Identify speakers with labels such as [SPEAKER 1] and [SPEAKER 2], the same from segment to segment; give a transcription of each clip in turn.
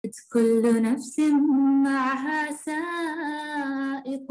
[SPEAKER 1] كل نفس معها سائق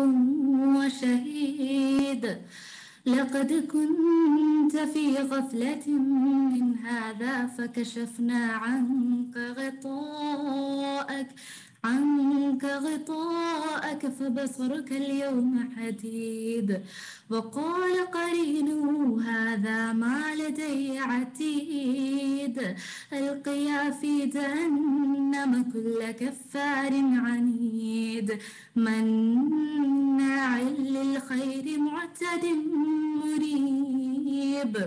[SPEAKER 1] وشهيد لقد كنت في غفلة من هذا فكشفنا عنك غطاءك عنك غطاءك فبصرك اليوم حديد وقال قرينه هذا ما لدي عتيد القيا في جهنم كل كفار عنيد مناع للخير معتد مريب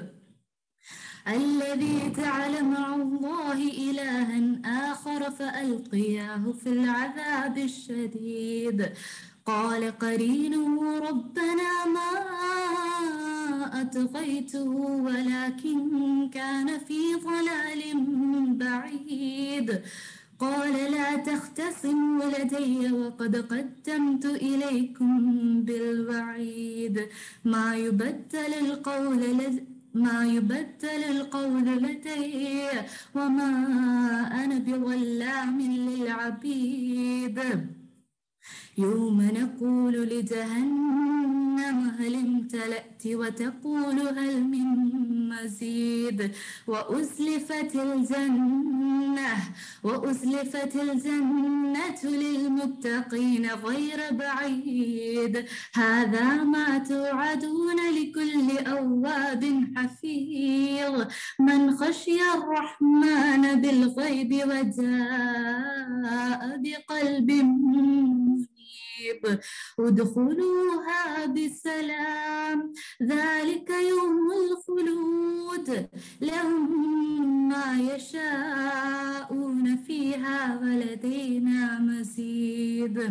[SPEAKER 1] الذي جعل مع الله إلها آخر فألقياه في العذاب الشديد قال قرينه ربنا ما أطغيته ولكن كان في ضلال بعيد قال لا تختصموا لدي وقد قدمت إليكم بالوعيد ما يبدل القول لدي ما يبدل القول لدي وما أنا بظلام للعبيد يوم نقول لجهنم هل امتلأت وتقول هل من مزيد وأزلفت الجنة وأزلفت الجنة للمتقين غير بعيد هذا ما توعدون لكل أواب حفيظ من خشي الرحمن بالغيب وجاء بقلب منيب ادخلوها بسلام ذلك يوم الخلود لهم ما يشاءون فيها ولدينا مزيد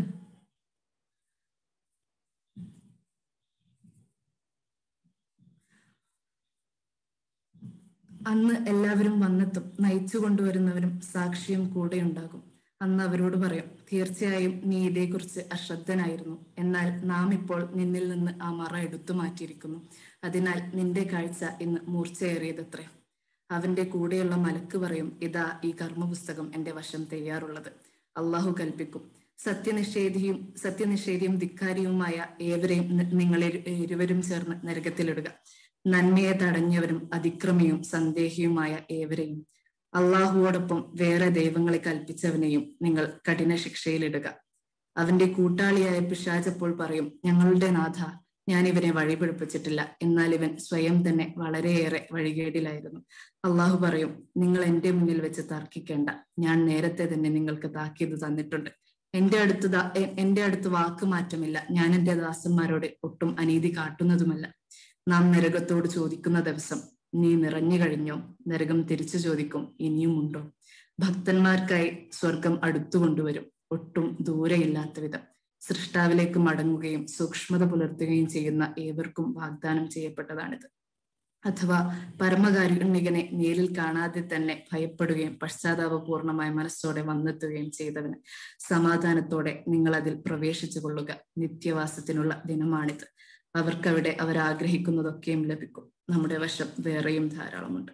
[SPEAKER 1] അന്ന് എല്ലാവരും വന്നെത്തും നയിച്ചു കൊണ്ടുവരുന്നവരും സാക്ഷിയും കൂടെ ഉണ്ടാകും അന്ന് അവരോട് പറയും തീർച്ചയായും നീ ഇതേക്കുറിച്ച് അശ്രദ്ധനായിരുന്നു എന്നാൽ നാം ഇപ്പോൾ നിന്നിൽ നിന്ന് ആ മറ എടുത്തു മാറ്റിയിരിക്കുന്നു അതിനാൽ നിന്റെ കാഴ്ച ഇന്ന് മൂർച്ചയേറിയതത്രേ അവന്റെ കൂടെയുള്ള മലക്ക് പറയും ഇതാ ഈ കർമ്മപുസ്തകം എന്റെ വശം തയ്യാറുള്ളത് അള്ളാഹു കൽപ്പിക്കും സത്യനിഷേധിയും സത്യനിഷേധിയും ധിക്കാരിയുമായ ഏവരെയും നിങ്ങൾ ഇരുവരും ചേർന്ന് നരകത്തിലിടുക നന്മയെ തടഞ്ഞവരും അതിക്രമിയും സന്ദേഹിയുമായ ഏവരെയും അള്ളാഹുവോടൊപ്പം വേറെ ദൈവങ്ങളെ കൽപ്പിച്ചവനെയും നിങ്ങൾ കഠിന ശിക്ഷയിലിടുക അവന്റെ കൂട്ടാളിയായ പിശാചപ്പോൾ പറയും ഞങ്ങളുടെ നാഥ ഞാൻ ഇവനെ വഴിപിടിപ്പിച്ചിട്ടില്ല എന്നാൽ ഇവൻ സ്വയം തന്നെ വളരെയേറെ വഴികേടിലായിരുന്നു അള്ളാഹു പറയും നിങ്ങൾ എന്റെ മുന്നിൽ വെച്ച് തർക്കിക്കേണ്ട ഞാൻ നേരത്തെ തന്നെ നിങ്ങൾക്ക് താക്കീത് തന്നിട്ടുണ്ട് എന്റെ അടുത്ത് എന്റെ അടുത്ത് വാക്ക് മാറ്റമില്ല ഞാൻ എന്റെ ദാസന്മാരോട് ഒട്ടും അനീതി കാട്ടുന്നതുമല്ല നാം നരകത്തോട് ചോദിക്കുന്ന ദിവസം നീ നിറഞ്ഞു കഴിഞ്ഞോ നരകം തിരിച്ചു ചോദിക്കും ഇനിയും ഉണ്ടോ ഭക്തന്മാർക്കായി സ്വർഗം അടുത്തു കൊണ്ടുവരും ഒട്ടും ദൂരെയില്ലാത്ത വിധം സൃഷ്ടാവിലേക്ക് മടങ്ങുകയും സൂക്ഷ്മത പുലർത്തുകയും ചെയ്യുന്ന ഏവർക്കും വാഗ്ദാനം ചെയ്യപ്പെട്ടതാണിത് അഥവാ പരമകാരുണ്യകനെ നേരിൽ കാണാതെ തന്നെ ഭയപ്പെടുകയും പശ്ചാത്താപപൂർണമായ മനസ്സോടെ വന്നെത്തുകയും ചെയ്തവന് സമാധാനത്തോടെ നിങ്ങൾ അതിൽ പ്രവേശിച്ചു കൊള്ളുക നിത്യവാസത്തിനുള്ള ദിനമാണിത് അവർക്കവിടെ അവർ ആഗ്രഹിക്കുന്നതൊക്കെയും ലഭിക്കും നമ്മുടെ വശം വേറെയും ധാരാളമുണ്ട്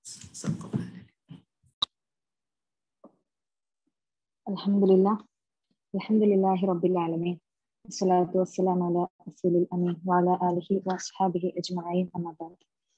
[SPEAKER 2] അലഹമില്ല അലഹമുല്ലാഹി റബ്ബിൽ ആലമീൻ വസ്സലാത്തു വസ്സലാം അല റസൂലിൽ അമീൻ വാല അലിഹി വസ്ഹാബിഹി അജ്മഈൻ അമ്മബാദ്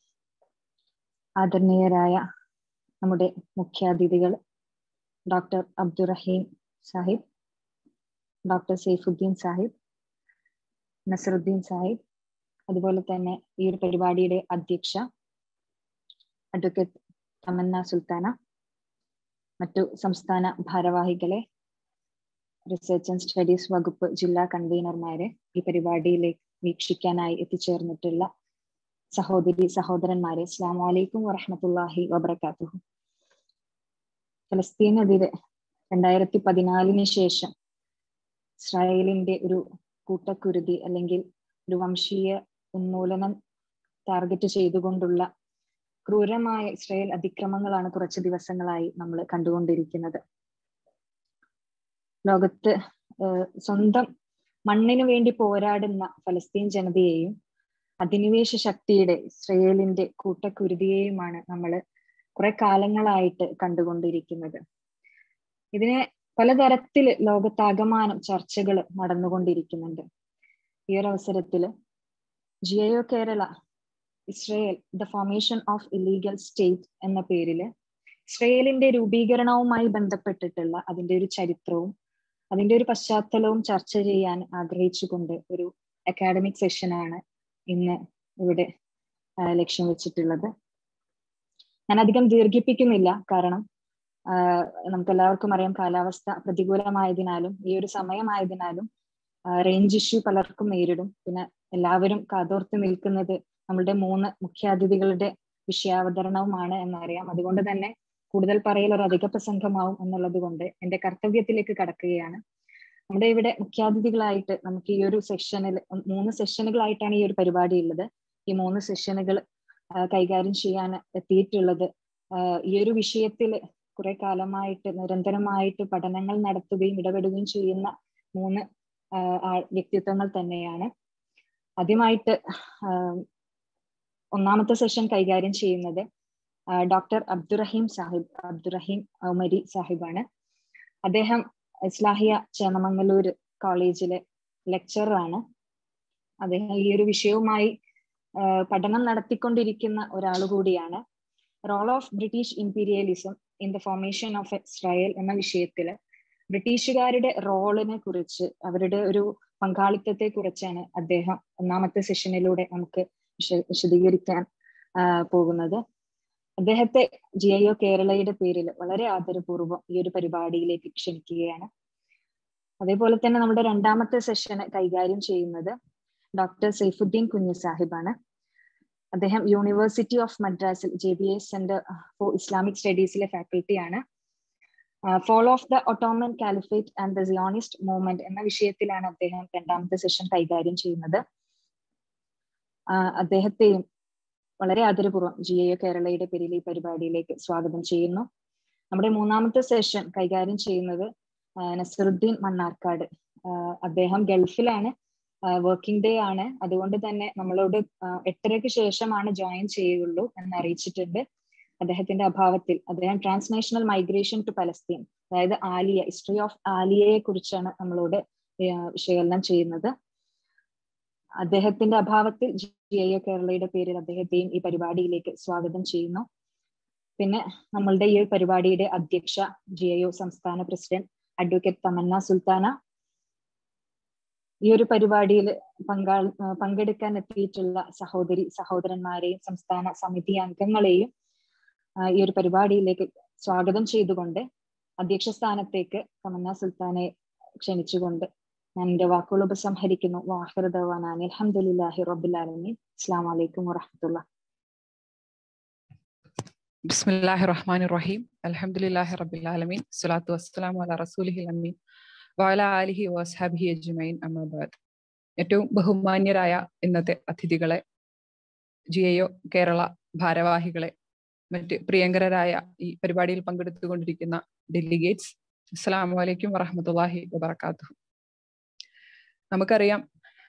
[SPEAKER 2] ആദരണീയരായ നമ്മുടെ മുഖ്യാതിഥികൾ ഡോക്ടർ അബ്ദുറഹീം സാഹിബ് ഡോക്ടർ സൈഫുദ്ദീൻ സാഹിബ് നസറുദ്ദീൻ സാഹിബ് അതുപോലെ തന്നെ ഈ ഒരു പരിപാടിയുടെ അധ്യക്ഷ അഡ്വക്കേറ്റ് തമന്ന സുൽത്താന മറ്റു സംസ്ഥാന ഭാരവാഹികളെ റിസർച്ച് ആൻഡ് സ്റ്റഡീസ് വകുപ്പ് ജില്ലാ കൺവീനർമാരെ ഈ പരിപാടിയിലേക്ക് വീക്ഷിക്കാനായി എത്തിച്ചേർന്നിട്ടുള്ള സഹോദരി സഹോദരന്മാരെ അസ്ലാം വലൈക്കും വറഹമത്തല്ലാഹി വബർക്കാത്തു ഫലസ്തീനെതിരെ രണ്ടായിരത്തി പതിനാലിന് ശേഷം ഇസ്രായേലിന്റെ ഒരു കൂട്ടക്കുരുതി അല്ലെങ്കിൽ ഒരു വംശീയ ഉന്മൂലനം ടാർഗറ്റ് ചെയ്തുകൊണ്ടുള്ള ക്രൂരമായ ഇസ്രായേൽ അതിക്രമങ്ങളാണ് കുറച്ച് ദിവസങ്ങളായി നമ്മൾ കണ്ടുകൊണ്ടിരിക്കുന്നത് ലോകത്ത് സ്വന്തം മണ്ണിനു വേണ്ടി പോരാടുന്ന ഫലസ്തീൻ ജനതയെയും അധിനിവേശ ശക്തിയുടെ ഇസ്രയേലിന്റെ കൂട്ടക്കുരുതിയെയുമാണ് നമ്മൾ കുറെ കാലങ്ങളായിട്ട് കണ്ടുകൊണ്ടിരിക്കുന്നത് ഇതിനെ പലതരത്തിൽ ലോകത്താകമാനം ചർച്ചകൾ നടന്നുകൊണ്ടിരിക്കുന്നുണ്ട് ഈ ഒരു അവസരത്തിൽ ജിയോ Kerala Israel the formation of illegal state എന്ന പേരില് ഇസ്രയേലിന്റെ രൂപീകരണവുമായി ബന്ധപ്പെട്ടിട്ടുള്ള അതിന്റെ ഒരു ചരിത്രവും അതിന്റെ ഒരു പശ്ചാത്തലവും ചർച്ച ചെയ്യാൻ ആഗ്രഹിച്ചുകൊണ്ട് ഒരു അക്കാഡമിക് സെഷനാണ് ഇന്ന് ഇവിടെ ലക്ഷ്യം വെച്ചിട്ടുള്ളത് ഞാൻ അധികം ദീർഘിപ്പിക്കുന്നില്ല കാരണം നമുക്ക് എല്ലാവർക്കും അറിയാം കാലാവസ്ഥ പ്രതികൂലമായതിനാലും ഈ ഒരു സമയമായതിനാലും റേഞ്ച് ഇഷ്യൂ പലർക്കും നേരിടും പിന്നെ എല്ലാവരും കാതോർത്ത് നിൽക്കുന്നത് നമ്മളുടെ മൂന്ന് മുഖ്യാതിഥികളുടെ വിഷയാവതരണവുമാണ് എന്നറിയാം അതുകൊണ്ട് തന്നെ കൂടുതൽ പറയൽ ഒരു അധിക പ്രസംഗമാവും എന്നുള്ളത് കൊണ്ട് എന്റെ കർത്തവ്യത്തിലേക്ക് കടക്കുകയാണ് നമ്മുടെ ഇവിടെ മുഖ്യാതിഥികളായിട്ട് നമുക്ക് ഈ ഒരു സെഷനിൽ മൂന്ന് സെഷനുകളായിട്ടാണ് ഈ ഒരു പരിപാടി ഉള്ളത് ഈ മൂന്ന് സെഷനുകൾ കൈകാര്യം ചെയ്യാൻ എത്തിയിട്ടുള്ളത് ഈ ഒരു വിഷയത്തിൽ കുറെ കാലമായിട്ട് നിരന്തരമായിട്ട് പഠനങ്ങൾ നടത്തുകയും ഇടപെടുകയും ചെയ്യുന്ന മൂന്ന് വ്യക്തിത്വങ്ങൾ തന്നെയാണ് ആദ്യമായിട്ട് ഒന്നാമത്തെ സെഷൻ കൈകാര്യം ചെയ്യുന്നത് ഡോക്ടർ അബ്ദുറഹീം സാഹിബ് അബ്ദുറഹീം ഉമരി സാഹിബാണ് അദ്ദേഹം ഇസ്ലാഹിയ ചേന്നമംഗലൂർ കോളേജിലെ ലെക്ചറാണ് അദ്ദേഹം ഈ ഒരു വിഷയവുമായി പഠനം നടത്തിക്കൊണ്ടിരിക്കുന്ന ഒരാൾ കൂടിയാണ് role of British imperialism in the formation of Israel എന്ന വിഷയത്തിൽ ബ്രിട്ടീഷുകാരുടെ റോളിനെ കുറിച്ച് അവരുടെ ഒരു പങ്കാളിത്തത്തെ കുറിച്ചാണ് അദ്ദേഹം ഒന്നാമത്തെ സെഷനിലൂടെ നമുക്ക് വിശദീകരിക്കാൻ പോകുന്നത് അദ്ദേഹത്തെ ജി ഐ ഒ കേരളയുടെ പേരിൽ വളരെ ആദരപൂർവ്വം ഈ ഒരു പരിപാടിയിലേക്ക് ക്ഷണിക്കുകയാണ് അതേപോലെ തന്നെ നമ്മുടെ രണ്ടാമത്തെ സെഷന് കൈകാര്യം ചെയ്യുന്നത് ഡോക്ടർ സൈഫുദ്ദീൻ കുഞ്ഞു സാഹിബാണ് അദ്ദേഹം യൂണിവേഴ്സിറ്റി ഓഫ് മദ്രാസിൽ J B S centre for Islamic സ്റ്റഡീസിലെ ഫാക്കൽറ്റിയാണ് fall of the Ottoman caliphate and the Zionist movement എന്ന വിഷയത്തിലാണ് അദ്ദേഹം രണ്ടാമത്തെ സെഷൻ കൈകാര്യം ചെയ്യുന്നത് അദ്ദേഹത്തെയും വളരെ ആദരപൂർവ്വം ജി എ കേരളയുടെ പേരിൽ ഈ പരിപാടിയിലേക്ക് സ്വാഗതം ചെയ്യുന്നു നമ്മുടെ മൂന്നാമത്തെ സെഷൻ കൈകാര്യം ചെയ്യുന്നത് നസറുദ്ദീൻ മണ്ണാർക്കാട് അദ്ദേഹം ഗൾഫിലാണ് വർക്കിംഗ് ഡേ ആണ് അതുകൊണ്ട് തന്നെ നമ്മളോട് എട്ടരയ്ക്ക് ശേഷമാണ് ജോയിൻ ചെയ്യുള്ളൂ എന്ന് അറിയിച്ചിട്ടുണ്ട് അദ്ദേഹത്തിന്റെ അഭാവത്തിൽ അദ്ദേഹം ട്രാൻസ്നാഷണൽ മൈഗ്രേഷൻ ടു പലസ്തീൻ അതായത് ആലിയ ഹിസ്റ്ററി ഓഫ് ആലിയയെ കുറിച്ചാണ് നമ്മളോട് വിശകലനം ചെയ്യുന്നത് അദ്ദേഹത്തിന്റെ അഭാവത്തിൽ ജി ഐ ഒ കേരളയുടെ പേരിൽ അദ്ദേഹത്തെയും ഈ പരിപാടിയിലേക്ക് സ്വാഗതം ചെയ്യുന്നു പിന്നെ നമ്മളുടെ ഈ പരിപാടിയുടെ അധ്യക്ഷ ജി ഐ ഒ സംസ്ഥാന പ്രസിഡന്റ് അഡ്വക്കേറ്റ് തമന്ന സുൽത്താന ഈ ഒരു പരിപാടിയിൽ പങ്കാ പങ്കെടുക്കാൻ എത്തിയിട്ടുള്ള സഹോദരി സഹോദരന്മാരെയും സംസ്ഥാന സമിതി അംഗങ്ങളെയും ഈ ഒരു പരിപാടിയിലേക്ക് സ്വാഗതം ചെയ്തുകൊണ്ട് അധ്യക്ഷ സ്ഥാനത്തേക്ക് തമന്ന സുൽത്താനെ ക്ഷണിച്ചുകൊണ്ട് ഞാൻ എന്റെ വാക്കുകൾ ഉപസംഹരിക്കുന്നു വാഹിർദവാനാൻ അലഹമുല്ലാഹി റബുലാലമീൻ അസ്സാം വലൈക്കും വറഹമത്തുള്ള
[SPEAKER 3] ബിസ്മില്ലാഹി റഹ്മാൻ റഹീം അലഹമുല്ലാഹി റബുലാലമീൻ സ്വലാത്തു വസ്സലാം അല റസൂലിഹി അമീൻ വാല അലിഹി വസ്ഹാബിഹി അജ്മൈൻ അഹമ്മദാബാദ് ഏറ്റവും ബഹുമാന്യരായ ഇന്നത്തെ അതിഥികളെ ജി എ കേരള ഭാരവാഹികളെ മറ്റ് പ്രിയങ്കരായ ഈ പരിപാടിയിൽ പങ്കെടുത്തുകൊണ്ടിരിക്കുന്ന ഡെലിഗേറ്റ്സ് അസ്സാം വലൈക്കും വറഹമത്തല്ലാഹി വബർക്കാത്തു നമുക്കറിയാം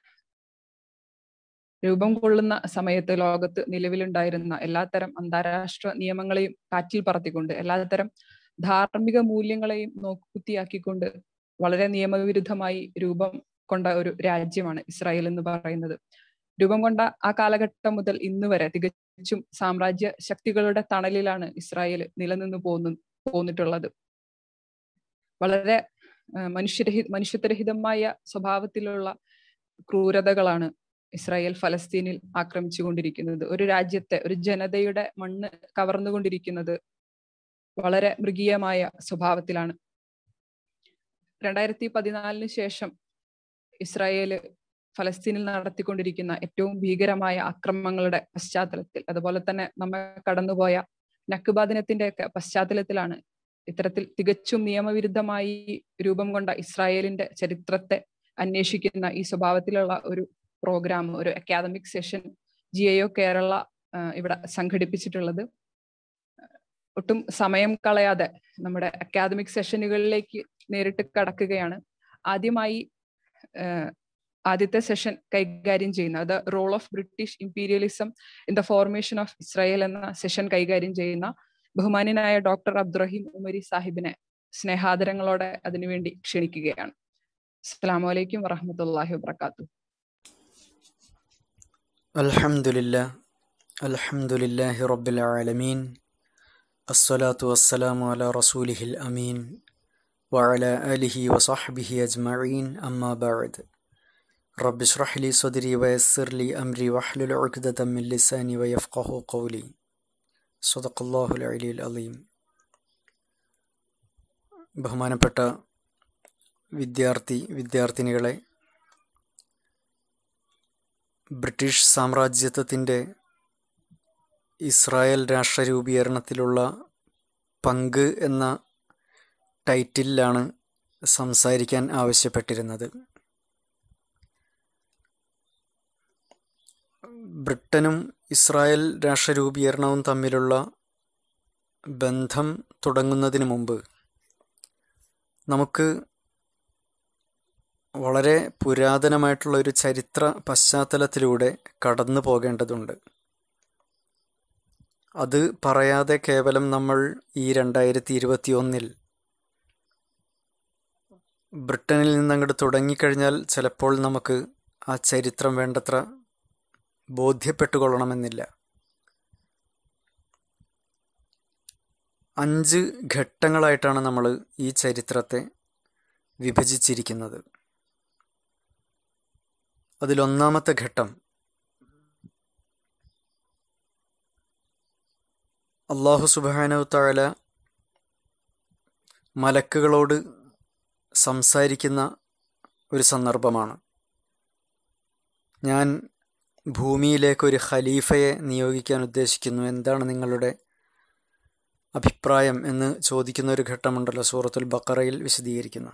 [SPEAKER 3] രൂപം കൊള്ളുന്ന സമയത്ത് ലോകത്ത് നിലവിലുണ്ടായിരുന്ന എല്ലാത്തരം അന്താരാഷ്ട്ര നിയമങ്ങളെയും കാറ്റിൽ പറത്തിക്കൊണ്ട് എല്ലാത്തരം ധാർമ്മിക മൂല്യങ്ങളെയും നോക്കുകുത്തിയാക്കിക്കൊണ്ട് വളരെ നിയമവിരുദ്ധമായി രൂപം കൊണ്ട ഒരു രാജ്യമാണ് ഇസ്രായേൽ എന്ന് പറയുന്നത് രൂപം കൊണ്ട ആ കാലഘട്ടം മുതൽ ഇന്ന് വരെ തികച്ചും സാമ്രാജ്യ ശക്തികളുടെ തണലിലാണ് ഇസ്രായേൽ നിലനിന്ന് പോന്നു പോന്നിട്ടുള്ളത് വളരെ മനുഷ്യരഹി മനുഷ്യത്വരഹിതമായ സ്വഭാവത്തിലുള്ള ക്രൂരതകളാണ് ഇസ്രായേൽ ഫലസ്തീനിൽ ആക്രമിച്ചുകൊണ്ടിരിക്കുന്നത് ഒരു രാജ്യത്തെ ഒരു ജനതയുടെ മണ്ണ് കവർന്നുകൊണ്ടിരിക്കുന്നത് വളരെ മൃഗീയമായ സ്വഭാവത്തിലാണ് രണ്ടായിരത്തി പതിനാലിന് ശേഷം ഇസ്രായേല് ഫലസ്തീനിൽ നടത്തിക്കൊണ്ടിരിക്കുന്ന ഏറ്റവും ഭീകരമായ അക്രമങ്ങളുടെ പശ്ചാത്തലത്തിൽ അതുപോലെ തന്നെ നമ്മെ കടന്നുപോയ നക്ബ ദിനത്തിന്റെ ഒക്കെ പശ്ചാത്തലത്തിലാണ് ഇത്തരത്തിൽ തികച്ചും നിയമവിരുദ്ധമായി രൂപം കൊണ്ട ഇസ്രായേലിന്റെ ചരിത്രത്തെ അന്വേഷിക്കുന്ന ഈ സ്വഭാവത്തിലുള്ള ഒരു പ്രോഗ്രാം ഒരു academic session G A O Kerala ഇവിടെ സംഘടിപ്പിച്ചിട്ടുള്ളത് ഒട്ടും സമയം കളയാതെ നമ്മുടെ അക്കാദമിക് സെഷനുകളിലേക്ക് നേരിട്ട് കടക്കുകയാണ് ആദ്യമായി ആദ്യത്തെ സെഷൻ കൈകാര്യം ചെയ്യുന്ന അത് role of British imperialism in the formation of Israel എന്ന സെഷൻ കൈകാര്യം ചെയ്യുന്ന ബഹുമാന്യനായ ഡോക്ടർ അബ്ദുറഹീം ഉമരി സാഹിബിനെ സ്നേഹാദരങ്ങളോടെ അതിനുവേണ്ടി ക്ഷണിക്കുകയാണ് അസ്സലാമു അലൈക്കും വറഹമത്തല്ലാഹി വബർക്കാത്തു
[SPEAKER 4] الحمد لله الحمد لله رب العالمين الصلاة والسلام على رسوله الأمين وعلى آله وصحبه أجمعين أما بعد رب اشرح لي صدري ويسر لي أمري واحلل عقدة من لساني ويفقه قولي صدق الله العلي العظيم ബഹുമാനപ്പെട്ട വിദ്യാർത്ഥി വിദ്യാർത്ഥിനികളെ ബ്രിട്ടീഷ് സാമ്രാജ്യത്വത്തിൻ്റെ ഇസ്രായേൽ രാഷ്ട്രരൂപീകരണത്തിലുള്ള പങ്ക് എന്ന ടൈറ്റിലാണ് സംസാരിക്കാൻ ആവശ്യപ്പെട്ടിരുന്നത് ബ്രിട്ടനും ഇസ്രായേൽ രാഷ്ട്രരൂപീകരണവും തമ്മിലുള്ള ബന്ധം തുടങ്ങുന്നതിന് മുമ്പ് നമുക്ക് വളരെ പുരാതനമായിട്ടുള്ള ഒരു ചരിത്ര പശ്ചാത്തലത്തിലൂടെ കടന്നു പോകേണ്ടതുണ്ട് അത് പറയാതെ കേവലം നമ്മൾ ഈ രണ്ടായിരത്തി ഇരുപത്തി ഒന്നിൽ ബ്രിട്ടനിൽ നിന്ന് അങ്ങോട്ട് തുടങ്ങിക്കഴിഞ്ഞാൽ ചിലപ്പോൾ നമുക്ക് ആ ചരിത്രം വേണ്ടത്ര ബോധ്യപ്പെട്ടുകൊള്ളണമെന്നില്ല അഞ്ച് ഘട്ടങ്ങളായിട്ടാണ് നമ്മൾ ഈ ചരിത്രത്തെ വിഭജിച്ചിരിക്കുന്നത് അതിലൊന്നാമത്തെ ഘട്ടം അള്ളാഹു സുബാനു താഴല മലക്കുകളോട് സംസാരിക്കുന്ന ഒരു സന്ദർഭമാണ് ഞാൻ ഭൂമിയിലേക്ക് ഒരു ഖലീഫയെ നിയോഗിക്കാൻ ഉദ്ദേശിക്കുന്നു എന്താണ് നിങ്ങളുടെ അഭിപ്രായം എന്ന് ചോദിക്കുന്ന ഒരു ഘട്ടമുണ്ടല്ലോ സൂറത്തുൽ ബക്കറയിൽ വിശദീകരിക്കുന്നു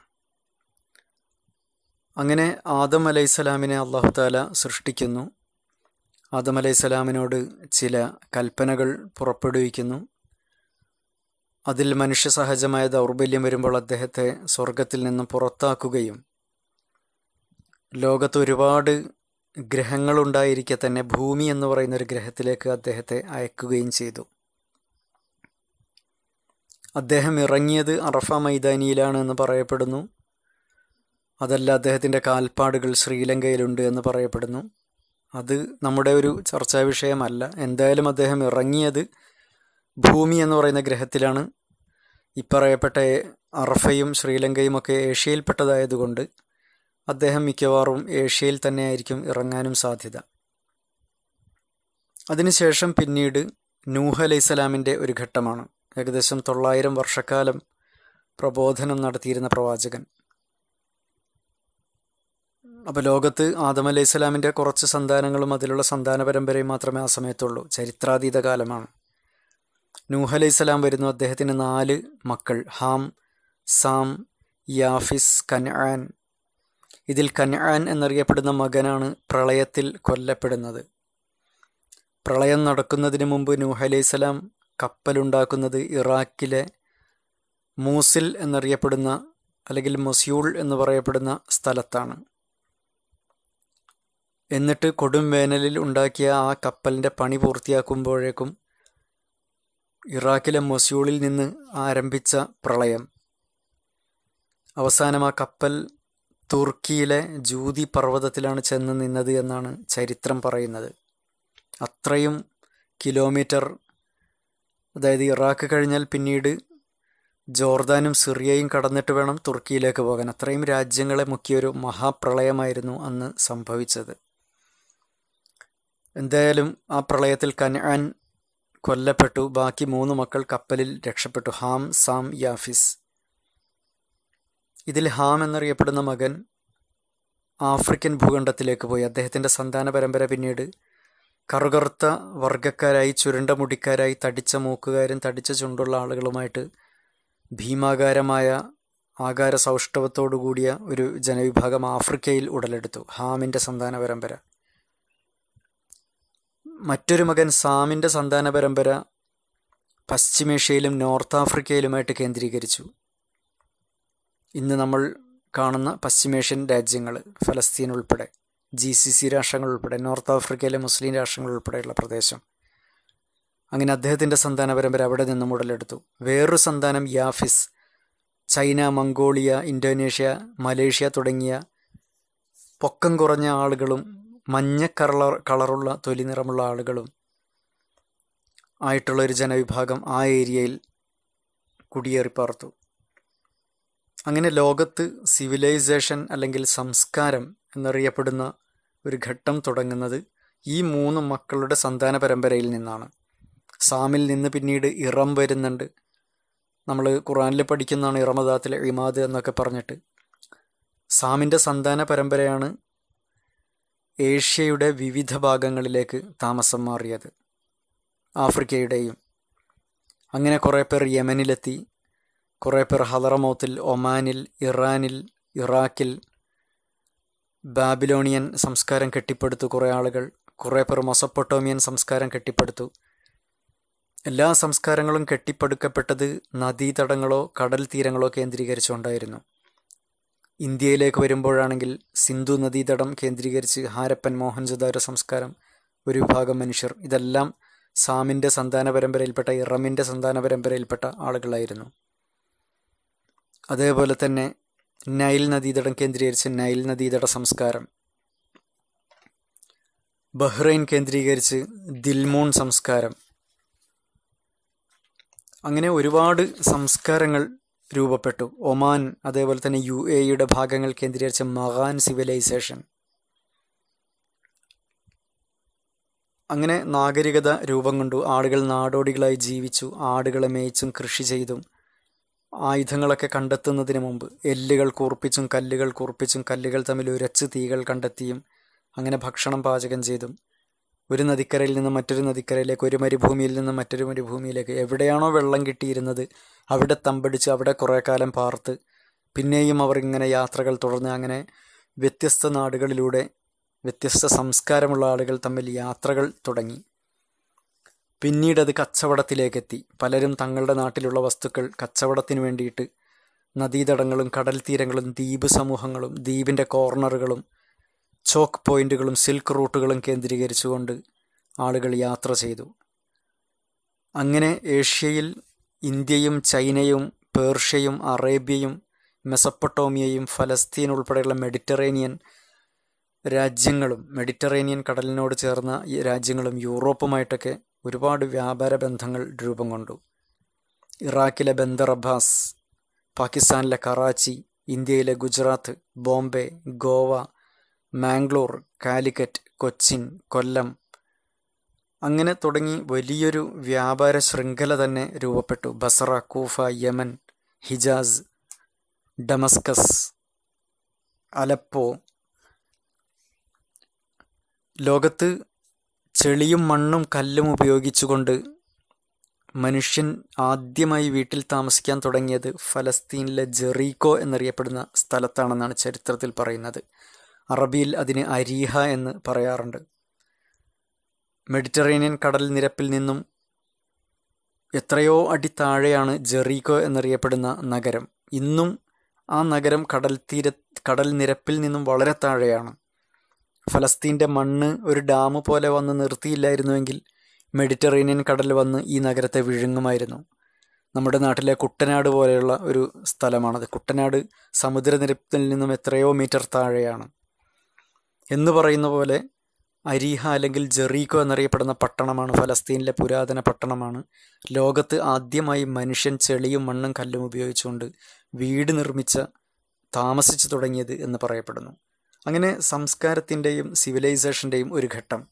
[SPEAKER 4] അങ്ങനെ ആദം അലൈഹിസ്സലാമിനെ അള്ളാഹു താല സൃഷ്ടിക്കുന്നു ആദം അലൈഹിസ്സലാമിനോട് ചില കൽപ്പനകൾ പുറപ്പെടുവിക്കുന്നു അതിൽ മനുഷ്യ സഹജമായ ദൗർബല്യം വരുമ്പോൾ അദ്ദേഹത്തെ സ്വർഗത്തിൽ നിന്നും പുറത്താക്കുകയും ലോകത്ത് ഒരുപാട് ഗ്രഹങ്ങളുണ്ടായിരിക്കെ തന്നെ ഭൂമി എന്ന് പറയുന്ന ഒരു ഗ്രഹത്തിലേക്ക് അദ്ദേഹത്തെ അയക്കുകയും ചെയ്തു അദ്ദേഹം ഇറങ്ങിയത് അറഫ മൈതാനിയിലാണ് എന്ന് പറയപ്പെടുന്നു അതല്ല അദ്ദേഹത്തിൻ്റെ കാൽപ്പാടുകൾ ശ്രീലങ്കയിലുണ്ട് എന്ന് പറയപ്പെടുന്നു അത് നമ്മുടെ ഒരു ചർച്ചാ വിഷയമല്ല എന്തായാലും അദ്ദേഹം ഇറങ്ങിയത് ഭൂമി എന്ന് പറയുന്ന ഗ്രഹത്തിലാണ് ഇപ്പറയപ്പെട്ട അറഫയും ശ്രീലങ്കയും ഒക്കെ ഏഷ്യയിൽപ്പെട്ടതായതുകൊണ്ട് അദ്ദേഹം മിക്കവാറും ഏഷ്യയിൽ തന്നെയായിരിക്കും ഇറങ്ങാനും സാധ്യത അതിനുശേഷം പിന്നീട് നൂഹ് അലൈഹിസ്സലാമിൻ്റെ ഒരു ഘട്ടമാണ് ഏകദേശം തൊള്ളായിരം വർഷക്കാലം പ്രബോധനം നടത്തിയിരുന്ന പ്രവാചകൻ അപ്പോൾ ലോകത്ത് ആദം അലൈഹി സ്വലാമിൻ്റെ കുറച്ച് സന്താനങ്ങളും അതിലുള്ള സന്താന പരമ്പരയും മാത്രമേ ആ സമയത്തുള്ളൂ ചരിത്രാതീത കാലമാണ് നൂഹ് അലൈഹി സ്വലാം വരുന്നു അദ്ദേഹത്തിന് നാല് മക്കൾ ഹാം സാം യാഫിസ് കൻആൻ ഇതിൽ കൻആൻ എന്നറിയപ്പെടുന്ന മകനാണ് പ്രളയത്തിൽ കൊല്ലപ്പെടുന്നത് പ്രളയം നടക്കുന്നതിന് മുമ്പ് നൂഹ് അലൈഹി സ്വലാം കപ്പലുണ്ടാക്കുന്നത് ഇറാഖിലെ മൂസിൽ എന്നറിയപ്പെടുന്ന അല്ലെങ്കിൽ മൊസ്യൂൾ എന്ന് പറയപ്പെടുന്ന സ്ഥലത്താണ് എന്നിട്ട് കൊടും വേനലിൽ ഉണ്ടാക്കിയ ആ കപ്പലിൻ്റെ പണി പൂർത്തിയാക്കുമ്പോഴേക്കും ഇറാഖിലെ മൊസ്യൂളിൽ നിന്ന് ആരംഭിച്ച പ്രളയം അവസാനം ആ കപ്പൽ തുർക്കിയിലെ ജൂതി പർവ്വതത്തിലാണ് ചെന്ന് നിന്നത് എന്നാണ് ചരിത്രം പറയുന്നത് അത്രയും കിലോമീറ്റർ അതായത് ഇറാഖ് കഴിഞ്ഞാൽ പിന്നീട് ജോർദാനും സിറിയയും കടന്നിട്ട് വേണം തുർക്കിയിലേക്ക് പോകാൻ അത്രയും രാജ്യങ്ങളെ മുക്കിയൊരു മഹാപ്രളയമായിരുന്നു അന്ന് സംഭവിച്ചത് എന്തായാലും ആ പ്രളയത്തിൽ കൻആൻ കൊല്ലപ്പെട്ടു ബാക്കി മൂന്ന് മക്കൾ കപ്പലിൽ രക്ഷപ്പെട്ടു ഹാം സാം യാഫിസ് ഇതിൽ ഹാം എന്നറിയപ്പെടുന്ന മകൻ ആഫ്രിക്കൻ ഭൂഖണ്ഡത്തിലേക്ക് പോയി അദ്ദേഹത്തിൻ്റെ സന്താന പരമ്പര പിന്നീട് കറുകറുത്ത വർഗക്കാരായി ചുരുണ്ട മുടിക്കാരായി തടിച്ച മൂക്കുകാരും തടിച്ച ചുണ്ടുള്ള ആളുകളുമായിട്ട് ഭീമാകാരമായ ആകാര സൗഷ്ഠവത്തോടു കൂടിയ ഒരു ജനവിഭാഗം ആഫ്രിക്കയിൽ ഉടലെടുത്തു ഹാമിൻ്റെ സന്താന പരമ്പര മറ്റൊരു മകൻ സാമിൻ്റെ സന്താന പരമ്പര പശ്ചിമേഷ്യയിലും നോർത്ത് ആഫ്രിക്കയിലുമായിട്ട് കേന്ദ്രീകരിച്ചു ഇന്ന് നമ്മൾ കാണുന്ന പശ്ചിമേഷ്യൻ രാജ്യങ്ങൾ ഫലസ്തീൻ ഉൾപ്പെടെ ജി സി സി രാഷ്ട്രങ്ങൾ ഉൾപ്പെടെ നോർത്ത് ആഫ്രിക്കയിലെ മുസ്ലിം രാഷ്ട്രങ്ങൾ ഉൾപ്പെടെയുള്ള പ്രദേശം അങ്ങനെ അദ്ദേഹത്തിൻ്റെ സന്താന പരമ്പര അവിടെ നിന്നും ഉടലെടുത്തു വേറൊരു സന്താനം യാഫിസ് ചൈന മംഗോളിയ ഇന്തോനേഷ്യ മലേഷ്യ തുടങ്ങിയ പൊക്കം കുറഞ്ഞ ആളുകളും മഞ്ഞ കളർ കളറുള്ള തൊലി നിറമുള്ള ആളുകളും ആയിട്ടുള്ള ഒരു ജനവിഭാഗം ആ ഏരിയയിൽ കുടിയേറി പാർത്തു അങ്ങനെ ലോകത്ത് സിവിലൈസേഷൻ അല്ലെങ്കിൽ സംസ്കാരം എന്നറിയപ്പെടുന്ന ഒരു ഘട്ടം തുടങ്ങുന്നത് ഈ മൂന്ന് മക്കളുടെ സന്താന പരമ്പരയിൽ നിന്നാണ് സാമിൽ നിന്ന് പിന്നീട് ഇറം വരുന്നുണ്ട് നമ്മൾ ഖുറാനിൽ പഠിക്കുന്നതാണ് ഇറമദാത്തിലെ ഇമാദ് എന്നൊക്കെ പറഞ്ഞിട്ട് സാമിൻ്റെ സന്താന പരമ്പരയാണ് ഏഷ്യയുടെ വിവിധ ഭാഗങ്ങളിലേക്ക് താമസം മാറിയത് ആഫ്രിക്കയുടെയും അങ്ങനെ കുറേ പേർ യമനിലെത്തി കുറേ പേർ ഹദറമൗത്തിൽ ഒമാനിൽ ഇറാനിൽ ഇറാഖിൽ ബാബിലോണിയൻ സംസ്കാരം കെട്ടിപ്പടുത്തു കുറേ ആളുകൾ കുറേ പേർ മൊസപ്പൊട്ടോമിയൻ സംസ്കാരം കെട്ടിപ്പടുത്തു എല്ലാ സംസ്കാരങ്ങളും കെട്ടിപ്പടുക്കപ്പെട്ടത് നദീതടങ്ങളോ കടൽ തീരങ്ങളോ കേന്ദ്രീകരിച്ചുകൊണ്ടായിരുന്നു ഇന്ത്യയിലേക്ക് വരുമ്പോഴാണെങ്കിൽ സിന്ധു നദീതടം കേന്ദ്രീകരിച്ച് ഹാരപ്പൻ മോഹൻജദാരോ സംസ്കാരം ഒരു വിഭാഗം മനുഷ്യർ ഇതെല്ലാം സാമിൻ്റെ സന്താന പരമ്പരയിൽപ്പെട്ട ഇറമിൻ്റെ സന്താന പരമ്പരയിൽപ്പെട്ട ആളുകളായിരുന്നു അതേപോലെ തന്നെ നൈൽ നദീതടം കേന്ദ്രീകരിച്ച് നൈൽ നദീതട സംസ്കാരം ബഹ്റൈൻ കേന്ദ്രീകരിച്ച് ദിൽമൂൺ സംസ്കാരം അങ്ങനെ ഒരുപാട് സംസ്കാരങ്ങൾ രൂപപ്പെട്ടു ഒമാൻ അതേപോലെ തന്നെ യു എയുടെ ഭാഗങ്ങൾ കേന്ദ്രീകരിച്ച മഹാൻ സിവിലൈസേഷൻ അങ്ങനെ നാഗരികത രൂപം കൊണ്ടു ആളുകൾ നാടോടികളായി ജീവിച്ചു ആടുകളെ മേയിച്ചും കൃഷി ചെയ്തും ആയുധങ്ങളൊക്കെ കണ്ടെത്തുന്നതിന് മുമ്പ് എല്ലുകൾ കൂർപ്പിച്ചും കല്ലുകൾ കൂർപ്പിച്ചും കല്ലുകൾ തമ്മിൽ ഉരച്ച് തീകൾ കണ്ടെത്തിയും അങ്ങനെ ഭക്ഷണം പാചകം ചെയ്തും ഒരു നദിക്കരയിൽ നിന്ന് മറ്റൊരു നദിക്കരയിലേക്ക് ഒരു മരുഭൂമിയിൽ നിന്ന് മറ്റൊരു മരുഭൂമിയിലേക്ക് എവിടെയാണോ വെള്ളം കിട്ടിയിരുന്നത് അവിടെ തമ്പടിച്ച് അവിടെ കുറേ കാലം പാർത്ത് പിന്നെയും അവർ ഇങ്ങനെ യാത്രകൾ തുടർന്ന് അങ്ങനെ വ്യത്യസ്ത നാടുകളിലൂടെ വ്യത്യസ്ത സംസ്കാരമുള്ള ആളുകൾ തമ്മിൽ യാത്രകൾ തുടങ്ങി പിന്നീട് അത് കച്ചവടത്തിലേക്കെത്തി പലരും തങ്ങളുടെ നാട്ടിലുള്ള വസ്തുക്കൾ കച്ചവടത്തിന് വേണ്ടിയിട്ട് നദീതടങ്ങളും കടൽ തീരങ്ങളും ദ്വീപ് സമൂഹങ്ങളും ദ്വീപിൻ്റെ കോർണറുകളും ചോക്ക് പോയിന്റുകളും സിൽക്ക് റൂട്ടുകളും കേന്ദ്രീകരിച്ചുകൊണ്ട് ആളുകൾ യാത്ര ചെയ്തു അങ്ങനെ ഏഷ്യയിൽ ഇന്ത്യയും ചൈനയും പേർഷ്യയും അറേബ്യയും മെസപ്പൊട്ടോമിയയും ഫലസ്തീൻ ഉൾപ്പെടെയുള്ള മെഡിറ്ററേനിയൻ രാജ്യങ്ങളും മെഡിറ്ററേനിയൻ കടലിനോട് ചേർന്ന ഈ രാജ്യങ്ങളും യൂറോപ്പുമായിട്ടൊക്കെ ഒരുപാട് വ്യാപാര ബന്ധങ്ങൾ രൂപം കൊണ്ടു ഇറാഖിലെ ബന്ദർ അബ്ബാസ് പാകിസ്ഥാനിലെ കറാച്ചി ഇന്ത്യയിലെ ഗുജറാത്ത് ബോംബെ ഗോവ മാംഗ്ലൂർ കാലിക്കറ്റ് കൊച്ചിൻ കൊല്ലം അങ്ങനെ തുടങ്ങി വലിയൊരു വ്യാപാര ശൃംഖല തന്നെ രൂപപ്പെട്ടു Basra Kufa Yemen Hijaz Damascus Aleppo ലോകത്ത് ചെളിയും മണ്ണും കല്ലും ഉപയോഗിച്ചുകൊണ്ട് മനുഷ്യൻ ആദ്യമായി വീട്ടിൽ താമസിക്കാൻ തുടങ്ങിയത് ഫലസ്തീനിലെ ജെറീക്കോ എന്നറിയപ്പെടുന്ന സ്ഥലത്താണെന്നാണ് ചരിത്രത്തിൽ പറയുന്നത് അറബിയിൽ അതിന് അരീഹ എന്ന് പറയാറുണ്ട് മെഡിറ്ററേനിയൻ കടൽ നിരപ്പിൽ നിന്നും എത്രയോ അടി താഴെയാണ് ജെറീക്കോ എന്നറിയപ്പെടുന്ന നഗരം ഇന്നും ആ നഗരം കടൽ തീര കടൽ നിരപ്പിൽ നിന്നും വളരെ താഴെയാണ് ഫലസ്തീൻ്റെ മണ്ണ് ഒരു ഡാം പോലെ വന്ന് നിർത്തിയില്ലായിരുന്നുവെങ്കിൽ മെഡിറ്ററേനിയൻ കടൽ വന്ന് ഈ നഗരത്തെ വിഴുങ്ങുമായിരുന്നു നമ്മുടെ നാട്ടിലെ കുട്ടനാട് പോലെയുള്ള ഒരു സ്ഥലമാണത് കുട്ടനാട് സമുദ്രനിരപ്പിൽ നിന്നും എത്രയോ മീറ്റർ താഴെയാണ് എന്ന് പറയുന്ന പോലെ അരീഹ അല്ലെങ്കിൽ ജെറീക്കോ എന്നറിയപ്പെടുന്ന പട്ടണമാണ് ഫലസ്തീനിലെ പുരാതന പട്ടണമാണ് ലോകത്ത് ആദ്യമായി മനുഷ്യൻ ചെളിയും മണ്ണും കല്ലും ഉപയോഗിച്ചുകൊണ്ട് വീട് നിർമ്മിച്ച താമസിച്ചു തുടങ്ങിയത് എന്ന് പറയപ്പെടുന്നു അങ്ങനെ സംസ്കാരത്തിൻ്റെയും സിവിലൈസേഷൻ്റെയും ഒരു ഘട്ടം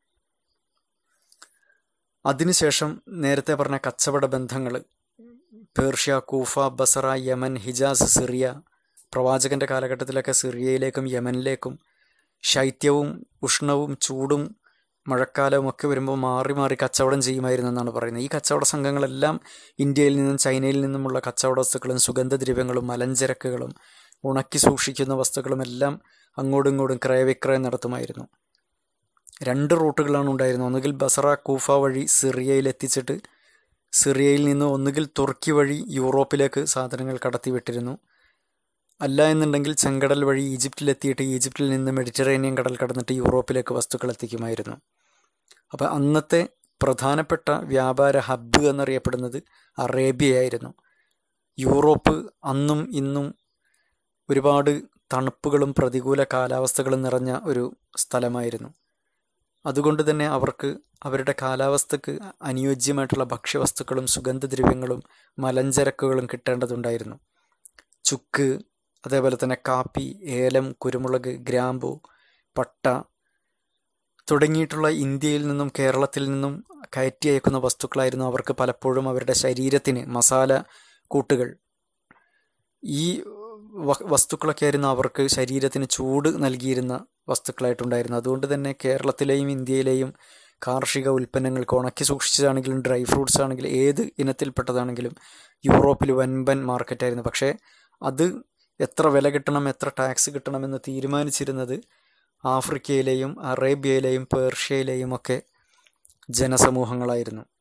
[SPEAKER 4] അതിനുശേഷം നേരത്തെ പറഞ്ഞ കച്ചവട ബന്ധങ്ങൾ Persia Kufa Basra Yemen Hijaz Syria പ്രവാചകന്റെ കാലഘട്ടത്തിലൊക്കെ സിറിയയിലേക്കും യമനിലേക്കും ശൈത്യവും ഉഷ്ണവും ചൂടും മഴക്കാലവും ഒക്കെ വരുമ്പോൾ മാറി മാറി കച്ചവടം ചെയ്യുമായിരുന്നു എന്നാണ് പറയുന്നത് ഈ കച്ചവട സംഘങ്ങളെല്ലാം ഇന്ത്യയിൽ നിന്നും ചൈനയിൽ നിന്നുമുള്ള കച്ചവട വസ്തുക്കളും സുഗന്ധദ്രവ്യങ്ങളും മലഞ്ചരക്കുകളും ഉണക്കി സൂക്ഷിക്കുന്ന വസ്തുക്കളും എല്ലാം അങ്ങോട്ടും ഇങ്ങോട്ടും ക്രയവിക്രയം നടത്തുമായിരുന്നു രണ്ട് റൂട്ടുകളാണ് ഉണ്ടായിരുന്നത് ഒന്നുകിൽ ബസറ കൂഫ വഴി സിറിയയിൽ എത്തിച്ചിട്ട് സിറിയയിൽ നിന്ന് ഒന്നുകിൽ തുർക്കി വഴി യൂറോപ്പിലേക്ക് സാധനങ്ങൾ കടത്തിവിട്ടിരുന്നു അല്ല എന്നുണ്ടെങ്കിൽ ചെങ്കടൽ വഴി ഈജിപ്തിലെത്തിയിട്ട് ഈജിപ്തിൽ നിന്ന് മെഡിറ്ററേനിയൻ കടൽ കടന്നിട്ട് യൂറോപ്പിലേക്ക് വസ്തുക്കൾ എത്തിക്കുമായിരുന്നു അപ്പോൾ അന്നത്തെ പ്രധാനപ്പെട്ട വ്യാപാര ഹബ്ബ് എന്നറിയപ്പെടുന്നത് അറേബ്യയായിരുന്നു യൂറോപ്പ് അന്നും ഇന്നും ഒരുപാട് തണുപ്പുകളും പ്രതികൂല കാലാവസ്ഥകളും നിറഞ്ഞ ഒരു സ്ഥലമായിരുന്നു അതുകൊണ്ട് തന്നെ അവർക്ക് അവരുടെ കാലാവസ്ഥക്ക് അനുയോജ്യമായിട്ടുള്ള ഭക്ഷ്യവസ്തുക്കളും സുഗന്ധദ്രവ്യങ്ങളും മലഞ്ചരക്കുകളും കിട്ടേണ്ടതുണ്ടായിരുന്നു ചുക്ക് അതേപോലെ തന്നെ കാപ്പി ഏലം കുരുമുളക് ഗ്രാമ്പു പട്ട തുടങ്ങിയിട്ടുള്ള ഇന്ത്യയിൽ നിന്നും കേരളത്തിൽ നിന്നും കയറ്റി അയക്കുന്ന വസ്തുക്കളായിരുന്നു അവർക്ക് പലപ്പോഴും അവരുടെ ശരീരത്തിന് മസാല കൂട്ടുകൾ ഈ വസ്തുക്കളൊക്കെ ആയിരുന്നു അവർക്ക് ശരീരത്തിന് ചൂട് നൽകിയിരുന്ന വസ്തുക്കളായിട്ടുണ്ടായിരുന്നു അതുകൊണ്ട് തന്നെ കേരളത്തിലെയും ഇന്ത്യയിലെയും കാർഷിക ഉൽപ്പന്നങ്ങൾക്ക് ഉണക്കി സൂക്ഷിച്ചതാണെങ്കിലും ഡ്രൈ ഫ്രൂട്ട്സ് ആണെങ്കിലും ഏത് ഇനത്തിൽപ്പെട്ടതാണെങ്കിലും യൂറോപ്പിൽ വൻപൻ മാർക്കറ്റായിരുന്നു പക്ഷേ അത് എത്ര വില കിട്ടണം എത്ര ടാക്സ് കിട്ടണമെന്ന് തീരുമാനിച്ചിരുന്നത് ആഫ്രിക്കയിലെയും അറേബ്യയിലെയും പേർഷ്യയിലെയും ഒക്കെ ജനസമൂഹങ്ങളായിരുന്നു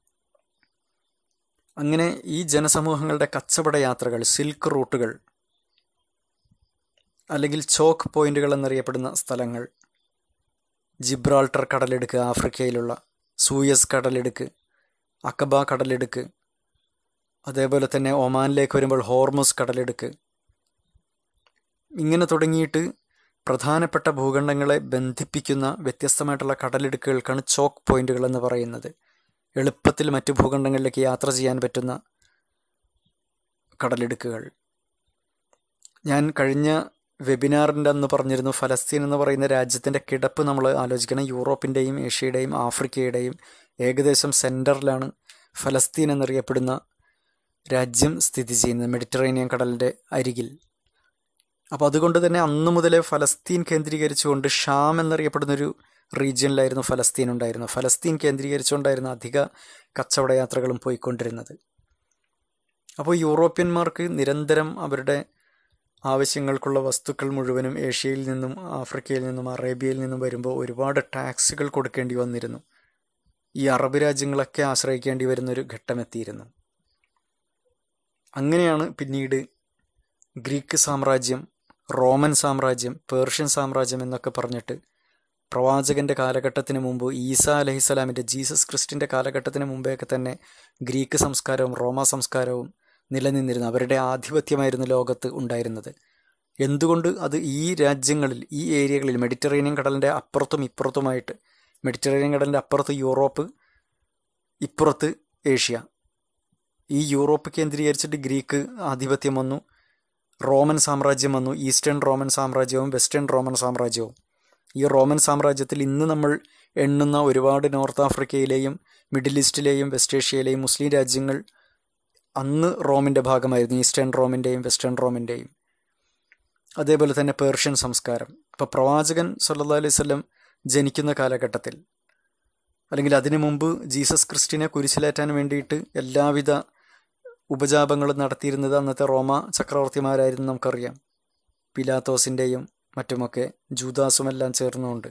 [SPEAKER 4] അങ്ങനെ ഈ ജനസമൂഹങ്ങളുടെ കച്ചവട യാത്രകൾ സിൽക്ക് റൂട്ടുകൾ അല്ലെങ്കിൽ ചോക്ക് പോയിന്റുകൾ എന്നറിയപ്പെടുന്ന സ്ഥലങ്ങൾ ജിബ്രാൾട്ടർ കടലെടുക്ക് ആഫ്രിക്കയിലുള്ള സൂയസ് കടലെടുക്ക് അക്കബ കടലെടുക്ക് അതേപോലെ തന്നെ ഒമാനിലേക്ക് വരുമ്പോൾ ഹോർമസ് കടലെടുക്ക് ഇങ്ങനെ തുടങ്ങിയിട്ട് പ്രധാനപ്പെട്ട ഭൂഖണ്ഡങ്ങളെ ബന്ധിപ്പിക്കുന്ന വ്യത്യസ്തമായിട്ടുള്ള കടലിടുക്കുകൾക്കാണ് ചോക്ക് പോയിന്റുകൾ എന്ന് പറയുന്നത് എളുപ്പത്തിൽ മറ്റു ഭൂഖണ്ഡങ്ങളിലേക്ക് യാത്ര ചെയ്യാൻ പറ്റുന്ന കടലിടുക്കുകൾ ഞാൻ കഴിഞ്ഞ വെബിനാറിൻ്റെ അന്ന് പറഞ്ഞിരുന്നു ഫലസ്തീൻ എന്ന് പറയുന്ന രാജ്യത്തിൻ്റെ കിടപ്പ് നമ്മൾ ആലോചിക്കണം യൂറോപ്പിൻ്റെയും ഏഷ്യയുടെയും ആഫ്രിക്കയുടെയും ഏകദേശം സെൻറ്ററിലാണ് ഫലസ്തീൻ എന്നറിയപ്പെടുന്ന രാജ്യം സ്ഥിതി ചെയ്യുന്നത് മെഡിറ്ററേനിയൻ കടലിൻ്റെ അരികിൽ അപ്പോൾ അതുകൊണ്ട് തന്നെ അന്നു മുതലേ ഫലസ്തീൻ കേന്ദ്രീകരിച്ചുകൊണ്ട് ഷാം എന്നറിയപ്പെടുന്നൊരു റീജിയനിലായിരുന്നു ഫലസ്തീൻ ഉണ്ടായിരുന്നത് ഫലസ്തീൻ കേന്ദ്രീകരിച്ചുകൊണ്ടായിരുന്നു അധിക കച്ചവട യാത്രകളും പോയിക്കൊണ്ടിരുന്നത് അപ്പോൾ യൂറോപ്യന്മാർക്ക് നിരന്തരം അവരുടെ ആവശ്യങ്ങൾക്കുള്ള വസ്തുക്കൾ മുഴുവനും ഏഷ്യയിൽ നിന്നും ആഫ്രിക്കയിൽ നിന്നും അറേബ്യയിൽ നിന്നും വരുമ്പോൾ ഒരുപാട് ടാക്സുകൾ കൊടുക്കേണ്ടി വന്നിരുന്നു ഈ അറബ് രാജ്യങ്ങളൊക്കെ ആശ്രയിക്കേണ്ടി വരുന്നൊരു ഘട്ടമെത്തിയിരുന്നു അങ്ങനെയാണ് പിന്നീട് ഗ്രീക്ക് സാമ്രാജ്യം റോമൻ സാമ്രാജ്യം പേർഷ്യൻ സാമ്രാജ്യം എന്നൊക്കെ പറഞ്ഞിട്ട് പ്രവാചകന്റെ കാലഘട്ടത്തിന് മുമ്പ് ഈസ അലഹിസ്സലാമിൻ്റെ ജീസസ് ക്രിസ്റ്റിൻ്റെ കാലഘട്ടത്തിന് മുമ്പേയൊക്കെ തന്നെ ഗ്രീക്ക് സംസ്കാരവും റോമ സംസ്കാരവും നിലനിന്നിരുന്നു അവരുടെ ആധിപത്യമായിരുന്നു ലോകത്ത് ഉണ്ടായിരുന്നത് എന്തുകൊണ്ട് അത് ഈ രാജ്യങ്ങളിൽ ഈ ഏരിയകളിൽ മെഡിറ്ററേനിയൻ കടലിൻ്റെ അപ്പുറത്തും ഇപ്പുറത്തുമായിട്ട് മെഡിറ്ററേനിയൻ കടലിൻ്റെ അപ്പുറത്ത് യൂറോപ്പ് ഇപ്പുറത്ത് ഏഷ്യ ഈ യൂറോപ്പ് കേന്ദ്രീകരിച്ചിട്ട് ഗ്രീക്ക് ആധിപത്യം വന്നു റോമൻ സാമ്രാജ്യം വന്നു ഈസ്റ്റേൺ റോമൻ സാമ്രാജ്യവും വെസ്റ്റേൺ റോമൻ സാമ്രാജ്യവും ഈ റോമൻ സാമ്രാജ്യത്തിൽ ഇന്ന് നമ്മൾ എണ്ണുന്ന ഒരുപാട് നോർത്ത് ആഫ്രിക്കയിലെയും മിഡിൽ ഈസ്റ്റിലെയും വെസ്റ്റ് ഏഷ്യയിലെയും മുസ്ലിം രാജ്യങ്ങൾ അന്ന് റോമിൻ്റെ ഭാഗമായിരുന്നു ഈസ്റ്റേൺ റോമിൻ്റെയും വെസ്റ്റേൺ റോമിൻ്റെയും അതേപോലെ തന്നെ പേർഷ്യൻ സംസ്കാരം ഇപ്പോൾ പ്രവാചകൻ സല്ലാ അലൈഹി സ്വല്ലം ജനിക്കുന്ന കാലഘട്ടത്തിൽ അല്ലെങ്കിൽ അതിനു മുമ്പ് ജീസസ് ക്രിസ്റ്റിനെ കുരിശിലേറ്റാൻ വേണ്ടിയിട്ട് എല്ലാവിധ ഉപജാപങ്ങളും നടത്തിയിരുന്നത് അന്നത്തെ റോമ ചക്രവർത്തിമാരായിരുന്നു നമുക്കറിയാം പിലാത്തോസിൻ്റെയും മറ്റുമൊക്കെ ജൂദാസുമെല്ലാം ചേർന്നുകൊണ്ട്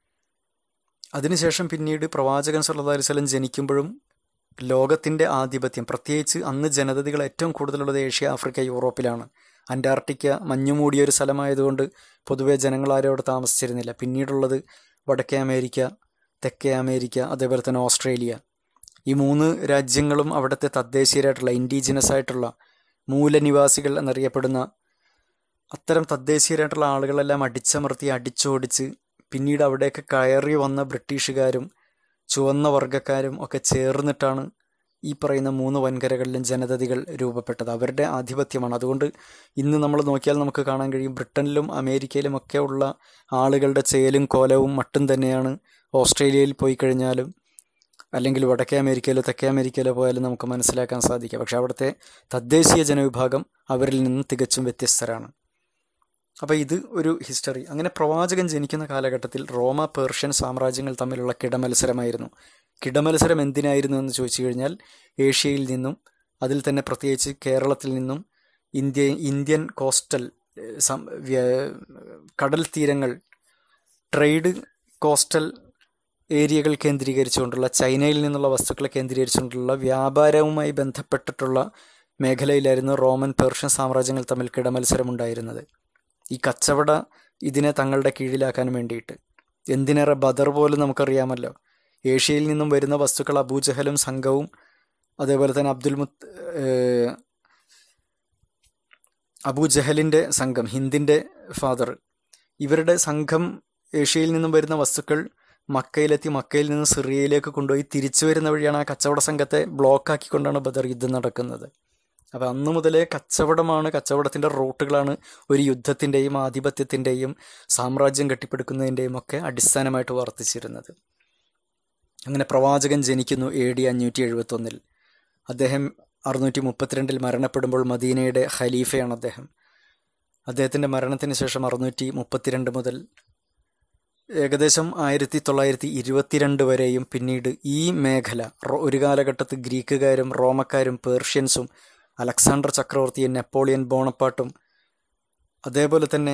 [SPEAKER 4] അതിനുശേഷം പിന്നീട് പ്രവാചകൻ സല്ലാ അലൈഹി സ്വലം ജനിക്കുമ്പോഴും ലോകത്തിൻ്റെ ആധിപത്യം പ്രത്യേകിച്ച് അന്ന് ജനതകൾ ഏറ്റവും കൂടുതലുള്ളത് ഏഷ്യ ആഫ്രിക്ക യൂറോപ്പിലാണ് അന്റാർട്ടിക്ക മഞ്ഞുമൂടിയ ഒരു സ്ഥലമായതുകൊണ്ട് പൊതുവെ ജനങ്ങൾ ആരും അവിടെ താമസിച്ചിരുന്നില്ല പിന്നീടുള്ളത് വടക്കേ അമേരിക്ക തെക്കേ അമേരിക്ക അതേപോലെ തന്നെ ഓസ്ട്രേലിയ ഈ മൂന്ന് രാജ്യങ്ങളും അവിടുത്തെ തദ്ദേശീയരായിട്ടുള്ള ഇൻഡിജിനസ് ആയിട്ടുള്ള മൂലനിവാസികൾ എന്നറിയപ്പെടുന്ന അത്തരം തദ്ദേശീയരായിട്ടുള്ള ആളുകളെല്ലാം അടിച്ചമർത്തി അടിച്ചോടിച്ച് പിന്നീട് അവിടേക്ക് കയറി വന്ന ബ്രിട്ടീഷുകാരും ചുവന്ന വർഗ്ഗക്കാരും ഒക്കെ ചേർന്നിട്ടാണ് ഈ പറയുന്ന മൂന്ന് വൻകരകളിലും ജനതതികൾ രൂപപ്പെട്ടത് അവരുടെ ആധിപത്യമാണ് അതുകൊണ്ട് ഇന്ന് നമ്മൾ നോക്കിയാൽ നമുക്ക് കാണാൻ കഴിയും ബ്രിട്ടനിലും അമേരിക്കയിലും ഒക്കെ ഉള്ള ആളുകളുടെ ചേലും കോലവും മട്ടും തന്നെയാണ് ഓസ്ട്രേലിയയിൽ പോയി കഴിഞ്ഞാലും അല്ലെങ്കിൽ വടക്കേ അമേരിക്കയിലോ തെക്കേ അമേരിക്കയിലോ പോയാലും നമുക്ക് മനസ്സിലാക്കാൻ സാധിക്കുക പക്ഷെ അവിടുത്തെ തദ്ദേശീയ ജനവിഭാഗം അവരിൽ നിന്നും തികച്ചും വ്യത്യസ്തരാണ് അപ്പോൾ ഇത് ഒരു ഹിസ്റ്ററി അങ്ങനെ പ്രവാചകൻ ജനിക്കുന്ന കാലഘട്ടത്തിൽ റോമ പേർഷ്യൻ സാമ്രാജ്യങ്ങൾ തമ്മിലുള്ള കിടമത്സരമായിരുന്നു കിടമത്സരം എന്തിനായിരുന്നു എന്ന് ചോദിച്ചു കഴിഞ്ഞാൽ ഏഷ്യയിൽ നിന്നും അതിൽ തന്നെ പ്രത്യേകിച്ച് കേരളത്തിൽ നിന്നും ഇന്ത്യ ഇന്ത്യൻ കോസ്റ്റൽ കടൽ തീരങ്ങൾ ട്രേഡ് കോസ്റ്റൽ ഏരിയകൾ കേന്ദ്രീകരിച്ചുകൊണ്ടുള്ള ചൈനയിൽ നിന്നുള്ള വസ്തുക്കളെ കേന്ദ്രീകരിച്ചുകൊണ്ടുള്ള വ്യാപാരവുമായി ബന്ധപ്പെട്ടിട്ടുള്ള മേഖലയിലായിരുന്നു റോമൻ പേർഷ്യൻ സാമ്രാജ്യങ്ങൾ തമ്മിൽ കിടമത്സരം ഉണ്ടായിരുന്നത് ഈ കച്ചവട ഇതിനെ തങ്ങളുടെ കീഴിലാക്കാൻ വേണ്ടിയിട്ട് എന്തിനേറെ ബദർ പോലും നമുക്കറിയാമല്ലോ ഏഷ്യയിൽ നിന്നും വരുന്ന വസ്തുക്കൾ അബൂജഹലും സംഘവും അതേപോലെ തന്നെ അബ്ദുൽ മുത്ത് അബൂ ജഹലിൻ്റെ സംഘം ഹിന്ദിൻ്റെ ഫാദർ ഇവരുടെ സംഘം ഏഷ്യയിൽ നിന്നും വരുന്ന വസ്തുക്കൾ മക്കയിലെത്തി മക്കയിൽ നിന്ന് സിറിയയിലേക്ക് കൊണ്ടുപോയി തിരിച്ചു വരുന്ന വഴിയാണ് ആ കച്ചവട സംഘത്തെ ബ്ലോക്കാക്കിക്കൊണ്ടാണ് ബദർ യുദ്ധം നടക്കുന്നത് അപ്പം അന്ന് മുതലേ കച്ചവടമാണ് കച്ചവടത്തിൻ്റെ റൂട്ടുകളാണ് ഒരു യുദ്ധത്തിൻ്റെയും ആധിപത്യത്തിൻ്റെയും സാമ്രാജ്യം കെട്ടിപ്പടുക്കുന്നതിൻ്റെയും ഒക്കെ അടിസ്ഥാനമായിട്ട് വർത്തിച്ചിരുന്നത് അങ്ങനെ പ്രവാചകൻ ജനിക്കുന്നു എ ഡി അഞ്ഞൂറ്റി എഴുപത്തൊന്നിൽ അദ്ദേഹം അറുന്നൂറ്റി മുപ്പത്തിരണ്ടിൽ മരണപ്പെടുമ്പോൾ മദീനയുടെ ഖലീഫയാണ് അദ്ദേഹം അദ്ദേഹത്തിൻ്റെ മരണത്തിന് ശേഷം അറുന്നൂറ്റി മുപ്പത്തിരണ്ട് മുതൽ ഏകദേശം ആയിരത്തി തൊള്ളായിരത്തി ഇരുപത്തിരണ്ട് വരെയും പിന്നീട് ഈ മേഖല ഒരു കാലഘട്ടത്ത് ഗ്രീക്കുകാരും റോമക്കാരും പേർഷ്യൻസും അലക്സാണ്ടർ ചക്രവർത്തിയും നെപ്പോളിയൻ ബോണപ്പാട്ടും അതേപോലെ തന്നെ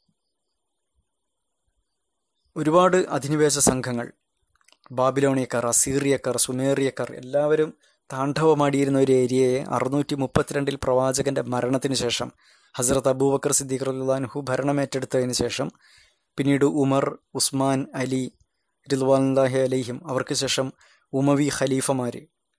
[SPEAKER 4] ഒരുപാട് അധിനിവേശ സംഘങ്ങൾ ബാബിലോണിയക്കാർ അസീറിയക്കാർ സുമേറിയക്കാർ എല്ലാവരും താണ്ഡവമാടിയിരുന്ന ഒരു ഏരിയയെ അറുന്നൂറ്റി മുപ്പത്തിരണ്ടിൽ പ്രവാചകന്റെ മരണത്തിന് ശേഷം ഹസ്രത്ത് അബൂബക്കർ സിദ്ദീഖ് റഹ്ലാൻഹു ഭരണമേറ്റെടുത്തതിന് ശേഷം പിന്നീട് ഉമർ ഉസ്മാൻ അലി റിദ്വാൻലാഹി അലിഹിം അവർക്ക് ശേഷം ഉമവി ഖലീഫമാർ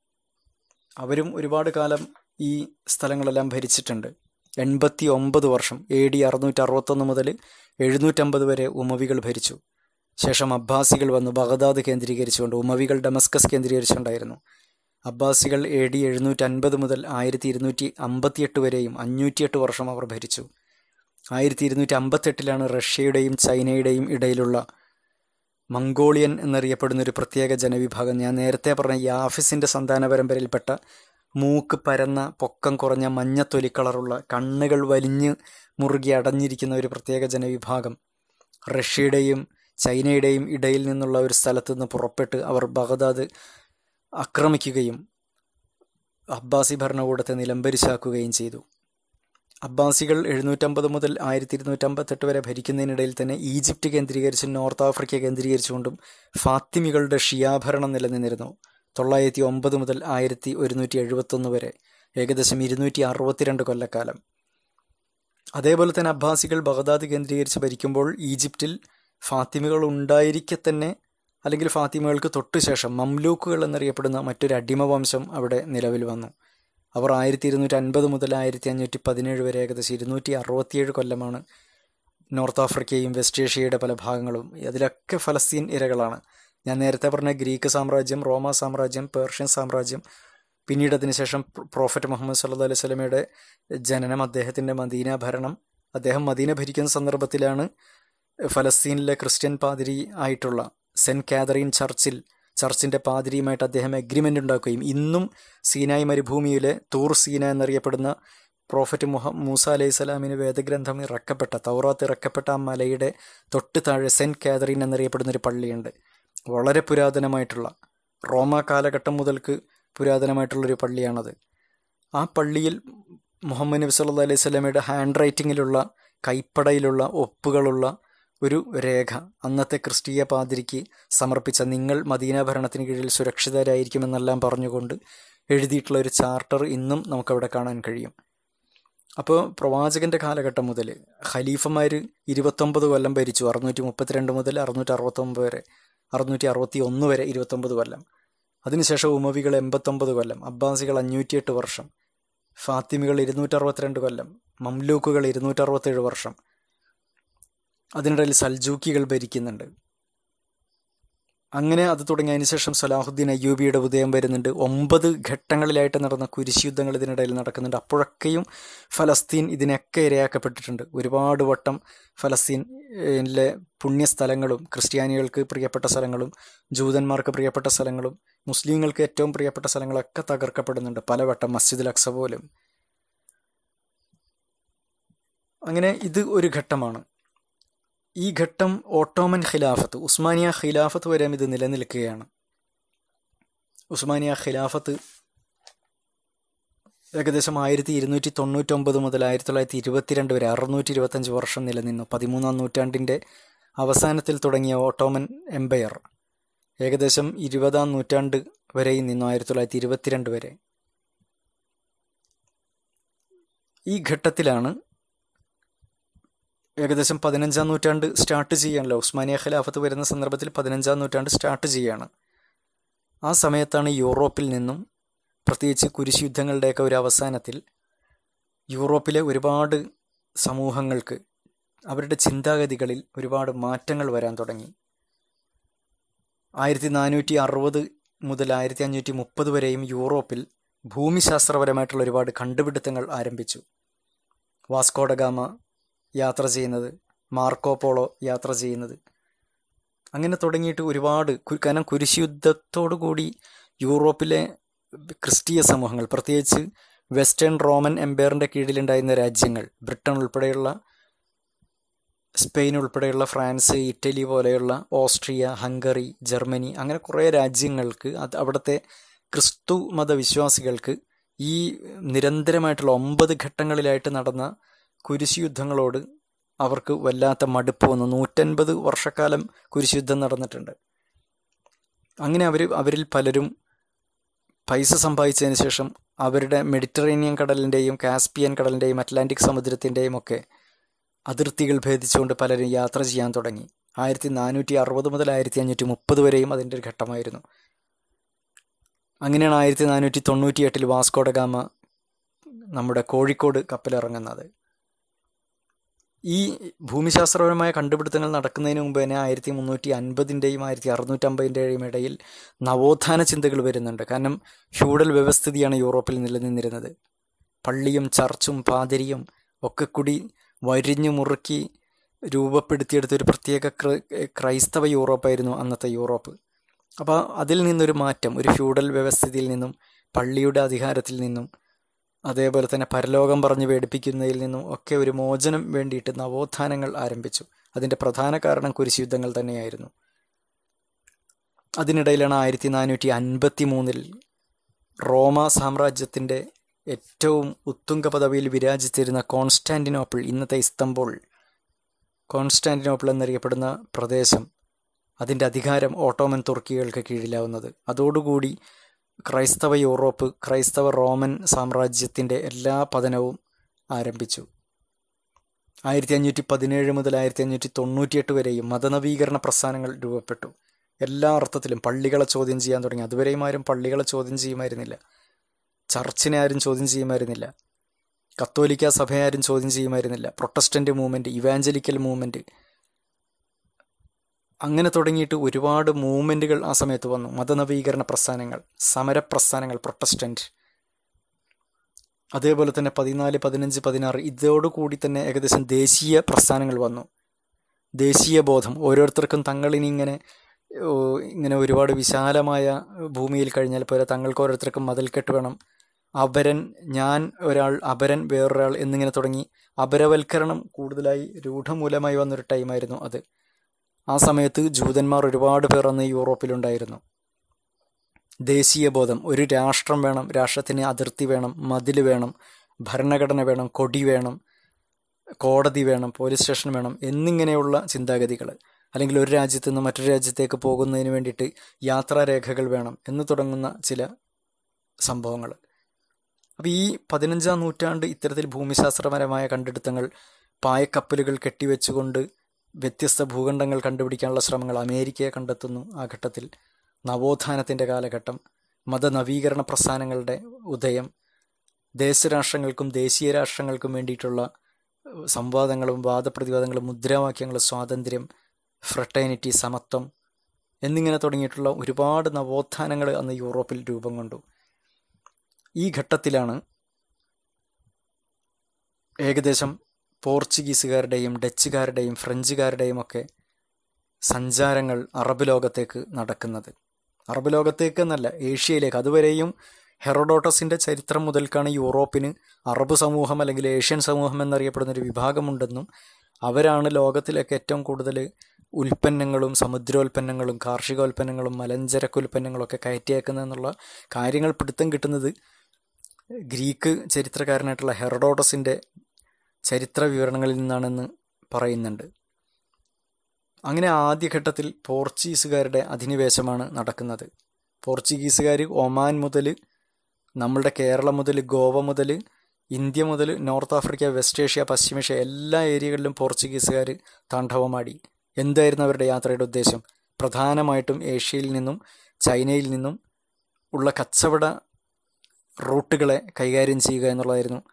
[SPEAKER 4] അവരും ഒരുപാട് കാലം ഈ സ്ഥലങ്ങളെല്ലാം ഭരിച്ചിട്ടുണ്ട് എൺപത്തി ഒമ്പത് വർഷം എ ഡി അറുന്നൂറ്റി അറുപത്തൊന്ന് മുതൽ എഴുന്നൂറ്റമ്പത് വരെ ഉമവികൾ ഭരിച്ചു ശേഷം അബ്ബാസികൾ വന്നു ബഗദാദ് കേന്ദ്രീകരിച്ചുകൊണ്ട് ഉമവികൾ ഡമസ്കസ് കേന്ദ്രീകരിച്ചുകൊണ്ടായിരുന്നു അബ്ബാസികൾ എ ഡി എഴുന്നൂറ്റി അൻപത് മുതൽ ആയിരത്തി ഇരുന്നൂറ്റി അമ്പത്തിയെട്ട് വരെയും അഞ്ഞൂറ്റിയെട്ട് വർഷം അവർ ഭരിച്ചു ആയിരത്തി ഇരുന്നൂറ്റി അമ്പത്തെട്ടിലാണ് റഷ്യയുടെയും ചൈനയുടെയും ഇടയിലുള്ള മംഗോളിയൻ എന്നറിയപ്പെടുന്ന ഒരു പ്രത്യേക ജനവിഭാഗം ഞാൻ നേരത്തെ പറഞ്ഞ യാഫിസിൻ്റെ സന്താന പരമ്പരയിൽപ്പെട്ട മൂക്ക് പരന്ന പൊക്കം കുറഞ്ഞ മഞ്ഞത്തൊലി കളറുള്ള കണ്ണുകൾ വലിഞ്ഞ് മുറുകി അടഞ്ഞിരിക്കുന്ന ഒരു പ്രത്യേക ജനവിഭാഗം റഷ്യയുടെയും ചൈനയുടെയും ഇടയിൽ നിന്നുള്ള ഒരു സ്ഥലത്ത് നിന്ന് പുറപ്പെട്ട് അവർ ബഗദാദ് ആക്രമിക്കുകയും അബ്ബാസി ഭരണകൂടത്തെ നിലംപരിശാക്കുകയും ചെയ്തു അബ്ബാസികൾ എഴുന്നൂറ്റമ്പത് മുതൽ ആയിരത്തി ഇരുന്നൂറ്റമ്പത്തെട്ട് വരെ ഭരിക്കുന്നതിനിടയിൽ തന്നെ ഈജിപ്റ്റ് കേന്ദ്രീകരിച്ചും നോർത്ത് ആഫ്രിക്ക കേന്ദ്രീകരിച്ചുകൊണ്ടും ഫാത്തിമികളുടെ ഷിയാഭരണം നിലനിന്നിരുന്നു തൊള്ളായിരത്തി ഒമ്പത് മുതൽ ആയിരത്തി ഒരുന്നൂറ്റി എഴുപത്തൊന്ന് വരെ ഏകദേശം ഇരുന്നൂറ്റി അറുപത്തിരണ്ട് കൊല്ലക്കാലം അതേപോലെ തന്നെ അബ്ബാസികൾ ബഗ്ദാദ് കേന്ദ്രീകരിച്ച് ഭരിക്കുമ്പോൾ ഈജിപ്തിൽ ഫാത്തിമികൾ ഉണ്ടായിരിക്കെ തന്നെ അല്ലെങ്കിൽ ഫാത്തിമകൾക്ക് തൊട്ടു ശേഷം മംലൂക്കുകൾ എന്നറിയപ്പെടുന്ന മറ്റൊരു അടിമവംശം അവിടെ നിലവിൽ വന്നു അവർ ആയിരത്തി ഇരുന്നൂറ്റി അൻപത് മുതൽ ആയിരത്തി അഞ്ഞൂറ്റി പതിനേഴ് വരെ ഏകദേശം ഇരുന്നൂറ്റി അറുപത്തിയേഴ് കൊല്ലമാണ് നോർത്ത് ആഫ്രിക്കയും വെസ്റ്റ് ഏഷ്യയുടെ പല ഭാഗങ്ങളും അതിലൊക്കെ ഫലസ്തീൻ ഇരകളാണ് ഞാൻ നേരത്തെ പറഞ്ഞ ഗ്രീക്ക് സാമ്രാജ്യം റോമ സാമ്രാജ്യം പേർഷ്യൻ സാമ്രാജ്യം പിന്നീട് അതിനുശേഷം പ്രോഫറ്റ് മുഹമ്മദ് സല്ലു അലൈഹി സ്വലമയുടെ ജനനം അദ്ദേഹത്തിൻ്റെ മദീന ഭരണം അദ്ദേഹം മദീന ഭരിക്കുന്ന സന്ദർഭത്തിലാണ് ഫലസ്തീനിലെ ക്രിസ്ത്യൻ പാതിരി ആയിട്ടുള്ള സെൻറ്റ് കാതറീൻ ചർച്ചിൽ ചർച്ചിൻ്റെ പാതിരിയുമായിട്ട് അദ്ദേഹം എഗ്രിമെൻ്റ് ഉണ്ടാക്കുകയും ഇന്നും സീനായ് മരുഭൂമിയിലെ തൂർ സീന എന്നറിയപ്പെടുന്ന പ്രോഫറ്റ് മുഹ മൂസ അലൈഹി സ്വലാമിന് വേദഗ്രന്ഥം ഇറക്കപ്പെട്ട തൗറാത്ത് ഇറക്കപ്പെട്ട ആ മലയുടെ തൊട്ട് താഴെ സെൻറ്റ് കാതറീൻ എന്നറിയപ്പെടുന്ന ഒരു പള്ളിയുണ്ട് വളരെ പുരാതനമായിട്ടുള്ള റോമ കാലഘട്ടം മുതൽക്ക് പുരാതനമായിട്ടുള്ളൊരു പള്ളിയാണത് ആ പള്ളിയിൽ മുഹമ്മദ് നബി സല്ലു അലൈഹി സ്വലമയുടെ ഹാൻഡ് റൈറ്റിങ്ങിലുള്ള കൈപ്പടയിലുള്ള ഒപ്പുകളുള്ള ഒരു രേഖ അന്നത്തെ ക്രിസ്തീയ പാതിരിക്ക് സമർപ്പിച്ച നിങ്ങൾ മദീന ഭരണത്തിന് കീഴിൽ സുരക്ഷിതരായിരിക്കുമെന്നെല്ലാം പറഞ്ഞുകൊണ്ട് എഴുതിയിട്ടുള്ള ഒരു ചാർട്ടർ ഇന്നും നമുക്കവിടെ കാണാൻ കഴിയും അപ്പോൾ പ്രവാചകന്റെ കാലഘട്ടം മുതൽ ഖലീഫമാർ ഇരുപത്തൊമ്പത് കൊല്ലം ഭരിച്ചു അറുന്നൂറ്റി മുപ്പത്തിരണ്ട് മുതൽ അറുന്നൂറ്റി അറുപത്തൊമ്പത് വരെ അറുന്നൂറ്റി അറുപത്തി ഒന്ന് വരെ ഇരുപത്തൊമ്പത് കൊല്ലം അതിനുശേഷം ഉമവികൾ എൺപത്തൊമ്പത് കൊല്ലം അബ്ബാസികൾ അഞ്ഞൂറ്റിയെട്ട് വർഷം ഫാത്തിമികൾ ഇരുന്നൂറ്ററുപത്തിരണ്ട് കൊല്ലം മംലൂക്കുകൾ ഇരുന്നൂറ്ററുപത്തേഴ് വർഷം അതിനിടയിൽ സൽജൂക്കികൾ ഭരിക്കുന്നുണ്ട് അങ്ങനെ അത് തുടങ്ങിയതിന് ശേഷം സലാഹുദ്ദീൻ അയ്യൂബിയുടെ ഉദയം വരുന്നുണ്ട് ഒമ്പത് ഘട്ടങ്ങളിലായിട്ട് നടന്ന കുരിശുയുദ്ധങ്ങൾ ഇതിനിടയിൽ നടക്കുന്നുണ്ട് അപ്പോഴൊക്കെയും ഫലസ്തീൻ ഇതിനൊക്കെ ഇരയാക്കപ്പെട്ടിട്ടുണ്ട് ഒരുപാട് വട്ടം ഫലസ്തീനിലെ പുണ്യസ്ഥലങ്ങളും ക്രിസ്ത്യാനികൾക്ക് പ്രിയപ്പെട്ട സ്ഥലങ്ങളും ജൂതന്മാർക്ക് പ്രിയപ്പെട്ട സ്ഥലങ്ങളും മുസ്ലിങ്ങൾക്ക് ഏറ്റവും പ്രിയപ്പെട്ട സ്ഥലങ്ങളൊക്കെ തകർക്കപ്പെടുന്നുണ്ട് പലവട്ടം മസ്ജിദുൽ അക്സ പോലും അങ്ങനെ ഇത് ഒരു ഘട്ടമാണ് ഈ ഘട്ടം ഓട്ടോമൻ ഖിലാഫത്ത് ഉസ്മാനിയ ഖിലാഫത്ത് വരെ ഇത് നിലനിൽക്കുകയാണ് ഉസ്മാനിയ ഖിലാഫത്ത് ഏകദേശം ആയിരത്തി ഇരുന്നൂറ്റി തൊണ്ണൂറ്റൊമ്പത് മുതൽ ആയിരത്തി തൊള്ളായിരത്തി ഇരുപത്തിരണ്ട് വരെ അറുന്നൂറ്റി ഇരുപത്തഞ്ച് വർഷം നിലനിന്നു പതിമൂന്നാം നൂറ്റാണ്ടിൻ്റെ അവസാനത്തിൽ തുടങ്ങിയ ഓട്ടോമൻ എംപയർ ഏകദേശം ഇരുപതാം നൂറ്റാണ്ട് വരെയും നിന്നു ആയിരത്തി തൊള്ളായിരത്തി ഇരുപത്തിരണ്ട് വരെ ഈ ഘട്ടത്തിലാണ് ഏകദേശം പതിനഞ്ചാം നൂറ്റാണ്ട് സ്റ്റാർട്ട് ചെയ്യാണല്ലോ ഉസ്മാനിയ ഖിലാഫത്ത് വരുന്ന സന്ദർഭത്തിൽ പതിനഞ്ചാം നൂറ്റാണ്ട് സ്റ്റാർട്ട് ചെയ്യാണ് ആ സമയത്താണ് യൂറോപ്പിൽ നിന്നും പ്രത്യേകിച്ച് കുരിശ് യുദ്ധങ്ങളുടെയൊക്കെ ഒരു അവസാനത്തിൽ യൂറോപ്പിലെ ഒരുപാട് സമൂഹങ്ങൾക്ക് അവരുടെ ചിന്താഗതികളിൽ ഒരുപാട് മാറ്റങ്ങൾ വരാൻ തുടങ്ങി ആയിരത്തി നാനൂറ്റി അറുപത് മുതൽ ആയിരത്തി അഞ്ഞൂറ്റി മുപ്പത് വരെയും യൂറോപ്പിൽ ഭൂമിശാസ്ത്രപരമായിട്ടുള്ള ഒരുപാട് കണ്ടുപിടുത്തങ്ങൾ ആരംഭിച്ചു വാസ്കോഡഗാമ യാത്ര ചെയ്യുന്നത് മാർക്കോ പോളോ യാത്ര ചെയ്യുന്നത് അങ്ങനെ തുടങ്ങിയിട്ട് ഒരുപാട് കു- കാരണം കുരിശുയുദ്ധത്തോടു കൂടി യൂറോപ്പിലെ ക്രിസ്തീയ സമൂഹങ്ങൾ പ്രത്യേകിച്ച് വെസ്റ്റേൺ റോമൻ എംപയറിൻ്റെ കീഴിലുണ്ടായിരുന്ന രാജ്യങ്ങൾ ബ്രിട്ടൻ ഉൾപ്പെടെയുള്ള സ്പെയിൻ ഉൾപ്പെടെയുള്ള ഫ്രാൻസ് ഇറ്റലി പോലെയുള്ള ഓസ്ട്രിയ ഹംഗറി ജർമ്മനി അങ്ങനെ കുറേ രാജ്യങ്ങൾക്ക് അത് അവിടുത്തെ ക്രിസ്തു മതവിശ്വാസികൾക്ക് ഈ നിരന്തരമായിട്ടുള്ള ഒമ്പത് ഘട്ടങ്ങളിലായിട്ട് നടന്ന കുരിശു യുദ്ധങ്ങളോട് അവർക്ക് വല്ലാത്ത മടുപ്പ് വന്നു നൂറ്റൻപത് വർഷക്കാലം കുരിശു യുദ്ധം നടന്നിട്ടുണ്ട് അങ്ങനെ അവർ അവരിൽ പലരും പൈസ സമ്പാദിച്ചതിന് ശേഷം അവരുടെ മെഡിറ്ററേനിയൻ കടലിൻ്റെയും കാസ്പിയൻ കടലിൻ്റെയും അറ്റ്ലാന്റിക് സമുദ്രത്തിൻ്റെയും ഒക്കെ അതിർത്തികൾ ഭേദിച്ചുകൊണ്ട് പലരും യാത്ര ചെയ്യാൻ തുടങ്ങി ആയിരത്തി നാനൂറ്റി അറുപത് മുതൽ ആയിരത്തി അഞ്ഞൂറ്റി മുപ്പത് വരെയും അതിൻ്റെ ഒരു ഘട്ടമായിരുന്നു അങ്ങനെയാണ് ആയിരത്തി നാനൂറ്റി തൊണ്ണൂറ്റി എട്ടിൽ വാസ്കോഡ ഗാമ നമ്മുടെ കോഴിക്കോട് കപ്പലിറങ്ങുന്നത് ഈ ഭൂമിശാസ്ത്രപരമായ കണ്ടുപിടുത്തങ്ങൾ നടക്കുന്നതിന് മുമ്പ് തന്നെ ആയിരത്തി മുന്നൂറ്റി അൻപതിൻ്റെയും ആയിരത്തി അറുന്നൂറ്റമ്പതിൻ്റെയും ഇടയിൽ നവോത്ഥാന ചിന്തകൾ വരുന്നുണ്ട് കാരണം ഫ്യൂഡൽ വ്യവസ്ഥിതിയാണ് യൂറോപ്പിൽ നിലനിന്നിരുന്നത് പള്ളിയും ചർച്ചും പാതിരിയും ഒക്കെ കൂടി വരിഞ്ഞു മുറുക്കി രൂപപ്പെടുത്തിയെടുത്ത ഒരു പ്രത്യേക ക്ര- ക്രൈസ്തവ യൂറോപ്പായിരുന്നു അന്നത്തെ യൂറോപ്പ് അപ്പോൾ അതിൽ നിന്നൊരു മാറ്റം ഒരു ഫ്യൂഡൽ വ്യവസ്ഥിതിയിൽ നിന്നും പള്ളിയുടെ അധികാരത്തിൽ നിന്നും അതേപോലെ തന്നെ പരലോകം പറഞ്ഞ് പേടിപ്പിക്കുന്നതിൽ നിന്നും ഒക്കെ ഒരു മോചനം വേണ്ടിയിട്ട് നവോത്ഥാനങ്ങൾ ആരംഭിച്ചു അതിൻ്റെ പ്രധാന കാരണം കുരിശുയുദ്ധങ്ങൾ തന്നെയായിരുന്നു അതിനിടയിലാണ് ആയിരത്തി നാനൂറ്റി അൻപത്തി മൂന്നിൽ റോമ സാമ്രാജ്യത്തിൻ്റെ ഏറ്റവും ഉത്തുംഗ പദവിയിൽ വിരാജിച്ചിരുന്ന കോൺസ്റ്റാന്റിനോപ്പിൾ ഇന്നത്തെ ഇസ്തംബുൾ കോൺസ്റ്റാന്റിനോപ്പിൾ എന്നറിയപ്പെടുന്ന പ്രദേശം അതിൻ്റെ അധികാരം ഓട്ടോമൻ തുർക്കികൾക്ക് കീഴിലാവുന്നത് അതോടുകൂടി ക്രൈസ്തവ യൂറോപ്പ് ക്രൈസ്തവ റോമൻ സാമ്രാജ്യത്തിൻ്റെ എല്ലാ പതനവും ആരംഭിച്ചു ആയിരത്തി അഞ്ഞൂറ്റി പതിനേഴ് മുതൽ ആയിരത്തി അഞ്ഞൂറ്റി തൊണ്ണൂറ്റിയെട്ട് വരെയും മതനവീകരണ പ്രസ്ഥാനങ്ങൾ രൂപപ്പെട്ടു എല്ലാ അർത്ഥത്തിലും പള്ളികളെ ചോദ്യം ചെയ്യാൻ തുടങ്ങി അതുവരെയും ആരും പള്ളികളെ ചോദ്യം ചെയ്യുമായിരുന്നില്ല ചർച്ചിനെ ആരും ചോദ്യം ചെയ്യുമായിരുന്നില്ല കത്തോലിക്ക സഭയെ ആരും ചോദ്യം ചെയ്യുമായിരുന്നില്ല പ്രൊട്ടസ്റ്റന്റ് മൂവ്മെന്റ് ഇവാഞ്ചലിക്കൽ മൂവ്മെന്റ് അങ്ങനെ തുടങ്ങിയിട്ട് ഒരുപാട് മൂവ്മെന്റുകൾ ആ സമയത്ത് വന്നു മതനവീകരണ പ്രസ്ഥാനങ്ങൾ സമരപ്രസ്ഥാനങ്ങൾ പ്രൊട്ടസ്റ്റന്റ് അതേപോലെ തന്നെ പതിനാല് പതിനഞ്ച് പതിനാറ് ഇതോടുകൂടി തന്നെ ഏകദേശം ദേശീയ പ്രസ്ഥാനങ്ങൾ വന്നു ദേശീയ ബോധം ഓരോരുത്തർക്കും തങ്ങളിനി ഇങ്ങനെ ഓ, ഇങ്ങനെ ഒരുപാട് വിശാലമായ ഭൂമിയിൽ കഴിഞ്ഞാൽ പോലെ തങ്ങൾക്ക് ഓരോരുത്തർക്കും മതിൽക്കെട്ട് വേണം അപരൻ ഞാൻ ഒരാൾ അപരൻ വേറൊരാൾ എന്നിങ്ങനെ തുടങ്ങി അപരവൽക്കരണം കൂടുതലായി രൂഢമൂലമായി വന്നൊരു ടൈമായിരുന്നു അത് ആ സമയത്ത് ജൂതന്മാർ ഒരുപാട് പേർ അന്ന് യൂറോപ്പിലുണ്ടായിരുന്നു ദേശീയ ബോധം ഒരു രാഷ്ട്രം വേണം രാഷ്ട്രത്തിന് അതിർത്തി വേണം മതിൽ വേണം ഭരണഘടന വേണം കൊടി വേണം കോടതി വേണം പോലീസ് സ്റ്റേഷൻ വേണം എന്നിങ്ങനെയുള്ള ചിന്താഗതികൾ അല്ലെങ്കിൽ ഒരു രാജ്യത്ത് നിന്ന് മറ്റൊരു രാജ്യത്തേക്ക് പോകുന്നതിന് വേണ്ടിയിട്ട് യാത്രാരേഖകൾ വേണം എന്ന് തുടങ്ങുന്ന ചില സംഭവങ്ങൾ അപ്പോൾ ഈ പതിനഞ്ചാം നൂറ്റാണ്ട് ഇത്തരത്തിൽ ഭൂമിശാസ്ത്രപരമായ കണ്ടെടുത്തങ്ങൾ പായക്കപ്പലുകൾ കെട്ടിവെച്ചുകൊണ്ട് വ്യത്യസ്ത ഭൂഖണ്ഡങ്ങൾ കണ്ടുപിടിക്കാനുള്ള ശ്രമങ്ങൾ അമേരിക്കയെ കണ്ടെത്തുന്നു ആ ഘട്ടത്തിൽ നവോത്ഥാനത്തിൻ്റെ കാലഘട്ടം മതനവീകരണ പ്രസ്ഥാനങ്ങളുടെ ഉദയം ദേശരാഷ്ട്രങ്ങൾക്കും ദേശീയ രാഷ്ട്രങ്ങൾക്കും വേണ്ടിയിട്ടുള്ള ഏഹ്, സംവാദങ്ങളും വാദപ്രതിവാദങ്ങളും മുദ്രാവാക്യങ്ങളും സ്വാതന്ത്ര്യം ഫ്രട്ടേണിറ്റി സമത്വം എന്നിങ്ങനെ തുടങ്ങിയിട്ടുള്ള ഒരുപാട് നവോത്ഥാനങ്ങൾ അന്ന് യൂറോപ്പിൽ രൂപം കൊണ്ടു ഈ ഘട്ടത്തിലാണ് ഏകദേശം പോർച്ചുഗീസുകാരുടെയും ഡച്ചുകാരുടെയും ഫ്രഞ്ചുകാരുടെയും ഒക്കെ സഞ്ചാരങ്ങൾ അറബ് ലോകത്തേക്ക് നടക്കുന്നത് അറബ് ലോകത്തേക്ക് എന്നല്ല ഏഷ്യയിലേക്ക് അതുവരെയും ഹെറോഡോട്ടസിന്റെ ചരിത്രം മുതൽക്കാണ് യൂറോപ്പിന് അറബ് സമൂഹം അല്ലെങ്കിൽ ഏഷ്യൻ സമൂഹം എന്നറിയപ്പെടുന്ന ഒരു വിഭാഗമുണ്ടെന്നും അവരാണ് ലോകത്തിലേക്ക് ഏറ്റവും കൂടുതൽ ഉൽപ്പന്നങ്ങളും സമുദ്രോൽപ്പന്നങ്ങളും കാർഷികോൽപ്പന്നങ്ങളും മലഞ്ചരക്ക് ഉൽപ്പന്നങ്ങളും ഒക്കെ കയറ്റിയേക്കുന്നതെന്നുള്ള കാര്യങ്ങൾ പിടുത്തം കിട്ടുന്നത് ഗ്രീക്ക് ചരിത്രകാരനായിട്ടുള്ള ഹെറോഡോട്ടസിന്റെ ചരിത്ര വിവരണങ്ങളിൽ നിന്നാണെന്ന് പറയുന്നുണ്ട് അങ്ങനെ ആദ്യഘട്ടത്തിൽ പോർച്ചുഗീസുകാരുടെ അധിനിവേശമാണ് നടക്കുന്നത് പോർച്ചുഗീസുകാർ ഒമാൻ മുതൽ നമ്മളുടെ കേരളം മുതൽ ഗോവ മുതൽ ഇന്ത്യ മുതൽ നോർത്ത് ആഫ്രിക്ക വെസ്റ്റ് ഏഷ്യ പശ്ചിമേഷ്യ എല്ലാ ഏരിയകളിലും പോർച്ചുഗീസുകാർ താണ്ഡവമാടി എന്തായിരുന്നു അവരുടെ യാത്രയുടെ ഉദ്ദേശം പ്രധാനമായിട്ടും ഏഷ്യയിൽ നിന്നും ചൈനയിൽ നിന്നും ഉള്ള കച്ചവട റൂട്ടുകളെ കൈകാര്യം ചെയ്യുക എന്നുള്ളതായിരുന്നു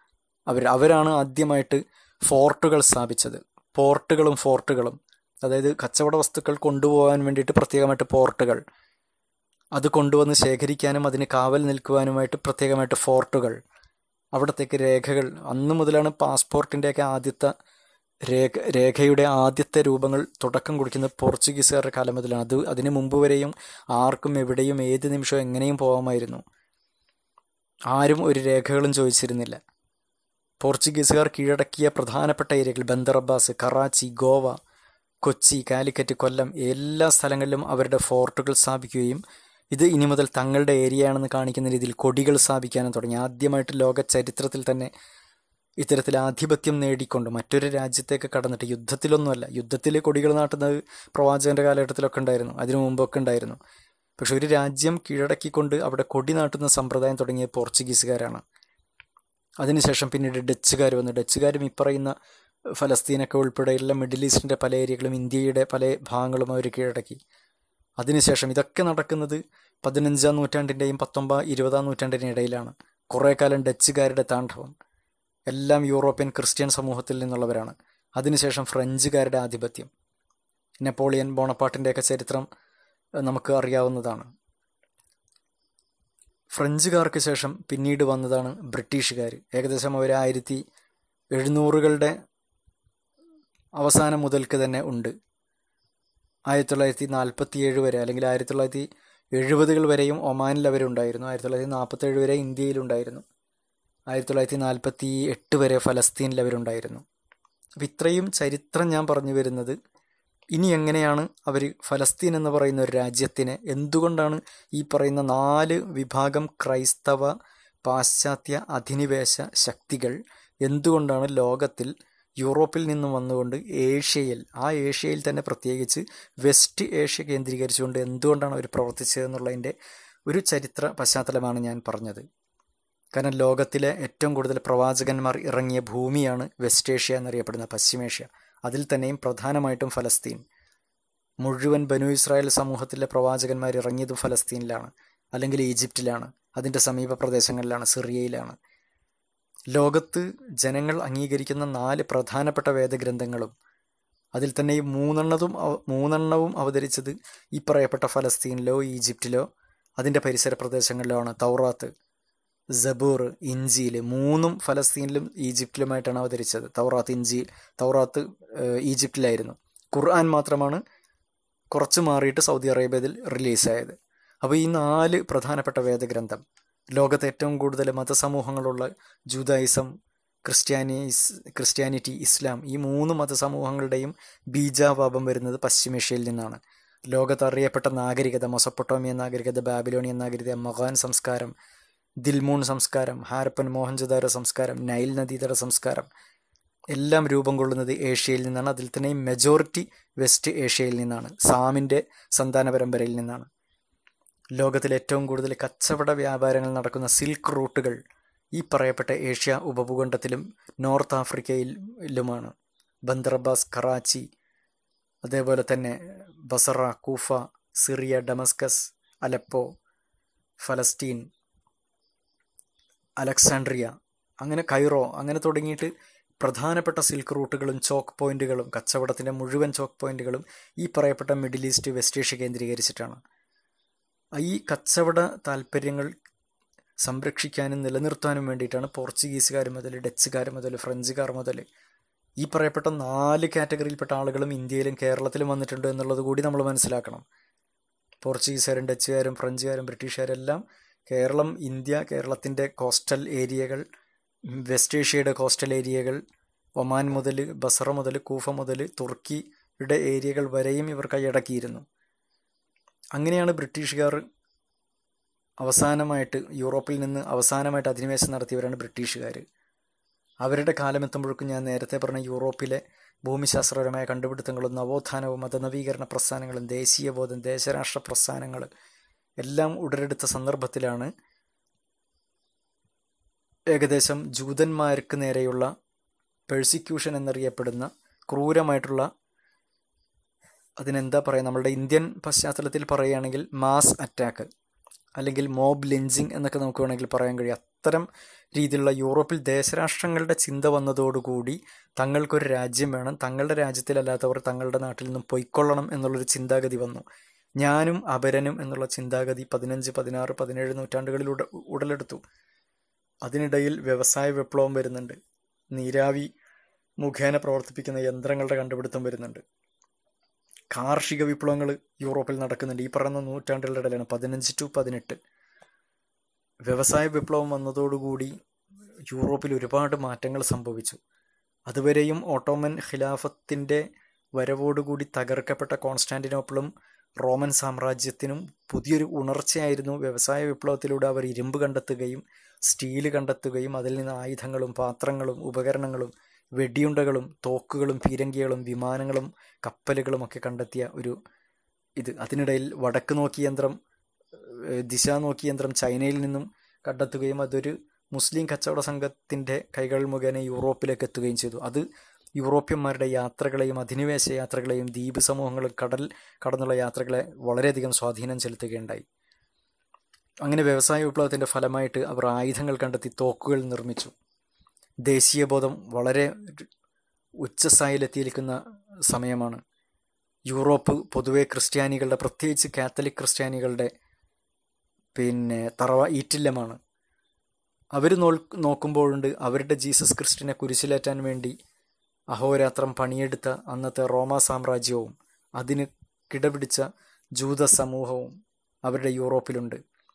[SPEAKER 4] അവർ അവരാണ് ആദ്യമായിട്ട് ഫോർട്ടുകൾ സ്ഥാപിച്ചത് പോർട്ടുകളും ഫോർട്ടുകളും അതായത് കച്ചവട വസ്തുക്കൾ കൊണ്ടുപോകാൻ വേണ്ടിയിട്ട് പ്രത്യേകമായിട്ട് പോർട്ടുകൾ അത് കൊണ്ടുവന്ന് ശേഖരിക്കാനും അതിന് കാവൽ നിൽക്കുവാനുമായിട്ട് പ്രത്യേകമായിട്ട് ഫോർട്ടുകൾ അവിടത്തേക്ക് രേഖകൾ അന്ന് മുതലാണ് പാസ്പോർട്ടിൻ്റെയൊക്കെ ആദ്യത്തെ രേഖ രേഖയുടെ ആദ്യത്തെ രൂപങ്ങൾ തുടക്കം കുറിക്കുന്നത് പോർച്ചുഗീസുകാരുടെ കാലം മുതലാണ് അത് അതിന് മുമ്പ് വരെയും ആർക്കും എവിടെയും ഏത് നിമിഷവും എങ്ങനെയും പോകാമായിരുന്നു ആരും ഒരു രേഖകളും ചോദിച്ചിരുന്നില്ല പോർച്ചുഗീസുകാർ കീഴടക്കിയ പ്രധാനപ്പെട്ട ഏരിയകൾ ബന്ദർ അബ്ബാസ് കറാച്ചി ഗോവ കൊച്ചി കാലിക്കറ്റ് കൊല്ലം എല്ലാ സ്ഥലങ്ങളിലും അവരുടെ ഫോർട്ടുകൾ സ്ഥാപിക്കുകയും ഇത് ഇനി മുതൽ തങ്ങളുടെ ഏരിയയാണെന്ന് കാണിക്കുന്ന രീതിയിൽ കൊടികൾ സ്ഥാപിക്കാനും തുടങ്ങി ആദ്യമായിട്ട് ലോക ചരിത്രത്തിൽ തന്നെ ഇത്തരത്തിൽ ആധിപത്യം നേടിക്കൊണ്ട് മറ്റൊരു രാജ്യത്തേക്ക് കടന്നിട്ട് യുദ്ധത്തിലൊന്നുമല്ല യുദ്ധത്തിൽ കൊടികൾ നാട്ടുന്നത് പ്രവാചകന്റെ കാലഘട്ടത്തിലൊക്കെ ഉണ്ടായിരുന്നു അതിനു മുമ്പൊക്കെ ഉണ്ടായിരുന്നു പക്ഷെ ഒരു രാജ്യം കീഴടക്കിക്കൊണ്ട് അവിടെ കൊടി നാട്ടുന്ന സമ്പ്രദായം തുടങ്ങിയ പോർച്ചുഗീസുകാരാണ് അതിനുശേഷം പിന്നീട് ഡച്ചുകാർ വന്നു ഡച്ചുകാരും ഈ പറയുന്ന ഫലസ്തീനൊക്കെ ഉൾപ്പെടെയുള്ള മിഡിൽ ഈസ്റ്റിൻ്റെ പല ഏരിയകളും ഇന്ത്യയുടെ പല ഭാഗങ്ങളും അവർ കീഴടക്കി അതിനുശേഷം ഇതൊക്കെ നടക്കുന്നത് പതിനഞ്ചാം നൂറ്റാണ്ടിൻ്റെയും പത്തൊമ്പത് ഇരുപതാം നൂറ്റാണ്ടിൻ്റെ ഇടയിലാണ് കുറേ കാലം ഡച്ചുകാരുടെ താണ്ഡവം എല്ലാം യൂറോപ്യൻ ക്രിസ്ത്യൻ സമൂഹത്തിൽ നിന്നുള്ളവരാണ് അതിനുശേഷം ഫ്രഞ്ചുകാരുടെ ആധിപത്യം നെപ്പോളിയൻ ബോണപ്പാട്ടിൻ്റെയൊക്കെ ചരിത്രം നമുക്ക് അറിയാവുന്നതാണ് ഫ്രഞ്ചുകാർക്ക് ശേഷം പിന്നീട് വന്നതാണ് ബ്രിട്ടീഷുകാർ ഏകദേശം ഒരു ആയിരത്തി എഴുന്നൂറുകളുടെ അവസാനം മുതൽക്ക് തന്നെ ഉണ്ട് ആയിരത്തി തൊള്ളായിരത്തി നാൽപ്പത്തി ഏഴ് വരെ അല്ലെങ്കിൽ ആയിരത്തി തൊള്ളായിരത്തി എഴുപതുകൾ വരെയും ഒമാനിൽ അവരുണ്ടായിരുന്നു ആയിരത്തി തൊള്ളായിരത്തി നാൽപ്പത്തേഴ് വരെ ഇന്ത്യയിലുണ്ടായിരുന്നു ആയിരത്തി തൊള്ളായിരത്തി നാൽപ്പത്തി എട്ട് വരെ ഫലസ്തീനിൽ അവരുണ്ടായിരുന്നു അപ്പം ഇത്രയും ചരിത്രം ഞാൻ പറഞ്ഞു വരുന്നത് ഇനി എങ്ങനെയാണ് അവർ ഫലസ്തീൻ എന്ന് പറയുന്ന ഒരു രാജ്യത്തിനെ എന്തുകൊണ്ടാണ് ഈ പറയുന്ന നാല് വിഭാഗം ക്രൈസ്തവ പാശ്ചാത്യ അധിനിവേശ ശക്തികൾ എന്തുകൊണ്ടാണ് ലോകത്തിൽ യൂറോപ്പിൽ നിന്നും വന്നുകൊണ്ട് ഏഷ്യയിൽ ആ ഏഷ്യയിൽ തന്നെ പ്രത്യേകിച്ച് വെസ്റ്റ് ഏഷ്യ കേന്ദ്രീകരിച്ചുകൊണ്ട് എന്തുകൊണ്ടാണ് അവർ പ്രവർത്തിച്ചത് എന്നുള്ളതിൻ്റെ ഒരു ചരിത്ര പശ്ചാത്തലമാണ് ഞാൻ പറഞ്ഞത് കാരണം ലോകത്തിലെ ഏറ്റവും കൂടുതൽ പ്രവാചകന്മാർ ഇറങ്ങിയ ഭൂമിയാണ് വെസ്റ്റ് ഏഷ്യ എന്നറിയപ്പെടുന്ന പശ്ചിമേഷ്യ അതിൽ തന്നെയും പ്രധാനമായിട്ടും ഫലസ്തീൻ മുഴുവൻ ബനു ഇസ്രായേൽ സമൂഹത്തിലെ പ്രവാചകന്മാർ ഇറങ്ങിയതും ഫലസ്തീനിലാണ് അല്ലെങ്കിൽ ഈജിപ്തിലാണ് അതിൻ്റെ സമീപ പ്രദേശങ്ങളിലാണ് സിറിയയിലാണ് ലോകത്ത് ജനങ്ങൾ അംഗീകരിക്കുന്ന നാല് പ്രധാനപ്പെട്ട വേദഗ്രന്ഥങ്ങളും അതിൽ തന്നെ ഈ മൂന്നെണ്ണതും മൂന്നെണ്ണവും അവതരിച്ചത് ഈ പറയപ്പെട്ട ഫലസ്തീനിലോ ഈജിപ്തിലോ അതിൻ്റെ പരിസര പ്രദേശങ്ങളിലോ ആണ് തൗറാത്ത് ജബൂർ ഇഞ്ചിയിൽ മൂന്നും ഫലസ്തീനിലും ഈജിപ്തിലുമായിട്ടാണ് അവതരിച്ചത് തൗറാത്ത് ഇഞ്ചി തൗറാത്ത് ഈജിപ്തിലായിരുന്നു ഖുർആൻ മാത്രമാണ് കുറച്ച് മാറിയിട്ട് സൗദി അറേബ്യയിൽ റിലീസായത് അപ്പോൾ ഈ നാല് പ്രധാനപ്പെട്ട വേദഗ്രന്ഥം ലോകത്തെ ഏറ്റവും കൂടുതൽ മതസമൂഹങ്ങളുള്ള ജൂതായിസം ക്രിസ്ത്യാനിസ് ക്രിസ്ത്യാനിറ്റി ഇസ്ലാം ഈ മൂന്ന് മതസമൂഹങ്ങളുടെയും ബീജാപാപം വരുന്നത് പശ്ചിമേഷ്യയിൽ നിന്നാണ് ലോകത്ത് അറിയപ്പെട്ട നാഗരികത മൊസപ്പൊട്ടോമിയൻ നാഗരികത ബാബിലോണിയൻ നാഗരികത മൊഹാൻ സംസ്കാരം ദിൽമൂൺ സംസ്കാരം ഹാരപ്പൻ മോഹൻജദാരോ സംസ്കാരം നൈൽ നദീതട സംസ്കാരം എല്ലാം രൂപം കൊള്ളുന്നത് ഏഷ്യയിൽ നിന്നാണ് അതിൽ തന്നെ മെജോറിറ്റി വെസ്റ്റ് ഏഷ്യയിൽ നിന്നാണ് സാമിൻ്റെ സന്താന പരമ്പരയിൽ നിന്നാണ് ലോകത്തിൽ ഏറ്റവും കൂടുതൽ കച്ചവട വ്യാപാരങ്ങൾ നടക്കുന്ന സിൽക്ക് റൂട്ടുകൾ ഈ പറയപ്പെട്ട ഏഷ്യ ഉപഭൂഖണ്ഡത്തിലും നോർത്ത് ആഫ്രിക്കയിലുമാണ് ബന്ദർബാസ് കറാച്ചി അതേപോലെ തന്നെ Basra Kufa Syria Damascus Aleppo ഫലസ്തീൻ അലക്സാൻഡ്രിയ അങ്ങനെ കൈറോ അങ്ങനെ തുടങ്ങിയിട്ട് പ്രധാനപ്പെട്ട സിൽക്ക് റൂട്ടുകളും ചോക്ക് പോയിന്റുകളും കച്ചവടത്തിൻ്റെ മുഴുവൻ ചോക്ക് പോയിന്റുകളും ഈ പറയപ്പെട്ട മിഡിൽ ഈസ്റ്റ് വെസ്റ്റ് ഏഷ്യ കേന്ദ്രീകരിച്ചിട്ടാണ് ഈ കച്ചവട താല്പര്യങ്ങൾ സംരക്ഷിക്കാനും നിലനിർത്താനും വേണ്ടിയിട്ടാണ് പോർച്ചുഗീസുകാർ മുതൽ ഡച്ചുകാർ മുതൽ ഫ്രഞ്ചുകാർ മുതൽ ഈ പറയപ്പെട്ട നാല് കാറ്റഗറിയിൽപ്പെട്ട ആളുകളും ഇന്ത്യയിലും കേരളത്തിലും വന്നിട്ടുണ്ട് എന്നുള്ളത് കൂടി നമ്മൾ മനസ്സിലാക്കണം പോർച്ചുഗീസുകാരും ഡച്ചുകാരും ഫ്രഞ്ചുകാരും ബ്രിട്ടീഷുകാരെല്ലാം കേരളം ഇന്ത്യ കേരളത്തിൻ്റെ കോസ്റ്റൽ ഏരിയകൾ വെസ്റ്റ് ഏഷ്യയുടെ കോസ്റ്റൽ ഏരിയകൾ ഒമാൻ മുതൽ ബസറ മുതൽ കൂഫ മുതൽ തുർക്കിയുടെ ഏരിയകൾ വരെയും ഇവർ കൈയടക്കിയിരുന്നു അങ്ങനെയാണ് ബ്രിട്ടീഷുകാർ അവസാനമായിട്ട് യൂറോപ്പിൽ നിന്ന് അവസാനമായിട്ട് അധിനിവേശം നടത്തിയവരാണ് ബ്രിട്ടീഷുകാർ അവരുടെ കാലമെത്തുമ്പോഴേക്കും ഞാൻ നേരത്തെ പറഞ്ഞ യൂറോപ്പിലെ ഭൂമിശാസ്ത്രപരമായ കണ്ടുപിടുത്തങ്ങളും നവോത്ഥാനവും മതനവീകരണ പ്രസ്ഥാനങ്ങളും ദേശീയബോധം ദേശരാഷ്ട്ര പ്രസ്ഥാനങ്ങൾ എല്ലാം ഉടലെടുത്ത സന്ദർഭത്തിലാണ് ഏകദേശം ജൂതന്മാർക്ക് നേരെയുള്ള പെർസിക്യൂഷൻ എന്നറിയപ്പെടുന്ന ക്രൂരമായിട്ടുള്ള അതിനെന്താ പറയുക നമ്മളുടെ ഇന്ത്യൻ പശ്ചാത്തലത്തിൽ പറയുകയാണെങ്കിൽ മാസ് അറ്റാക്ക് അല്ലെങ്കിൽ മോബ് ലിഞ്ചിങ് എന്നൊക്കെ നമുക്ക് വേണമെങ്കിൽ പറയാൻ കഴിയും അത്തരം രീതിയിലുള്ള യൂറോപ്പിൽ ദേശരാഷ്ട്രങ്ങളുടെ ചിന്ത വന്നതോടുകൂടി തങ്ങൾക്കൊരു രാജ്യം വേണം തങ്ങളുടെ രാജ്യത്തിലല്ലാത്തവർ തങ്ങളുടെ നാട്ടിൽ നിന്നും പൊയ്ക്കൊള്ളണം എന്നുള്ളൊരു ചിന്താഗതി വന്നു ഞാനും അപരനും എന്നുള്ള ചിന്താഗതി പതിനഞ്ച് പതിനാറ് പതിനേഴ് നൂറ്റാണ്ടുകളിൽ ഉട ഉടലെടുത്തു അതിനിടയിൽ വ്യവസായ വിപ്ലവം വരുന്നുണ്ട് നീരാവി മുഖേന പ്രവർത്തിപ്പിക്കുന്ന യന്ത്രങ്ങളുടെ കണ്ടുപിടുത്തം വരുന്നുണ്ട് കാർഷിക വിപ്ലവങ്ങൾ യൂറോപ്പിൽ നടക്കുന്നുണ്ട് ഈ പറയുന്ന നൂറ്റാണ്ടുകളുടെ ഇടയിലാണ് പതിനഞ്ച് ടു പതിനെട്ട് വ്യവസായ വിപ്ലവം വന്നതോടുകൂടി യൂറോപ്പിൽ ഒരുപാട് മാറ്റങ്ങൾ സംഭവിച്ചു അതുവരെയും ഓട്ടോമൻ ഖിലാഫത്തിൻ്റെ വരവോടുകൂടി തകർക്കപ്പെട്ട കോൺസ്റ്റാന്റിനോപ്പിളും റോമൻ സാമ്രാജ്യത്തിനും പുതിയൊരു ഉണർച്ചയായിരുന്നു വ്യവസായ വിപ്ലവത്തിലൂടെ അവർ ഇരുമ്പ് കണ്ടെത്തുകയും സ്റ്റീല് കണ്ടെത്തുകയും അതിൽ നിന്ന് ആയുധങ്ങളും പാത്രങ്ങളും ഉപകരണങ്ങളും വെടിയുണ്ടകളും തോക്കുകളും പീരങ്കികളും വിമാനങ്ങളും കപ്പലുകളും ഒക്കെ കണ്ടെത്തിയ ഒരു ഇത് അതിനിടയിൽ വടക്ക് നോക്കി യന്ത്രം ദിശ നോക്കി യന്ത്രം ചൈനയിൽ നിന്നും കണ്ടെത്തുകയും അതൊരു മുസ്ലിം കച്ചവട സംഘത്തിൻ്റെ കൈകൾ മുഖേന യൂറോപ്പിലേക്ക് എത്തുകയും ചെയ്തു അത് യൂറോപ്യന്മാരുടെ യാത്രകളെയും അധിനിവേശ യാത്രകളെയും ദ്വീപ് സമൂഹങ്ങളും കടൽ കടന്നുള്ള യാത്രകളെ വളരെയധികം സ്വാധീനം ചെലുത്തുകയുണ്ടായി അങ്ങനെ വ്യവസായ വിപ്ലവത്തിൻ്റെ ഫലമായിട്ട് അവർ ആയുധങ്ങൾ കണ്ടെത്തി തോക്കുകൾ നിർമ്മിച്ചു ദേശീയബോധം വളരെ ഉച്ചസ്ഥായിലെത്തിയിരിക്കുന്ന സമയമാണ് യൂറോപ്പ് പൊതുവെ ക്രിസ്ത്യാനികളുടെ പ്രത്യേകിച്ച് കാത്തലിക് ക്രിസ്ത്യാനികളുടെ പിന്നെ തറവ ഈറ്റില്ലമാണ് അവർ നോ നോക്കുമ്പോഴുണ്ട് അവരുടെ ജീസസ് ക്രിസ്റ്റിനെ കുരിശിലേറ്റാൻ വേണ്ടി അഹോരാത്രം പണിയെടുത്ത അന്നത്തെ റോമ സാമ്രാജ്യവും അതിന് കിടപിടിച്ച ജൂത സമൂഹവും അവരുടെ യൂറോപ്പിലുണ്ട്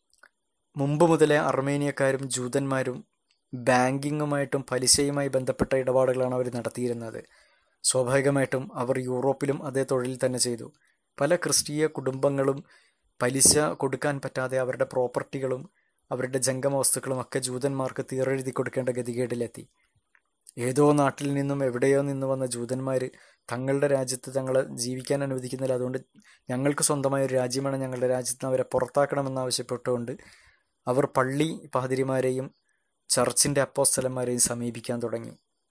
[SPEAKER 4] മുമ്പ് മുതലേ അർമേനിയക്കാരും ജൂതന്മാരും ബാങ്കിങ്ങുമായിട്ടും പലിശയുമായി ബന്ധപ്പെട്ട ഇടപാടുകളാണ് അവർ നടത്തിയിരുന്നത് സ്വാഭാവികമായിട്ടും അവർ യൂറോപ്പിലും അതേ തൊഴിൽ തന്നെ ചെയ്തു പല ക്രിസ്തീയ കുടുംബങ്ങളും പലിശ കൊടുക്കാൻ പറ്റാതെ അവരുടെ പ്രോപ്പർട്ടികളും അവരുടെ ജംഗമ വസ്തുക്കളും ഒക്കെ ജൂതന്മാർക്ക് തീറെഴുതി കൊടുക്കേണ്ട ഗതികേടിലെത്തി ഏതോ നാട്ടിൽ നിന്നും എവിടെയോ നിന്ന് വന്ന ജൂതന്മാർ തങ്ങളുടെ രാജ്യത്ത് തങ്ങളെ ജീവിക്കാൻ അനുവദിക്കുന്നില്ല അതുകൊണ്ട് ഞങ്ങൾക്ക് സ്വന്തമായ ഒരു രാജ്യമാണ് ഞങ്ങളുടെ രാജ്യത്ത് നിന്ന് അവരെ പുറത്താക്കണമെന്ന് ആവശ്യപ്പെട്ടുകൊണ്ട് അവർ പള്ളി പാതിരിമാരെയും ചർച്ചിൻ്റെ അപ്പോസ്തലന്മാരെയും സമീപിക്കാൻ തുടങ്ങി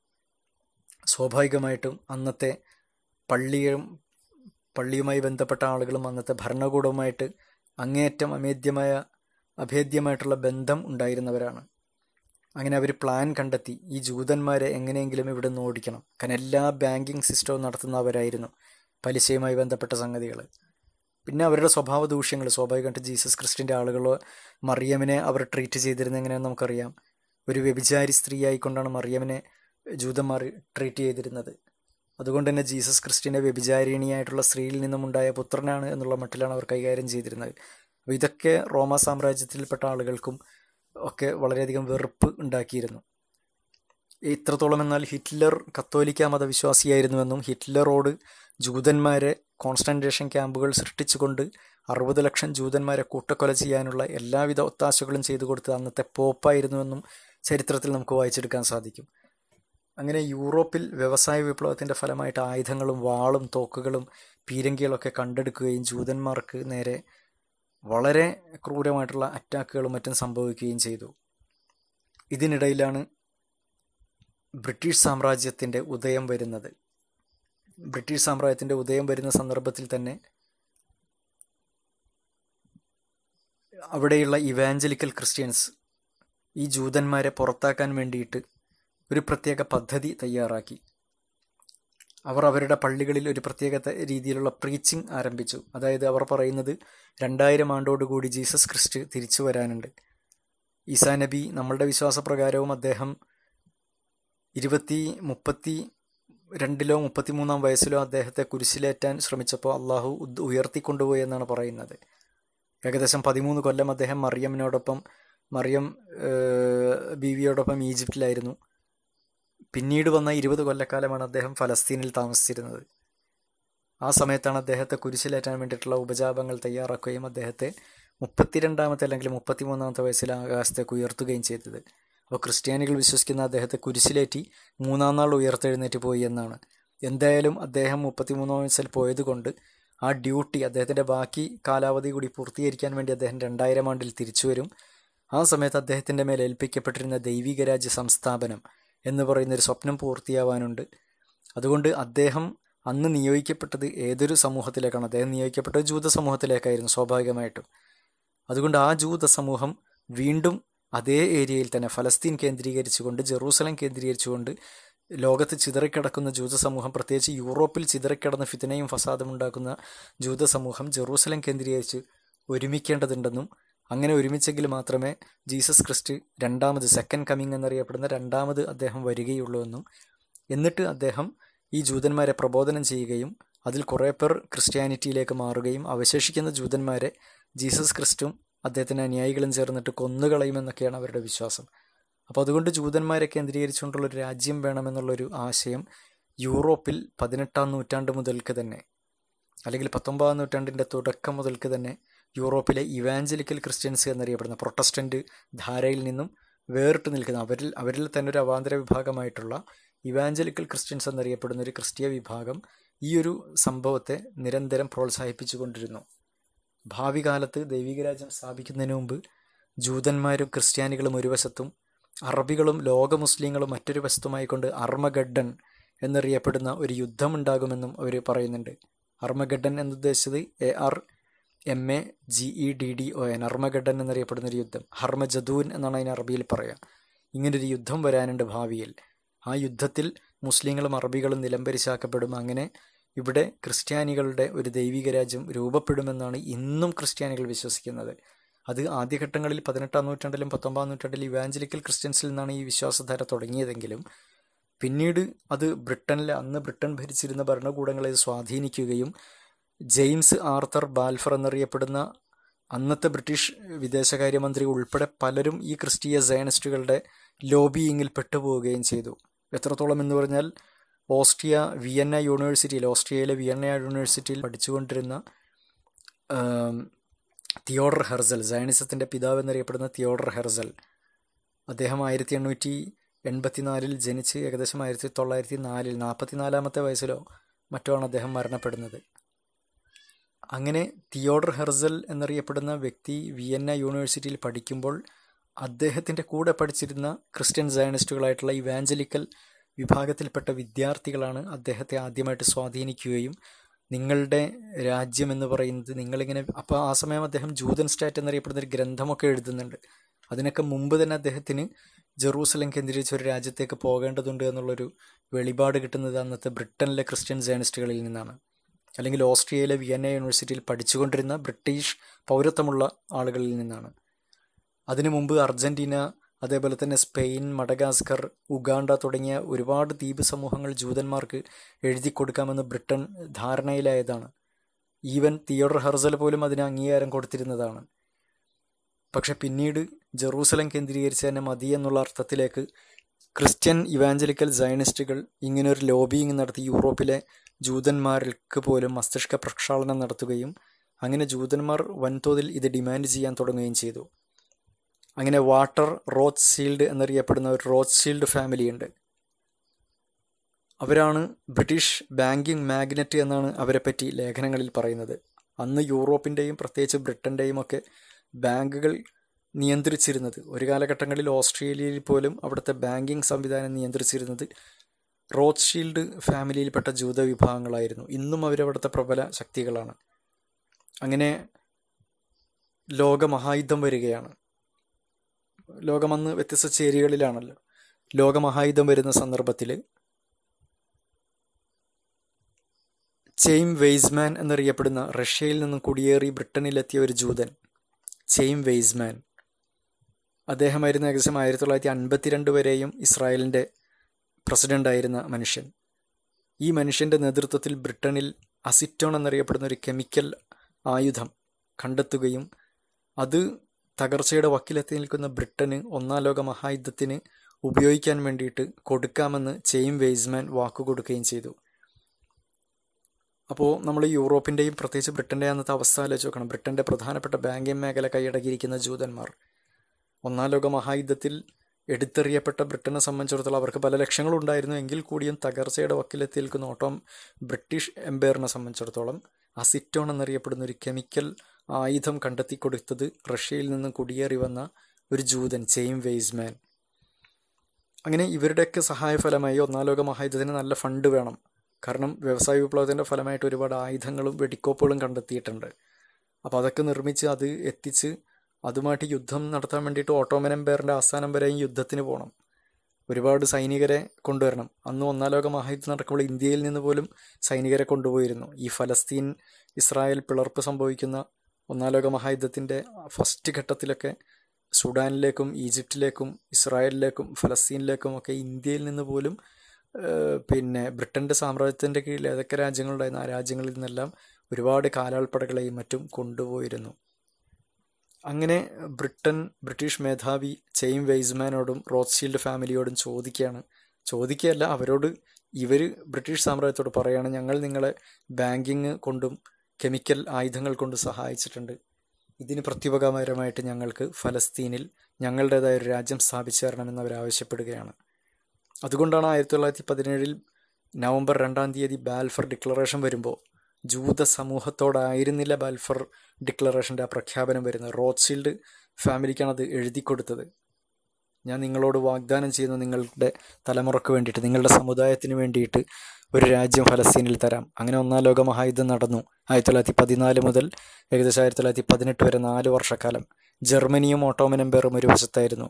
[SPEAKER 4] സ്വാഭാവികമായിട്ടും അന്നത്തെ പള്ളിയും പള്ളിയുമായി ബന്ധപ്പെട്ട ആളുകളും അന്നത്തെ ഭരണകൂടവുമായിട്ട് അങ്ങേയറ്റം അമേദ്യമായ അഭേദ്യമായിട്ടുള്ള ബന്ധം ഉണ്ടായിരുന്നവരാണ് അങ്ങനെ അവർ പ്ലാൻ കണ്ടെത്തി ഈ ജൂതന്മാരെ എങ്ങനെയെങ്കിലും ഇവിടെ നിന്ന് ഓടിക്കണം കാരണം എല്ലാ ബാങ്കിങ് സിസ്റ്റവും നടത്തുന്നവരായിരുന്നു പലിശയുമായി ബന്ധപ്പെട്ട സംഗതികൾ പിന്നെ അവരുടെ സ്വഭാവ ദൂഷ്യങ്ങൾ സ്വാഭാവികമായിട്ട് ജീസസ് ക്രിസ്റ്റിൻ്റെ ആളുകൾ മറിയമിനെ അവർ ട്രീറ്റ് ചെയ്തിരുന്നത് എങ്ങനെയാണെന്ന് നമുക്കറിയാം ഒരു വ്യഭിചാരി സ്ത്രീ ആയിക്കൊണ്ടാണ് മറിയമിനെ ജൂതന്മാർ ട്രീറ്റ് ചെയ്തിരുന്നത് അതുകൊണ്ട് തന്നെ ജീസസ് ക്രിസ്റ്റിനെ വ്യഭിചാരിണിയായിട്ടുള്ള സ്ത്രീയിൽ നിന്നും ഉണ്ടായ പുത്രനാണ് എന്നുള്ള മട്ടിലാണ് അവർ കൈകാര്യം ചെയ്തിരുന്നത് അപ്പോൾ ഇതൊക്കെ റോമ സാമ്രാജ്യത്തിൽപ്പെട്ട ആളുകൾക്കും ഒക്കെ വളരെയധികം വെറുപ്പ് ഉണ്ടാക്കിയിരുന്നു ഇത്രത്തോളം എന്നാൽ ഹിറ്റ്ലർ കത്തോലിക്ക മതവിശ്വാസിയായിരുന്നുവെന്നും ഹിറ്റ്ലറോട് ജൂതന്മാരെ കോൺസെൻട്രേഷൻ ക്യാമ്പുകൾ സൃഷ്ടിച്ചുകൊണ്ട് അറുപത് ലക്ഷം ജൂതന്മാരെ കൂട്ടക്കൊല ചെയ്യാനുള്ള എല്ലാവിധ ഒത്താശകളും ചെയ്തു കൊടുത്ത് അന്നത്തെ പോപ്പായിരുന്നുവെന്നും ചരിത്രത്തിൽ നമുക്ക് വായിച്ചെടുക്കാൻ സാധിക്കും അങ്ങനെ യൂറോപ്പിൽ വ്യവസായ വിപ്ലവത്തിൻ്റെ ഫലമായിട്ട് ആയുധങ്ങളും വാളും തോക്കുകളും പീരങ്കികളൊക്കെ കണ്ടെടുക്കുകയും ജൂതന്മാർക്ക് നേരെ വളരെ ക്രൂരമായിട്ടുള്ള അറ്റാക്കുകളും മറ്റും സംഭവിക്കുകയും ചെയ്തു ഇതിനിടയിലാണ് ബ്രിട്ടീഷ് സാമ്രാജ്യത്തിൻ്റെ ഉദയം വരുന്നത് ബ്രിട്ടീഷ് സാമ്രാജ്യത്തിൻ്റെ ഉദയം വരുന്ന സന്ദർഭത്തിൽ തന്നെ അവിടെയുള്ള ഇവാഞ്ചലിക്കൽ ക്രിസ്ത്യൻസ് ഈ ജൂതന്മാരെ പുറത്താക്കാൻ വേണ്ടിയിട്ട് ഒരു പ്രത്യേക പദ്ധതി തയ്യാറാക്കി അവർ അവരുടെ പള്ളികളിൽ ഒരു പ്രത്യേക രീതിയിലുള്ള പ്രീച്ചിങ് ആരംഭിച്ചു അതായത് അവർ പറയുന്നത് രണ്ടായിരം ആണ്ടോടുകൂടി ജീസസ് ക്രിസ്റ്റ് തിരിച്ചു വരാനുണ്ട് ഈസാ നബി നമ്മളുടെ വിശ്വാസപ്രകാരവും അദ്ദേഹം ഇരുപത്തി മുപ്പത്തി രണ്ടിലോ മുപ്പത്തിമൂന്നാം വയസ്സിലോ അദ്ദേഹത്തെ കുരിശിലേറ്റാൻ ശ്രമിച്ചപ്പോൾ അള്ളാഹു ഉയർത്തിക്കൊണ്ടുപോയി എന്നാണ് പറയുന്നത് ഏകദേശം പതിമൂന്ന് കൊല്ലം അദ്ദേഹം മറിയമ്മിനോടൊപ്പം മറിയം ബീവിയോടൊപ്പം ഈജിപ്തിലായിരുന്നു പിന്നീട് വന്ന ഇരുപത് കൊല്ലക്കാലമാണ് അദ്ദേഹം ഫലസ്തീനിൽ താമസിച്ചിരുന്നത് ആ സമയത്താണ് അദ്ദേഹത്തെ കുരിശിലേറ്റാൻ വേണ്ടിയിട്ടുള്ള ഉപജാപങ്ങൾ തയ്യാറാക്കുകയും അദ്ദേഹത്തെ മുപ്പത്തിരണ്ടാമത്തെ അല്ലെങ്കിൽ മുപ്പത്തിമൂന്നാമത്തെ വയസ്സിൽ ആകാശത്തേക്ക് ഉയർത്തുകയും ചെയ്തത് അപ്പോൾ ക്രിസ്ത്യാനികൾ വിശ്വസിക്കുന്ന അദ്ദേഹത്തെ കുരിശിലേറ്റി മൂന്നാം നാൾ ഉയർത്തെഴുന്നേറ്റ് പോയി എന്നാണ് എന്തായാലും അദ്ദേഹം മുപ്പത്തിമൂന്നാം വയസ്സിൽ പോയതുകൊണ്ട് ആ ഡ്യൂട്ടി അദ്ദേഹത്തിൻ്റെ ബാക്കി കാലാവധി കൂടി പൂർത്തീകരിക്കാൻ വേണ്ടി അദ്ദേഹം രണ്ടായിരം ആണ്ടിൽ തിരിച്ചു വരും ആ സമയത്ത് അദ്ദേഹത്തിൻ്റെ മേൽ ഏൽപ്പിക്കപ്പെട്ടിരുന്ന ദൈവിക രാജ്യ സംസ്ഥാപനം എന്ന് പറയുന്ന ഒരു സ്വപ്നം പൂർത്തിയാവാനുണ്ട് അതുകൊണ്ട് അദ്ദേഹം അന്ന് നിയോഗിക്കപ്പെട്ടത് ഏതൊരു സമൂഹത്തിലേക്കാണ് അദ്ദേഹം നിയോഗിക്കപ്പെട്ടത് ജൂത സമൂഹത്തിലേക്കായിരുന്നു സ്വാഭാവികമായിട്ടും അതുകൊണ്ട് ആ ജൂത സമൂഹം വീണ്ടും അതേ ഏരിയയിൽ തന്നെ ഫലസ്തീൻ കേന്ദ്രീകരിച്ചുകൊണ്ട് ജെറൂസലം കേന്ദ്രീകരിച്ചുകൊണ്ട് ലോകത്ത് ചിതറിക്കിടക്കുന്ന ജൂത സമൂഹം പ്രത്യേകിച്ച് യൂറോപ്പിൽ ചിതറിക്കിടന്ന് ഫിതനയും ഫസാദും ഉണ്ടാക്കുന്ന ജൂത സമൂഹം ജെറൂസലം കേന്ദ്രീകരിച്ച് ഒരുമിക്കേണ്ടതുണ്ടെന്നും അങ്ങനെ ഒരുമിച്ചെങ്കിൽ മാത്രമേ ജീസസ് ക്രിസ്റ്റ് രണ്ടാമത് സെക്കൻഡ് കമ്മിങ് എന്നറിയപ്പെടുന്ന രണ്ടാമത് അദ്ദേഹം വരികയുള്ളൂ എന്നും എന്നിട്ട് അദ്ദേഹം ഈ ജൂതന്മാരെ പ്രബോധനം ചെയ്യുകയും അതിൽ കുറേ പേർ ക്രിസ്ത്യാനിറ്റിയിലേക്ക് മാറുകയും അവശേഷിക്കുന്ന ജൂതന്മാരെ ജീസസ് ക്രിസ്റ്റും അദ്ദേഹത്തിന് അനുയായികളും ചേർന്നിട്ട് കൊന്നുകളയുമെന്നൊക്കെയാണ് അവരുടെ വിശ്വാസം അപ്പോൾ അതുകൊണ്ട് ജൂതന്മാരെ കേന്ദ്രീകരിച്ചുകൊണ്ടുള്ള ഒരു രാജ്യം വേണമെന്നുള്ളൊരു ആശയം യൂറോപ്പിൽ പതിനെട്ടാം നൂറ്റാണ്ട് മുതൽക്ക് തന്നെ അല്ലെങ്കിൽ പത്തൊമ്പതാം നൂറ്റാണ്ടിൻ്റെ തുടക്കം മുതൽക്ക് തന്നെ യൂറോപ്പിലെ ഇവാഞ്ചലിക്കൽ ക്രിസ്ത്യൻസ് എന്നറിയപ്പെടുന്ന പ്രൊട്ടസ്റ്റന്റ് ധാരയിൽ നിന്നും വേറിട്ട് നിൽക്കുന്ന അവരിൽ അവരിൽ തന്നെ ഒരു അവാന്തര വിഭാഗമായിട്ടുള്ള ഇവാഞ്ചലിക്കൽ ക്രിസ്ത്യൻസ് എന്നറിയപ്പെടുന്ന ഒരു ക്രിസ്തീയ വിഭാഗം ഈ ഒരു സംഭവത്തെ നിരന്തരം പ്രോത്സാഹിപ്പിച്ചു കൊണ്ടിരുന്നു ഭാവി കാലത്ത് ദൈവിക രാജ്യം സ്ഥാപിക്കുന്നതിന് മുമ്പ് ജൂതന്മാരും ക്രിസ്ത്യാനികളും ഒരു വശത്തും അറബികളും ലോക മുസ്ലിങ്ങളും മറ്റൊരു വശത്തുമായി കൊണ്ട് അർമഗഡൻ എന്നറിയപ്പെടുന്ന ഒരു യുദ്ധമുണ്ടാകുമെന്നും അവർ പറയുന്നുണ്ട് അർമഗഡൻ എന്നുദ്ദേശിച്ചത് A R M A G E D D O N Armageddon എന്നറിയപ്പെടുന്ന ഒരു യുദ്ധം ഹർമജദൂൻ എന്നാണ് അതിന് അറബിയിൽ പറയുക ഇങ്ങനൊരു യുദ്ധം വരാനുണ്ട് ഭാവിയിൽ ആ യുദ്ധത്തിൽ മുസ്ലിങ്ങളും അറബികളും നിലംപരിശാക്കപ്പെടും അങ്ങനെ ഇവിടെ ക്രിസ്ത്യാനികളുടെ ഒരു ദൈവിക രാജ്യം രൂപപ്പെടുമെന്നാണ് ഇന്നും ക്രിസ്ത്യാനികൾ വിശ്വസിക്കുന്നത് അത് ആദ്യഘട്ടങ്ങളിൽ പതിനെട്ടാം നൂറ്റാണ്ടിലും പത്തൊമ്പതാം നൂറ്റാണ്ടിലും ഇവാഞ്ചലിക്കൽ ക്രിസ്ത്യൻസിൽ നിന്നാണ് ഈ വിശ്വാസധാര തുടങ്ങിയതെങ്കിലും പിന്നീട് അത് ബ്രിട്ടനിലെ അന്ന് ബ്രിട്ടൻ ഭരിച്ചിരുന്ന ഭരണകൂടങ്ങളെ സ്വാധീനിക്കുകയും ജെയിംസ് ആർത്തർ ബാൽഫർ എന്നറിയപ്പെടുന്ന അന്നത്തെ ബ്രിട്ടീഷ് വിദേശകാര്യമന്ത്രി ഉൾപ്പെടെ പലരും ഈ ക്രിസ്തീയ സയനിസ്റ്റുകളുടെ ലോബിയിങ്ങിൽ പെട്ടുപോവുകയും ചെയ്തു എത്രത്തോളം എന്ന് പറഞ്ഞാൽ ഓസ്ട്രിയ വിയന്ന യൂണിവേഴ്സിറ്റിയിൽ ഓസ്ട്രിയയിലെ വിയന്ന യൂണിവേഴ്സിറ്റിയിൽ പഠിച്ചുകൊണ്ടിരുന്ന തിയോഡർ ഹെർസൽ സയനിസത്തിൻ്റെ പിതാവ് എന്നറിയപ്പെടുന്ന തിയോഡർ ഹെർസൽ അദ്ദേഹം ആയിരത്തി എണ്ണൂറ്റി എൺപത്തിനാലിൽ ജനിച്ച് ഏകദേശം ആയിരത്തി തൊള്ളായിരത്തി നാലിൽ നാൽപ്പത്തിനാലാമത്തെ വയസ്സിലോ മറ്റോ ആണ് അദ്ദേഹം മരണപ്പെടുന്നത് അങ്ങനെ തിയോഡർ ഹെർസൽ എന്നറിയപ്പെടുന്ന വ്യക്തി വിയന്ന യൂണിവേഴ്സിറ്റിയിൽ പഠിക്കുമ്പോൾ അദ്ദേഹത്തിൻ്റെ കൂടെ പഠിച്ചിരുന്ന ക്രിസ്ത്യൻ സയനിസ്റ്റുകളായിട്ടുള്ള ഇവാഞ്ചലിക്കൽ വിഭാഗത്തിൽപ്പെട്ട വിദ്യാർത്ഥികളാണ് അദ്ദേഹത്തെ ആദ്യമായിട്ട് സ്വാധീനിക്കുകയും നിങ്ങളുടെ രാജ്യം എന്ന് പറയുന്നത് നിങ്ങളിങ്ങനെ അപ്പോൾ ആ സമയം അദ്ദേഹം ജൂതൻ സ്റ്റാറ്റ് എന്നറിയപ്പെടുന്ന ഒരു ഗ്രന്ഥമൊക്കെ എഴുതുന്നുണ്ട് അതിനൊക്കെ മുമ്പ് തന്നെ അദ്ദേഹത്തിന് ജെറൂസലം കേന്ദ്രീകരിച്ച ഒരു രാജ്യത്തേക്ക് പോകേണ്ടതുണ്ട് എന്നുള്ളൊരു വെളിപാട് കിട്ടുന്നത് അന്നത്തെ ബ്രിട്ടനിലെ ക്രിസ്ത്യൻ സയനിസ്റ്റുകളിൽ നിന്നാണ് അല്ലെങ്കിൽ ഓസ്ട്രിയയിലെ വിയന്ന യൂണിവേഴ്സിറ്റിയിൽ പഠിച്ചുകൊണ്ടിരുന്ന ബ്രിട്ടീഷ് പൗരത്വമുള്ള ആളുകളിൽ നിന്നാണ് അതിനു മുമ്പ് അർജന്റീന അതേപോലെ തന്നെ സ്പെയിൻ മഡഗാസ്കർ ഉഗാണ്ട തുടങ്ങിയ ഒരുപാട് ദ്വീപ് സമൂഹങ്ങൾ ജൂതന്മാർക്ക് എഴുതി കൊടുക്കാമെന്ന് ബ്രിട്ടൻ ധാരണയിലായതാണ് ഈവൻ തിയോഡർ ഹെർസൽ പോലും അതിന് അംഗീകാരം കൊടുത്തിരുന്നതാണ് പക്ഷെ പിന്നീട് ജെറൂസലം കേന്ദ്രീകരിച്ച് തന്നെ മതി എന്നുള്ള അർത്ഥത്തിലേക്ക് ക്രിസ്ത്യൻ ഇവാഞ്ചലിക്കൽ സയനിസ്റ്റുകൾ ഇങ്ങനെ ഒരു ലോബിയിങ് നടത്തി യൂറോപ്പിലെ ജൂതന്മാർക്ക് പോലും മസ്തിഷ്ക പ്രക്ഷാളനം നടത്തുകയും അങ്ങനെ ജൂതന്മാർ വൻതോതിൽ ഇത് ഡിമാൻഡ് ചെയ്യാൻ തുടങ്ങുകയും ചെയ്തു അങ്ങനെ വാട്ടർ റോച്ച് ഷീൽഡ് എന്നറിയപ്പെടുന്ന ഒരു റോച്ച് ഷീൽഡ് ഫാമിലി ഉണ്ട് അവരാണ് ബ്രിട്ടീഷ് ബാങ്കിങ് മാഗ്നറ്റ് എന്നാണ് അവരെപ്പറ്റി ലേഖനങ്ങളിൽ പറയുന്നത് അന്ന് യൂറോപ്പിൻ്റെയും പ്രത്യേകിച്ച് ബ്രിട്ടൻ്റെയും ഒക്കെ ബാങ്കുകൾ നിയന്ത്രിച്ചിരുന്നത് ഒരു കാലഘട്ടങ്ങളിൽ ഓസ്ട്രേലിയയിൽ പോലും അവിടുത്തെ ബാങ്കിങ് സംവിധാനം നിയന്ത്രിച്ചിരുന്നത് റോച്ച് ഷീൽഡ് ഫാമിലിയിൽപ്പെട്ട ജൂത വിഭാഗങ്ങളായിരുന്നു ഇന്നും അവരവിടുത്തെ പ്രബല ശക്തികളാണ് അങ്ങനെ ലോകമഹായുദ്ധം വരികയാണ് ലോകമന്ന് വ്യത്യസ്ത ചേരികളിലാണല്ലോ ലോകമഹായുദ്ധം വരുന്ന സന്ദർഭത്തിൽ ചെയിം വെയ്സ്മാൻ എന്നറിയപ്പെടുന്ന റഷ്യയിൽ നിന്നും കുടിയേറി ബ്രിട്ടനിലെത്തിയ ഒരു ജൂതൻ ചെയിം വെയ്സ്മാൻ അദ്ദേഹമായിരുന്നു ഏകദേശം ആയിരത്തി തൊള്ളായിരത്തി അൻപത്തിരണ്ട് വരെയും ഇസ്രായേലിൻ്റെ പ്രസിഡൻ്റായിരുന്ന മനുഷ്യൻ ഈ മനുഷ്യൻ്റെ നേതൃത്വത്തിൽ ബ്രിട്ടനിൽ അസിറ്റോൺ എന്നറിയപ്പെടുന്ന ഒരു കെമിക്കൽ ആയുധം കണ്ടെത്തുകയും അത് തകർച്ചയുടെ വക്കിലെത്തി നിൽക്കുന്ന ബ്രിട്ടന് ഒന്നാം ലോക മഹായുദ്ധത്തിന് ഉപയോഗിക്കാൻ വേണ്ടിയിട്ട് കൊടുക്കാമെന്ന് ചെയിം വെയ്സ്മാൻ വാക്കുകൊടുക്കുകയും ചെയ്തു അപ്പോൾ നമ്മൾ യൂറോപ്പിൻ്റെയും പ്രത്യേകിച്ച് ബ്രിട്ടൻ്റെ അന്നത്തെ അവസ്ഥ ആലോചിച്ച് നോക്കണം ബ്രിട്ടൻ്റെ പ്രധാനപ്പെട്ട ബാങ്കിങ് മേഖല കൈയടക്കിയിരിക്കുന്ന ജൂതന്മാർ ഒന്നാം ലോക മഹായുദ്ധത്തിൽ എടുത്തെറിയപ്പെട്ട ബ്രിട്ടനെ സംബന്ധിച്ചിടത്തോളം അവർക്ക് പല ലക്ഷ്യങ്ങളുണ്ടായിരുന്നു എങ്കിൽ കൂടിയും തകർച്ചയുടെ വക്കിലെത്തി നിൽക്കുന്ന ഓട്ടം ബ്രിട്ടീഷ് എംപയറിനെ സംബന്ധിച്ചിടത്തോളം അസിറ്റോൺ എന്നറിയപ്പെടുന്ന ഒരു കെമിക്കൽ ആയുധം കണ്ടെത്തി കൊടുത്തത് റഷ്യയിൽ നിന്നും കുടിയേറി വന്ന ഒരു ജൂതൻ ചെയിം വെയ്സ്മാൻ അങ്ങനെ ഇവരുടെയൊക്കെ സഹായഫലമായി ഒന്നാം ലോക മഹായുദ്ധത്തിന് നല്ല ഫണ്ട് വേണം കാരണം വ്യവസായ വിപ്ലവത്തിൻ്റെ ഫലമായിട്ട് ഒരുപാട് ആയുധങ്ങളും വെടിക്കോപ്പുകളും കണ്ടെത്തിയിട്ടുണ്ട് അപ്പോൾ അതൊക്കെ നിർമ്മിച്ച് അത് എത്തിച്ച് അതുമായിട്ട് യുദ്ധം നടത്താൻ വേണ്ടിയിട്ട് ഓട്ടോമൻ എംപയറിൻ്റെ ആസ്ഥാനം വരെയും യുദ്ധത്തിന് പോകണം ഒരുപാട് സൈനികരെ കൊണ്ടുവരണം അന്ന് ഒന്നാം ലോക മഹായുദ്ധം നടക്കുമ്പോൾ ഇന്ത്യയിൽ നിന്ന് പോലും സൈനികരെ കൊണ്ടുപോയിരുന്നു ഈ ഫലസ്തീൻ ഇസ്രായേൽ പിളർപ്പ് സംഭവിക്കുന്ന ഒന്നാം ലോക മഹായുദ്ധത്തിൻ്റെ ഫസ്റ്റ് ഘട്ടത്തിലൊക്കെ സുഡാനിലേക്കും ഈജിപ്തിലേക്കും ഇസ്രായേലിലേക്കും ഫലസ്തീനിലേക്കും ഒക്കെ ഇന്ത്യയിൽ നിന്ന് പോലും ഏഹ്, പിന്നെ ബ്രിട്ടൻ്റെ സാമ്രാജ്യത്തിൻ്റെ കീഴിൽ ഏതൊക്കെ രാജ്യങ്ങളുണ്ടായിരുന്നു ആ രാജ്യങ്ങളിൽ നിന്നെല്ലാം ഒരുപാട് കാലാൾപ്പടകളെയും മറ്റും കൊണ്ടുപോയിരുന്നു അങ്ങനെ ബ്രിട്ടൻ ബ്രിട്ടീഷ് മേധാവി ചെയിം വെയ്സ്മാനോടും റോത്ത്ഷീൽഡ് ഫാമിലിയോടും ചോദിക്കുകയാണ് ചോദിക്കുകയല്ല അവരോട് ഇവർ ബ്രിട്ടീഷ് സാമ്രാജ്യത്തോട് പറയാണ് ഞങ്ങൾ നിങ്ങളെ ബാങ്കിങ് കൊണ്ടും കെമിക്കൽ ആയുധങ്ങൾ കൊണ്ടും സഹായിച്ചിട്ടുണ്ട് ഇതിന് പ്രത്യുപകാരമായിട്ട് ഞങ്ങൾക്ക് ഫലസ്തീനിൽ ഞങ്ങളുടേതായ ഒരു രാജ്യം സ്ഥാപിച്ചു തരണമെന്ന് അവർ ആവശ്യപ്പെടുകയാണ് അതുകൊണ്ടാണ് ആയിരത്തി തൊള്ളായിരത്തി പതിനേഴിൽ നവംബർ രണ്ടാം തീയതി ബാൽഫർ ഡിക്ലറേഷൻ വരുമ്പോൾ ജൂത സമൂഹത്തോടായിരുന്നില്ല ബാൽഫർ ഡിക്ലറേഷൻ്റെ ആ പ്രഖ്യാപനം വരുന്നത് റോത്ത്ഷീൽഡ് ഫാമിലിക്കാണ് അത് എഴുതി കൊടുത്തത് ഞാൻ നിങ്ങളോട് വാഗ്ദാനം ചെയ്യുന്നു നിങ്ങളുടെ തലമുറക്ക് വേണ്ടിയിട്ട് നിങ്ങളുടെ സമുദായത്തിന് വേണ്ടിയിട്ട് ഒരു രാജ്യം ഫലസ്തീനിൽ തരാം അങ്ങനെ ഒന്നാം ലോക മഹായുദ്ധം നടന്നു ആയിരത്തി തൊള്ളായിരത്തി പതിനാല് മുതൽ ഏകദേശം ആയിരത്തി തൊള്ളായിരത്തി പതിനെട്ട് വരെ നാല് വർഷക്കാലം ജർമ്മനിയും ഓട്ടോമൻ എംപയറും ഒരു വശത്തായിരുന്നു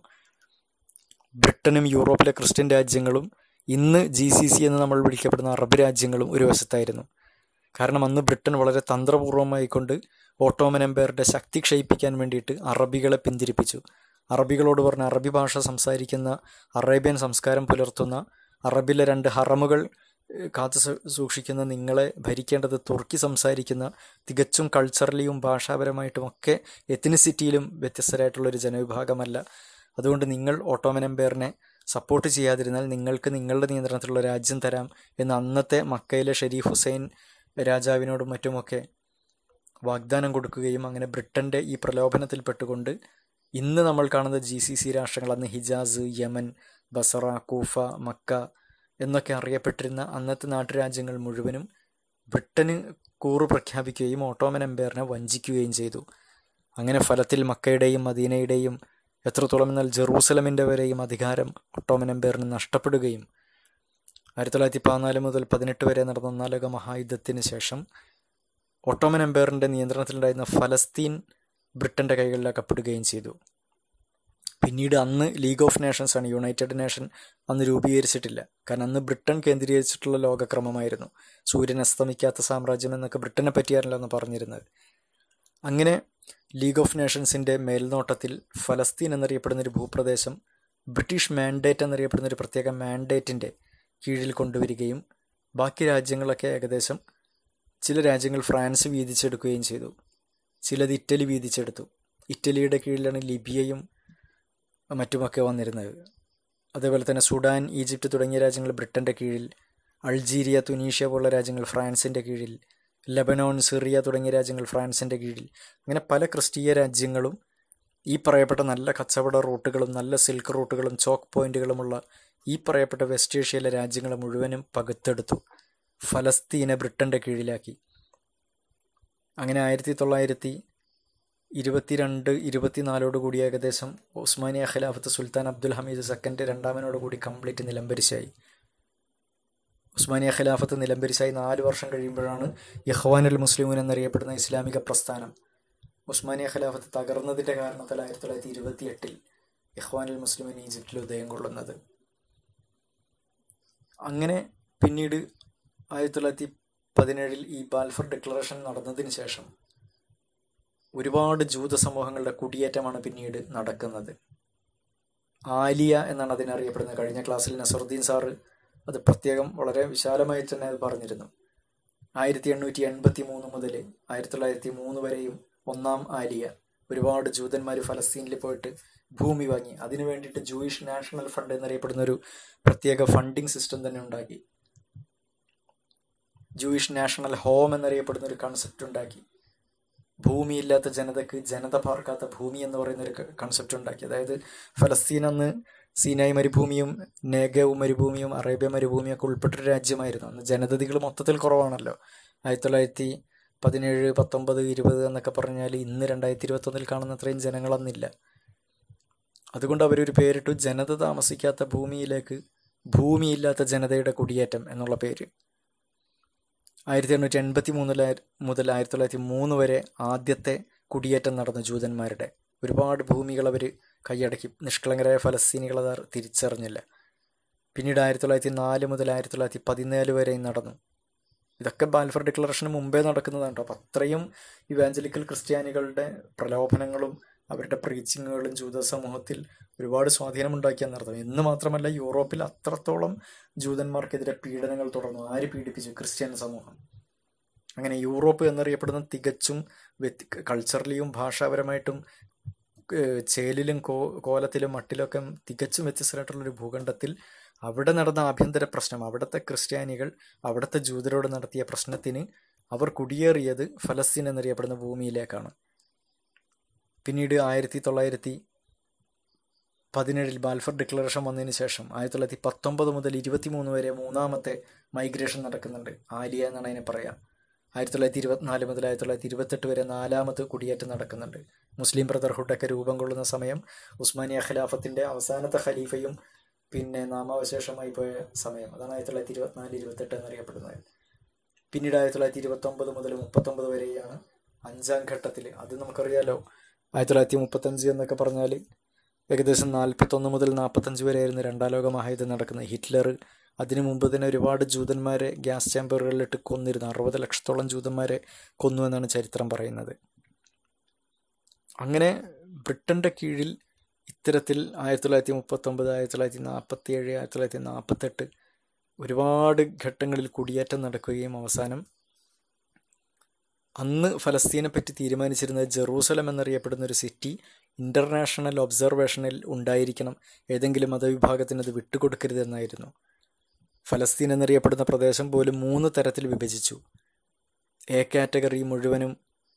[SPEAKER 4] ബ്രിട്ടനും യൂറോപ്പിലെ ക്രിസ്ത്യൻ രാജ്യങ്ങളും ഇന്ന് ജി സി സി എന്ന് നമ്മൾ വിളിക്കപ്പെടുന്ന അറബ് രാജ്യങ്ങളും ഒരു വശത്തായിരുന്നു കാരണം അന്ന് ബ്രിട്ടൻ വളരെ തന്ത്രപൂർവ്വമായിക്കൊണ്ട് ഓട്ടോമൻ എംപയറുടെ ശക്തി ക്ഷയിപ്പിക്കാൻ വേണ്ടിയിട്ട് അറബികളെ പിന്തിരിപ്പിച്ചു അറബികളോട് പറഞ്ഞ അറബി ഭാഷ സംസാരിക്കുന്ന അറേബ്യൻ സംസ്കാരം പുലർത്തുന്ന അറബിലെ രണ്ട് ഹറമുകൾ ഏഹ്, കാത്തു സൂ- സൂക്ഷിക്കുന്ന നിങ്ങളെ ഭരിക്കേണ്ടത് തുർക്കി സംസാരിക്കുന്ന തികച്ചും കൾച്ചറലിയും ഭാഷാപരമായിട്ടും ഒക്കെ എത്തിനിസിറ്റിയിലും വ്യത്യസ്തരായിട്ടുള്ള ഒരു ജനവിഭാഗമല്ല അതുകൊണ്ട് നിങ്ങൾ ഓട്ടോമൻ എംപയറിനെ സപ്പോർട്ട് ചെയ്യാതിരുന്നാൽ നിങ്ങൾക്ക് നിങ്ങളുടെ നിയന്ത്രണത്തിലുള്ള രാജ്യം തരാം എന്ന് അന്നത്തെ മക്കയിലെ ഷെരീഫ് ഹുസൈൻ രാജാവിനോടും മറ്റുമൊക്കെ വാഗ്ദാനം കൊടുക്കുകയും അങ്ങനെ ബ്രിട്ടൻ്റെ ഈ പ്രലോഭനത്തിൽപ്പെട്ടുകൊണ്ട് ഇന്ന് നമ്മൾ കാണുന്ന ജി സി സി രാഷ്ട്രങ്ങൾ അന്ന് Hijaz Yemen Basra Kufa Mecca എന്നൊക്കെ അറിയപ്പെട്ടിരുന്ന അന്നത്തെ നാട്ടുരാജ്യങ്ങൾ മുഴുവനും ബ്രിട്ടന് കൂറു പ്രഖ്യാപിക്കുകയും ഓട്ടോമൻ എംപയറിനെ വഞ്ചിക്കുകയും ചെയ്തു അങ്ങനെ ഫലത്തിൽ മക്കയുടെയും മദീനയുടെയും എത്രത്തോളം എന്നാൽ ജെറൂസലമിൻ്റെ വരെയും അധികാരം ഒട്ടോമൻ എംപയറിന് നഷ്ടപ്പെടുകയും ആയിരത്തി തൊള്ളായിരത്തി പതിനാല് മുതൽ പതിനെട്ട് വരെ നടന്ന ഒന്നാം ലോക മഹായുദ്ധത്തിന് ശേഷം ഒട്ടോമൻ എംപയറിൻ്റെ നിയന്ത്രണത്തിലുണ്ടായിരുന്ന ഫലസ്തീൻ ബ്രിട്ടൻ്റെ കൈകളിലാക്കപ്പെടുകയും ചെയ്തു പിന്നീട് അന്ന് ലീഗ് ഓഫ് നേഷൻസ് ആണ് യുണൈറ്റഡ് നേഷൻ അന്ന് രൂപീകരിച്ചിട്ടില്ല കാരണം അന്ന് ബ്രിട്ടൻ കേന്ദ്രീകരിച്ചിട്ടുള്ള ലോകക്രമമായിരുന്നു സൂര്യൻ അസ്തമിക്കാത്ത സാമ്രാജ്യം എന്നൊക്കെ ബ്രിട്ടനെ പറ്റിയാണല്ലോ അന്ന് പറഞ്ഞിരുന്നത് അങ്ങനെ ലീഗ് ഓഫ് നേഷൻസിൻ്റെ മേൽനോട്ടത്തിൽ ഫലസ്തീൻ എന്നറിയപ്പെടുന്ന ഒരു ഭൂപ്രദേശം ബ്രിട്ടീഷ് മാൻഡേറ്റ് എന്നറിയപ്പെടുന്ന ഒരു പ്രത്യേക മാൻഡേറ്റിൻ്റെ കീഴിൽ കൊണ്ടുവരികയും ബാക്കി രാജ്യങ്ങളൊക്കെ ഏകദേശം ചില രാജ്യങ്ങൾ ഫ്രാൻസ് വീതിച്ചെടുക്കുകയും ചെയ്തു ചിലത് ഇറ്റലി വീതിച്ചെടുത്തു ഇറ്റലിയുടെ കീഴിലാണ് ലിബിയയും മറ്റുമൊക്കെ വന്നിരുന്നത് അതേപോലെ തന്നെ സുഡാൻ ഈജിപ്റ്റ് തുടങ്ങിയ രാജ്യങ്ങൾ ബ്രിട്ടൻ്റെ കീഴിൽ അൾജീരിയ തുനീഷ്യ പോലുള്ള രാജ്യങ്ങൾ ഫ്രാൻസിൻ്റെ കീഴിൽ ലബനോൺ സിറിയ തുടങ്ങിയ രാജ്യങ്ങൾ ഫ്രാൻസിൻ്റെ കീഴിൽ അങ്ങനെ പല ക്രിസ്തീയ രാജ്യങ്ങളും ഈ പറയപ്പെട്ട നല്ല കച്ചവട റൂട്ടുകളും നല്ല സിൽക്ക് റൂട്ടുകളും ചോക്ക് പോയിന്റുകളുമുള്ള ഈ പറയപ്പെട്ട വെസ്റ്റ് ഏഷ്യയിലെ രാജ്യങ്ങൾ മുഴുവനും പകുത്തെടുത്തു ഫലസ്തീനെ ബ്രിട്ടൻ്റെ കീഴിലാക്കി അങ്ങനെ ആയിരത്തി തൊള്ളായിരത്തി ഇരുപത്തിരണ്ട് ഇരുപത്തിനാലോട് കൂടി ഏകദേശം ഉസ്മാനിയ ഖിലാഫത്ത് സുൽത്താൻ അബ്ദുൽ ഹമീദ് സെക്കൻഡ് രണ്ടാമനോട് കൂടി കംപ്ലീറ്റ് നിലംപരിശായി ഉസ്മാനിയ ഖിലാഫത്ത് നിലംപരിശായി നാല് വർഷം കഴിയുമ്പോഴാണ് യഹ്വാനുൽ മുസ്ലിമൂൻ എന്നറിയപ്പെടുന്ന ഇസ്ലാമിക പ്രസ്ഥാനം ഉസ്മാനിയ ഖിലാഫത്ത് തകർന്നതിൻ്റെ കാരണത്താൽ ആയിരത്തി തൊള്ളായിരത്തി ഇരുപത്തി എട്ടിൽ യഹ്വാനുൽ മുസ്ലിമീൻ ഈജിപ്തിൽ ഉദയം കൊള്ളുന്നത് അങ്ങനെ പിന്നീട് ആയിരത്തി തൊള്ളായിരത്തി പതിനേഴിൽ ഈ ബാൽഫർ ഡിക്ലറേഷൻ നടന്നതിന് ശേഷം ഒരുപാട് ജൂത സമൂഹങ്ങളുടെ കുടിയേറ്റമാണ് പിന്നീട് നടക്കുന്നത് ആലിയ എന്നാണ് അതിനറിയപ്പെടുന്നത് കഴിഞ്ഞ ക്ലാസ്സിൽ നസറുദ്ദീൻ സാറ് അത് പ്രത്യേകം വളരെ വിശാലമായി തന്നെ അത് പറഞ്ഞിരുന്നു ആയിരത്തി എണ്ണൂറ്റി എൺപത്തി മൂന്ന് മുതൽ ആയിരത്തി തൊള്ളായിരത്തി മൂന്ന് വരെയും ഒന്നാം ആലിയ ഒരുപാട് ജൂതന്മാർ ഫലസ്തീനിൽ പോയിട്ട് ഭൂമി വാങ്ങി അതിനു വേണ്ടിയിട്ട് ജൂയിഷ് നാഷണൽ ഫണ്ട് എന്നറിയപ്പെടുന്ന ഒരു പ്രത്യേക ഫണ്ടിങ് സിസ്റ്റം തന്നെ ഉണ്ടാക്കി ജൂയിഷ് നാഷണൽ ഹോം എന്നറിയപ്പെടുന്ന ഒരു കൺസെപ്റ്റ് ഉണ്ടാക്കി ഭൂമിയില്ലാത്ത ജനതക്ക് ജനത പാർക്കാത്ത ഭൂമി എന്ന് പറയുന്ന ഒരു കൺസെപ്റ്റ് ഉണ്ടാക്കി അതായത് ഫലസ്തീൻ അന്ന് സീനായി മരുഭൂമിയും നേഗവും മരുഭൂമിയും അറേബ്യ മരുഭൂമിയും ഒക്കെ ഉൾപ്പെട്ടൊരു രാജ്യമായിരുന്നു അന്ന് ജനതതികൾ മൊത്തത്തിൽ കുറവാണല്ലോ ആയിരത്തി തൊള്ളായിരത്തി പതിനേഴ് പത്തൊമ്പത് ഇരുപത് എന്നൊക്കെ പറഞ്ഞാൽ ഇന്ന് രണ്ടായിരത്തി ഇരുപത്തൊന്നിൽ കാണുന്ന അത്രയും ജനങ്ങളന്നില്ല അതുകൊണ്ട് അവരൊരു പേരിട്ടു ജനത താമസിക്കാത്ത ഭൂമിയിലേക്ക് ഭൂമിയില്ലാത്ത ജനതയുടെ കുടിയേറ്റം എന്നുള്ള പേര് ആയിരത്തി എണ്ണൂറ്റി എൺപത്തി മൂന്നിൽ മുതൽ ആയിരത്തി തൊള്ളായിരത്തി മൂന്ന് വരെ ആദ്യത്തെ കുടിയേറ്റം നടന്നു ജൂതന്മാരുടെ ഒരുപാട് ഭൂമികൾ അവർ കൈയടക്കി നിഷ്കളങ്കരായ ഫലസ്തീനികൾ അത് തിരിച്ചറിഞ്ഞില്ല പിന്നീട് ആയിരത്തി തൊള്ളായിരത്തി നാല് മുതൽ ആയിരത്തി തൊള്ളായിരത്തി പതിനാല് വരെയും നടന്നു ഇതൊക്കെ ബാൽഫർ ഡിക്ലറേഷന് മുമ്പേ നടക്കുന്നതാണ് കേട്ടോ അപ്പം അത്രയും ഇവാഞ്ചലിക്കൽ ക്രിസ്ത്യാനികളുടെ പ്രലോഭനങ്ങളും അവരുടെ പ്രീച്ചിങ്ങുകളും ജൂത സമൂഹത്തിൽ ഒരുപാട് സ്വാധീനമുണ്ടാക്കിയെന്നർത്ഥം എന്ന് മാത്രമല്ല യൂറോപ്പിൽ അത്രത്തോളം ജൂതന്മാർക്കെതിരെ പീഡനങ്ങൾ തുടർന്നു ആര് പീഡിപ്പിച്ചു ക്രിസ്ത്യൻ സമൂഹം അങ്ങനെ യൂറോപ്പ് എന്നറിയപ്പെടുന്ന തികച്ചും വ്യത്യ കൾച്ചറലിയും ഭാഷാപരമായിട്ടും ഏഹ് ചേലിലും കോ കോലത്തിലും മട്ടിലൊക്കെ തികച്ചും വ്യത്യസ്തമായിട്ടുള്ളൊരു ഭൂഖണ്ഡത്തിൽ അവിടെ നടന്ന ആഭ്യന്തര പ്രശ്നം അവിടുത്തെ ക്രിസ്ത്യാനികൾ അവിടുത്തെ ജൂതരോട് നടത്തിയ പ്രശ്നത്തിന് അവർ കുടിയേറിയത് ഫലസ്തീൻ എന്നറിയപ്പെടുന്ന ഭൂമിയിലേക്കാണ് പിന്നീട് ആയിരത്തി തൊള്ളായിരത്തി പതിനേഴിൽ ബാൽഫർ ഡിക്ലറേഷൻ വന്നതിന് ശേഷം ആയിരത്തി തൊള്ളായിരത്തി പത്തൊമ്പത് മുതൽ ഇരുപത്തി മൂന്ന് വരെ മൂന്നാമത്തെ മൈഗ്രേഷൻ നടക്കുന്നുണ്ട് ആലിയ എന്നാണ് അതിനെ പറയാം ആയിരത്തി തൊള്ളായിരത്തി ഇരുപത്തിനാല് മുതൽ ആയിരത്തി തൊള്ളായിരത്തി ഇരുപത്തെട്ട് വരെ നാലാമത് കുടിയേറ്റം നടക്കുന്നുണ്ട് മുസ്ലിം ബ്രദർഹുഡൊക്കെ രൂപം കൊള്ളുന്ന സമയം ഉസ്മാനിയ ഖിലാഫത്തിൻ്റെ അവസാനത്തെ ഖലീഫയും പിന്നെ നാമാവശേഷമായി പോയ സമയം അതാണ് ആയിരത്തി തൊള്ളായിരത്തി ഇരുപത്തിനാല് ഇരുപത്തെട്ട് എന്നറിയപ്പെടുന്നത് പിന്നീട് ആയിരത്തി തൊള്ളായിരത്തി ഇരുപത്തൊമ്പത് മുതൽ മുപ്പത്തൊമ്പത് വരെയാണ് അഞ്ചാം ഘട്ടത്തിൽ അത് നമുക്കറിയാലോ ആയിരത്തി തൊള്ളായിരത്തി മുപ്പത്തഞ്ച് എന്നൊക്കെ പറഞ്ഞാൽ ഏകദേശം നാൽപ്പത്തൊന്ന് മുതൽ നാൽപ്പത്തഞ്ച് വരെയായിരുന്നു രണ്ടാം ലോക മഹായുദ്ധം നടക്കുന്നത് ഹിറ്റ്ലർ അതിനു മുമ്പ് തന്നെ ഒരുപാട് ജൂതന്മാരെ ഗ്യാസ് ചാമ്പറുകളിലിട്ട് കൊന്നിരുന്നു അറുപത് ലക്ഷത്തോളം ജൂതന്മാരെ കൊന്നു എന്നാണ് ചരിത്രം പറയുന്നത് അങ്ങനെ ബ്രിട്ടൻ്റെ കീഴിൽ ഇത്തരത്തിൽ ആയിരത്തി തൊള്ളായിരത്തി മുപ്പത്തൊമ്പത് ആയിരത്തി തൊള്ളായിരത്തി നാൽപ്പത്തി ഏഴ് ആയിരത്തി തൊള്ളായിരത്തി നാൽപ്പത്തെട്ട് ഒരുപാട് ഘട്ടങ്ങളിൽ കുടിയേറ്റം നടക്കുകയും അവസാനം അന്ന് ഫലസ്തീനെ പറ്റി തീരുമാനിച്ചിരുന്നത് ജെറൂസലം എന്നറിയപ്പെടുന്ന ഒരു സിറ്റി ഇൻ്റർനാഷണൽ ഒബ്സർവേഷനിൽ ഉണ്ടായിരിക്കണം ഏതെങ്കിലും മതവിഭാഗത്തിന് അത് വിട്ടുകൊടുക്കരുതെന്നായിരുന്നു ഫലസ്തീൻ എന്നറിയപ്പെടുന്ന പ്രദേശം പോലും മൂന്ന് തരത്തിൽ വിഭജിച്ചു എ കാറ്റഗറി മുഴുവനും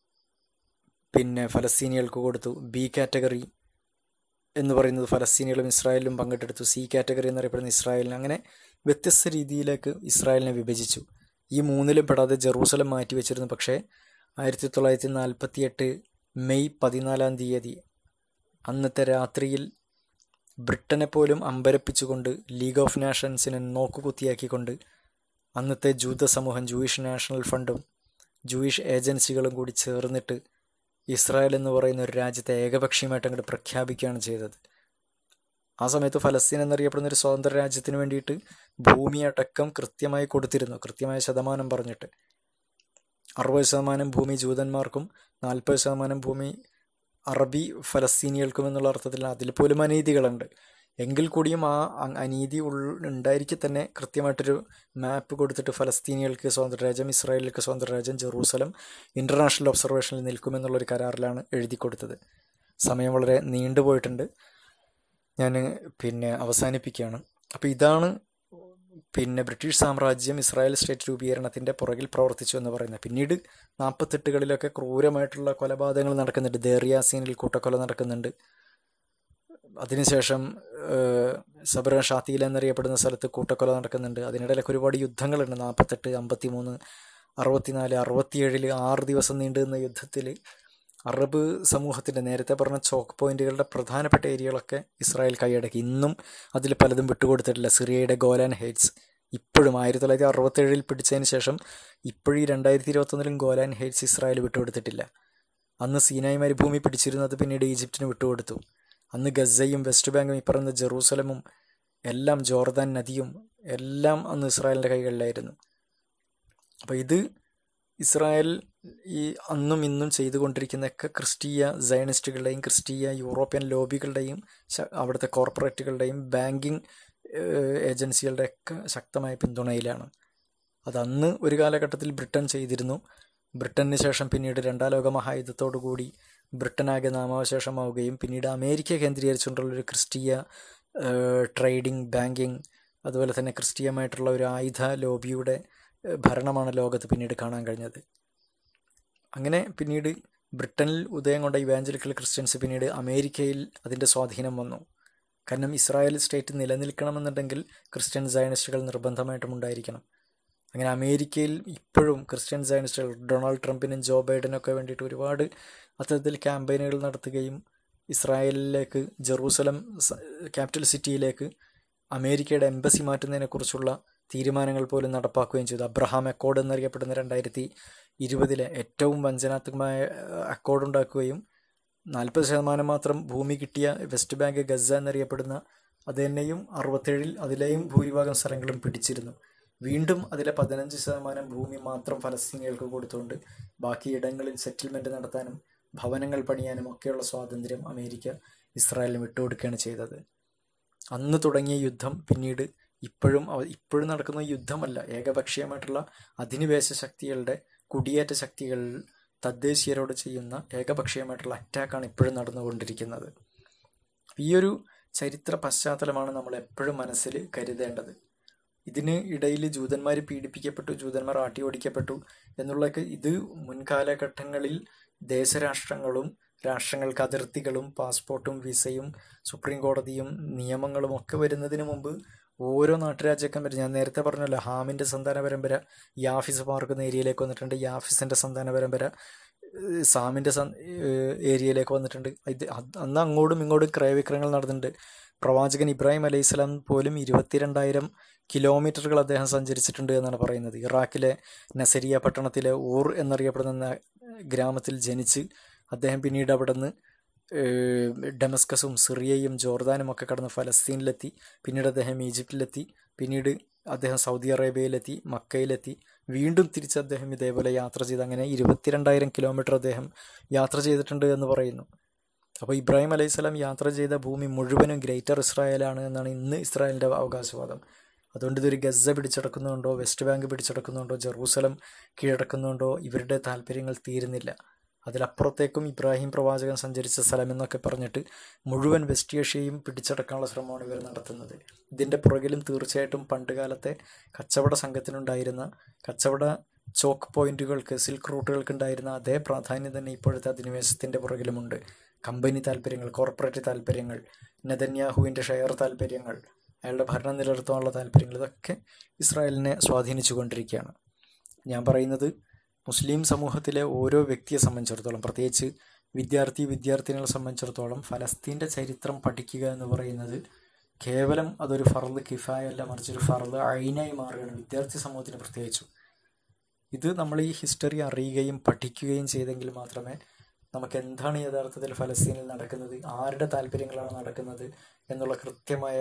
[SPEAKER 4] പിന്നെ ഫലസ്തീനികൾക്ക് കൊടുത്തു ബി കാറ്റഗറി എന്ന് പറയുന്നത് ഫലസ്തീനികളും ഇസ്രായേലും പങ്കെടുത്തു സി കാറ്റഗറി എന്നറിയപ്പെടുന്ന ഇസ്രായേലിന് അങ്ങനെ വ്യത്യസ്ത രീതിയിലേക്ക് ഇസ്രായേലിനെ വിഭജിച്ചു ഈ മൂന്നിലും പെടാതെ ജെറൂസലം മാറ്റിവെച്ചിരുന്നു പക്ഷേ ആയിരത്തി തൊള്ളായിരത്തി നാൽപ്പത്തി എട്ട് മെയ് പതിനാലാം തീയതി അന്നത്തെ രാത്രിയിൽ ബ്രിട്ടനെ പോലും അമ്പരപ്പിച്ചുകൊണ്ട് ലീഗ് ഓഫ് നാഷൻസിനെ നോക്കുകുത്തിയാക്കിക്കൊണ്ട് അന്നത്തെ ജൂത സമൂഹം ജൂയിഷ് നാഷണൽ ഫണ്ടും ജൂയിഷ് ഏജൻസികളും കൂടി ചേർന്നിട്ട് ഇസ്രായേൽ എന്ന് പറയുന്ന ഒരു രാജ്യത്തെ ഏകപക്ഷീയമായിട്ട് അങ്ങോട്ട് പ്രഖ്യാപിക്കുകയാണ് ചെയ്തത് ആ സമയത്ത് ഫലസ്തീൻ എന്നറിയപ്പെടുന്ന ഒരു സ്വതന്ത്ര രാജ്യത്തിന് വേണ്ടിയിട്ട് ഭൂമി അടക്കം കൃത്യമായി കൊടുത്തിരുന്നു കൃത്യമായ ശതമാനം പറഞ്ഞിട്ട് അറുപത് ശതമാനം ഭൂമി ജൂതന്മാർക്കും നാൽപ്പത് ശതമാനം ഭൂമി അറബി ഫലസ്തീനികൾക്കും എന്നുള്ള അർത്ഥത്തിൽ അതിൽ പോലും അനീതികളുണ്ട് എങ്കിൽ കൂടിയും ആ അനീതി ഉണ്ടായിരിക്കെ തന്നെ കൃത്യമായിട്ടൊരു മാപ്പ് കൊടുത്തിട്ട് ഫലസ്തീനികൾക്ക് സ്വതന്ത്ര രാജ്യം ഇസ്രായേലിലേക്ക് സ്വതന്ത്ര രാജ്യം ജെറൂസലം ഇൻ്റർനാഷണൽ ഒബ്സർവേഷനിൽ നിൽക്കുമെന്നുള്ളൊരു കരാറിലാണ് എഴുതി കൊടുത്തത് സമയം വളരെ നീണ്ടുപോയിട്ടുണ്ട് ഞാൻ പിന്നെ അവസാനിപ്പിക്കുകയാണ് അപ്പോൾ ഇതാണ് പിന്നെ ബ്രിട്ടീഷ് സാമ്രാജ്യം ഇസ്രായേൽ സ്റ്റേറ്റ് രൂപീകരണത്തിൻ്റെ പുറകിൽ പ്രവർത്തിച്ചു എന്ന് പറയുന്നത് പിന്നീട് നാൽപ്പത്തെട്ടുകളിലൊക്കെ ക്രൂരമായിട്ടുള്ള കൊലപാതകങ്ങൾ നടക്കുന്നുണ്ട് ദേറിയാസീനിൽ കൂട്ടക്കൊല നടക്കുന്നുണ്ട് അതിനുശേഷം സബറ ഷാത്തിയിൽ എന്നറിയപ്പെടുന്ന സ്ഥലത്ത് കൂട്ടക്കൊല നടക്കുന്നുണ്ട് അതിനിടയിലൊക്കെ ഒരുപാട് യുദ്ധങ്ങളുണ്ട് നാൽപ്പത്തെട്ട് അമ്പത്തി മൂന്ന് അറുപത്തിനാല് അറുപത്തിയേഴിൽ ആറ് ദിവസം നീണ്ടുനിന്ന യുദ്ധത്തിൽ അറബ് സമൂഹത്തിൻ്റെ നേരത്തെ പറഞ്ഞ ചോക്ക് പോയിന്റുകളുടെ പ്രധാനപ്പെട്ട ഏരിയകളൊക്കെ ഇസ്രായേൽ കൈയടക്കി ഇന്നും അതിൽ പലതും വിട്ടുകൊടുത്തിട്ടില്ല സിറിയയുടെ ഗോലാൻ ഹെയ്റ്റ്സ് ഇപ്പോഴും ആയിരത്തി തൊള്ളായിരത്തി അറുപത്തേഴിൽ പിടിച്ചതിന് ശേഷം ഇപ്പോഴും ഈ രണ്ടായിരത്തി ഇരുപത്തൊന്നിലും ഗോലാൻ ഹെയ്റ്റ്സ് ഇസ്രായേൽ വിട്ടുകൊടുത്തിട്ടില്ല അന്ന് സീനായി മരുഭൂമി പിടിച്ചിരുന്നത് പിന്നീട് ഈജിപ്തിന് വിട്ടുകൊടുത്തു അന്ന് ഗസയും വെസ്റ്റ് ബാങ്കും ഈ പറയുന്ന ജെറൂസലമും എല്ലാം ജോർദാൻ നദിയും എല്ലാം അന്ന് ഇസ്രായേലിൻ്റെ കൈകളിലായിരുന്നു അപ്പോൾ ഇത് ഇസ്രായേൽ ഈ അന്നും ഇന്നും ചെയ്തുകൊണ്ടിരിക്കുന്നതൊക്കെ ക്രിസ്റ്റീയ സയനിസ്റ്റുകളുടെയും ക്രിസ്റ്റീയ യൂറോപ്യൻ ലോബികളുടെയും അവിടുത്തെ കോർപ്പറേറ്റുകളുടെയും ബാങ്കിങ് ഏജൻസികളുടെയൊക്കെ ശക്തമായ പിന്തുണയിലാണ് അത് അന്ന് ഒരു കാലഘട്ടത്തിൽ ബ്രിട്ടൻ ചെയ്തിരുന്നു ബ്രിട്ടന് ശേഷം പിന്നീട് രണ്ടാം ലോക മഹായുദ്ധത്തോടു കൂടി ബ്രിട്ടനാകെ നാമാവശേഷമാവുകയും പിന്നീട് അമേരിക്ക കേന്ദ്രീകരിച്ചുകൊണ്ടുള്ളൊരു ക്രിസ്റ്റീയ ട്രേഡിംഗ് ബാങ്കിങ് അതുപോലെ തന്നെ ക്രിസ്റ്റീയമായിട്ടുള്ള ഒരു ആയുധ ലോബിയുടെ ഭരണമാണ് ലോകത്ത് പിന്നീട് കാണാൻ കഴിഞ്ഞത് അങ്ങനെ പിന്നീട് ബ്രിട്ടനിൽ ഉദയം കൊണ്ട ഇവാഞ്ചലിക്കൽ ക്രിസ്ത്യൻസ് പിന്നീട് അമേരിക്കയിൽ അതിൻ്റെ സ്വാധീനം വന്നു കാരണം ഇസ്രായേൽ സ്റ്റേറ്റ് നിലനിൽക്കണമെന്നുണ്ടെങ്കിൽ ക്രിസ്ത്യൻ സയനിസ്റ്റുകൾ നിർബന്ധമായിട്ടും ഉണ്ടായിരിക്കണം അങ്ങനെ അമേരിക്കയിൽ ഇപ്പോഴും ക്രിസ്ത്യൻ സയനിസ്റ്റുകൾ ഡൊണാൾഡ് ട്രംപിനും ജോ ബൈഡനൊക്കെ വേണ്ടിയിട്ട് ഒരുപാട് അത്തരത്തിൽ ക്യാമ്പയിനുകൾ നടത്തുകയും ഇസ്രായേലിലേക്ക് ജെറൂസലം ക്യാപിറ്റൽ സിറ്റിയിലേക്ക് അമേരിക്കയുടെ എംബസി മാറ്റുന്നതിനെക്കുറിച്ചുള്ള തീരുമാനങ്ങൾ പോലും നടപ്പാക്കുകയും ചെയ്തു അബ്രഹാം അക്കോർഡ് എന്നറിയപ്പെടുന്ന രണ്ടായിരത്തി ഇരുപതിലെ ഏറ്റവും വഞ്ചനാത്മകമായ അക്കോർഡ് ഉണ്ടാക്കുകയും നാൽപ്പത് ശതമാനം മാത്രം ഭൂമി കിട്ടിയ വെസ്റ്റ് ബാങ്ക് ഗസ എന്നറിയപ്പെടുന്ന അത് തന്നെയും അറുപത്തേഴിൽ അതിലെയും ഭൂരിഭാഗം സ്ഥലങ്ങളും പിടിച്ചിരുന്നു വീണ്ടും അതിലെ പതിനഞ്ച് ശതമാനം ഭൂമി മാത്രം ഫലസ്തീനികൾക്ക് കൊടുത്തുകൊണ്ട് ബാക്കി ഇടങ്ങളിൽ സെറ്റിൽമെൻറ്റ് നടത്താനും ഭവനങ്ങൾ പണിയാനും ഒക്കെയുള്ള സ്വാതന്ത്ര്യം അമേരിക്ക ഇസ്രായേലിന് വിട്ടുകൊടുക്കുകയാണ് ചെയ്തത് അന്ന് തുടങ്ങിയ യുദ്ധം പിന്നീട് ഇപ്പോഴും അവ- ഇപ്പോഴും നടക്കുന്ന യുദ്ധമല്ല ഏകപക്ഷീയമായിട്ടുള്ള അധിനിവേശ ശക്തികളുടെ കുടിയേറ്റ ശക്തികൾ തദ്ദേശീയരോട് ചെയ്യുന്ന ഏകപക്ഷീയമായിട്ടുള്ള അറ്റാക്കാണ് ഇപ്പോഴും നടന്നുകൊണ്ടിരിക്കുന്നത് ഈ ഒരു ചരിത്ര പശ്ചാത്തലമാണ് നമ്മൾ എപ്പോഴും മനസ്സിൽ കരുതേണ്ടത് ഇതിന് ഇടയിൽ ജൂതന്മാർ പീഡിപ്പിക്കപ്പെട്ടു ജൂതന്മാർ ആട്ടി ഓടിക്കപ്പെട്ടു എന്നുള്ളതൊക്കെ ഇത് മുൻകാലഘട്ടങ്ങളിൽ ദേശരാഷ്ട്രങ്ങളും രാഷ്ട്രങ്ങൾക്ക് അതിർത്തികളും പാസ്പോർട്ടും വിസയും സുപ്രീം കോടതിയും നിയമങ്ങളും ഒക്കെ വരുന്നതിന് മുമ്പ് ഓരോ നാട്ടുരാജ്യക്കം വരും ഞാൻ നേരത്തെ പറഞ്ഞല്ലോ ഹാമിൻ്റെ സന്താന പരമ്പര യാഫിസ് പാർക്കുന്ന ഏരിയയിലേക്ക് വന്നിട്ടുണ്ട് യാഫിസിൻ്റെ സന്താന പരമ്പര ഏഹ് സാമിൻ്റെ സൻ ഏഹ് ഏരിയയിലേക്ക് വന്നിട്ടുണ്ട് ഇത് അത് അന്ന് അങ്ങോട്ടും ഇങ്ങോട്ടും ക്രയവിക്രയങ്ങൾ നടന്നിട്ടുണ്ട് പ്രവാചകൻ ഇബ്രാഹിം അലൈഹി സ്വലാം പോലും ഇരുപത്തിരണ്ടായിരം കിലോമീറ്ററുകൾ അദ്ദേഹം സഞ്ചരിച്ചിട്ടുണ്ട് എന്നാണ് പറയുന്നത് ഇറാഖിലെ നസരിയ പട്ടണത്തിലെ ഊർ എന്നറിയപ്പെടുന്ന ഗ്രാമത്തിൽ ജനിച്ച് അദ്ദേഹം പിന്നീട് അവിടെ നിന്ന് ഡെമസ്കസും സിറിയയും ജോർദാനും ഒക്കെ കടന്ന് ഫലസ്തീനിലെത്തി പിന്നീട് അദ്ദേഹം ഈജിപ്തിലെത്തി പിന്നീട് അദ്ദേഹം സൗദി അറേബ്യയിലെത്തി മക്കയിലെത്തി വീണ്ടും തിരിച്ച് അദ്ദേഹം ഇതേപോലെ യാത്ര ചെയ്ത് അങ്ങനെ ഇരുപത്തിരണ്ടായിരം കിലോമീറ്റർ അദ്ദേഹം യാത്ര ചെയ്തിട്ടുണ്ട് എന്ന് പറയുന്നു അപ്പോൾ ഇബ്രാഹിം അലൈഹി സ്വലാം യാത്ര ചെയ്ത ഭൂമി മുഴുവനും ഗ്രേറ്റർ ഇസ്രായേലാണ് എന്നാണ് ഇന്ന് ഇസ്രായേലിൻ്റെ അവകാശവാദം അതുകൊണ്ട് ഇതൊരു ഗസ പിടിച്ചടക്കുന്നുണ്ടോ വെസ്റ്റ് ബാങ്ക് പിടിച്ചടക്കുന്നുണ്ടോ ജെറൂസലം കീഴടക്കുന്നുണ്ടോ ഇവരുടെ താല്പര്യങ്ങൾ തീരുന്നില്ല അതിലപ്പുറത്തേക്കും ഇബ്രാഹിം പ്രവാചകൻ സഞ്ചരിച്ച സ്ഥലം എന്നൊക്കെ പറഞ്ഞിട്ട് മുഴുവൻ വെസ്റ്റ് ഏഷ്യയും പിടിച്ചടക്കാനുള്ള ശ്രമമാണ് ഇവർ നടത്തുന്നത് ഇതിൻ്റെ പുറകിലും തീർച്ചയായിട്ടും പണ്ടുകാലത്തെ കച്ചവട സംഘത്തിനുണ്ടായിരുന്ന കച്ചവട ചോക്ക് പോയിന്റുകൾക്ക് സിൽക്ക് റൂട്ടുകൾക്ക് ഉണ്ടായിരുന്ന അതേ പ്രാധാന്യം തന്നെ ഇപ്പോഴത്തെ അധിനിവേശത്തിൻ്റെ പുറകിലുമുണ്ട് കമ്പനി താല്പര്യങ്ങൾ കോർപ്പറേറ്റ് താല്പര്യങ്ങൾ നെതന്യാഹുവിൻ്റെ ഷെയർ താല്പര്യങ്ങൾ അയാളുടെ ഭരണം നിലനിർത്താനുള്ള താല്പര്യങ്ങൾ ഇതൊക്കെ ഇസ്രായേലിനെ സ്വാധീനിച്ചു കൊണ്ടിരിക്കുകയാണ് ഞാൻ പറയുന്നത് മുസ്ലിം സമൂഹത്തിലെ ഓരോ വ്യക്തിയെ സംബന്ധിച്ചിടത്തോളം പ്രത്യേകിച്ച് വിദ്യാർത്ഥി വിദ്യാർത്ഥിനികളെ സംബന്ധിച്ചിടത്തോളം ഫലസ്തീൻ്റെ ചരിത്രം പഠിക്കുക എന്ന് പറയുന്നത് കേവലം അതൊരു ഫർദ് കിഫായല്ല മറിച്ച് ഒരു ഫർദ് അയിനായി മാറുകയാണ് വിദ്യാർത്ഥി സമൂഹത്തിന് പ്രത്യേകിച്ചും ഇത് നമ്മൾ ഈ ഹിസ്റ്ററി അറിയുകയും പഠിക്കുകയും ചെയ്തെങ്കിൽ മാത്രമേ നമുക്ക് എന്താണ് യഥാർത്ഥത്തിൽ ഫലസ്തീനിൽ നടക്കുന്നത് ആരുടെ താല്പര്യങ്ങളാണ് നടക്കുന്നത് എന്നുള്ള കൃത്യമായ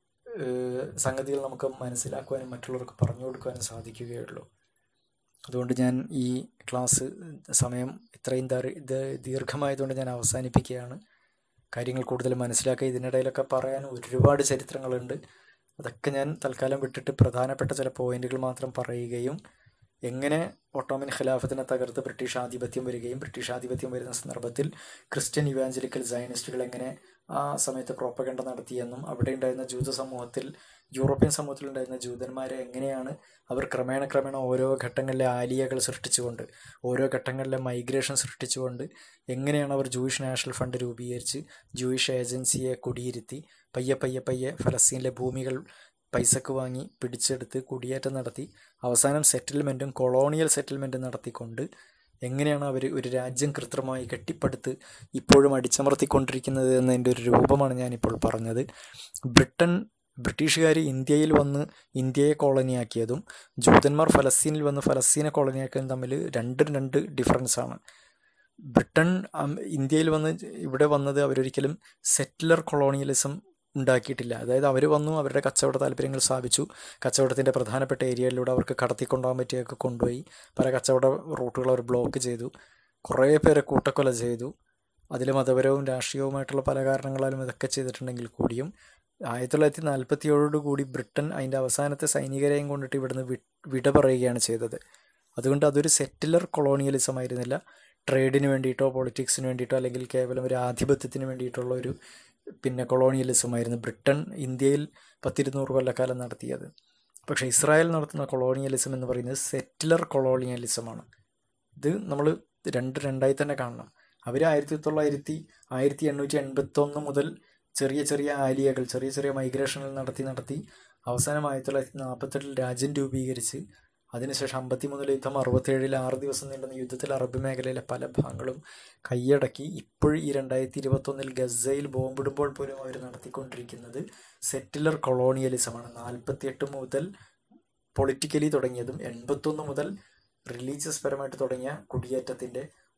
[SPEAKER 4] ഏഹ്, സംഗതികൾ നമുക്ക് മനസ്സിലാക്കുവാനും മറ്റുള്ളവർക്ക് പറഞ്ഞു കൊടുക്കുവാനും സാധിക്കുകയുള്ളൂ അതുകൊണ്ട് ഞാൻ ഈ ക്ലാസ് സമയം ഇത്രയും ദാരി- ഇത് ദീർഘമായതുകൊണ്ട് ഞാൻ അവസാനിപ്പിക്കുകയാണ് കാര്യങ്ങൾ കൂടുതൽ മനസ്സിലാക്കുക ഇതിനിടയിലൊക്കെ പറയാൻ ഒരുപാട് ചരിത്രങ്ങളുണ്ട് അതൊക്കെ ഞാൻ തൽക്കാലം വിട്ടിട്ട് പ്രധാനപ്പെട്ട ചില പോയിന്റുകൾ മാത്രം പറയുകയും എങ്ങനെ ഒട്ടോമൻ ഖിലാഫത്തിനെ തകർത്ത് ബ്രിട്ടീഷ് ആധിപത്യം വരികയും ബ്രിട്ടീഷ് ആധിപത്യം വരുന്ന സന്ദർഭത്തിൽ ക്രിസ്ത്യൻ ഇവാഞ്ചലിക്കൽ സയനിസ്റ്റുകൾ എങ്ങനെ ആ സമയത്ത് പ്രോപ്പഗണ്ട നടത്തിയെന്നും അവിടെ ഉണ്ടായിരുന്ന ജൂത സമൂഹത്തിൽ യൂറോപ്യൻ സമൂഹത്തിൽ ഉണ്ടായിരുന്ന ജൂതന്മാരെ എങ്ങനെയാണ് അവർ ക്രമേണ ക്രമേണ ഓരോ ഘട്ടങ്ങളിലെ ആലിയകൾ സൃഷ്ടിച്ചുകൊണ്ട് ഓരോ ഘട്ടങ്ങളിലെ മൈഗ്രേഷൻ സൃഷ്ടിച്ചുകൊണ്ട് എങ്ങനെയാണ് അവർ ജൂയിഷ് നാഷണൽ ഫണ്ട് രൂപീകരിച്ച് ജൂയിഷ് ഏജൻസിയെ കുടിയിരുത്തി പയ്യെ പയ്യെ പയ്യെ ഫലസ്തീനിലെ ഭൂമികൾ പൈസക്ക് വാങ്ങി പിടിച്ചെടുത്ത് കുടിയേറ്റം നടത്തി അവസാനം സെറ്റിൽമെൻറ്റും കൊളോണിയൽ സെറ്റിൽമെൻറ്റും നടത്തിക്കൊണ്ട് എങ്ങനെയാണ് അവർ ഒരു രാജ്യം കൃത്രിമമായി കെട്ടിപ്പടുത്ത് ഇപ്പോഴും അടിച്ചമർത്തിക്കൊണ്ടിരിക്കുന്നത് എന്നതിൻ്റെ ഒരു രൂപമാണ് ഞാനിപ്പോൾ പറഞ്ഞത് ബ്രിട്ടൻ ബ്രിട്ടീഷുകാർ ഇന്ത്യയിൽ വന്ന് ഇന്ത്യയെ കോളനിയാക്കിയതും ജൂതന്മാർ ഫലസ്തീനിൽ വന്ന് ഫലസ്തീനെ കോളനിയാക്കിയതും തമ്മിൽ രണ്ടും രണ്ട് ഡിഫറൻസ് ആണ് ബ്രിട്ടൻ അം, ഇന്ത്യയിൽ വന്ന് ഇവിടെ വന്നത് അവരൊരിക്കലും സെറ്റിലർ കൊളോണിയലിസം ഉണ്ടാക്കിയിട്ടില്ല അതായത് അവർ വന്നു അവരുടെ കച്ചവട താല്പര്യങ്ങൾ സ്ഥാപിച്ചു കച്ചവടത്തിൻ്റെ പ്രധാനപ്പെട്ട ഏരിയയിലൂടെ അവർക്ക് കടത്തിക്കൊണ്ടുപോകാൻ പറ്റിയൊക്കെ കൊണ്ടുപോയി പല കച്ചവട റൂട്ടുകൾ അവർ ബ്ലോക്ക് ചെയ്തു കുറേ പേരെ കൂട്ടക്കൊല ചെയ്തു അതിൽ മതപരവും രാഷ്ട്രീയവുമായിട്ടുള്ള പല കാരണങ്ങളാലും ഇതൊക്കെ ചെയ്തിട്ടുണ്ടെങ്കിൽ കൂടിയും ആയിരത്തി തൊള്ളായിരത്തി നാൽപ്പത്തി ഏഴോടുകൂടി ബ്രിട്ടൻ അതിൻ്റെ അവസാനത്തെ സൈനികരെയും കൊണ്ടിട്ട് ഇവിടുന്ന് വി വിട പറയുകയാണ് ചെയ്തത് അതുകൊണ്ട് അതൊരു സെറ്റിലർ കൊളോണിയലിസം ആയിരുന്നില്ല ട്രേഡിന് വേണ്ടിയിട്ടോ പൊളിറ്റിക്സിന് വേണ്ടിയിട്ടോ അല്ലെങ്കിൽ കേവലം ഒരു ആധിപത്യത്തിന് വേണ്ടിയിട്ടുള്ള ഒരു പിന്നെ കൊളോണിയലിസം ആയിരുന്നു ബ്രിട്ടൻ ഇന്ത്യയിൽ പത്തിരുന്നൂറ് കൊല്ലക്കാലം നടത്തിയത് പക്ഷേ ഇസ്രായേൽ നടത്തുന്ന കൊളോണിയലിസം എന്ന് പറയുന്നത് സെറ്റിലർ കൊളോണിയലിസമാണ് ഇത് നമ്മൾ രണ്ട് രണ്ടായി തന്നെ കാണണം അവർ ആയിരത്തി തൊള്ളായിരത്തി ആയിരത്തി എണ്ണൂറ്റി എൺപത്തൊന്ന് മുതൽ ചെറിയ ചെറിയ ആലിയകൾ ചെറിയ ചെറിയ മൈഗ്രേഷനുകൾ നടത്തി നടത്തി അവസാനം ആയിരത്തി തൊള്ളായിരത്തി നാൽപ്പത്തെട്ടിൽ രാജ്യം രൂപീകരിച്ച് അതിനുശേഷം അമ്പത്തിമൂന്നിലെ യുദ്ധം അറുപത്തേഴിൽ ആറ് ദിവസം നീണ്ടുന്ന യുദ്ധത്തിൽ അറബ് മേഖലയിലെ പല ഭാഗങ്ങളും കൈയടക്കി ഇപ്പോഴും ഈ രണ്ടായിരത്തി ഇരുപത്തൊന്നിൽ ഗസയിൽ ബോംബിടുമ്പോൾ പോലും അവർ നടത്തിക്കൊണ്ടിരിക്കുന്നത് സെറ്റിലർ കൊളോണിയലിസമാണ് നാൽപ്പത്തിയെട്ട് മുതൽ പൊളിറ്റിക്കലി തുടങ്ങിയതും എൺപത്തൊന്ന് മുതൽ റിലീജിയസ് പരമായിട്ട് തുടങ്ങിയ കുടിയേറ്റത്തിൻ്റെ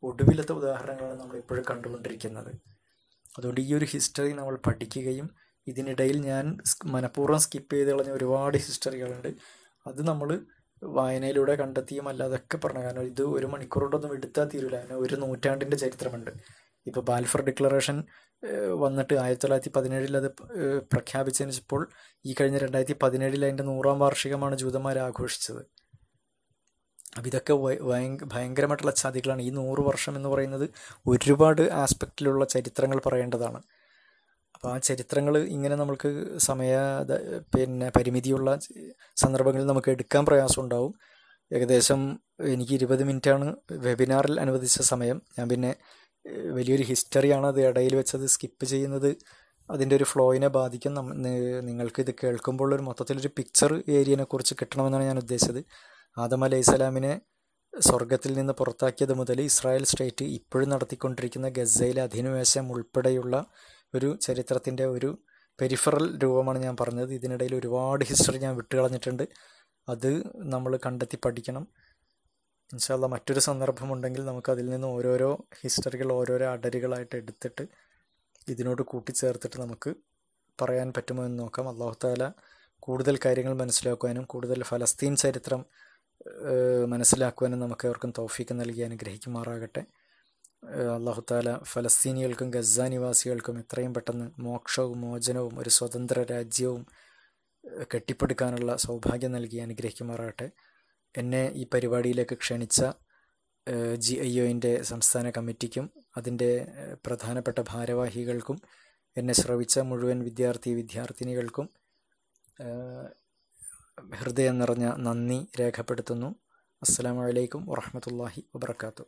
[SPEAKER 4] ഒടുവിലത്തെ ഉദാഹരണങ്ങളാണ് നമ്മൾ ഇപ്പോഴും കണ്ടുകൊണ്ടിരിക്കുന്നത് അതുകൊണ്ട് ഈ ഒരു ഹിസ്റ്ററി നമ്മൾ പഠിക്കുകയും ഇതിനിടയിൽ ഞാൻ സ് മനഃപൂർവ്വം സ്കിപ്പ് ചെയ്ത് കളഞ്ഞ ഒരുപാട് ഹിസ്റ്ററികളുണ്ട് അത് നമ്മൾ വായനയിലൂടെ കണ്ടെത്തിയും അല്ലാതൊക്കെ പറഞ്ഞു കാരണം ഇത് ഒരു മണിക്കൂർ കൊണ്ടൊന്നും എടുത്താൽ തീരില്ല അതിന് ഒരു നൂറ്റാണ്ടിൻ്റെ ചരിത്രമുണ്ട് ഇപ്പോൾ ബാൽഫർ ഡിക്ലറേഷൻ വന്നിട്ട് ആയിരത്തി തൊള്ളായിരത്തി പതിനേഴിൽ അത് ഏഹ്, പ്രഖ്യാപിച്ചതിന് ഇപ്പോൾ ഈ കഴിഞ്ഞ രണ്ടായിരത്തി പതിനേഴിൽ അതിൻ്റെ നൂറാം വാർഷികമാണ് ജൂതന്മാർ ആഘോഷിച്ചത് അപ്പം ഇതൊക്കെ വയ- ഭയങ്ക ഭയങ്കരമായിട്ടുള്ള ചതികളാണ് ഈ നൂറ് വർഷം എന്ന് പറയുന്നത് ഒരുപാട് ആസ്പെക്റ്റിലുള്ള ചരിത്രങ്ങൾ പറയേണ്ടതാണ് അപ്പോൾ ആ ചരിത്രങ്ങൾ ഇങ്ങനെ നമുക്ക് സമയ ദ- പിന്നെ പരിമിതിയുള്ള സന്ദർഭങ്ങളിൽ നമുക്ക് എടുക്കാൻ പ്രയാസം ഉണ്ടാവും ഏകദേശം എനിക്ക് ഇരുപത് മിനിറ്റാണ് വെബിനാറിൽ അനുവദിച്ച സമയം ഞാൻ പിന്നെ ഏഹ്, വലിയൊരു ഹിസ്റ്ററിയാണ് അത് ഇടയിൽ വെച്ചത് സ്കിപ്പ് ചെയ്യുന്നത് അതിൻ്റെ ഒരു ഫ്ലോയിനെ ബാധിക്കും നമ്മ- നി- നിങ്ങൾക്ക് ഇത് കേൾക്കുമ്പോൾ ഒരു മൊത്തത്തിലൊരു പിക്ചർ ഏരിയനെ കുറിച്ച് കിട്ടണമെന്നാണ് ഞാൻ ഉദ്ദേശിച്ചത് ആദം അലൈഹി സ്വലാമിനെ സ്വർഗത്തിൽ നിന്ന് പുറത്താക്കിയത് മുതൽ ഇസ്രായേൽ സ്റ്റേറ്റ് ഇപ്പോഴും നടത്തിക്കൊണ്ടിരിക്കുന്ന ഗസയിലെ അധിനിവേശം ഉൾപ്പെടെയുള്ള ഒരു ചരിത്രത്തിൻ്റെ ഒരു പെരിഫറൽ രൂപമാണ് ഞാൻ പറഞ്ഞത് ഇതിനിടയിൽ ഒരുപാട് ഹിസ്റ്ററി ഞാൻ വിട്ടുകളഞ്ഞിട്ടുണ്ട് അത് നമ്മൾ കണ്ടെത്തി പഠിക്കണം ഇൻഷാല്ല മറ്റൊരു സന്ദർഭമുണ്ടെങ്കിൽ നമുക്ക് അതിൽ നിന്ന് ഓരോരോ ഹിസ്റ്ററികൾ ഓരോരോ അടരുകളായിട്ട് എടുത്തിട്ട് ഇതിനോട് കൂട്ടിച്ചേർത്തിട്ട് നമുക്ക് പറയാൻ പറ്റുമോ എന്ന് നോക്കാം അള്ളാഹു താല കൂടുതൽ കാര്യങ്ങൾ മനസ്സിലാക്കുവാനും കൂടുതൽ ഫലസ്തീൻ ചരിത്രം ഏഹ്, മനസ്സിലാക്കുവാനും നമുക്ക് അവർക്കും തൗഫീക്ക് നൽകി അനുഗ്രഹിക്കുമാറാകട്ടെ ഏഹ്, അള്ളാഹു താല ഫലസ്തീനികൾക്കും ഗസ നിവാസികൾക്കും എത്രയും പെട്ടെന്ന് മോക്ഷവും മോചനവും ഒരു സ്വതന്ത്ര രാജ്യവും ഏഹ്, കെട്ടിപ്പടുക്കാനുള്ള സൗഭാഗ്യം നൽകി അനുഗ്രഹിക്കുമാറാകട്ടെ എന്നെ ഈ പരിപാടിയിലേക്ക് ക്ഷണിച്ച ജി ഐ ഒയിൻ്റെ സംസ്ഥാന കമ്മിറ്റിക്കും അതിൻ്റെ ഏഹ്, പ്രധാനപ്പെട്ട ഭാരവാഹികൾക്കും എന്നെ ശ്രവിച്ച മുഴുവൻ വിദ്യാർത്ഥി വിദ്യാർത്ഥിനികൾക്കും ഏഹ്, ഹൃദയം നിറഞ്ഞ നന്ദി രേഖപ്പെടുത്തുന്നു അസ്സാം വലൈക്കും വറഹമത്തല്ലാഹി വബർക്കാത്തു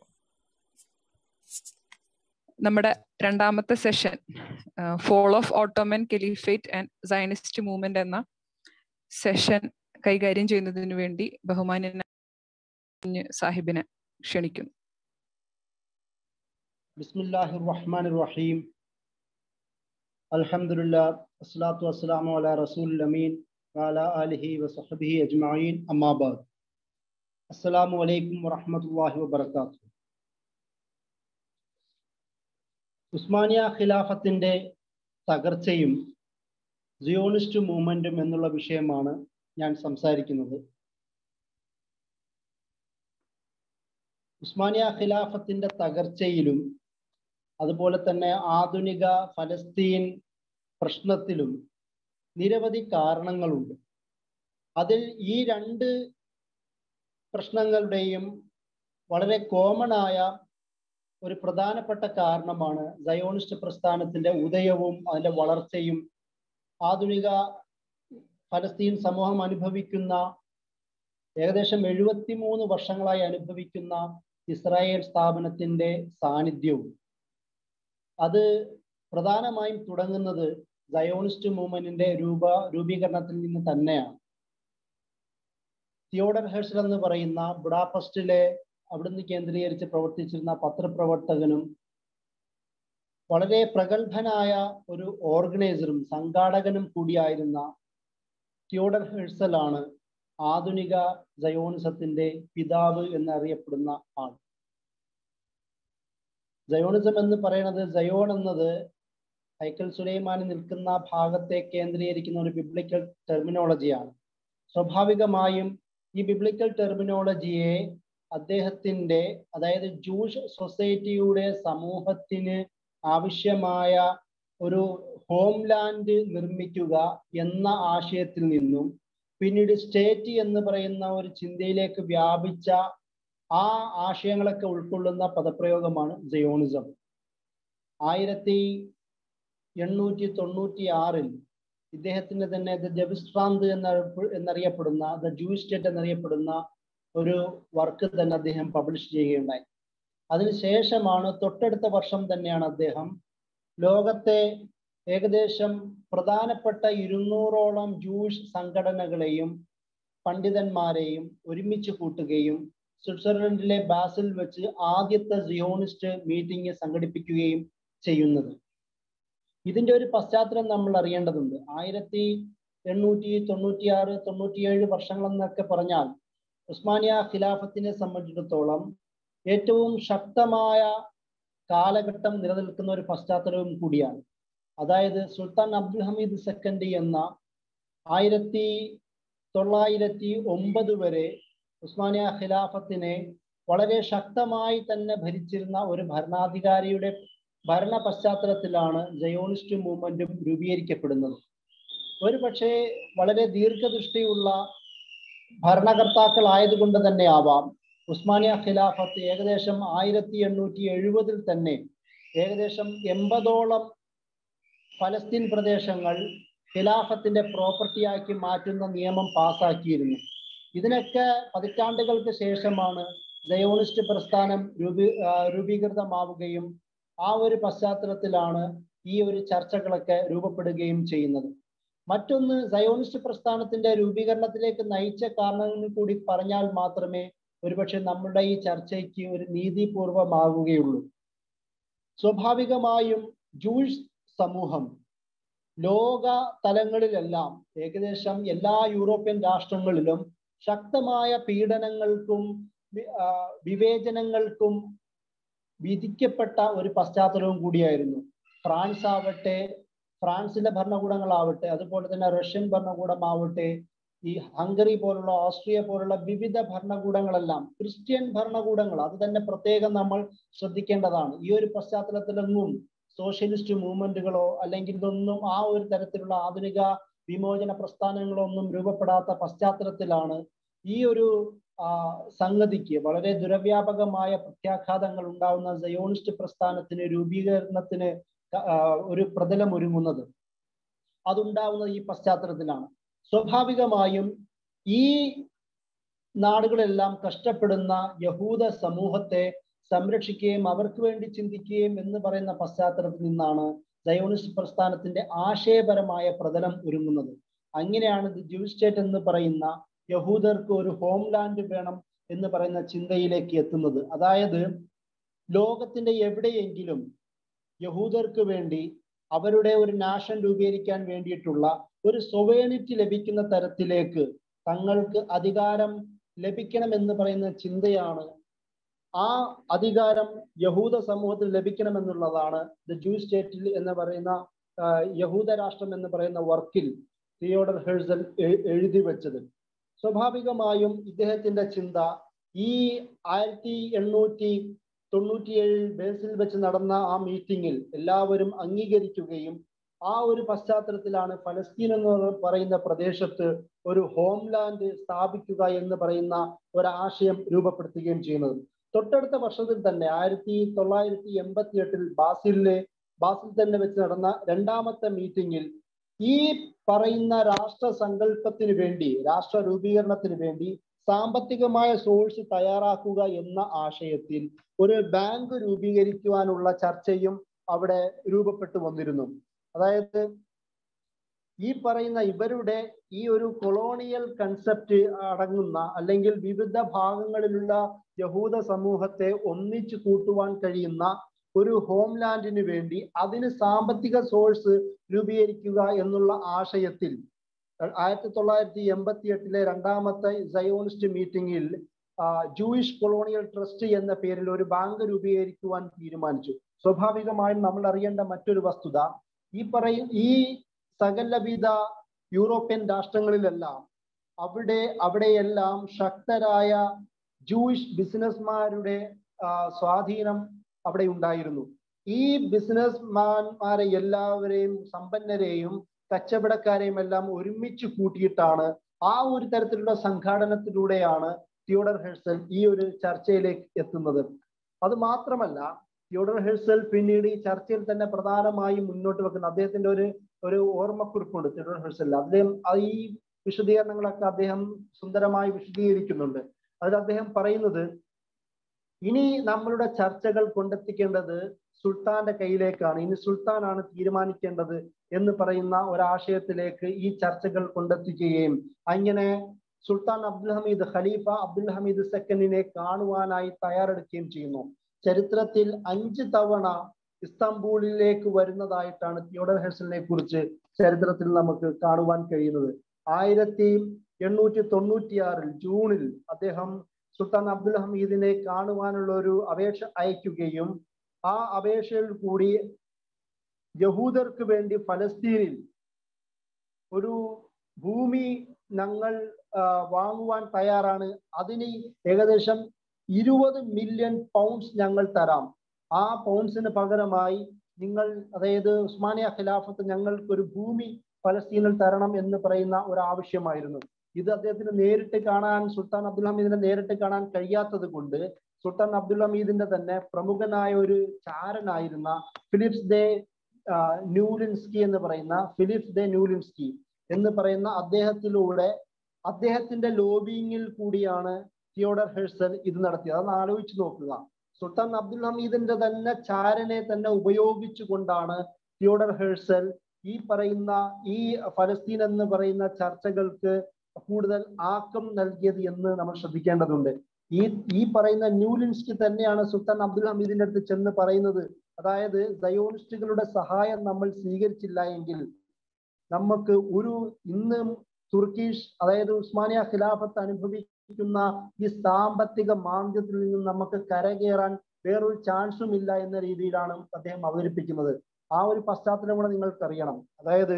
[SPEAKER 3] നമ്മുടെ രണ്ടാമത്തെ session fall of Ottoman caliphate and Zionist movement എന്ന സെഷൻ കൈകാര്യം ചെയ്യുന്നതിന് വേണ്ടി ബഹുമാന്യന സാഹിബിനെ ക്ഷണിക്കുന്നു
[SPEAKER 5] بسم الله الرحمن الرحيم الحمد لله والصلاة والسلام على رسول الأمين وعلى آله وصحبه أجمعين أما بعد السلام عليكم ورحمة الله وبركاته ഉസ്മാനിയ ഖിലാഫത്തിന്റെ തകർച്ചയും സിയോണിസ്റ്റ് മൂവ്മെന്റും എന്നുള്ള വിഷയമാണ് ഞാൻ സംസാരിക്കുന്നത് ഉസ്മാനിയ ഖിലാഫത്തിന്റെ തകർച്ചയിലും അതുപോലെ തന്നെ ആധുനിക ഫലസ്തീൻ പ്രശ്നത്തിലും നിരവധി കാരണങ്ങളുണ്ട് അതിൽ ഈ രണ്ട് പ്രശ്നങ്ങളുടെയും വളരെ കോമൺ ആയ ഒരു പ്രധാനപ്പെട്ട കാരണമാണ് സയോണിസ്റ്റ് പ്രസ്ഥാനത്തിന്റെ ഉദയവും അതിന്റെ വളർച്ചയും ആധുനിക ഫലസ്തീൻ സമൂഹം അനുഭവിക്കുന്ന ഏകദേശം എഴുപത്തിമൂന്ന് വർഷങ്ങളായി അനുഭവിക്കുന്ന ഇസ്രായേൽ സ്ഥാപനത്തിന്റെ സാന്നിധ്യവും അത് പ്രധാനമായും തുടങ്ങുന്നത് സയോണിസ്റ്റ് മൂവ്മെന്റിന്റെ രൂപ രൂപീകരണത്തിൽ നിന്ന് തന്നെയാണ് തിയോഡർ ഹെർഷൽ എന്ന് പറയുന്ന ബുഡാപസ്റ്റിലെ അവിടുന്ന് കേന്ദ്രീകരിച്ച് പ്രവർത്തിച്ചിരുന്ന പത്രപ്രവർത്തകനും വളരെ പ്രഗത്ഭനായ ഒരു ഓർഗനൈസറും സംഘാടകനും കൂടിയായിരുന്ന തിയോഡർ ഹെഴ്സലാണ് ആധുനിക സയോണിസത്തിന്റെ പിതാവ് എന്നറിയപ്പെടുന്ന ആൾ സയോണിസം എന്ന് പറയുന്നത് സയോൺ എന്നത് ഹൈക്കൽ സുലൈമാനി നിൽക്കുന്ന ഭാഗത്തെ കേന്ദ്രീകരിക്കുന്ന ഒരു ബിബ്ലിക്കൽ ടെർമിനോളജിയാണ് സ്വാഭാവികമായും ഈ ബിബ്ലിക്കൽ ടെർമിനോളജിയെ അദ്ദേഹത്തിന്റെ അതായത് ജൂഷ് സൊസൈറ്റിയുടെ സമൂഹത്തിന് ആവശ്യമായ ഒരു ഹോംലാൻഡ് നിർമ്മിക്കുക എന്ന ആശയത്തിൽ നിന്നും പിന്നീട് സ്റ്റേറ്റ് എന്ന് പറയുന്ന ഒരു ചിന്തയിലേക്ക് വ്യാപിച്ച ആ ആശയങ്ങളൊക്കെ ഉൾക്കൊള്ളുന്ന പദപ്രയോഗമാണ് ജയോണിസം ആയിരത്തി എണ്ണൂറ്റി തൊണ്ണൂറ്റി ആറിൽ ഇദ്ദേഹത്തിന്റെ തന്നെ ദ ജബിസ്ട്രാന്ത് എന്ന എന്നറിയപ്പെടുന്ന ദ ജൂയിഷ് സ്റ്റേറ്റ് എന്നറിയപ്പെടുന്ന ഒരു വർക്ക് തന്നെ അദ്ദേഹം പബ്ലിഷ് ചെയ്യുകയുണ്ടായി അതിനുശേഷമാണ് തൊട്ടടുത്ത വർഷം തന്നെയാണ് അദ്ദേഹം ലോകത്തെ ഏകദേശം പ്രധാനപ്പെട്ട ഇരുന്നൂറോളം ജൂഷ് സംഘടനകളെയും പണ്ഡിതന്മാരെയും ഒരുമിച്ച് കൂട്ടുകയും സ്വിറ്റ്സർലൻഡിലെ ബാസിൽ വെച്ച് ആദ്യത്തെ സിയോണിസ്റ്റ് മീറ്റിംഗ് സംഘടിപ്പിക്കുകയും ചെയ്യുന്നത് ഇതിന്റെ ഒരു പശ്ചാത്തലം നമ്മൾ അറിയേണ്ടതുണ്ട് ആയിരത്തി എണ്ണൂറ്റി തൊണ്ണൂറ്റിയാറ് തൊണ്ണൂറ്റിയേഴ് വർഷങ്ങളെന്നൊക്കെ പറഞ്ഞാൽ ഉസ്മാനിയ ഖിലാഫത്തിനെ സംബന്ധിച്ചിടത്തോളം ഏറ്റവും ശക്തമായ കാലഘട്ടം നിലനിൽക്കുന്ന ഒരു പശ്ചാത്തലവും കൂടിയാണ് അതായത് സുൽത്താൻ അബ്ദുൽ ഹമീദ് സെക്കൻഡ് എന്ന ആയിരത്തി തൊള്ളായിരത്തി ഒമ്പത് വരെ ഉസ്മാനിയ ഖിലാഫത്തിനെ വളരെ ശക്തമായി തന്നെ ഭരിച്ചിരുന്ന ഒരു ഭരണാധികാരിയുടെ ഭരണ പശ്ചാത്തലത്തിലാണ് ജയോണിസ്റ്റ് മൂവ്മെന്റും രൂപീകരിക്കപ്പെടുന്നത് ഒരു പക്ഷേ വളരെ ദീർഘദൃഷ്ടിയുള്ള ഭരണകർത്താക്കൾ ആയതുകൊണ്ട് തന്നെ ആവാം ഉസ്മാനിയ ഖിലാഫത്ത് ഏകദേശം ആയിരത്തി എണ്ണൂറ്റി എഴുപതിൽ തന്നെ ഏകദേശം എൺപതോളം ഫലസ്തീൻ പ്രദേശങ്ങൾ ഖിലാഫത്തിന്റെ പ്രോപ്പർട്ടിയാക്കി മാറ്റുന്ന നിയമം പാസാക്കിയിരുന്നു ഇതിനൊക്കെ പതിറ്റാണ്ടുകൾക്ക് ശേഷമാണ് ജയോണിസ്റ്റ് പ്രസ്ഥാനം രൂപീ രൂപീകൃതമാവുകയും ആ ഒരു പശ്ചാത്തലത്തിലാണ് ഈ ഒരു ചർച്ചകളൊക്കെ രൂപപ്പെടുകയും ചെയ്യുന്നത് മറ്റൊന്ന് സയോണിസ്റ്റ് പ്രസ്ഥാനത്തിന്റെ രൂപീകരണത്തിലേക്ക് നയിച്ച കാരണങ്ങൾ കൂടി പറഞ്ഞാൽ മാത്രമേ ഒരുപക്ഷെ നമ്മുടെ ഈ ചർച്ചയ്ക്ക് ഒരു നീതിപൂർവമാവുകയുള്ളൂ സ്വാഭാവികമായും ജൂഷ് സമൂഹം ലോക തലങ്ങളിലെല്ലാം ഏകദേശം എല്ലാ യൂറോപ്യൻ രാഷ്ട്രങ്ങളിലും ശക്തമായ പീഡനങ്ങൾക്കും വിവേചനങ്ങൾക്കും വിധിക്കപ്പെട്ട ഒരു പശ്ചാത്തലവും കൂടിയായിരുന്നു ഫ്രാൻസ് ആവട്ടെ ഫ്രാൻസിന്റെ ഭരണകൂടങ്ങളാവട്ടെ അതുപോലെ തന്നെ റഷ്യൻ ഭരണകൂടമാവട്ടെ ഈ ഹംഗറി പോലുള്ള ഓസ്ട്രിയ പോലുള്ള വിവിധ ഭരണകൂടങ്ങളെല്ലാം ക്രിസ്ത്യൻ ഭരണകൂടങ്ങൾ അത് തന്നെ പ്രത്യേകം നമ്മൾ ശ്രദ്ധിക്കേണ്ടതാണ് ഈ ഒരു പശ്ചാത്തലത്തിലൊന്നും സോഷ്യലിസ്റ്റ് മൂവ്മെന്റുകളോ അല്ലെങ്കിൽ ഇതൊന്നും ആ ഒരു തരത്തിലുള്ള ആധുനിക വിമോചന പ്രസ്ഥാനങ്ങളോ ഒന്നും രൂപപ്പെടാത്ത പശ്ചാത്തലത്തിലാണ് ഈ ഒരു ആ സംഗതിക്ക് വളരെ ദുരവ്യാപകമായ പ്രത്യാഘാതങ്ങൾ ഉണ്ടാവുന്ന സയോണിസ്റ്റ് പ്രസ്ഥാനത്തിന് രൂപീകരണത്തിന് ഒരു പ്രതലം ഒരുങ്ങുന്നത് അതുണ്ടാവുന്നത് ഈ പശ്ചാത്തലത്തിലാണ് സ്വാഭാവികമായും ഈ നാടുകളെല്ലാം കഷ്ടപ്പെടുന്ന യഹൂദ സമൂഹത്തെ സംരക്ഷിക്കുകയും അവർക്ക് വേണ്ടി ചിന്തിക്കുകയും എന്ന് പറയുന്ന പശ്ചാത്തലത്തിൽ നിന്നാണ് സയോണിസ്റ്റ് പ്രസ്ഥാനത്തിന്റെ ആശയപരമായ പ്രതലം ഒരുങ്ങുന്നത് അങ്ങനെയാണ് ദി ജൂസ് സ്റ്റേറ്റ് എന്ന് പറയുന്ന യഹൂദർക്ക് ഒരു ഹോംലാൻഡ് വേണം എന്ന് പറയുന്ന ചിന്തയിലേക്ക് എത്തുന്നത് അതായത് ലോകത്തിന്റെ എവിടെയെങ്കിലും യഹൂദർക്ക് വേണ്ടി അവരുടെ ഒരു നാഷൻ രൂപീകരിക്കാൻ വേണ്ടിയിട്ടുള്ള ഒരു സൊവേണിറ്റി ലഭിക്കുന്ന തരത്തിലേക്ക് തങ്ങൾക്ക് അധികാരം ലഭിക്കണം എന്ന് പറയുന്ന ചിന്തയാണ് ആ അധികാരം യഹൂദ സമൂഹത്തിൽ ലഭിക്കണമെന്നുള്ളതാണ് ദ ജൂ സ്റ്റേറ്റിൽ എന്ന് പറയുന്ന യഹൂദ രാഷ്ട്രം എന്ന് പറയുന്ന വർക്കിൽ തിയോഡർ ഹെഴ്സൽ എഴുതി വെച്ചത് സ്വാഭാവികമായും ഇദ്ദേഹത്തിന്റെ ചിന്ത ഈ ആയിരത്തി എണ്ണൂറ്റി തൊണ്ണൂറ്റിയേഴിൽ ബേസിൽ വെച്ച് നടന്ന ആ മീറ്റിംഗിൽ എല്ലാവരും അംഗീകരിക്കുകയും ആ ഒരു പശ്ചാത്തലത്തിലാണ് ഫലസ്തീൻ എന്ന് പറയുന്ന പ്രദേശത്ത് ഒരു ഹോംലാൻഡ് സ്ഥാപിക്കുക എന്ന് പറയുന്ന ഒരാശയം രൂപപ്പെടുത്തുകയും ചെയ്യുന്നത് തൊട്ടടുത്ത വർഷത്തിൽ തന്നെ ആയിരത്തി തൊള്ളായിരത്തി എൺപത്തി എട്ടിൽ ബാസിലിലെ ബാസിൽ തന്നെ വെച്ച് നടന്ന രണ്ടാമത്തെ മീറ്റിംഗിൽ ഈ പറയുന്ന രാഷ്ട്ര സങ്കല്പത്തിന് വേണ്ടി രാഷ്ട്ര രൂപീകരണത്തിന് വേണ്ടി സാമ്പത്തികമായ സോഴ്സ് തയ്യാറാക്കുക എന്ന ആശയത്തിൽ ഒരു ബാങ്ക് രൂപീകരിക്കുവാനുള്ള ചർച്ചയും അവിടെ രൂപപ്പെട്ടു വന്നിരുന്നു അതായത് ഈ പറയുന്ന ഇവരുടെ ഈ ഒരു കൊളോണിയൽ കൺസെപ്റ്റ് അടങ്ങുന്ന അല്ലെങ്കിൽ വിവിധ ഭാഗങ്ങളിലുള്ള യഹൂദ സമൂഹത്തെ ഒന്നിച്ചു കൂട്ടുവാൻ കഴിയുന്ന ഒരു ഹോംലാൻഡിന് വേണ്ടി അതിന് സാമ്പത്തിക സോഴ്സ് രൂപീകരിക്കുക എന്നുള്ള ആശയത്തിൽ ആയിരത്തി തൊള്ളായിരത്തി എൺപത്തി എട്ടിലെ രണ്ടാമത്തെ സയോണിസ്റ്റ് മീറ്റിംഗിൽ ജൂയിഷ് കൊളോണിയൽ ട്രസ്റ്റ് എന്ന പേരിൽ ഒരു ബാങ്ക് രൂപീകരിക്കുവാൻ തീരുമാനിച്ചു സ്വാഭാവികമായും നമ്മൾ അറിയേണ്ട മറ്റൊരു വസ്തുത ഈ പറയും ഈ സകലവിധ യൂറോപ്യൻ രാഷ്ട്രങ്ങളിലെല്ലാം അവിടെ അവിടെയെല്ലാം ശക്തരായ ജൂയിഷ് ബിസിനസ്മാരുടെ സ്വാധീനം അവിടെ ഉണ്ടായിരുന്നു ഈ ബിസിനസ്മാൻമാരെ എല്ലാവരെയും സമ്പന്നരെയും കച്ചവടക്കാരെയും എല്ലാം ഒരുമിച്ച് കൂട്ടിയിട്ടാണ് ആ ഒരു തരത്തിലുള്ള സംഘാടനത്തിലൂടെയാണ് തിയോഡർ ഹെഴ്സൽ ഈ ഒരു ചർച്ചയിലേക്ക് എത്തുന്നത് അത് മാത്രമല്ല തിയോഡർ ഹെഴ്സൽ പിന്നീട് ഈ ചർച്ചയിൽ തന്നെ പ്രധാനമായും മുന്നോട്ട് വെക്കുന്ന അദ്ദേഹത്തിന്റെ ഒരു ഒരു ഓർമ്മക്കുറിപ്പുണ്ട് തിയോഡർ ഹെഴ്സൽ അദ്ദേഹം ഈ വിശദീകരണങ്ങളൊക്കെ അദ്ദേഹം സുന്ദരമായി വിശദീകരിക്കുന്നുണ്ട് അതിൽ അദ്ദേഹം പറയുന്നത് ഇനി നമ്മളുടെ ചർച്ചകൾ കൊണ്ടെത്തിക്കേണ്ടത് സുൽത്താന്റെ കയ്യിലേക്കാണ് ഇനി സുൽത്താനാണ് തീരുമാനിക്കേണ്ടത് എന്ന് പറയുന്ന ഒരാശയത്തിലേക്ക് ഈ ചർച്ചകൾ കൊണ്ടെത്തിക്കുകയും അങ്ങനെ സുൽത്താൻ അബ്ദുൽ ഹമീദ് ഖലീഫ അബ്ദുൽ ഹമീദ് സെക്കൻഡിനെ കാണുവാനായി തയ്യാറെടുക്കുകയും ചെയ്യുന്നു ചരിത്രത്തിൽ അഞ്ച് തവണ ഇസ്താംബൂളിലേക്ക് വരുന്നതായിട്ടാണ് തിയോഡർ ഹെർസലിനെ കുറിച്ച് ചരിത്രത്തിൽ നമുക്ക് കാണുവാൻ കഴിയുന്നത് ആയിരത്തി എണ്ണൂറ്റി തൊണ്ണൂറ്റിയാറിൽ ജൂണിൽ അദ്ദേഹം സുൽത്താൻ അബ്ദുൽ ഹമീദിനെ കാണുവാനുള്ള ഒരു അപേക്ഷ അയക്കുകയും ആ അപേക്ഷയിൽ കൂടി യഹൂദർക്ക് വേണ്ടി ഫലസ്തീനിൽ ഒരു ഭൂമി ഞങ്ങൾ ആ, വാങ്ങുവാൻ തയ്യാറാണ് അതിന് ഏകദേശം ഇരുപത് മില്യൺ പൗണ്ട്സ് ഞങ്ങൾ തരാം ആ പൗണ്ട്സിന് പകരമായി നിങ്ങൾ അതായത് ഉസ്മാനിയ ഖിലാഫത്ത് ഞങ്ങൾക്ക് ഒരു ഭൂമി ഫലസ്തീനിൽ തരണം എന്ന് പറയുന്ന ഒരു ആവശ്യമായിരുന്നു ഇത് അദ്ദേഹത്തിന് നേരിട്ട് കാണാൻ സുൽത്താൻ അബ്ദുൽ ഹമീദിനെ നേരിട്ട് കാണാൻ കഴിയാത്തത് കൊണ്ട് സുൽത്താൻ അബ്ദുൽ ഹമീദിന്റെ തന്നെ പ്രമുഖനായ ഒരു ചാരനായിരുന്ന ഫിലിപ്സ് ദേ ആ, ന്യൂലിൻസ്കി എന്ന് പറയുന്ന ഫിലിപ്സ് ദേ ന്യൂലിൻസ്കി എന്ന് പറയുന്ന അദ്ദേഹത്തിലൂടെ അദ്ദേഹത്തിന്റെ ലോബിയിങ്ങിൽ കൂടിയാണ് തിയോഡർ ഹെഴ്സൽ ഇത് നടത്തിയത് അതൊന്ന് ആലോചിച്ച് നോക്കുക സുൽത്താൻ അബ്ദുൽ ഹമീദിന്റെ തന്നെ ചാരനെ തന്നെ ഉപയോഗിച്ചുകൊണ്ടാണ് തിയോഡർ ഹെഴ്സൽ ഈ പറയുന്ന ഈ ഫലസ്തീൻ എന്ന് പറയുന്ന ചർച്ചകൾക്ക് കൂടുതൽ ആക്കം നൽകിയത് എന്ന് നമ്മൾ ശ്രദ്ധിക്കേണ്ടതുണ്ട് ഈ ഈ പറയുന്ന ന്യൂലിൻസ്കി തന്നെയാണ് സുൽത്താൻ അബ്ദുൽ ഹമീദിന്റെ അടുത്ത് ചെന്ന് പറയുന്നത് അതായത് സയോണിസ്റ്റുകളുടെ സഹായം നമ്മൾ സ്വീകരിച്ചില്ല എങ്കിൽ നമുക്ക് ഒരു ഇന്ന് തുർക്കീഷ് അതായത് ഉസ്മാനിയ ഖിലാഫത്ത് അനുഭവിക്കുന്ന ഈ സാമ്പത്തിക മാന്ദ്യത്തിൽ നിന്നും നമുക്ക് കരകയറാൻ വേറൊരു ചാൻസും ഇല്ല എന്ന രീതിയിലാണ് അദ്ദേഹം അവതരിപ്പിക്കുന്നത് ആ ഒരു പശ്ചാത്തലം കൂടെ നിങ്ങൾക്കറിയണം അതായത്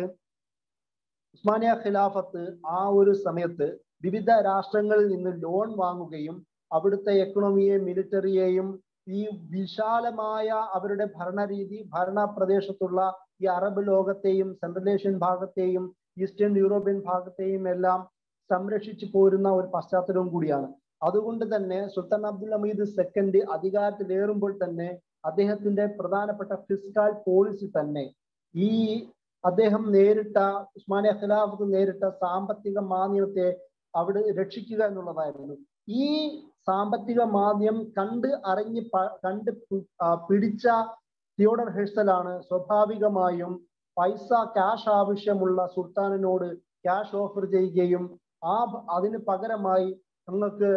[SPEAKER 5] ഉസ്മാനിയ ഖിലാഫത്ത് ആ ഒരു സമയത്ത് വിവിധ രാഷ്ട്രങ്ങളിൽ നിന്ന് ലോൺ വാങ്ങുകയും അവിടുത്തെ എക്കണോമിയെയും മിലിറ്ററിയെയും ഈ വിശാലമായ അവരുടെ ഭരണരീതി ഭരണ പ്രദേശത്തുള്ള ഈ അറബ് ലോകത്തെയും സെൻട്രൽ ഏഷ്യൻ ഭാഗത്തെയും ഈസ്റ്റേൺ യൂറോപ്യൻ ഭാഗത്തെയും എല്ലാം സംരക്ഷിച്ചു പോരുന്ന ഒരു പശ്ചാത്തലവും കൂടിയാണ് അതുകൊണ്ട് തന്നെ സുൽത്താൻ അബ്ദുൽ ഹമീദ് സെക്കൻഡ് അധികാരത്തിലേറുമ്പോൾ തന്നെ അദ്ദേഹത്തിന്റെ പ്രധാനപ്പെട്ട ഫിസ്കാൽ പോളിസി തന്നെ ഈ അദ്ദേഹം നേരിട്ട ഉസ്മാനിയ ഖിലാഫത്ത് നേരിട്ട സാമ്പത്തിക മാന്ദ്യത്തെ അവിടെ രക്ഷിക്കുക എന്നുള്ളതായിരുന്നു ഈ സാമ്പത്തിക മാന്ദ്യം കണ്ട് അറിഞ്ഞ് പ- കണ്ട് പി- ആ, പിടിച്ച തിയോഡർ ഹെഴ്സലാണ് സ്വാഭാവികമായും പൈസ ക്യാഷ് ആവശ്യമുള്ള സുൽത്താനിനോട് ക്യാഷ് ഓഫർ ചെയ്യുകയും ആ ഭ- അതിന് പകരമായി നിങ്ങൾക്ക്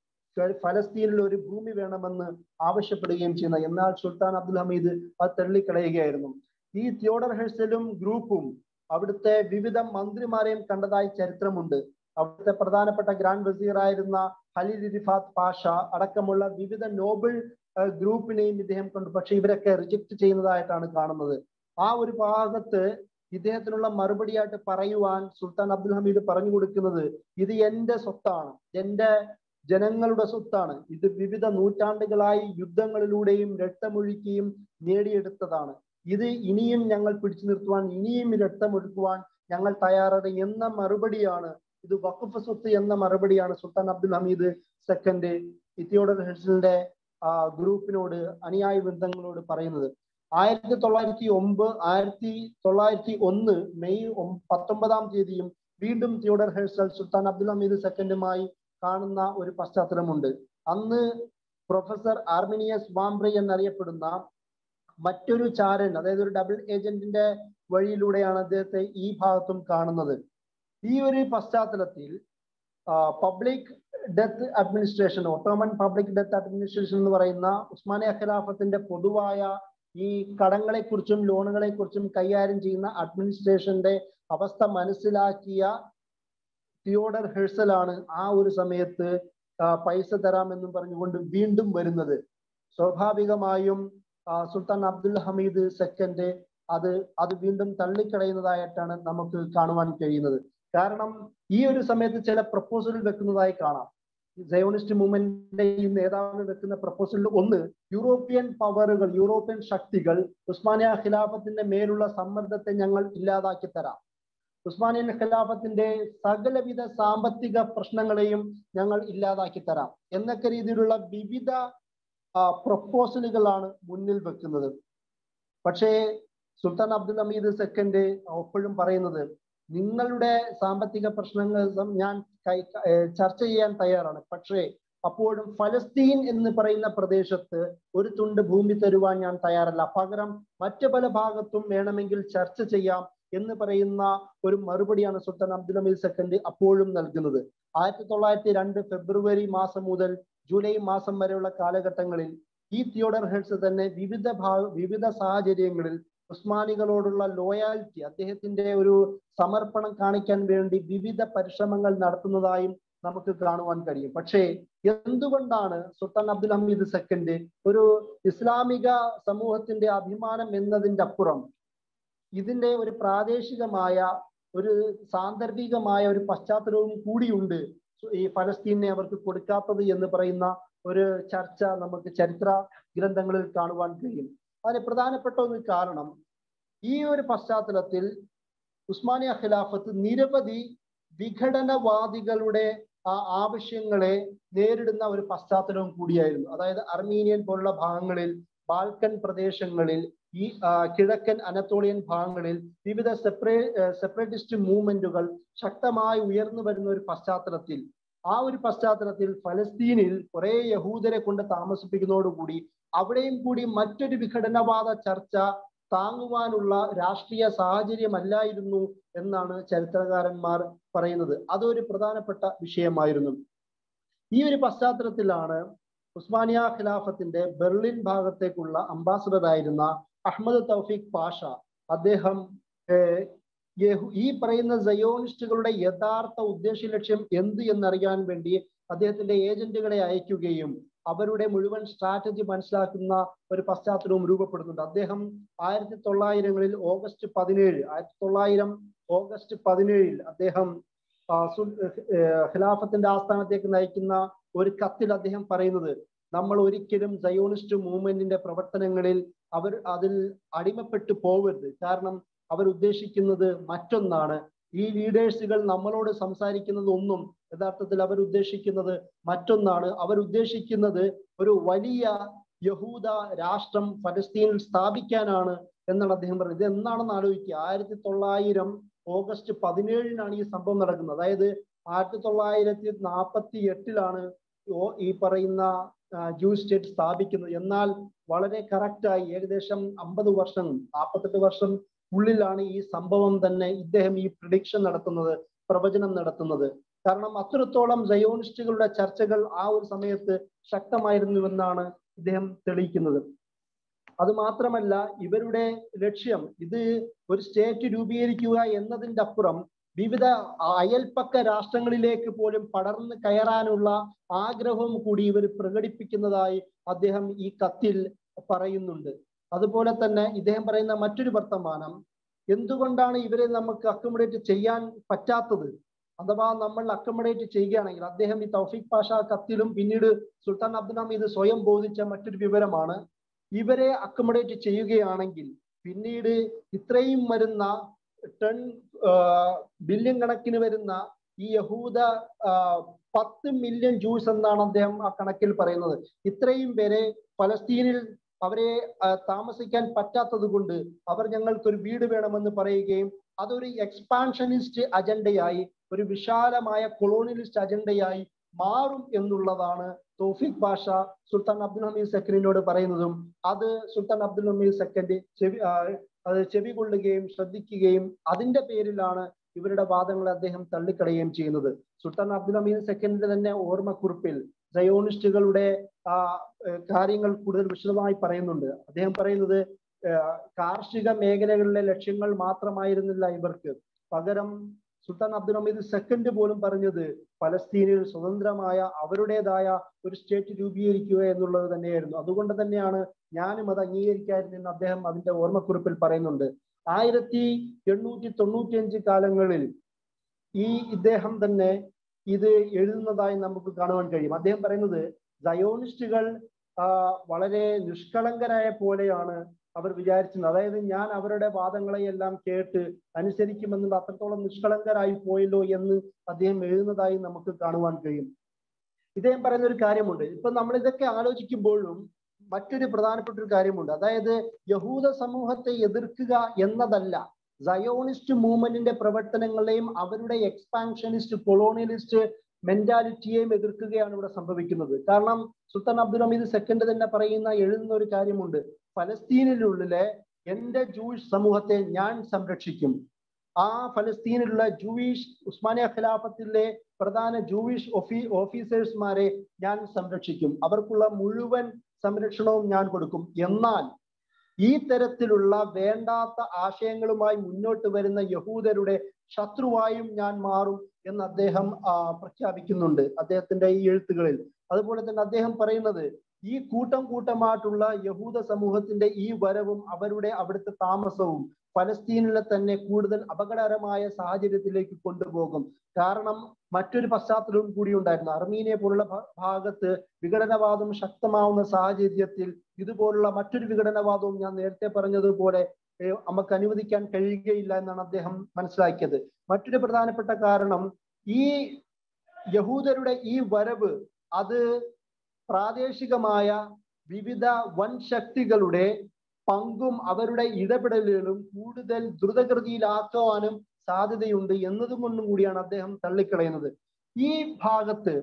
[SPEAKER 5] ക- ഫലസ്തീനിൽ ഒരു ഭൂമി വേണമെന്ന് ആവശ്യപ്പെടുകയും ചെയ്യുന്ന എന്നാൽ സുൽത്താൻ അബ്ദുൽ ഹമീദ് അത് തള്ളിക്കളയുകയായിരുന്നു ഈ തിയോഡർ ഹെഴ്സലും ഗ്രൂപ്പും അവിടുത്തെ വിവിധ മന്ത്രിമാരെയും കണ്ടതായി ചരിത്രമുണ്ട് അവിടുത്തെ പ്രധാനപ്പെട്ട ഗ്രാൻഡ് വസീർ ആയിരുന്ന ഹലിൽ റിഫാത്ത് പാഷ അടക്കമുള്ള വിവിധ നോബൽ ഏഹ്, ഗ്രൂപ്പിനെയും ഇദ്ദേഹം കണ്ടു പക്ഷെ ഇവരൊക്കെ റിജക്ട് ചെയ്യുന്നതായിട്ടാണ് കാണുന്നത് ആ ഒരു ഭാഗത്ത് ഇദ്ദേഹത്തിനുള്ള മറുപടിയായിട്ട് പറയുവാൻ സുൽത്താൻ അബ്ദുൽ ഹമീദ് പറഞ്ഞു കൊടുക്കുന്നത് ഇത് എന്റെ സ്വത്താണ് എന്റെ ജനങ്ങളുടെ സ്വത്താണ് ഇത് വിവിധ നൂറ്റാണ്ടുകളായി യുദ്ധങ്ങളിലൂടെയും രക്തമൊഴുക്കിയും നേടിയെടുത്തതാണ് ഇത് ഇനിയും ഞങ്ങൾ പിടിച്ചു നിർത്തുവാൻ ഇനിയും രക്തമൊഴുക്കുവാൻ ഞങ്ങൾ തയ്യാറാണ് എന്ന മറുപടിയാണ് ഇത് വഖഫ് സ്വത്ത് എന്ന മറുപടിയാണ് സുൽത്താൻ അബ്ദുൽ ഹമീദ് സെക്കൻഡ് ഇത്തിയോഡർ ഹെഡ്സിന്റെ ഗ്രൂപ്പിനോട് അനുയായി വൃന്ദങ്ങളോട് പറയുന്നത് ആയിരത്തി തൊള്ളായിരത്തി ഒമ്പത് ആയിരത്തി തൊള്ളായിരത്തി ഒന്ന് മെയ് ഒം- പത്തൊമ്പതാം തീയതിയും വീണ്ടും Theodor Herzl Sultan Abdul Hamid സെക്കൻഡുമായി കാണുന്ന ഒരു പശ്ചാത്തലമുണ്ട് അന്ന് പ്രൊഫസർ ആർമിനിയസ് വാംബ്രി എന്നറിയപ്പെടുന്ന മറ്റൊരു ചാരൻ അതായത് ഒരു ഡബിൾ ഏജന്റിന്റെ വഴിയിലൂടെയാണ് അദ്ദേഹത്തെ ഈ ഭാഗത്തും കാണുന്നത് ഈ ഒരു പശ്ചാത്തലത്തിൽ public debt administration Ottoman public debt administration എന്ന് പറയുന്ന ഉസ്മാനിയ ഖിലാഫത്തിന്റെ പൊതുവായ ഈ കടങ്ങളെ കുറിച്ചും ലോണുകളെ കുറിച്ചും കൈകാര്യം ചെയ്യുന്ന അഡ്മിനിസ്ട്രേഷന്റെ അവസ്ഥ മനസ്സിലാക്കിയ തിയോഡർ ഹെഴ്സലാണ് ആ ഒരു സമയത്ത് ആ, പൈസ തരാമെന്നും പറഞ്ഞുകൊണ്ട് വീണ്ടും വരുന്നത് സ്വാഭാവികമായും ആ, സുൽത്താൻ അബ്ദുൽ ഹമീദ് സെക്കൻഡ് അത് അത് വീണ്ടും തള്ളിക്കളയുന്നതായിട്ടാണ് നമുക്ക് കാണുവാൻ കഴിയുന്നത് കാരണം ഈ ഒരു സമയത്ത് ചില പ്രപ്പോസൽ വെക്കുന്നതായി കാണാം സയോണിസ്റ്റ് മൂവ്മെന്റിന്റെ ഈ നേതാവ് വെക്കുന്ന പ്രപ്പോസലിൽ ഒന്ന് യൂറോപ്യൻ പവറുകൾ യൂറോപ്യൻ ശക്തികൾ ഉസ്മാനിയ ഖിലാഫത്തിന്റെ മേലുള്ള സമ്മർദ്ദത്തെ ഞങ്ങൾ ഇല്ലാതാക്കി തരാം ഉസ്മാനിയൻ ഖിലാഫത്തിന്റെ സകലവിധ സാമ്പത്തിക പ്രശ്നങ്ങളെയും ഞങ്ങൾ ഇല്ലാതാക്കി തരാം എന്നൊക്കെ രീതിയിലുള്ള വിവിധ പ്രപ്പോസലുകളാണ് മുന്നിൽ വെക്കുന്നത് പക്ഷേ സുൽത്താൻ അബ്ദുൽ ഹമീദ് സെക്കൻഡ് എപ്പോഴും പറയുന്നത് നിങ്ങളുടെ സാമ്പത്തിക പ്രശ്നങ്ങൾ സം- ഞാൻ കൈ- ഏർ ചർച്ച ചെയ്യാൻ തയ്യാറാണ് പക്ഷേ അപ്പോഴും ഫലസ്തീൻ എന്ന് പറയുന്ന പ്രദേശത്ത് ഒരു തുണ്ട് ഭൂമി തരുവാൻ ഞാൻ തയ്യാറല്ല പകരം മറ്റു പല ഭാഗത്തും വേണമെങ്കിൽ ചർച്ച ചെയ്യാം എന്ന് പറയുന്ന ഒരു മറുപടിയാണ് സുൽത്താൻ അബ്ദുൽ ഹമീദ് സെക്കൻഡ് അപ്പോഴും നൽകുന്നത് ആയിരത്തി തൊള്ളായിരത്തി രണ്ട് ഫെബ്രുവരി മാസം മുതൽ ജൂലൈ മാസം വരെയുള്ള കാലഘട്ടങ്ങളിൽ ഈ തിയോഡർ ഹെഡ്സ് തന്നെ വിവിധ ഭാഗ വിവിധ സാഹചര്യങ്ങളിൽ ഉസ്മാനികളോടുള്ള ലോയാലിറ്റി അദ്ദേഹത്തിന്റെ ഒരു സമർപ്പണം കാണിക്കാൻ വേണ്ടി വിവിധ പരിശ്രമങ്ങൾ നടത്തുന്നതായും നമുക്ക് കാണുവാൻ കഴിയും പക്ഷേ എന്തുകൊണ്ടാണ് സുൽത്താൻ അബ്ദുൽ ഹമീദ് സെക്കൻഡ് ഒരു ഇസ്ലാമിക സമൂഹത്തിന്റെ അഭിമാനം എന്നതിന്റെ അപ്പുറം ഇതിന്റെ ഒരു പ്രാദേശികമായ ഒരു സാന്ദർഭികമായ ഒരു പശ്ചാത്തലവും കൂടിയുണ്ട് ഈ ഫലസ്തീനെ അവർക്ക് കൊടുക്കാത്തത് എന്ന് പറയുന്ന ഒരു ചർച്ച നമുക്ക് ചരിത്ര ഗ്രന്ഥങ്ങളിൽ കാണുവാൻ കഴിയും അതിന് പ്രധാനപ്പെട്ട ഒരു കാരണം ഈ ഒരു പശ്ചാത്തലത്തിൽ ഉസ്മാനിയ ഖിലാഫത്ത് നിരവധി വിഘടനവാദികളുടെ ആ ആവശ്യങ്ങളെ നേരിടുന്ന ഒരു പശ്ചാത്തലവും കൂടിയായിരുന്നു അതായത് അർമീനിയൻ പോലുള്ള ഭാഗങ്ങളിൽ ബാൽക്കൻ പ്രദേശങ്ങളിൽ ഈ കിഴക്കൻ അനത്തോളിയൻ ഭാഗങ്ങളിൽ വിവിധ സെപ്പറേ സെപ്പറേറ്റിസ്റ്റ് മൂവ്മെന്റുകൾ ശക്തമായി ഉയർന്നു വരുന്ന ഒരു പശ്ചാത്തലത്തിൽ ആ ഒരു പശ്ചാത്തലത്തിൽ ഫലസ്തീനിൽ കുറെ യഹൂദരെ കൊണ്ട് താമസിപ്പിക്കുന്നതോടുകൂടി അവിടെയും കൂടി മറ്റൊരു വിഘടനവാദ ചർച്ച താങ്ങുവാനുള്ള രാഷ്ട്രീയ സാഹചര്യമല്ലായിരുന്നു എന്നാണ് ചരിത്രകാരന്മാർ പറയുന്നത് അതൊരു പ്രധാനപ്പെട്ട വിഷയമായിരുന്നു ഈ ഒരു പശ്ചാത്തലത്തിലാണ് ഉസ്മാനിയ ഖിലാഫത്തിന്റെ ബെർലിൻ ഭാഗത്തേക്കുള്ള അംബാസഡർ ആയിരുന്ന അഹമ്മദ് തൗഫീഖ് പാഷ അദ്ദേഹം ഈ പറയുന്ന സയോണിസ്റ്റുകളുടെ യഥാർത്ഥ ഉദ്ദേശ ലക്ഷ്യം എന്ത് എന്നറിയാൻ വേണ്ടി അദ്ദേഹത്തിന്റെ ഏജന്റുകളെ അയക്കുകയും അവരുടെ മുഴുവൻ സ്ട്രാറ്റജി മനസ്സിലാക്കുന്ന ഒരു പശ്ചാത്തലവും രൂപപ്പെടുന്നുണ്ട് അദ്ദേഹം ആയിരത്തി തൊള്ളായിരങ്ങളിൽ ഓഗസ്റ്റ് പതിനേഴ് ആയിരത്തി തൊള്ളായിരം ഓഗസ്റ്റ് പതിനേഴിൽ അദ്ദേഹം ഖിലാഫത്തിന്റെ ആസ്ഥാനത്തേക്ക് നയിക്കുന്ന ഒരു കത്തിൽ അദ്ദേഹം പറയുന്നത് നമ്മൾ ഒരിക്കലും സയോണിസ്റ്റ് മൂവ്മെന്റിന്റെ പ്രവർത്തനങ്ങളിൽ അവർ അതിൽ അടിമപ്പെട്ടു പോവരുത് കാരണം അവർ ഉദ്ദേശിക്കുന്നത് മറ്റൊന്നാണ് ഈ ലീഡേഴ്സുകൾ നമ്മളോട് സംസാരിക്കുന്നത് ഒന്നും യഥാർത്ഥത്തിൽ അവർ ഉദ്ദേശിക്കുന്നത് മറ്റൊന്നാണ് അവർ ഉദ്ദേശിക്കുന്നത് ഒരു വലിയ യഹൂദ രാഷ്ട്രം ഫലസ്തീനിൽ സ്ഥാപിക്കാനാണ് എന്നാണ് അദ്ദേഹം പറയുന്നത് ഇത് എന്നാണെന്ന് ആലോചിക്കുക ആയിരത്തി തൊള്ളായിരം ഓഗസ്റ്റ് പതിനേഴിനാണ് ഈ സംഭവം നടക്കുന്നത് അതായത് ആയിരത്തി തൊള്ളായിരത്തി നാൽപ്പത്തി എട്ടിലാണ് ഈ പറയുന്ന ജൂസ് സ്റ്റേറ്റ് സ്ഥാപിക്കുന്നത് എന്നാൽ വളരെ കറക്റ്റായി ഏകദേശം അമ്പത് വർഷം നാൽപ്പത്തെട്ട് വർഷം ഉള്ളിലാണ് ഈ സംഭവം തന്നെ ഇദ്ദേഹം ഈ പ്രിഡിക്ഷൻ നടത്തുന്നത് പ്രവചനം നടത്തുന്നത് കാരണം അത്രത്തോളം സയോണിസ്റ്റുകളുടെ ചർച്ചകൾ ആ ഒരു സമയത്ത് ശക്തമായിരുന്നുവെന്നാണ് ഇദ്ദേഹം തെളിയിക്കുന്നത് അത് മാത്രമല്ല ഇവരുടെ ലക്ഷ്യം ഇത് ഒരു സ്റ്റേറ്റ് രൂപീകരിക്കുക എന്നതിൻ്റെ അപ്പുറം വിവിധ അയൽപ്പക്ക രാഷ്ട്രങ്ങളിലേക്ക് പോലും പടർന്നു കയറാനുള്ള ആഗ്രഹവും കൂടി ഇവർ പ്രകടിപ്പിക്കുന്നതായി അദ്ദേഹം ഈ കത്തിൽ പറയുന്നുണ്ട് അതുപോലെ തന്നെ ഇദ്ദേഹം പറയുന്ന മറ്റൊരു വർത്തമാനം എന്തുകൊണ്ടാണ് ഇവരെ നമുക്ക് അക്കോമഡേറ്റ് ചെയ്യാൻ പറ്റാത്തത് അഥവാ നമ്മൾ അക്കോമഡേറ്റ് ചെയ്യുകയാണെങ്കിൽ അദ്ദേഹം ഈ തൗഫീഖ് പാഷ കത്തിലും പിന്നീട് സുൽത്താൻ അബ്ദുൽ ഹമീദ് സ്വയം ബോധിച്ച മറ്റൊരു വിവരമാണ് ഇവരെ അക്കോമഡേറ്റ് ചെയ്യുകയാണെങ്കിൽ പിന്നീട് ഇത്രയും വരുന്ന ടൺ ബില്യൺ കണക്കിന് വരുന്ന ഈ യഹൂദ പത്ത് മില്യൺ ജൂസ് എന്നാണ് അദ്ദേഹം ആ കണക്കിൽ പറയുന്നത് ഇത്രയും പേരെ ഫലസ്തീനിൽ അവരെ താമസിക്കാൻ പറ്റാത്തത് കൊണ്ട് അവർ ഞങ്ങൾക്ക് ഒരു വീട് വേണമെന്ന് പറയുകയും അതൊരു എക്സ്പാൻഷനിസ്റ്റ് അജണ്ടയായി ഒരു വിശാലമായ കൊളോണിയലിസ്റ്റ് അജണ്ടയായി മാറും എന്നുള്ളതാണ് തോഫിക് ബാഷ സുൽത്താൻ അബ്ദുൽ ഹമീദ് സെക്കൻഡിനോട് പറയുന്നതും അത് സുൽത്താൻ അബ്ദുൽ ഹമീദ് സെക്കൻഡ് ചെവി അത് ചെവി കൊള്ളുകയും ശ്രദ്ധിക്കുകയും അതിന്റെ പേരിലാണ് ഇവരുടെ വാദങ്ങളെ അദ്ദേഹം തള്ളിക്കളയുകയും ചെയ്യുന്നത് സുൽത്താൻ അബ്ദുൽ ഹമീദ് സെക്കൻഡിന്റെ തന്നെ ഓർമ്മക്കുറിപ്പിൽ സയോണിസ്റ്റുകളുടെ ആ കാര്യങ്ങൾ കൂടുതൽ വിശദമായി പറയുന്നുണ്ട് അദ്ദേഹം പറയുന്നത് കാർഷിക മേഖലകളിലെ ലക്ഷ്യങ്ങൾ മാത്രമായിരുന്നില്ല ഇവർക്ക് പകരം സുൽത്താൻ അബ്ദുൽ ഹമീദ് സെക്കൻഡ് പോലും പറഞ്ഞത് ഫലസ്തീനിൽ സ്വതന്ത്രമായ അവരുടേതായ ഒരു സ്റ്റേറ്റ് രൂപീകരിക്കുക എന്നുള്ളത് തന്നെയായിരുന്നു അതുകൊണ്ട് തന്നെയാണ് ഞാനും അത് അംഗീകരിക്കാതിരുന്നെന്ന് അദ്ദേഹം അതിന്റെ ഓർമ്മക്കുറിപ്പിൽ പറയുന്നുണ്ട് ആയിരത്തി എണ്ണൂറ്റി തൊണ്ണൂറ്റി അഞ്ച് കാലങ്ങളിൽ ഈ ഇദ്ദേഹം തന്നെ ഇത് എഴുതുന്നതായി നമുക്ക് കാണുവാൻ കഴിയും അദ്ദേഹം പറയുന്നത് സയോണിസ്റ്റുകൾ വളരെ നിഷ്കളങ്കരായ പോലെയാണ് അവർ വിചാരിച്ചത് അതായത് ഞാൻ അവരുടെ വാദങ്ങളെയെല്ലാം കേട്ട് അനുസരിക്കുമെന്നുള്ള അത്രത്തോളം നിഷ്കളങ്കരായി പോയല്ലോ എന്ന് അദ്ദേഹം എഴുതുന്നതായി നമുക്ക് കാണുവാൻ കഴിയും ഇദ്ദേഹം പറയുന്ന ഒരു കാര്യമുണ്ട് ഇപ്പൊ നമ്മൾ ഇതൊക്കെ ആലോചിക്കുമ്പോഴും മറ്റൊരു പ്രധാനപ്പെട്ട ഒരു കാര്യമുണ്ട് അതായത് യഹൂദ സമൂഹത്തെ എതിർക്കുക എന്നതല്ല സയോണിസ്റ്റ് മൂവ്മെന്റിന്റെ പ്രവർത്തനങ്ങളെയും അവരുടെ എക്സ്പാൻഷനിസ്റ്റ് കൊളോണിയലിസ്റ്റ് മെന്റാലിറ്റിയെയും എതിർക്കുകയാണ് ഇവിടെ സംഭവിക്കുന്നത് കാരണം സുൽത്താൻ അബ്ദുൽ ഹമീദ് സെക്കൻഡ് തന്നെ പറയുന്ന എഴുതുന്ന ഒരു കാര്യമുണ്ട് ഫലസ്തീനിനുള്ളിലെ എന്റെ ജൂയിഷ് സമൂഹത്തെ ഞാൻ സംരക്ഷിക്കും ആ ഫലസ്തീനിലുള്ള ജൂയിഷ് ഉസ്മാനിയ ഖിലാഫത്തിലെ പ്രധാന ജൂയിഷ് ഓഫീ ഓഫീസേഴ്സ്മാരെ ഞാൻ സംരക്ഷിക്കും അവർക്കുള്ള മുഴുവൻ സംരക്ഷണവും ഞാൻ കൊടുക്കും എന്നാൽ ഈ തരത്തിലുള്ള വേണ്ടാത്ത ആശയങ്ങളുമായി മുന്നോട്ട് വരുന്ന യഹൂദരുടെ ശത്രുവായും ഞാൻ മാറും എന്ന് അദ്ദേഹം ആ, പ്രഖ്യാപിക്കുന്നുണ്ട് അദ്ദേഹത്തിന്റെ ഈ എഴുത്തുകളിൽ അതുപോലെ തന്നെ അദ്ദേഹം പറയുന്നത് ഈ കൂട്ടം കൂട്ടമായിട്ടുള്ള യഹൂദ സമൂഹത്തിന്റെ ഈ വരവും അവരുടെ അവിടുത്തെ താമസവും ഫലസ്തീനിലെ തന്നെ കൂടുതൽ അപകടകരമായ സാഹചര്യത്തിലേക്ക് കൊണ്ടുപോകും കാരണം മറ്റൊരു പശ്ചാത്തലവും കൂടി ഉണ്ടായിരുന്നു അർമീനിയ പോലുള്ള ഭ- ഭാഗത്ത് വിഘടനവാദം ശക്തമാവുന്ന സാഹചര്യത്തിൽ ഇതുപോലുള്ള മറ്റൊരു വിഘടനവാദവും ഞാൻ നേരത്തെ പറഞ്ഞതുപോലെ ഏഹ് നമുക്ക് അനുവദിക്കാൻ കഴിയുകയില്ല എന്നാണ് അദ്ദേഹം മനസ്സിലാക്കിയത് മറ്റൊരു പ്രധാനപ്പെട്ട കാരണം ഈ യഹൂദരുടെ ഈ വരവ് അത് പ്രാദേശികമായ വിവിധ വൻ ശക്തികളുടെ പങ്കും അവരുടെ ഇടപെടലുകളും കൂടുതൽ ദ്രുതഗതിയിലാക്കുവാനും സാധ്യതയുണ്ട് എന്നതും കൊണ്ടും കൂടിയാണ് അദ്ദേഹം തള്ളിക്കളയുന്നത് ഈ ഭാഗത്ത്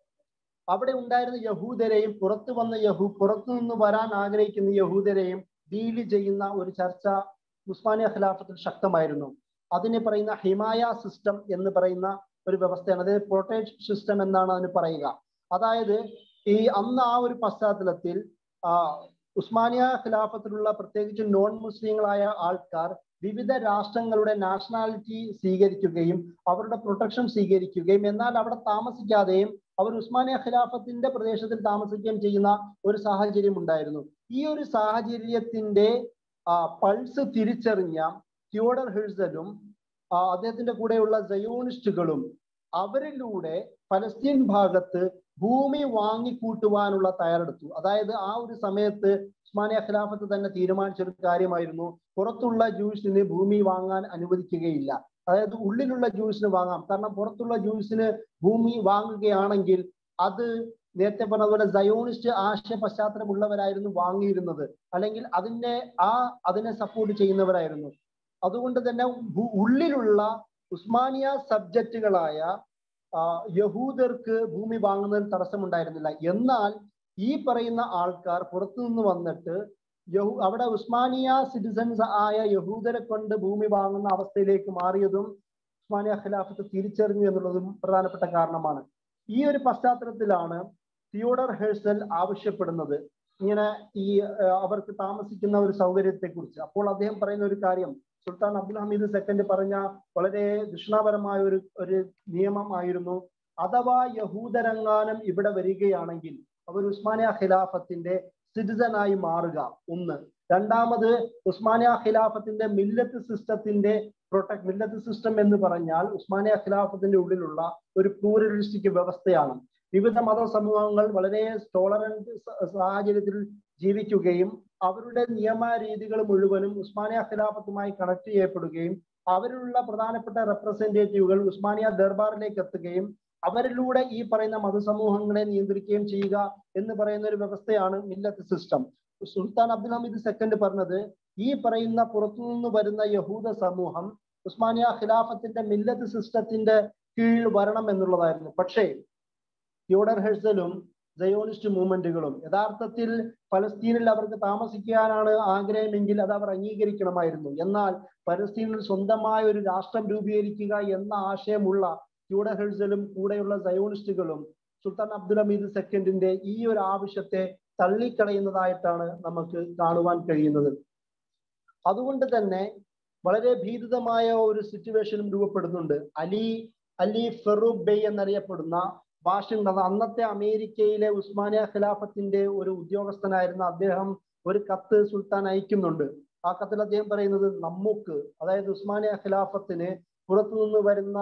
[SPEAKER 5] അവിടെ ഉണ്ടായിരുന്ന യഹൂദരെയും പുറത്തു വന്ന യഹൂ പുറത്തു നിന്ന് വരാൻ ആഗ്രഹിക്കുന്ന യഹൂദരെയും ഡീല് ചെയ്യുന്ന ഒരു ചർച്ച ഉസ്മാനിയ ഖിലാഫത്തിൽ ശക്തമായിരുന്നു അതിന് പറയുന്ന ഹിമായ സിസ്റ്റം എന്ന് പറയുന്ന ഒരു വ്യവസ്ഥയാണ് അതായത് പ്രൊട്ടേഷൻ സിസ്റ്റം എന്നാണ് അതിന് പറയുക അതായത് ഈ അന്ന് ആ ഒരു പശ്ചാത്തലത്തിൽ ആ ഉസ്മാനിയ ഖിലാഫത്തിലുള്ള പ്രത്യേകിച്ച് നോൺ മുസ്ലിങ്ങളായ ആൾക്കാർ വിവിധ രാഷ്ട്രങ്ങളുടെ നാഷണാലിറ്റി സ്വീകരിക്കുകയും അവരുടെ പ്രൊട്ടക്ഷൻ സ്വീകരിക്കുകയും എന്നാൽ അവിടെ താമസിക്കാതെയും അവർ ഉസ്മാനിയ ഖിലാഫത്തിന്റെ പ്രദേശത്തിൽ താമസിക്കുകയും ചെയ്യുന്ന ഒരു സാഹചര്യം ഉണ്ടായിരുന്നു ഈ ഒരു സാഹചര്യത്തിന്റെ ആ, പൾസ് തിരിച്ചറിഞ്ഞ തിയോഡർ ഹിഴ്സലും ആ, അദ്ദേഹത്തിന്റെ കൂടെയുള്ള സയോണിസ്റ്റുകളും അവരിലൂടെ പലസ്തീൻ ഭാഗത്ത് ഭൂമി വാങ്ങിക്കൂട്ടുവാനുള്ള തയ്യാറെടുത്തു അതായത് ആ ഒരു സമയത്ത് ഉസ്മാനിയ ഖിലാഫത്ത് തന്നെ തീരുമാനിച്ച ഒരു കാര്യമായിരുന്നു പുറത്തുള്ള ജൂസിന് ഭൂമി വാങ്ങാൻ അനുവദിക്കുകയില്ല അതായത് ഉള്ളിലുള്ള ജൂസിന് വാങ്ങാം കാരണം പുറത്തുള്ള ജൂസിന് ഭൂമി വാങ്ങുകയാണെങ്കിൽ അത് നേരത്തെ പറഞ്ഞതുപോലെ സയോണിസ്റ്റ് ആശയ പശ്ചാത്തലമുള്ളവരായിരുന്നു വാങ്ങിയിരുന്നത് അല്ലെങ്കിൽ അതിനെ ആ അതിനെ സപ്പോർട്ട് ചെയ്യുന്നവരായിരുന്നു അതുകൊണ്ട് തന്നെ ഭൂ- ഉള്ളിലുള്ള ഉസ്മാനിയ സബ്ജക്റ്റുകളായ ആ, യഹൂദർക്ക് ഭൂമി വാങ്ങുന്നതിൽ തടസ്സമുണ്ടായിരുന്നില്ല എന്നാൽ ഈ പറയുന്ന ആൾക്കാർ പുറത്തുനിന്ന് വന്നിട്ട് യഹു അവിടെ ഉസ്മാനിയ സിറ്റിസൺസ് ആയ യഹൂദരെ കൊണ്ട് ഭൂമി വാങ്ങുന്ന അവസ്ഥയിലേക്ക് മാറിയതും ഉസ്മാനിയ ഖിലാഫത്ത് തിരിച്ചറിഞ്ഞു എന്നുള്ളതും പ്രധാനപ്പെട്ട കാരണമാണ് ഈ ഒരു പശ്ചാത്തലത്തിലാണ് തിയോഡർ ഹേഴ്സൽ ആവശ്യപ്പെടുന്നത് ഇങ്ങനെ ഈ ആ, അവർക്ക് താമസിക്കുന്ന ഒരു സൗകര്യത്തെ കുറിച്ച് അപ്പോൾ അദ്ദേഹം പറയുന്ന ഒരു കാര്യം സുൽത്താൻ അബ്ദുൽ ഹമീദ് സെക്കൻഡ് പറഞ്ഞ വളരെ ദുഷ്ണാപരമായ ഒരു ഒരു നിയമമായിരുന്നു അഥവാ യഹൂദരങ്ങാനം ഇവിടെ വരികയാണെങ്കിൽ അവർ ഉസ്മാനിയ ഖിലാഫത്തിന്റെ സിറ്റിസണായി മാറുക ഒന്ന് രണ്ടാമത് ഉസ്മാനിയ ഖിലാഫത്തിന്റെ മില്ലത്ത് സിസ്റ്റത്തിന്റെ പ്രൊട്ടക്ട് മില്ലത്ത് സിസ്റ്റം എന്ന് പറഞ്ഞാൽ ഉസ്മാനിയ ഖിലാഫത്തിന്റെ ഉള്ളിലുള്ള ഒരു പ്ലൂറലിസ്റ്റിക് വ്യവസ്ഥയാണ് വിവിധ മത സമൂഹങ്ങൾ വളരെ ടോളറന്റ് സാഹചര്യത്തിൽ ജീവിക്കുകയും അവരുടെ നിയമ രീതികൾ മുഴുവനും ഉസ്മാനിയ ഖിലാഫത്തുമായി കണക്ട് ചെയ്യപ്പെടുകയും അവരിലുള്ള പ്രധാനപ്പെട്ട റെപ്രസെന്റേറ്റീവുകൾ ഉസ്മാനിയ ദർബാറിലേക്ക് എത്തുകയും അവരിലൂടെ ഈ പറയുന്ന മതസമൂഹങ്ങളെ നിയന്ത്രിക്കുകയും ചെയ്യുക എന്ന് പറയുന്ന ഒരു വ്യവസ്ഥയാണ് മില്ലത്ത് system Sultan Abdul Hamid second പറഞ്ഞത് ഈ പറയുന്ന പുറത്തുനിന്ന് വരുന്ന യഹൂദ സമൂഹം ഉസ്മാനിയ ഖിലാഫത്തിന്റെ മില്ലത്ത് സിസ്റ്റത്തിന്റെ കീഴിൽ വരണം എന്നുള്ളതായിരുന്നു പക്ഷേ തിയോഡർ ഹെഴ്സലും സയോണിസ്റ്റ് മൂവ്മെന്റുകളും യഥാർത്ഥത്തിൽ ഫലസ്തീനിൽ അവർക്ക് താമസിക്കാനാണ് ആഗ്രഹമെങ്കിൽ അത് അവർ അംഗീകരിക്കണമായിരുന്നു എന്നാൽ ഫലസ്തീനിൽ സ്വന്തമായ ഒരു രാഷ്ട്രം രൂപീകരിക്കുക എന്ന ആശയമുള്ള തിയോഡർ ഹെഴ്സലും കൂടെയുള്ള സയോണിസ്റ്റുകളും സുൽത്താൻ അബ്ദുൽ ഹമീദ് സെക്കൻഡിന്റെ ഈ ഒരു ആവശ്യത്തെ തള്ളിക്കളയുന്നതായിട്ടാണ് നമുക്ക് കാണുവാൻ കഴിയുന്നത് അതുകൊണ്ട് തന്നെ വളരെ ഭീതിതമായ ഒരു സിറ്റുവേഷനും രൂപപ്പെടുന്നുണ്ട് അലി അലി ഫെറൂഖ് ബെയ് എന്നറിയപ്പെടുന്ന വാഷിംഗ്ടൺ അന്നത്തെ അമേരിക്കയിലെ ഉസ്മാനിയ ഖിലാഫത്തിന്റെ ഒരു ഉദ്യോഗസ്ഥനായിരുന്ന അദ്ദേഹം ഒരു കത്ത് സുൽത്താൻ അയക്കുന്നുണ്ട് ആ കത്തിൽ അദ്ദേഹം പറയുന്നത് നമുക്ക് അതായത് ഉസ്മാനിയ ഖിലാഫത്തിന് പുറത്തുനിന്ന് വരുന്ന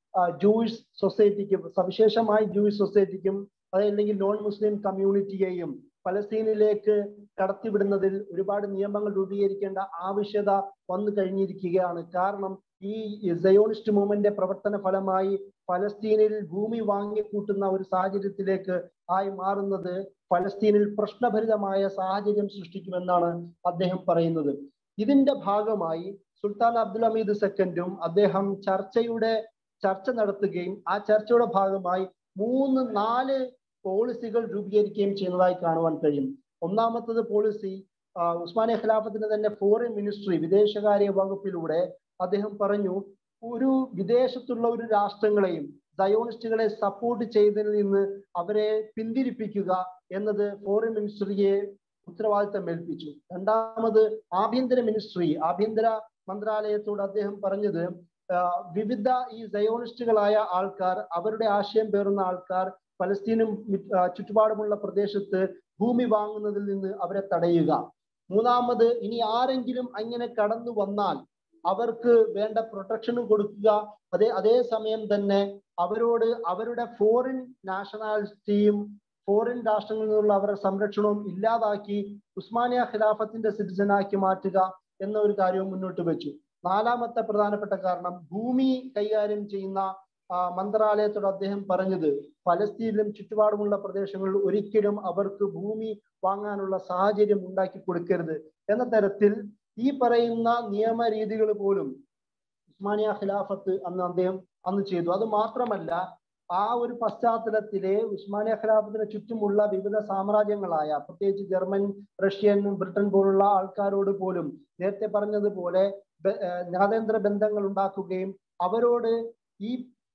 [SPEAKER 5] ജൂയിഷ് സൊസൈറ്റിക്കും സവിശേഷമായി ജൂയിഷ് സൊസൈറ്റിക്കും അതല്ലെങ്കിൽ നോൺ മുസ്ലിം കമ്മ്യൂണിറ്റിയെയും ഫലസ്തീനിലേക്ക് കടത്തിവിടുന്നതിൽ ഒരുപാട് നിയമങ്ങൾ രൂപീകരിക്കേണ്ട ആവശ്യത വന്നു കഴിഞ്ഞിരിക്കുകയാണ് കാരണം ഈ സയോണിസ്റ്റ് മൂവ്മെന്റ് പ്രവർത്തന ഫലമായി ഫലസ്തീനിൽ ഭൂമി വാങ്ങിക്കൂട്ടുന്ന ഒരു സാഹചര്യത്തിലേക്ക് ആയി മാറുന്നത് ഫലസ്തീനിൽ പ്രശ്നഭരിതമായ സാഹചര്യം സൃഷ്ടിക്കുമെന്നാണ് അദ്ദേഹം പറയുന്നത് ഇതിന്റെ ഭാഗമായി സുൽത്താൻ അബ്ദുൽ ഹമീദ് സെക്കൻഡും അദ്ദേഹം ചർച്ചയുടെ ചർച്ച നടത്തുകയും ആ ചർച്ചയുടെ ഭാഗമായി മൂന്ന് നാല് പോളിസികൾ രൂപീകരിക്കുകയും ചെയ്യുന്നതായി കാണുവാൻ കഴിയും ഒന്നാമത്തത് പോളിസി ഉസ്മാനിയ ഖിലാഫത്തിന്റെ തന്നെ ഫോറിൻ മിനിസ്ട്രി വിദേശകാര്യ വകുപ്പിലൂടെ അദ്ദേഹം പറഞ്ഞു ഒരു വിദേശത്തുള്ള ഒരു രാഷ്ട്രങ്ങളെയും സയോണിസ്റ്റുകളെ സപ്പോർട്ട് ചെയ്തതിൽ നിന്ന് അവരെ പിന്തിരിപ്പിക്കുക എന്നത് ഫോറിൻ മിനിസ്ട്രിയെ ഉത്തരവാദിത്തം ഏൽപ്പിച്ചു രണ്ടാമത് ആഭ്യന്തര മിനിസ്ട്രി ആഭ്യന്തര മന്ത്രാലയത്തോട് അദ്ദേഹം പറഞ്ഞത് വിവിധ ഈ സയോണിസ്റ്റുകളായ ആൾക്കാർ അവരുടെ ആശയം പേറുന്ന ആൾക്കാർ പലസ്തീനും ചുറ്റുപാടുമുള്ള പ്രദേശത്ത് ഭൂമി വാങ്ങുന്നതിൽ നിന്ന് അവരെ തടയുക മൂന്നാമത് ഇനി ആരെങ്കിലും അങ്ങനെ കടന്നു വന്നാൽ അവർക്ക് വേണ്ട പ്രൊട്ടക്ഷനും കൊടുക്കുക അതേ അതേ സമയം തന്നെ അവരോട് അവരുടെ ഫോറിൻ നാഷണാലിറ്റിയും ഫോറിൻ രാഷ്ട്രങ്ങളിൽ നിന്നുള്ള അവരുടെ സംരക്ഷണവും ഇല്ലാതാക്കി ഉസ്മാനിയ ഖിലാഫത്തിന്റെ സിറ്റിസനാക്കി മാറ്റുക എന്ന ഒരു കാര്യവും മുന്നോട്ട് വെച്ചു നാലാമത്തെ പ്രധാനപ്പെട്ട കാരണം ഭൂമി കൈകാര്യം ചെയ്യുന്ന മന്ത്രാലയത്തോട് അദ്ദേഹം പറഞ്ഞത് പലസ്തീനിലും ചുറ്റുപാടുമുള്ള പ്രദേശങ്ങളിൽ ഒരിക്കലും അവർക്ക് ഭൂമി വാങ്ങാനുള്ള സാഹചര്യം ഉണ്ടാക്കി കൊടുക്കരുത് എന്ന തരത്തിൽ ഈ പറയുന്ന നിയമരീതികൾ പോലും ഉസ്മാനിയ ഖിലാഫത്ത് അന്ന് അദ്ദേഹം അന്ന് ചെയ്തു അത് മാത്രമല്ല ആ ഒരു പശ്ചാത്തലത്തിലെ ഉസ്മാനിയ ഖിലാഫത്തിന് ചുറ്റുമുള്ള വിവിധ സാമ്രാജ്യങ്ങളായ പ്രത്യേകിച്ച് ജർമ്മൻ റഷ്യൻ ബ്രിട്ടൻ പോലുള്ള ആൾക്കാരോട് പോലും നേരത്തെ പറഞ്ഞതുപോലെ നയതന്ത്ര ബന്ധങ്ങൾ ഉണ്ടാക്കുകയും അവരോട് ഈ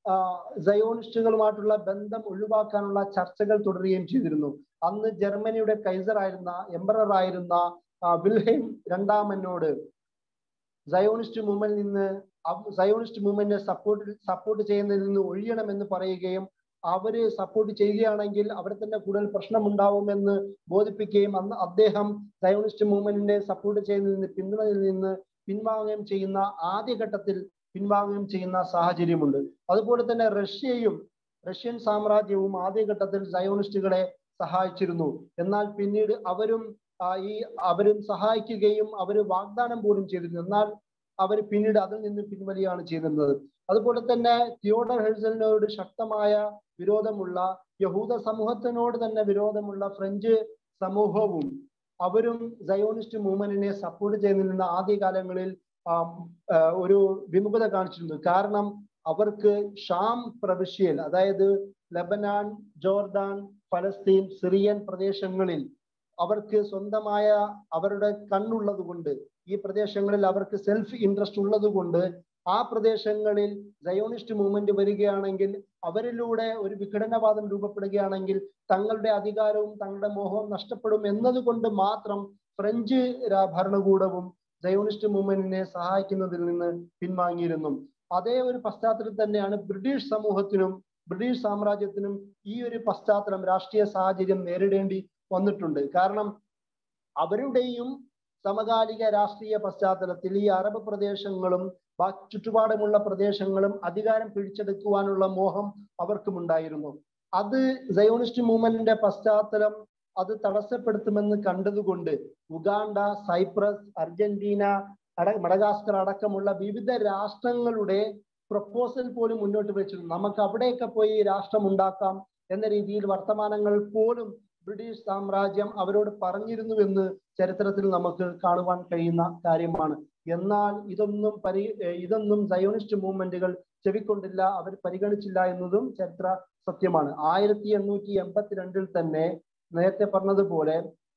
[SPEAKER 5] സയോണിസ്റ്റുകളുമായിട്ടുള്ള ബന്ധം ഒഴിവാക്കാനുള്ള ചർച്ചകൾ തുടരുകയും ചെയ്തിരുന്നു അന്ന് ജർമ്മനിയുടെ കൈസർ ആയിരുന്ന എംബറർ ആയിരുന്ന വിൽഹെയിം രണ്ടാമനോട് സയോണിസ്റ്റ് മൂവ്മെന്റിൽ നിന്ന് സയോണിസ്റ്റ് മൂവ്മെന്റിനെ സപ്പോർട്ട് സപ്പോർട്ട് ചെയ്യുന്നതിൽ നിന്ന് ഒഴിയണമെന്ന് പറയുകയും അവര് സപ്പോർട്ട് ചെയ്യുകയാണെങ്കിൽ അവിടെ തന്നെ കൂടുതൽ പ്രശ്നമുണ്ടാവുമെന്ന് ബോധിപ്പിക്കുകയും അന്ന് അദ്ദേഹം സയോണിസ്റ്റ് മൂവ്മെന്റിനെ സപ്പോർട്ട് ചെയ്യുന്നതിൽ നിന്ന് പിന്തുണയിൽ നിന്ന് പിൻവാങ്ങുകയും ചെയ്യുന്ന ആദ്യഘട്ടത്തിൽ പിൻവാങ്ങുകയും ചെയ്യുന്ന സാഹചര്യമുണ്ട് അതുപോലെ തന്നെ റഷ്യയും റഷ്യൻ സാമ്രാജ്യവും ആദ്യഘട്ടത്തിൽ സയോണിസ്റ്റുകളെ സഹായിച്ചിരുന്നു എന്നാൽ പിന്നീട് അവരും ഈ അവരും സഹായിക്കുകയും അവർ വാഗ്ദാനം പോലും ചെയ്തിരുന്നു എന്നാൽ അവർ പിന്നീട് അതിൽ നിന്ന് പിൻവലിയാണ് ചെയ്യുന്നത് അതുപോലെ തന്നെ തിയോഡർ ഹെഴ്സലിനോട് ശക്തമായ വിരോധമുള്ള യഹൂദ സമൂഹത്തിനോട് തന്നെ വിരോധമുള്ള ഫ്രഞ്ച് സമൂഹവും അവരും സയോണിസ്റ്റ് മൂവ്മെന്റിനെ സപ്പോർട്ട് ചെയ്യുന്നതിൽ ആദ്യകാലങ്ങളിൽ ഒരു വിമുഖത കാണിച്ചിരുന്നു കാരണം അവർക്ക് ഷാം പ്രവിശ്യയിൽ അതായത് ലബനാൻ ജോർദാൻ ഫലസ്തീൻ സിറിയൻ പ്രദേശങ്ങളിൽ അവർക്ക് സ്വന്തമായ അവരുടെ കണ്ണുള്ളത് കൊണ്ട് ഈ പ്രദേശങ്ങളിൽ അവർക്ക് സെൽഫ് ഇൻട്രസ്റ്റ് ഉള്ളത് കൊണ്ട് ആ പ്രദേശങ്ങളിൽ സയോണിസ്റ്റ് മൂവ്മെന്റ് വരികയാണെങ്കിൽ അവരിലൂടെ ഒരു വിഘടനവാദം രൂപപ്പെടുകയാണെങ്കിൽ തങ്ങളുടെ അധികാരവും തങ്ങളുടെ മോഹവും നഷ്ടപ്പെടും എന്നതുകൊണ്ട് മാത്രം ഫ്രഞ്ച് ഭരണകൂടവും സയോണിസ്റ്റ് മൂവ്മെന്റിനെ സഹായിക്കുന്നതിൽ നിന്ന് പിൻവാങ്ങിയിരുന്നു അതേ ഒരു പശ്ചാത്തലത്തിൽ തന്നെയാണ് ബ്രിട്ടീഷ് സമൂഹത്തിനും ബ്രിട്ടീഷ് സാമ്രാജ്യത്തിനും ഈ ഒരു പശ്ചാത്തലം രാഷ്ട്രീയ സാഹചര്യം നേരിടേണ്ടി വന്നിട്ടുണ്ട് കാരണം അവരുടെയും സമകാലിക രാഷ്ട്രീയ പശ്ചാത്തലത്തിൽ ഈ അറബ് പ്രദേശങ്ങളും ചുറ്റുപാടുമുള്ള പ്രദേശങ്ങളും അധികാരം പിടിച്ചെടുക്കുവാനുള്ള മോഹം അവർക്കും ഉണ്ടായിരുന്നു അത് സയോണിസ്റ്റ് മൂവ്മെന്റിന്റെ പശ്ചാത്തലം അത് തടസ്സപ്പെടുത്തുമെന്ന് കണ്ടതുകൊണ്ട് ഉഗാണ്ട സൈപ്രസ് അർജന്റീന അട മഡഗാസ്കർ അടക്കമുള്ള വിവിധ രാഷ്ട്രങ്ങളുടെ പ്രപ്പോസൽ പോലും മുന്നോട്ട് വെച്ചിരുന്നു നമുക്ക് അവിടെയൊക്കെ പോയി രാഷ്ട്രം ഉണ്ടാക്കാം എന്ന രീതിയിൽ വർത്തമാനങ്ങൾ പോലും ബ്രിട്ടീഷ് സാമ്രാജ്യം അവരോട് പറഞ്ഞിരുന്നുവെന്ന് ചരിത്രത്തിൽ നമുക്ക് കാണുവാൻ കഴിയുന്ന കാര്യമാണ് എന്നാൽ ഇതൊന്നും പരി ഇതൊന്നും സയോണിസ്റ്റ് മൂവ്മെന്റുകൾ ചെവിക്കൊണ്ടില്ല അവർ പരിഗണിച്ചില്ല എന്നതും ചരിത്ര സത്യമാണ് ആയിരത്തി എണ്ണൂറ്റി എൺപത്തിരണ്ടിൽ തന്നെ നേരത്തെ പറഞ്ഞതുപോലെ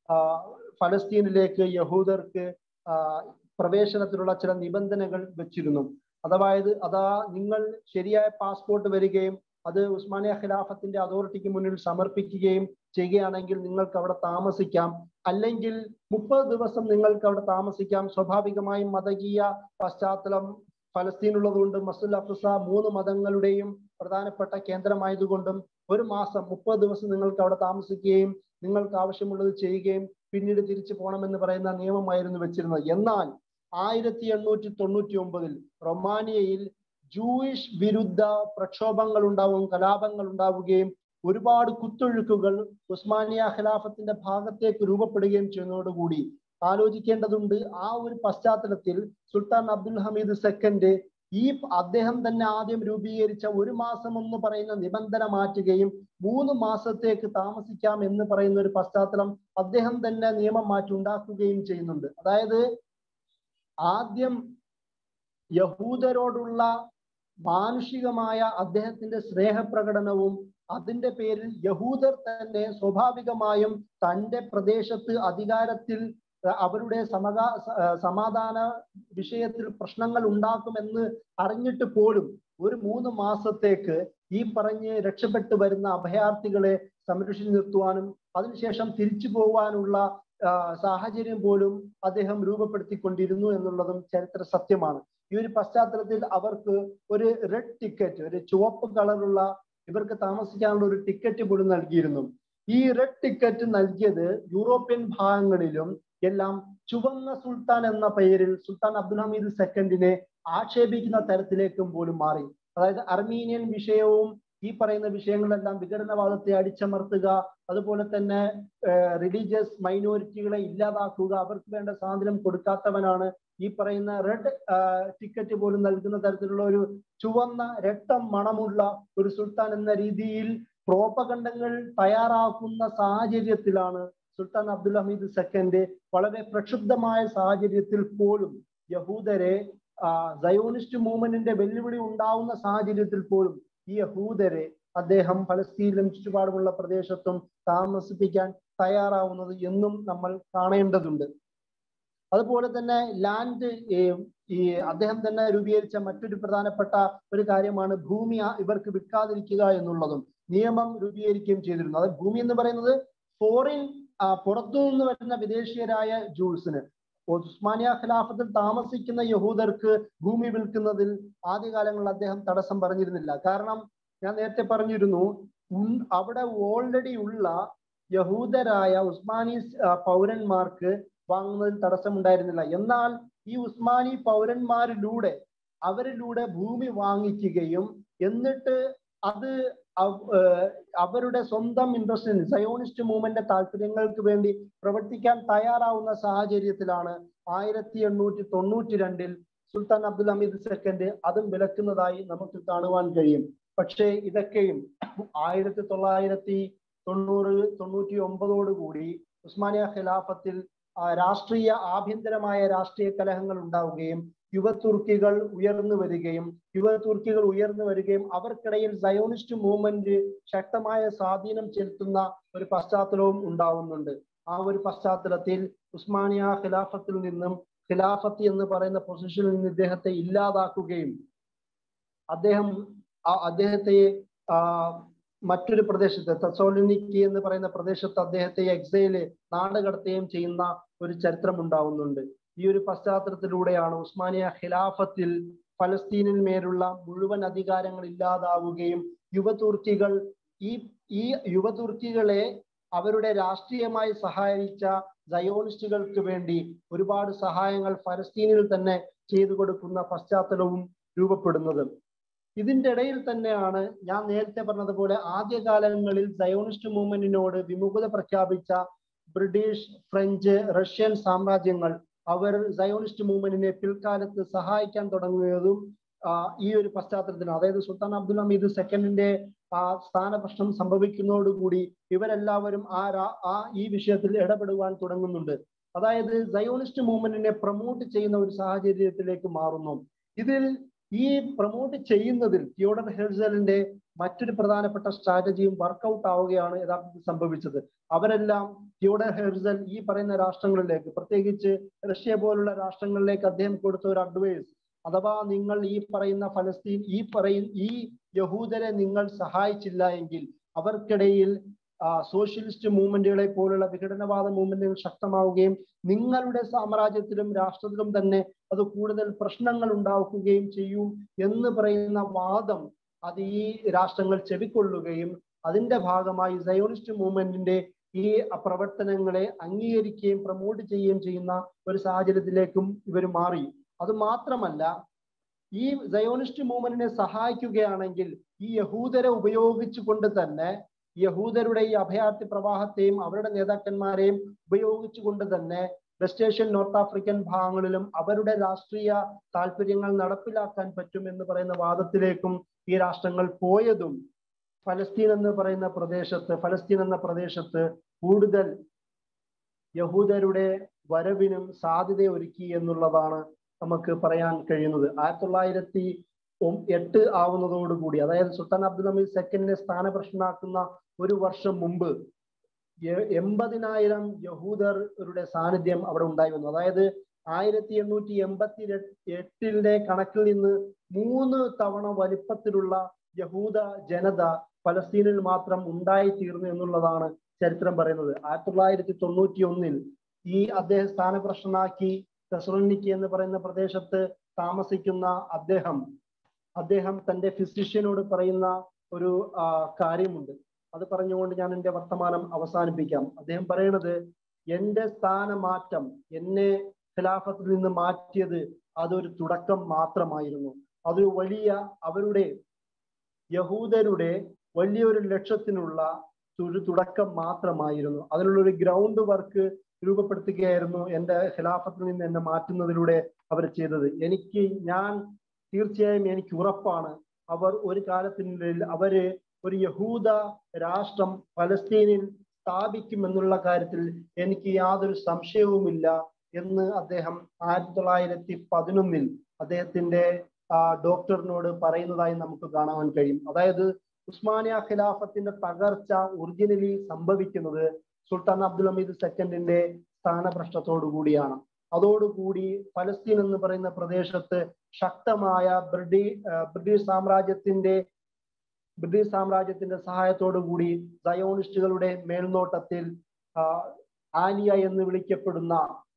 [SPEAKER 5] ഫലസ്തീനിലേക്ക് യഹൂദർക്ക് പ്രവേശനത്തിനുള്ള ചില നിബന്ധനകൾ വെച്ചിരുന്നു അതായത് അതാ നിങ്ങൾ ശരിയായ പാസ്പോർട്ട് വരികയും അത് ഉസ്മാനിയ ഖിലാഫത്തിന്റെ അതോറിറ്റിക്ക് മുന്നിൽ സമർപ്പിക്കുകയും ചെയ്യുകയാണെങ്കിൽ നിങ്ങൾക്ക് അവിടെ താമസിക്കാം അല്ലെങ്കിൽ മുപ്പത് ദിവസം നിങ്ങൾക്ക് അവിടെ താമസിക്കാം സ്വാഭാവികമായും മതകീയ പശ്ചാത്തലം ഫലസ്തീനുള്ളതുകൊണ്ട് മസുൽ അഫ്സ മൂന്ന് മതങ്ങളുടെയും പ്രധാനപ്പെട്ട കേന്ദ്രമായതുകൊണ്ടും ഒരു മാസം മുപ്പത് ദിവസം നിങ്ങൾക്ക് അവിടെ താമസിക്കുകയും നിങ്ങൾക്ക് ആവശ്യമുള്ളത് ചെയ്യുകയും പിന്നീട് തിരിച്ചു പോകണമെന്ന് പറയുന്ന നിയമമായിരുന്നു വെച്ചിരുന്നത് എന്നാൽ ആയിരത്തി എണ്ണൂറ്റി തൊണ്ണൂറ്റി ഒമ്പതിൽ റൊമാനിയയിൽ ജൂയിഷ് വിരുദ്ധ പ്രക്ഷോഭങ്ങൾ ഉണ്ടാവും കലാപങ്ങൾ ഉണ്ടാവുകയും ഒരുപാട് കുത്തൊഴുക്കുകൾ ഉസ്മാനിയ ഖിലാഫത്തിന്റെ ഭാഗത്തേക്ക് രൂപപ്പെടുകയും ചെയ്യുന്നതോടുകൂടി ആലോചിക്കേണ്ടതുണ്ട് ആ ഒരു പശ്ചാത്തലത്തിൽ സുൽത്താൻ അബ്ദുൽ ഹമീദ് സെക്കൻഡ് ഈ അദ്ദേഹം തന്നെ ആദ്യം രൂപീകരിച്ച ഒരു മാസം എന്ന് പറയുന്ന നിബന്ധന മാറ്റുകയും മൂന്ന് മാസത്തേക്ക് താമസിക്കാം എന്ന് പറയുന്ന ഒരു പശ്ചാത്തലം അദ്ദേഹം തന്നെ നിയമം മാറ്റി ഉണ്ടാക്കുകയും ചെയ്യുന്നുണ്ട് അതായത് ആദ്യം യഹൂദരോടുള്ള മാനുഷികമായ അദ്ദേഹത്തിന്റെ സ്നേഹപ്രകടനവും അതിന്റെ പേരിൽ യഹൂദർ തന്നെ സ്വാഭാവികമായും തന്റെ പ്രദേശത്ത് അധികാരത്തിൽ അവരുടെ സമകാ സമാധാന വിഷയത്തിൽ പ്രശ്നങ്ങൾ ഉണ്ടാക്കുമെന്ന് അറിഞ്ഞിട്ട് പോലും ഒരു മൂന്ന് മാസത്തേക്ക് ഈ പറഞ്ഞ് രക്ഷപ്പെട്ടു വരുന്ന അഭയാർത്ഥികളെ സംരക്ഷിച്ചു നിർത്തുവാനും അതിനുശേഷം തിരിച്ചു പോകാനുള്ള സാഹചര്യം പോലും അദ്ദേഹം രൂപപ്പെടുത്തിക്കൊണ്ടിരുന്നു എന്നുള്ളതും ചരിത്ര സത്യമാണ് ഈ ഒരു പശ്ചാത്തലത്തിൽ അവർക്ക് ഒരു റെഡ് ടിക്കറ്റ് ഒരു ചുവപ്പ് കളറുള്ള ഇവർക്ക് താമസിക്കാനുള്ള ഒരു ടിക്കറ്റ് പോലും നൽകിയിരുന്നു ഈ റെഡ് ടിക്കറ്റ് നൽകിയത് യൂറോപ്യൻ ഭാഗങ്ങളിലും എല്ലാം ചുവന്ന സുൽത്താൻ എന്ന പേരിൽ സുൽത്താൻ അബ്ദുൽ ഹമീദ് സെക്കൻഡിനെ ആക്ഷേപിക്കുന്ന തരത്തിലേക്കും പോലും മാറി അതായത് അർമീനിയൻ വിഷയവും ഈ പറയുന്ന വിഷയങ്ങളെല്ലാം വിഘടനവാദത്തെ അടിച്ചമർത്തുക അതുപോലെ തന്നെ റിലീജിയസ് മൈനോറിറ്റികളെ ഇല്ലാതാക്കുക അവർക്ക് വേണ്ട സ്വാതന്ത്ര്യം കൊടുക്കാത്തവനാണ് ഈ പറയുന്ന റെഡ് ടിക്കറ്റ് പോലും നൽകുന്ന തരത്തിലുള്ള ഒരു ചുവന്ന രക്തം മണമുള്ള ഒരു സുൽത്താൻ എന്ന രീതിയിൽ പ്രോപകണ്ഡങ്ങൾ തയ്യാറാക്കുന്ന സാഹചര്യത്തിലാണ് സുൽത്താൻ അബ്ദുൽ ഹമീദ് സെക്കൻഡ് വളരെ പ്രക്ഷുബ്ധമായ സാഹചര്യത്തിൽ പോലും യഹൂദരെ സയോണിസ്റ്റ് മൂവ്മെന്റിന്റെ വെല്ലുവിളി ഉണ്ടാവുന്ന സാഹചര്യത്തിൽ പോലും ഈ യഹൂദരെ അദ്ദേഹം പലസ്തീനിലും ചുറ്റുപാടുമുള്ള പ്രദേശത്തും താമസിപ്പിക്കാൻ തയ്യാറാവുന്നത് എന്നും നമ്മൾ കാണേണ്ടതുണ്ട് അതുപോലെ തന്നെ ലാൻഡ് ഈ അദ്ദേഹം തന്നെ രൂപീകരിച്ച മറ്റൊരു പ്രധാനപ്പെട്ട ഒരു കാര്യമാണ് ഭൂമി ഇവർക്ക് വിൽക്കാതിരിക്കുക എന്നുള്ളതും നിയമം രൂപീകരിക്കുകയും ചെയ്തിരുന്നു അത് ഭൂമി എന്ന് പറയുന്നത് ഫോറിൻ പുറത്തു നിന്ന് വരുന്ന വിദേശീയരായ ജൂൾസിന് ഉസ്മാനിയ ഖിലാഫത്തിൽ താമസിക്കുന്ന യഹൂദർക്ക് ഭൂമി വിൽക്കുന്നതിൽ ആദ്യകാലങ്ങളിൽ അദ്ദേഹം തടസ്സം പറഞ്ഞിരുന്നില്ല കാരണം ഞാൻ നേരത്തെ പറഞ്ഞിരുന്നു അവിടെ ഓൾറെഡി ഉള്ള യഹൂദരായ ഉസ്മാനി പൗരന്മാർക്ക് വാങ്ങുന്നതിൽ തടസ്സമുണ്ടായിരുന്നില്ല എന്നാൽ ഈ ഉസ്മാനി പൗരന്മാരിലൂടെ അവരിലൂടെ ഭൂമി വാങ്ങിക്കുകയും എന്നിട്ട് അത് അവരുടെ സ്വന്തം ഇൻട്രസ്റ്റിന് സയോണിസ്റ്റ് മൂവ്മെന്റ് താല്പര്യങ്ങൾക്ക് വേണ്ടി പ്രവർത്തിക്കാൻ തയ്യാറാവുന്ന സാഹചര്യത്തിലാണ് ആയിരത്തി എണ്ണൂറ്റി തൊണ്ണൂറ്റി രണ്ടിൽ സുൽത്താൻ അബ്ദുൽ ഹമീദ് സെക്കൻഡ് അതും വിലക്കുന്നതായി നമുക്ക് കാണുവാൻ കഴിയും പക്ഷേ ഇതൊക്കെയും ആയിരത്തി തൊള്ളായിരത്തി തൊണ്ണൂറ് തൊണ്ണൂറ്റി ഒമ്പതോടുകൂടി ഉസ്മാനിയ ഖിലാഫത്തിൽ രാഷ്ട്രീയ ആഭ്യന്തരമായ രാഷ്ട്രീയ കലഹങ്ങൾ ഉണ്ടാവുകയും യുവതുർക്കികൾ ഉയർന്നു വരികയും യുവതുർക്കികൾ ഉയർന്നു വരികയും അവർക്കിടയിൽ സയോണിസ്റ്റ് മൂവ്മെന്റ് ശക്തമായ സ്വാധീനം ചെലുത്തുന്ന ഒരു പശ്ചാത്തലവും ഉണ്ടാവുന്നുണ്ട് ആ ഒരു പശ്ചാത്തലത്തിൽ ഉസ്മാനിയ ഖിലാഫത്തിൽ നിന്നും ഖിലാഫത്ത് എന്ന് പറയുന്ന പൊസിഷനിൽ നിന്ന് ഇദ്ദേഹത്തെ ഇല്ലാതാക്കുകയും അദ്ദേഹം അദ്ദേഹത്തെ മറ്റൊരു പ്രദേശത്ത് തെസോലിനിക്കി എന്ന് പറയുന്ന പ്രദേശത്ത് അദ്ദേഹത്തെ എക്സൈല് നാടുകടത്തുകയും ചെയ്യുന്ന ഒരു ചരിത്രം ഉണ്ടാവുന്നുണ്ട് ഈ ഒരു പശ്ചാത്തലത്തിലൂടെയാണ് ഉസ്മാനിയ ഖിലാഫത്തിൽ ഫലസ്തീനിൽ മേലുള്ള മുഴുവൻ അധികാരങ്ങൾ ഇല്ലാതാവുകയും യുവതുർക്കികൾ ഈ ഈ യുവതുർക്കികളെ അവരുടെ രാഷ്ട്രീയമായി സഹായിച്ച സയോണിസ്റ്റുകൾക്ക് വേണ്ടി ഒരുപാട് സഹായങ്ങൾ ഫലസ്തീനിൽ തന്നെ ചെയ്തു കൊടുക്കുന്ന പശ്ചാത്തലവും രൂപപ്പെടുന്നത് ഇതിന്റെ ഇടയിൽ തന്നെയാണ് ഞാൻ നേരത്തെ പറഞ്ഞതുപോലെ ആദ്യകാലങ്ങളിൽ സയോണിസ്റ്റ് മൂവ്മെന്റിനോട് വിമുഖത പ്രഖ്യാപിച്ച ബ്രിട്ടീഷ് ഫ്രഞ്ച് റഷ്യൻ സാമ്രാജ്യങ്ങൾ അവർ സയോണിസ്റ്റ് മൂവ്മെന്റിനെ പിൽക്കാലത്ത് സഹായിക്കാൻ തുടങ്ങിയതും ഈ ഒരു പശ്ചാത്തലത്തിന് അതായത് സുൽത്താൻ അബ്ദുൽ ഹമീദ് സെക്കൻഡിന്റെ ആ സ്ഥാനപ്രശ്നം സംഭവിക്കുന്നതോടുകൂടി ഇവരെല്ലാവരും ആ ആ ഈ വിഷയത്തിൽ ഇടപെടുവാൻ തുടങ്ങുന്നുണ്ട് അതായത് സയോണിസ്റ്റ് മൂവ്മെന്റിനെ പ്രൊമോട്ട് ചെയ്യുന്ന ഒരു സാഹചര്യത്തിലേക്ക് മാറുന്നു ഇതിൽ ഈ പ്രൊമോട്ട് ചെയ്യുന്നതിൽ തിയോഡർ ഹെർസലിന്റെ മറ്റൊരു പ്രധാനപ്പെട്ട സ്ട്രാറ്റജിയും വർക്കൗട്ട് ആവുകയാണ് യഥാർത്ഥത്തിൽ സംഭവിച്ചത് അവരെല്ലാം തിയോഡർ ഹെർസൽ ഈ പറയുന്ന രാഷ്ട്രങ്ങളിലേക്ക് പ്രത്യേകിച്ച് റഷ്യ പോലുള്ള രാഷ്ട്രങ്ങളിലേക്ക് അദ്ദേഹം കൊടുത്ത ഒരു അഡ്വൈസ് അഥവാ നിങ്ങൾ ഈ പറയുന്ന ഫലസ്തീൻ ഈ പറയുന്ന ഈ യഹൂദരെ നിങ്ങൾ സഹായിച്ചില്ല എങ്കിൽ അവർക്കിടയിൽ സോഷ്യലിസ്റ്റ് മൂവ്മെന്റുകളെ പോലുള്ള വിഘടനവാദ മൂവ്മെന്റുകൾ ശക്തമാവുകയും നിങ്ങളുടെ സാമ്രാജ്യത്തിലും രാഷ്ട്രത്തിലും തന്നെ അത് കൂടുതൽ പ്രശ്നങ്ങൾ ഉണ്ടാക്കുകയും ചെയ്യും എന്ന് പറയുന്ന വാദം അത് ഈ രാഷ്ട്രങ്ങൾ ചെവിക്കൊള്ളുകയും അതിന്റെ ഭാഗമായി സയോണിസ്റ്റ് മൂവ്മെന്റിന്റെ ഈ പ്രവർത്തനങ്ങളെ അംഗീകരിക്കുകയും പ്രൊമോട്ട് ചെയ്യുകയും ചെയ്യുന്ന ഒരു സാഹചര്യത്തിലേക്കും ഇവർ മാറി അത് മാത്രമല്ല ഈ സയോണിസ്റ്റ് മൂവ്മെന്റിനെ സഹായിക്കുകയാണെങ്കിൽ ഈ യഹൂദരെ ഉപയോഗിച്ചുകൊണ്ട് തന്നെ യഹൂദരുടെ ഈ അഭയാർത്ഥി പ്രവാഹത്തെയും അവരുടെ നേതാക്കന്മാരെയും ഉപയോഗിച്ചുകൊണ്ട് തന്നെ വെസ്റ്റ് ഏഷ്യൻ നോർത്ത് ആഫ്രിക്കൻ ഭാഗങ്ങളിലും അവരുടെ രാഷ്ട്രീയ താല്പര്യങ്ങൾ നടപ്പിലാക്കാൻ പറ്റും എന്ന് പറയുന്ന വാദത്തിലേക്കും ഈ രാഷ്ട്രങ്ങൾ പോയതും ഫലസ്തീൻ എന്ന് പറയുന്ന പ്രദേശത്ത് ഫലസ്തീൻ എന്ന പ്രദേശത്ത് കൂടുതൽ യഹൂദരുടെ വരവിനും സാധ്യത ഒരുക്കി എന്നുള്ളതാണ് നമുക്ക് പറയാൻ കഴിയുന്നത് ആയിരത്തി തൊള്ളായിരത്തി എട്ട് ആവുന്നതോടുകൂടി അതായത് സുൽത്താൻ അബ്ദുൽ ഹമീദ് സെക്കൻഡിനെ സ്ഥാനപ്രശ്നമാക്കുന്ന ഒരു വർഷം മുമ്പ് എൺപതിനായിരം യഹൂദരുടെ സാന്നിധ്യം അവിടെ ഉണ്ടായി വന്നു അതായത് ആയിരത്തി എണ്ണൂറ്റി എൺപത്തി എട്ടിന്റെ കണക്കിൽ നിന്ന് മൂന്ന് തവണ വലിപ്പത്തിലുള്ള യഹൂദ ജനത ഫലസ്തീനിൽ മാത്രം ഉണ്ടായി തീർന്നു എന്നുള്ളതാണ് ചരിത്രം പറയുന്നത് ആയിരത്തി തൊള്ളായിരത്തി തൊണ്ണൂറ്റി ഒന്നിൽ ഈ അദ്ദേഹം സ്ഥാനപ്രശ്നമാക്കി തെസലോണിക്കി എന്ന് പറയുന്ന പ്രദേശത്ത് താമസിക്കുന്ന അദ്ദേഹം അദ്ദേഹം തന്റെ ഫിസിഷ്യനോട് പറയുന്ന ഒരു ആ, കാര്യമുണ്ട് അത് പറഞ്ഞുകൊണ്ട് ഞാൻ എൻ്റെ വർത്തമാനം അവസാനിപ്പിക്കാം അദ്ദേഹം പറയണത് എന്റെ സ്ഥാനമാറ്റം എന്നെ ഖിലാഫത്തിൽ നിന്ന് മാറ്റിയത് അതൊരു തുടക്കം മാത്രമായിരുന്നു അതൊരു വലിയ അവരുടെ യഹൂദരുടെ വലിയൊരു ലക്ഷ്യത്തിനുള്ള ഒരു തുടക്കം മാത്രമായിരുന്നു അതിനുള്ള ഒരു ഗ്രൗണ്ട് വർക്ക് രൂപപ്പെടുത്തുകയായിരുന്നു എൻ്റെ ഖിലാഫത്തിൽ നിന്ന് എന്നെ മാറ്റുന്നതിലൂടെ അവർ ചെയ്തത് എനിക്ക് ഞാൻ തീർച്ചയായും എനിക്ക് ഉറപ്പാണ് അവർ ഒരു കാലത്തിനുള്ളിൽ അവര് ഒരു യഹൂദ രാഷ്ട്രം പലസ്തീനിൽ സ്ഥാപിക്കുമെന്നുള്ള കാര്യത്തിൽ എനിക്ക് യാതൊരു സംശയവുമില്ല എന്ന് അദ്ദേഹം ആയിരത്തി തൊള്ളായിരത്തി പതിനൊന്നിൽ അദ്ദേഹത്തിന്റെ ആ, ഡോക്ടറിനോട് പറയുന്നതായി നമുക്ക് കാണാൻ കഴിയും അതായത് ഉസ്മാനിയ ഖിലാഫത്തിന്റെ തകർച്ച ഒറിജിനലി സംഭവിക്കുന്നത് സുൽത്താൻ അബ്ദുൽ ഹമീദ് സെക്കൻഡിന്റെ സ്ഥാനഭ്രഷ്ടത്തോടു കൂടിയാണ് അതോടുകൂടി പലസ്തീൻ എന്ന് പറയുന്ന പ്രദേശത്ത് ശക്തമായ ബ്രിട്ടീ ആ, ബ്രിട്ടീഷ് സാമ്രാജ്യത്തിന്റെ ബ്രിട്ടീഷ് സാമ്രാജ്യത്തിന്റെ സഹായത്തോടു കൂടി സയോണിസ്റ്റുകളുടെ മേൽനോട്ടത്തിൽ ആ, ആലിയ എന്ന് വിളിക്കപ്പെടുന്ന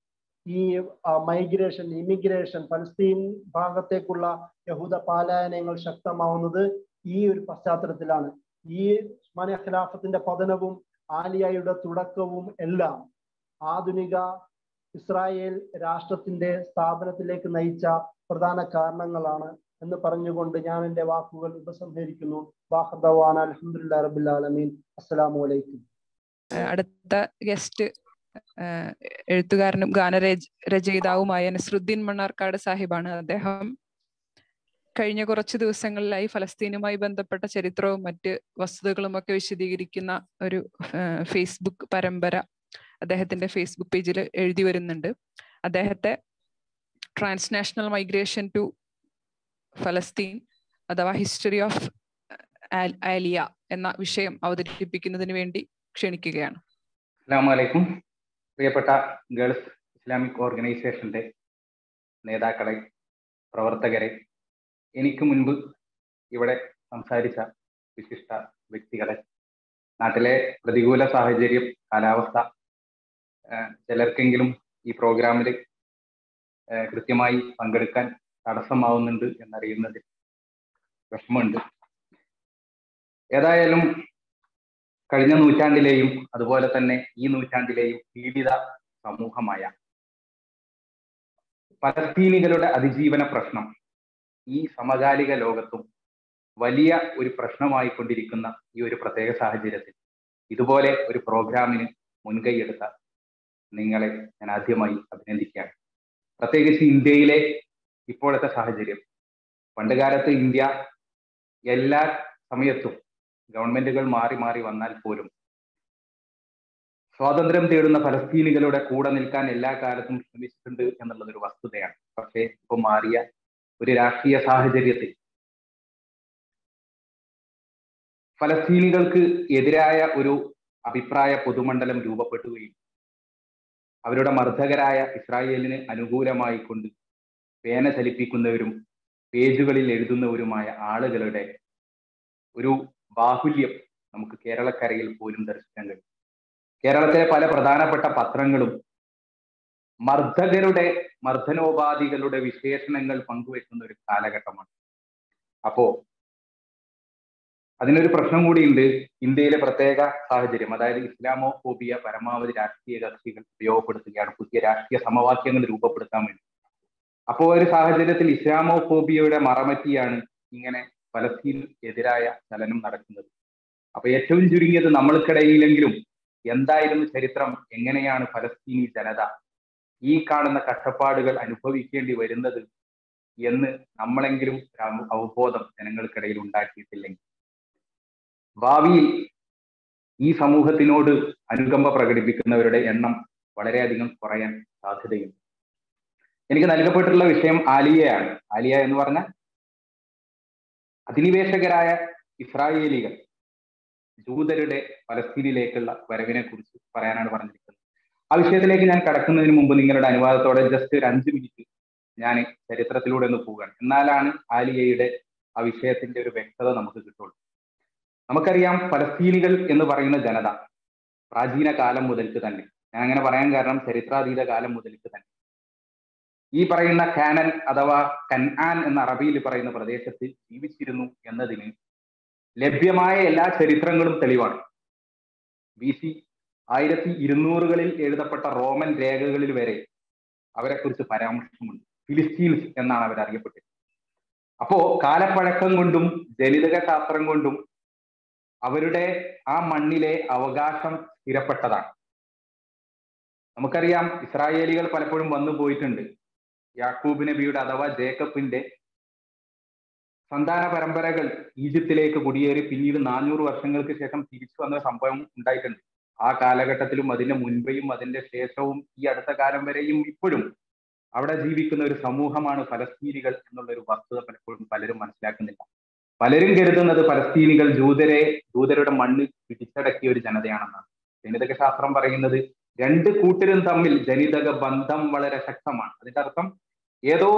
[SPEAKER 5] ഈ മൈഗ്രേഷൻ ഇമിഗ്രേഷൻ പലസ്തീൻ ഭാഗത്തേക്കുള്ള യഹൂദ പാലായനങ്ങൾ ശക്തമാവുന്നത് ഈ ഒരു പശ്ചാത്തലത്തിലാണ് ഈ ഉസ്മാനിയ ഖിലാഫത്തിന്റെ പതനവും ആലിയയുടെ തുടക്കവും എല്ലാം ആധുനിക ഇസ്രായേൽ രാഷ്ട്രത്തിന്റെ സ്ഥാപനത്തിലേക്ക് നയിച്ച പ്രധാന കാരണങ്ങളാണ് എന്ന് പറഞ്ഞുകൊണ്ട് ഞാൻ എൻ്റെ വാക്കുകൾ ഉപസംഹരിക്കുന്നു വാഹദവാൻ അലഹമുല്ലാ റബുൽ ആലമീൻ അസ്സലാമു അലൈക്കും
[SPEAKER 3] അടുത്ത ഗസ്റ്റ് എഴുത്തുകാരനും ഗാനരച രചയിതാവുമായ നസ്രുദ്ദീൻ മണ്ണാർക്കാട് സാഹിബാണ് അദ്ദേഹം കഴിഞ്ഞ കുറച്ച് ദിവസങ്ങളിലായി ഫലസ്തീനുമായി ബന്ധപ്പെട്ട ചരിത്രവും മറ്റ് വസ്തുതകളും ഒക്കെ വിശദീകരിക്കുന്ന ഒരു ഫേസ്ബുക്ക് പരമ്പര അദ്ദേഹത്തിന്റെ ഫേസ്ബുക്ക് പേജിൽ എഴുതി വരുന്നുണ്ട് അദ്ദേഹത്തെ ട്രാൻസ്നാഷണൽ മൈഗ്രേഷൻ ടു ഫലസ്തീൻ അഥവാ ഹിസ്റ്ററി ഓഫ് ആലിയ എന്ന വിഷയം അവതരിപ്പിക്കുന്നതിന് വേണ്ടി ക്ഷണിക്കുകയാണ്
[SPEAKER 6] അസ്സാമലൈക്കും പ്രിയപ്പെട്ട ഗേൾസ് ഇസ്ലാമിക് ഓർഗനൈസേഷന്റെ നേതാക്കളെ പ്രവർത്തകരെ എനിക്ക് മുൻപ് ഇവിടെ സംസാരിച്ച വിശിഷ്ട വ്യക്തികളെ നാട്ടിലെ പ്രതികൂല സാഹചര്യം കാലാവസ്ഥ ചിലർക്കെങ്കിലും ഈ പ്രോഗ്രാമിൽ കൃത്യമായി പങ്കെടുക്കാൻ തടസ്സമാവുന്നുണ്ട് എന്നറിയുന്നതിൽ വിഷമമുണ്ട് ഏതായാലും കഴിഞ്ഞ നൂറ്റാണ്ടിലെയും അതുപോലെ തന്നെ ഈ നൂറ്റാണ്ടിലെയും പീഡിത സമൂഹമായ പലസ്തീനികളുടെ അതിജീവന പ്രശ്നം ഈ സമകാലിക ലോകത്തും വലിയ ഒരു പ്രശ്നമായി കൊണ്ടിരിക്കുന്ന ഈ ഒരു പ്രത്യേക സാഹചര്യത്തിൽ ഇതുപോലെ ഒരു പ്രോഗ്രാമിന് മുൻകൈയെടുത്ത നിങ്ങളെ ഞാൻ ആദ്യമായി അഭിനന്ദിക്കുകയാണ് പ്രത്യേകിച്ച് ഇന്ത്യയിലെ ഇപ്പോഴത്തെ സാഹചര്യം പണ്ടുകാലത്ത് ഇന്ത്യ എല്ലാ സമയത്തും ഗവൺമെന്റുകൾ മാറി മാറി വന്നാൽ പോലും സ്വാതന്ത്ര്യം തേടുന്ന ഫലസ്തീനികളുടെ കൂടെ നിൽക്കാൻ എല്ലാ കാലത്തും ശ്രമിച്ചിട്ടുണ്ട് എന്നുള്ളത് ഒരു വസ്തുതയാണ് പക്ഷേ ഇപ്പൊ മാറിയ ഒരു രാഷ്ട്രീയ സാഹചര്യത്തിൽ ഫലസ്തീനികൾക്ക് എതിരായ ഒരു അഭിപ്രായ പൊതുമണ്ഡലം രൂപപ്പെടുകയും അവരുടെ മർദ്ദകരായ ഇസ്രായേലിന് അനുകൂലമായി കൊണ്ട് പേന ചലിപ്പിക്കുന്നവരും പേജുകളിൽ എഴുതുന്നവരുമായ ആളുകളുടെ ഒരു ബാഹുല്യം നമുക്ക് കേരളക്കരയിൽ പോലും ദർശിക്കാൻ കഴിയും കേരളത്തിലെ പല പ്രധാനപ്പെട്ട പത്രങ്ങളും മർദ്ദകരുടെ മർദ്ദനോപാധികളുടെ വിശേഷണങ്ങൾ പങ്കുവെക്കുന്ന ഒരു കാലഘട്ടമാണ് അപ്പോ അതിനൊരു പ്രശ്നം കൂടിയുണ്ട് ഇന്ത്യയിലെ പ്രത്യേക സാഹചര്യം അതായത് ഇസ്ലാമോ ഫോബിയ പരമാവധി രാഷ്ട്രീയ കക്ഷികൾ ഉപയോഗപ്പെടുത്തുകയാണ് പുതിയ രാഷ്ട്രീയ സമവാക്യങ്ങൾ രൂപപ്പെടുത്താൻ വേണ്ടി അപ്പോൾ ഒരു സാഹചര്യത്തിൽ ഇസ്ലാമോ ഫോബിയയുടെ മറമറ്റിയാണ് ഇങ്ങനെ ഫലസ്തീൻ എതിരായ ചലനം നടക്കുന്നത് അപ്പൊ ഏറ്റവും ചുരുങ്ങിയത് നമ്മൾക്കിടയിലെങ്കിലും എന്തായിരുന്നു ചരിത്രം എങ്ങനെയാണ് ഫലസ്തീനി ജനത ഈ കാണുന്ന കഷ്ടപ്പാടുകൾ അനുഭവിക്കേണ്ടി വരുന്നത് എന്ന് നമ്മളെങ്കിലും അവബോധം ജനങ്ങൾക്കിടയിൽ ഉണ്ടാക്കിയിട്ടില്ലെങ്കിൽ ഭാവിയിൽ ഈ സമൂഹത്തിനോട് അനുകമ്പ പ്രകടിപ്പിക്കുന്നവരുടെ എണ്ണം വളരെയധികം കുറയാൻ സാധ്യതയുണ്ട് എനിക്ക് നൽകപ്പെട്ടിട്ടുള്ള വിഷയം ആലിയയാണ് ആലിയ എന്ന് പറഞ്ഞാൽ അധിനിവേശകരായ ഇസ്രായേലികൾ ജൂതരുടെ പലസ്തീനിലേക്കുള്ള വരവിനെ കുറിച്ച് പറയാനാണ് പറഞ്ഞിരിക്കുന്നത് ആ വിഷയത്തിലേക്ക് ഞാൻ കടക്കുന്നതിന് മുമ്പ് നിങ്ങളുടെ അനുവാദത്തോടെ ജസ്റ്റ് ഒരു അഞ്ച് മിനിറ്റ് ഞാൻ ചരിത്രത്തിലൂടെ ഒന്ന് പോവുകയാണ് എന്നാലാണ് ആലിയയുടെ ആ വിഷയത്തിന്റെ ഒരു വ്യക്തത നമുക്ക് കിട്ടുള്ളൂ നമുക്കറിയാം പലസ്തീനികൾ എന്ന് പറയുന്ന ജനത പ്രാചീന കാലം മുതൽക്ക് തന്നെ ഞാൻ അങ്ങനെ പറയാൻ കാരണം ചരിത്രാതീത കാലം മുതൽക്ക് തന്നെ ഈ പറയുന്ന കാനൻ അഥവാ കൻആൻ എന്ന അറബിയിൽ പറയുന്ന പ്രദേശത്ത് ജീവിച്ചിരുന്നു എന്നതിന് ലഭ്യമായ എല്ലാ ചരിത്രങ്ങളും തെളിവാണ് ബി സി ആയിരത്തി ഇരുന്നൂറുകളിൽ എഴുതപ്പെട്ട റോമൻ രേഖകളിൽ വരെ അവരെ കുറിച്ച് പരാമർശമുണ്ട് ഫിലിസ്റ്റീൻസ് എന്നാണ് അവർ അറിയപ്പെട്ടത് അപ്പോ കാലപ്പഴക്കം കൊണ്ടും ജനിതക ശാസ്ത്രം കൊണ്ടും അവരുടെ ആ മണ്ണിലെ അവകാശം സ്ഥിരപ്പെട്ടതാണ് നമുക്കറിയാം ഇസ്രായേലികൾ പലപ്പോഴും വന്നു പോയിട്ടുണ്ട് യാക്കൂബ് നബിയുടെ അഥവാ ജേക്കബിന്റെ സന്താന പരമ്പരകൾ ഈജിപ്തിലേക്ക് കുടിയേറി പിന്നീട് നാനൂറ് വർഷങ്ങൾക്ക് ശേഷം തിരിച്ചു വന്ന സംഭവം ഉണ്ടായിട്ടുണ്ട് ആ കാലഘട്ടത്തിലും അതിന്റെ മുൻപേയും അതിന്റെ ശേഷവും ഈ അടുത്ത കാലം വരെയും ഇപ്പോഴും അവിടെ ജീവിക്കുന്ന ഒരു സമൂഹമാണ് ഫലസ്തീനികൾ എന്നുള്ള ഒരു വസ്തുത പലപ്പോഴും പലരും മനസ്സിലാക്കുന്നില്ല പലരും കരുതുന്നത് ഫലസ്തീനികൾ ജൂതരെ ജൂതരുടെ മണ്ണ് പിടിച്ചടക്കിയ ഒരു ജനതയാണെന്നാണ് ജനിതക ശാസ്ത്രം പറയുന്നത് രണ്ട് കൂട്ടരും തമ്മിൽ ജനിതക ബന്ധം വളരെ ശക്തമാണ് അതിന്റെ അർത്ഥം ഏതോ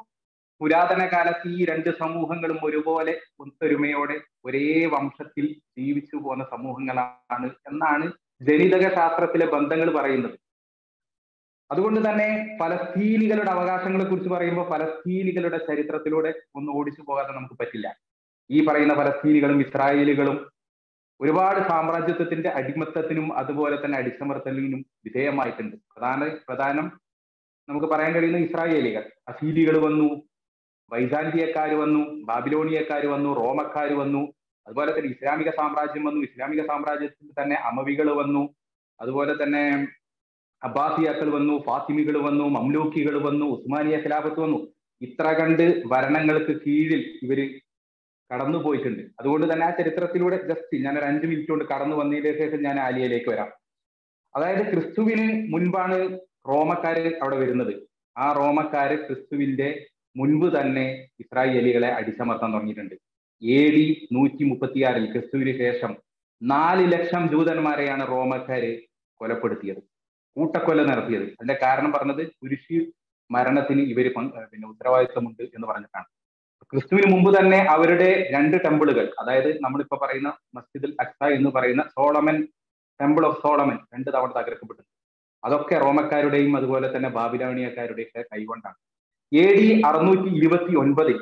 [SPEAKER 6] പുരാതന കാലത്ത് ഈ രണ്ട് സമൂഹങ്ങളും ഒരുപോലെ ഒത്തൊരുമയോടെ ഒരേ വംശത്തിൽ ജീവിച്ചു പോകുന്ന സമൂഹങ്ങളാണ് എന്നാണ് ജനിതക ശാസ്ത്രത്തിലെ ബന്ധങ്ങൾ പറയുന്നത് അതുകൊണ്ട് തന്നെ ഫലസ്തീനികളുടെ അവകാശങ്ങളെ കുറിച്ച് പറയുമ്പോൾ ഫലസ്തീനികളുടെ ചരിത്രത്തിലൂടെ ഒന്ന് ഓടിച്ചു പോകാതെ നമുക്ക് പറ്റില്ല ഈ പറയുന്ന ഫലസ്തീനികളും ഇസ്രായേലുകളും ഒരുപാട് സാമ്രാജ്യത്വത്തിന്റെ അടിമത്തത്തിനും അതുപോലെ തന്നെ അടിച്ചമർത്തലിനും വിധേയമായിട്ടുണ്ട് പ്രധാന പ്രധാനം നമുക്ക് പറയാൻ കഴിയുന്ന ഇസ്രായേലികൾ അസീലികൾ വന്നു വൈസാന്തിയക്കാർ വന്നു ബാബിലോണിയക്കാർ വന്നു റോമക്കാർ വന്നു അതുപോലെ തന്നെ ഇസ്ലാമിക സാമ്രാജ്യം വന്നു ഇസ്ലാമിക സാമ്രാജ്യത്തിൽ തന്നെ അമവികൾ വന്നു അതുപോലെ തന്നെ അബ്ബാസിയാക്കൾ വന്നു ഫാത്തിമികൾ വന്നു മംലൂക്കികൾ വന്നു ഉസ്മാനിയ ഖിലാഫത്ത് വന്നു ഇത്ര കണ്ട് ഭരണങ്ങൾക്ക് കീഴിൽ ഇവര് കടന്നു പോയിട്ടുണ്ട് അതുകൊണ്ട് തന്നെ ആ ചരിത്രത്തിലൂടെ ജസ്റ്റ് ഞാൻ ഒരു അഞ്ചു മിനിറ്റ് കൊണ്ട് കടന്നു വന്നതിന് ശേഷം ഞാൻ ആലിയയിലേക്ക് വരാം അതായത് ക്രിസ്തുവിന് മുൻപാണ് റോമക്കാര് അവിടെ വരുന്നത് ആ റോമക്കാര് ക്രിസ്തുവിന്റെ മുൻപ് തന്നെ ഇസ്രായേലികളെ അടിച്ചമർത്താൻ തുടങ്ങിയിട്ടുണ്ട് എ ഡി നൂറ്റി മുപ്പത്തിയാറിൽ ക്രിസ്തുവിന് ശേഷം നാല് ലക്ഷം ജൂതന്മാരെയാണ് റോമക്കാര് കൊലപ്പെടുത്തിയത് കൂട്ടക്കൊല നടത്തിയത് അതിന്റെ കാരണം പറഞ്ഞത് കുരിശി മരണത്തിന് ഇവര് പിന്നെ ഉത്തരവാദിത്വമുണ്ട് എന്ന് പറഞ്ഞിട്ടാണ് ക്രിസ്തുവിന് മുമ്പ് തന്നെ അവരുടെ രണ്ട് ടെമ്പിളുകൾ അതായത് നമ്മളിപ്പോ പറയുന്ന മസ്ജിദുൽ അക്സ എന്ന് പറയുന്ന സോളമൻ ടെമ്പിൾ ഓഫ് സോളമൻ രണ്ട് തവണ തകർക്കപ്പെട്ടു അതൊക്കെ റോമക്കാരുടെയും അതുപോലെ തന്നെ ബാബിലോണിയക്കാരുടെയൊക്കെ കൈകൊണ്ടാണ് എ ഡി അറുന്നൂറ്റി ഇരുപത്തി ഒൻപതിൽ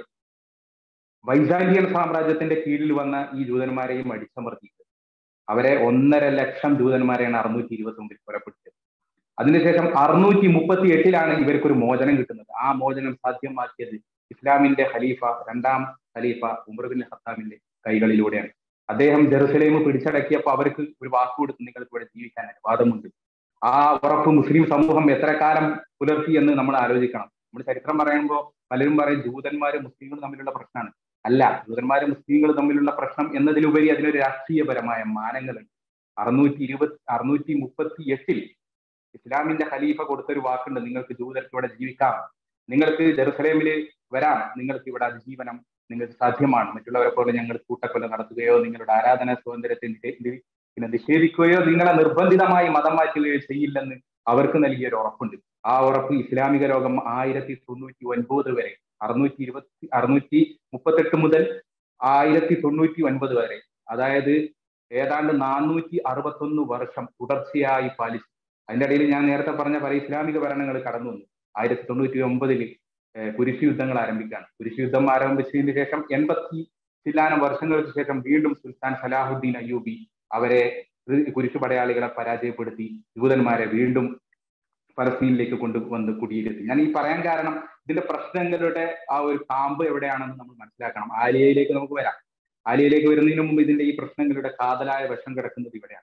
[SPEAKER 6] വൈസാന്റിയൻ സാമ്രാജ്യത്തിന്റെ കീഴിൽ വന്ന ഈ ജൂതന്മാരെയും അടിച്ചമർത്തിയത് അവരെ ഒന്നര ലക്ഷം ജൂതന്മാരെയാണ് അറുന്നൂറ്റി ഇരുപത്തി ഒമ്പതിൽ കൊലപ്പെടുത്തിയത് അതിനുശേഷം അറുന്നൂറ്റി മുപ്പത്തി എട്ടിലാണ് ഇവർക്കൊരു മോചനം കിട്ടുന്നത് ആ മോചനം സാധ്യമാക്കിയത് ഇസ്ലാമിന്റെ ഖലീഫ രണ്ടാം ഖലീഫ ഉമർ ബിൻ ഹത്താമിന്റെ കൈകളിലൂടെയാണ് അദ്ദേഹം ജെറുസലേം പിടിച്ചടക്കിയപ്പോൾ അവർക്ക് ഒരു വാക്ക് കൊടുത്ത് നിങ്ങൾക്ക് ഇവിടെ ജീവിക്കാൻ അനുവാദമുണ്ട് ആ ഉറപ്പ് മുസ്ലിം സമൂഹം എത്ര കാലം പുലർത്തി എന്ന് നമ്മൾ ആലോചിക്കണം നമ്മൾ ചരിത്രം പറയുമ്പോൾ പലരും പറയും ജൂതന്മാരും മുസ്ലിങ്ങളും തമ്മിലുള്ള പ്രശ്നമാണ് അല്ല ജൂതന്മാരും മുസ്ലിങ്ങളും തമ്മിലുള്ള പ്രശ്നം എന്നതിലുപരി അതിനൊരു രാഷ്ട്രീയപരമായ മാനങ്ങളുണ്ട് അറുന്നൂറ്റി ഇരുപത്തി അറുന്നൂറ്റി മുപ്പത്തി എട്ടിൽ ഇസ്ലാമിന്റെ ഖലീഫ കൊടുത്തൊരു വാക്കുണ്ട് നിങ്ങൾക്ക് ജൂതർക്ക് ഇവിടെ ജീവിക്കാം നിങ്ങൾക്ക് ജെറുസലേമിൽ വരാം നിങ്ങൾക്ക് ഇവിടെ അതിജീവനം നിങ്ങൾക്ക് സാധ്യമാണ് മറ്റുള്ളവരെ പോലെ ഞങ്ങൾ കൂട്ടക്കൊല നടത്തുകയോ നിങ്ങളുടെ ആരാധന സ്വാതന്ത്ര്യത്തെ പിന്നെ നിഷേധിക്കുകയോ നിങ്ങളെ നിർബന്ധിതമായി മതം മാറ്റുകയോ ചെയ്യില്ലെന്ന് അവർക്ക് നൽകിയ ഒരു ഉറപ്പുണ്ട് ആ ഉറപ്പ് ഇസ്ലാമിക ലോകം ആയിരത്തി തൊണ്ണൂറ്റി ഒൻപത് വരെ അറുന്നൂറ്റി ഇരുപത്തി അറുന്നൂറ്റി മുപ്പത്തെട്ട് മുതൽ ആയിരത്തി തൊണ്ണൂറ്റി ഒൻപത് വരെ അതായത് ഏതാണ്ട് നാനൂറ്റി അറുപത്തൊന്ന് വർഷം തുടർച്ചയായി പാലിച്ചു അതിന്റെ ഇടയിൽ ഞാൻ നേരത്തെ പറഞ്ഞ പല ഇസ്ലാമിക ഭരണങ്ങൾ കടന്നു വന്നു ആയിരത്തി തൊണ്ണൂറ്റി ഒമ്പതിൽ കുരിശ് യുദ്ധങ്ങൾ ആരംഭിക്കുകയാണ് കുരിശ് യുദ്ധം ആരംഭിച്ചതിന് ശേഷം എൺപത്തി ചില്ലാനം വർഷങ്ങൾക്ക് ശേഷം വീണ്ടും സുൽത്താൻ സലാഹുദ്ദീൻ അയ്യൂബി അവരെ കുരിശു പടയാളികളെ പരാജയപ്പെടുത്തി ജൂതന്മാരെ വീണ്ടും ഫലസ്തീനിലേക്ക് കൊണ്ടുവന്ന് കുടിയിരുത്തി ഞാൻ ഈ പറയാൻ കാരണം ഇതിന്റെ പ്രശ്നങ്ങളുടെ ആ ഒരു കാമ്പ് എവിടെയാണെന്ന് നമ്മൾ മനസ്സിലാക്കണം ആലിയയിലേക്ക് നമുക്ക് വരാം ആലിയയിലേക്ക് വരുന്നതിന് മുമ്പ് ഇതിന്റെ ഈ പ്രശ്നങ്ങളുടെ കാതലായ വശം കിടക്കുന്നത് ഇവിടെയാണ്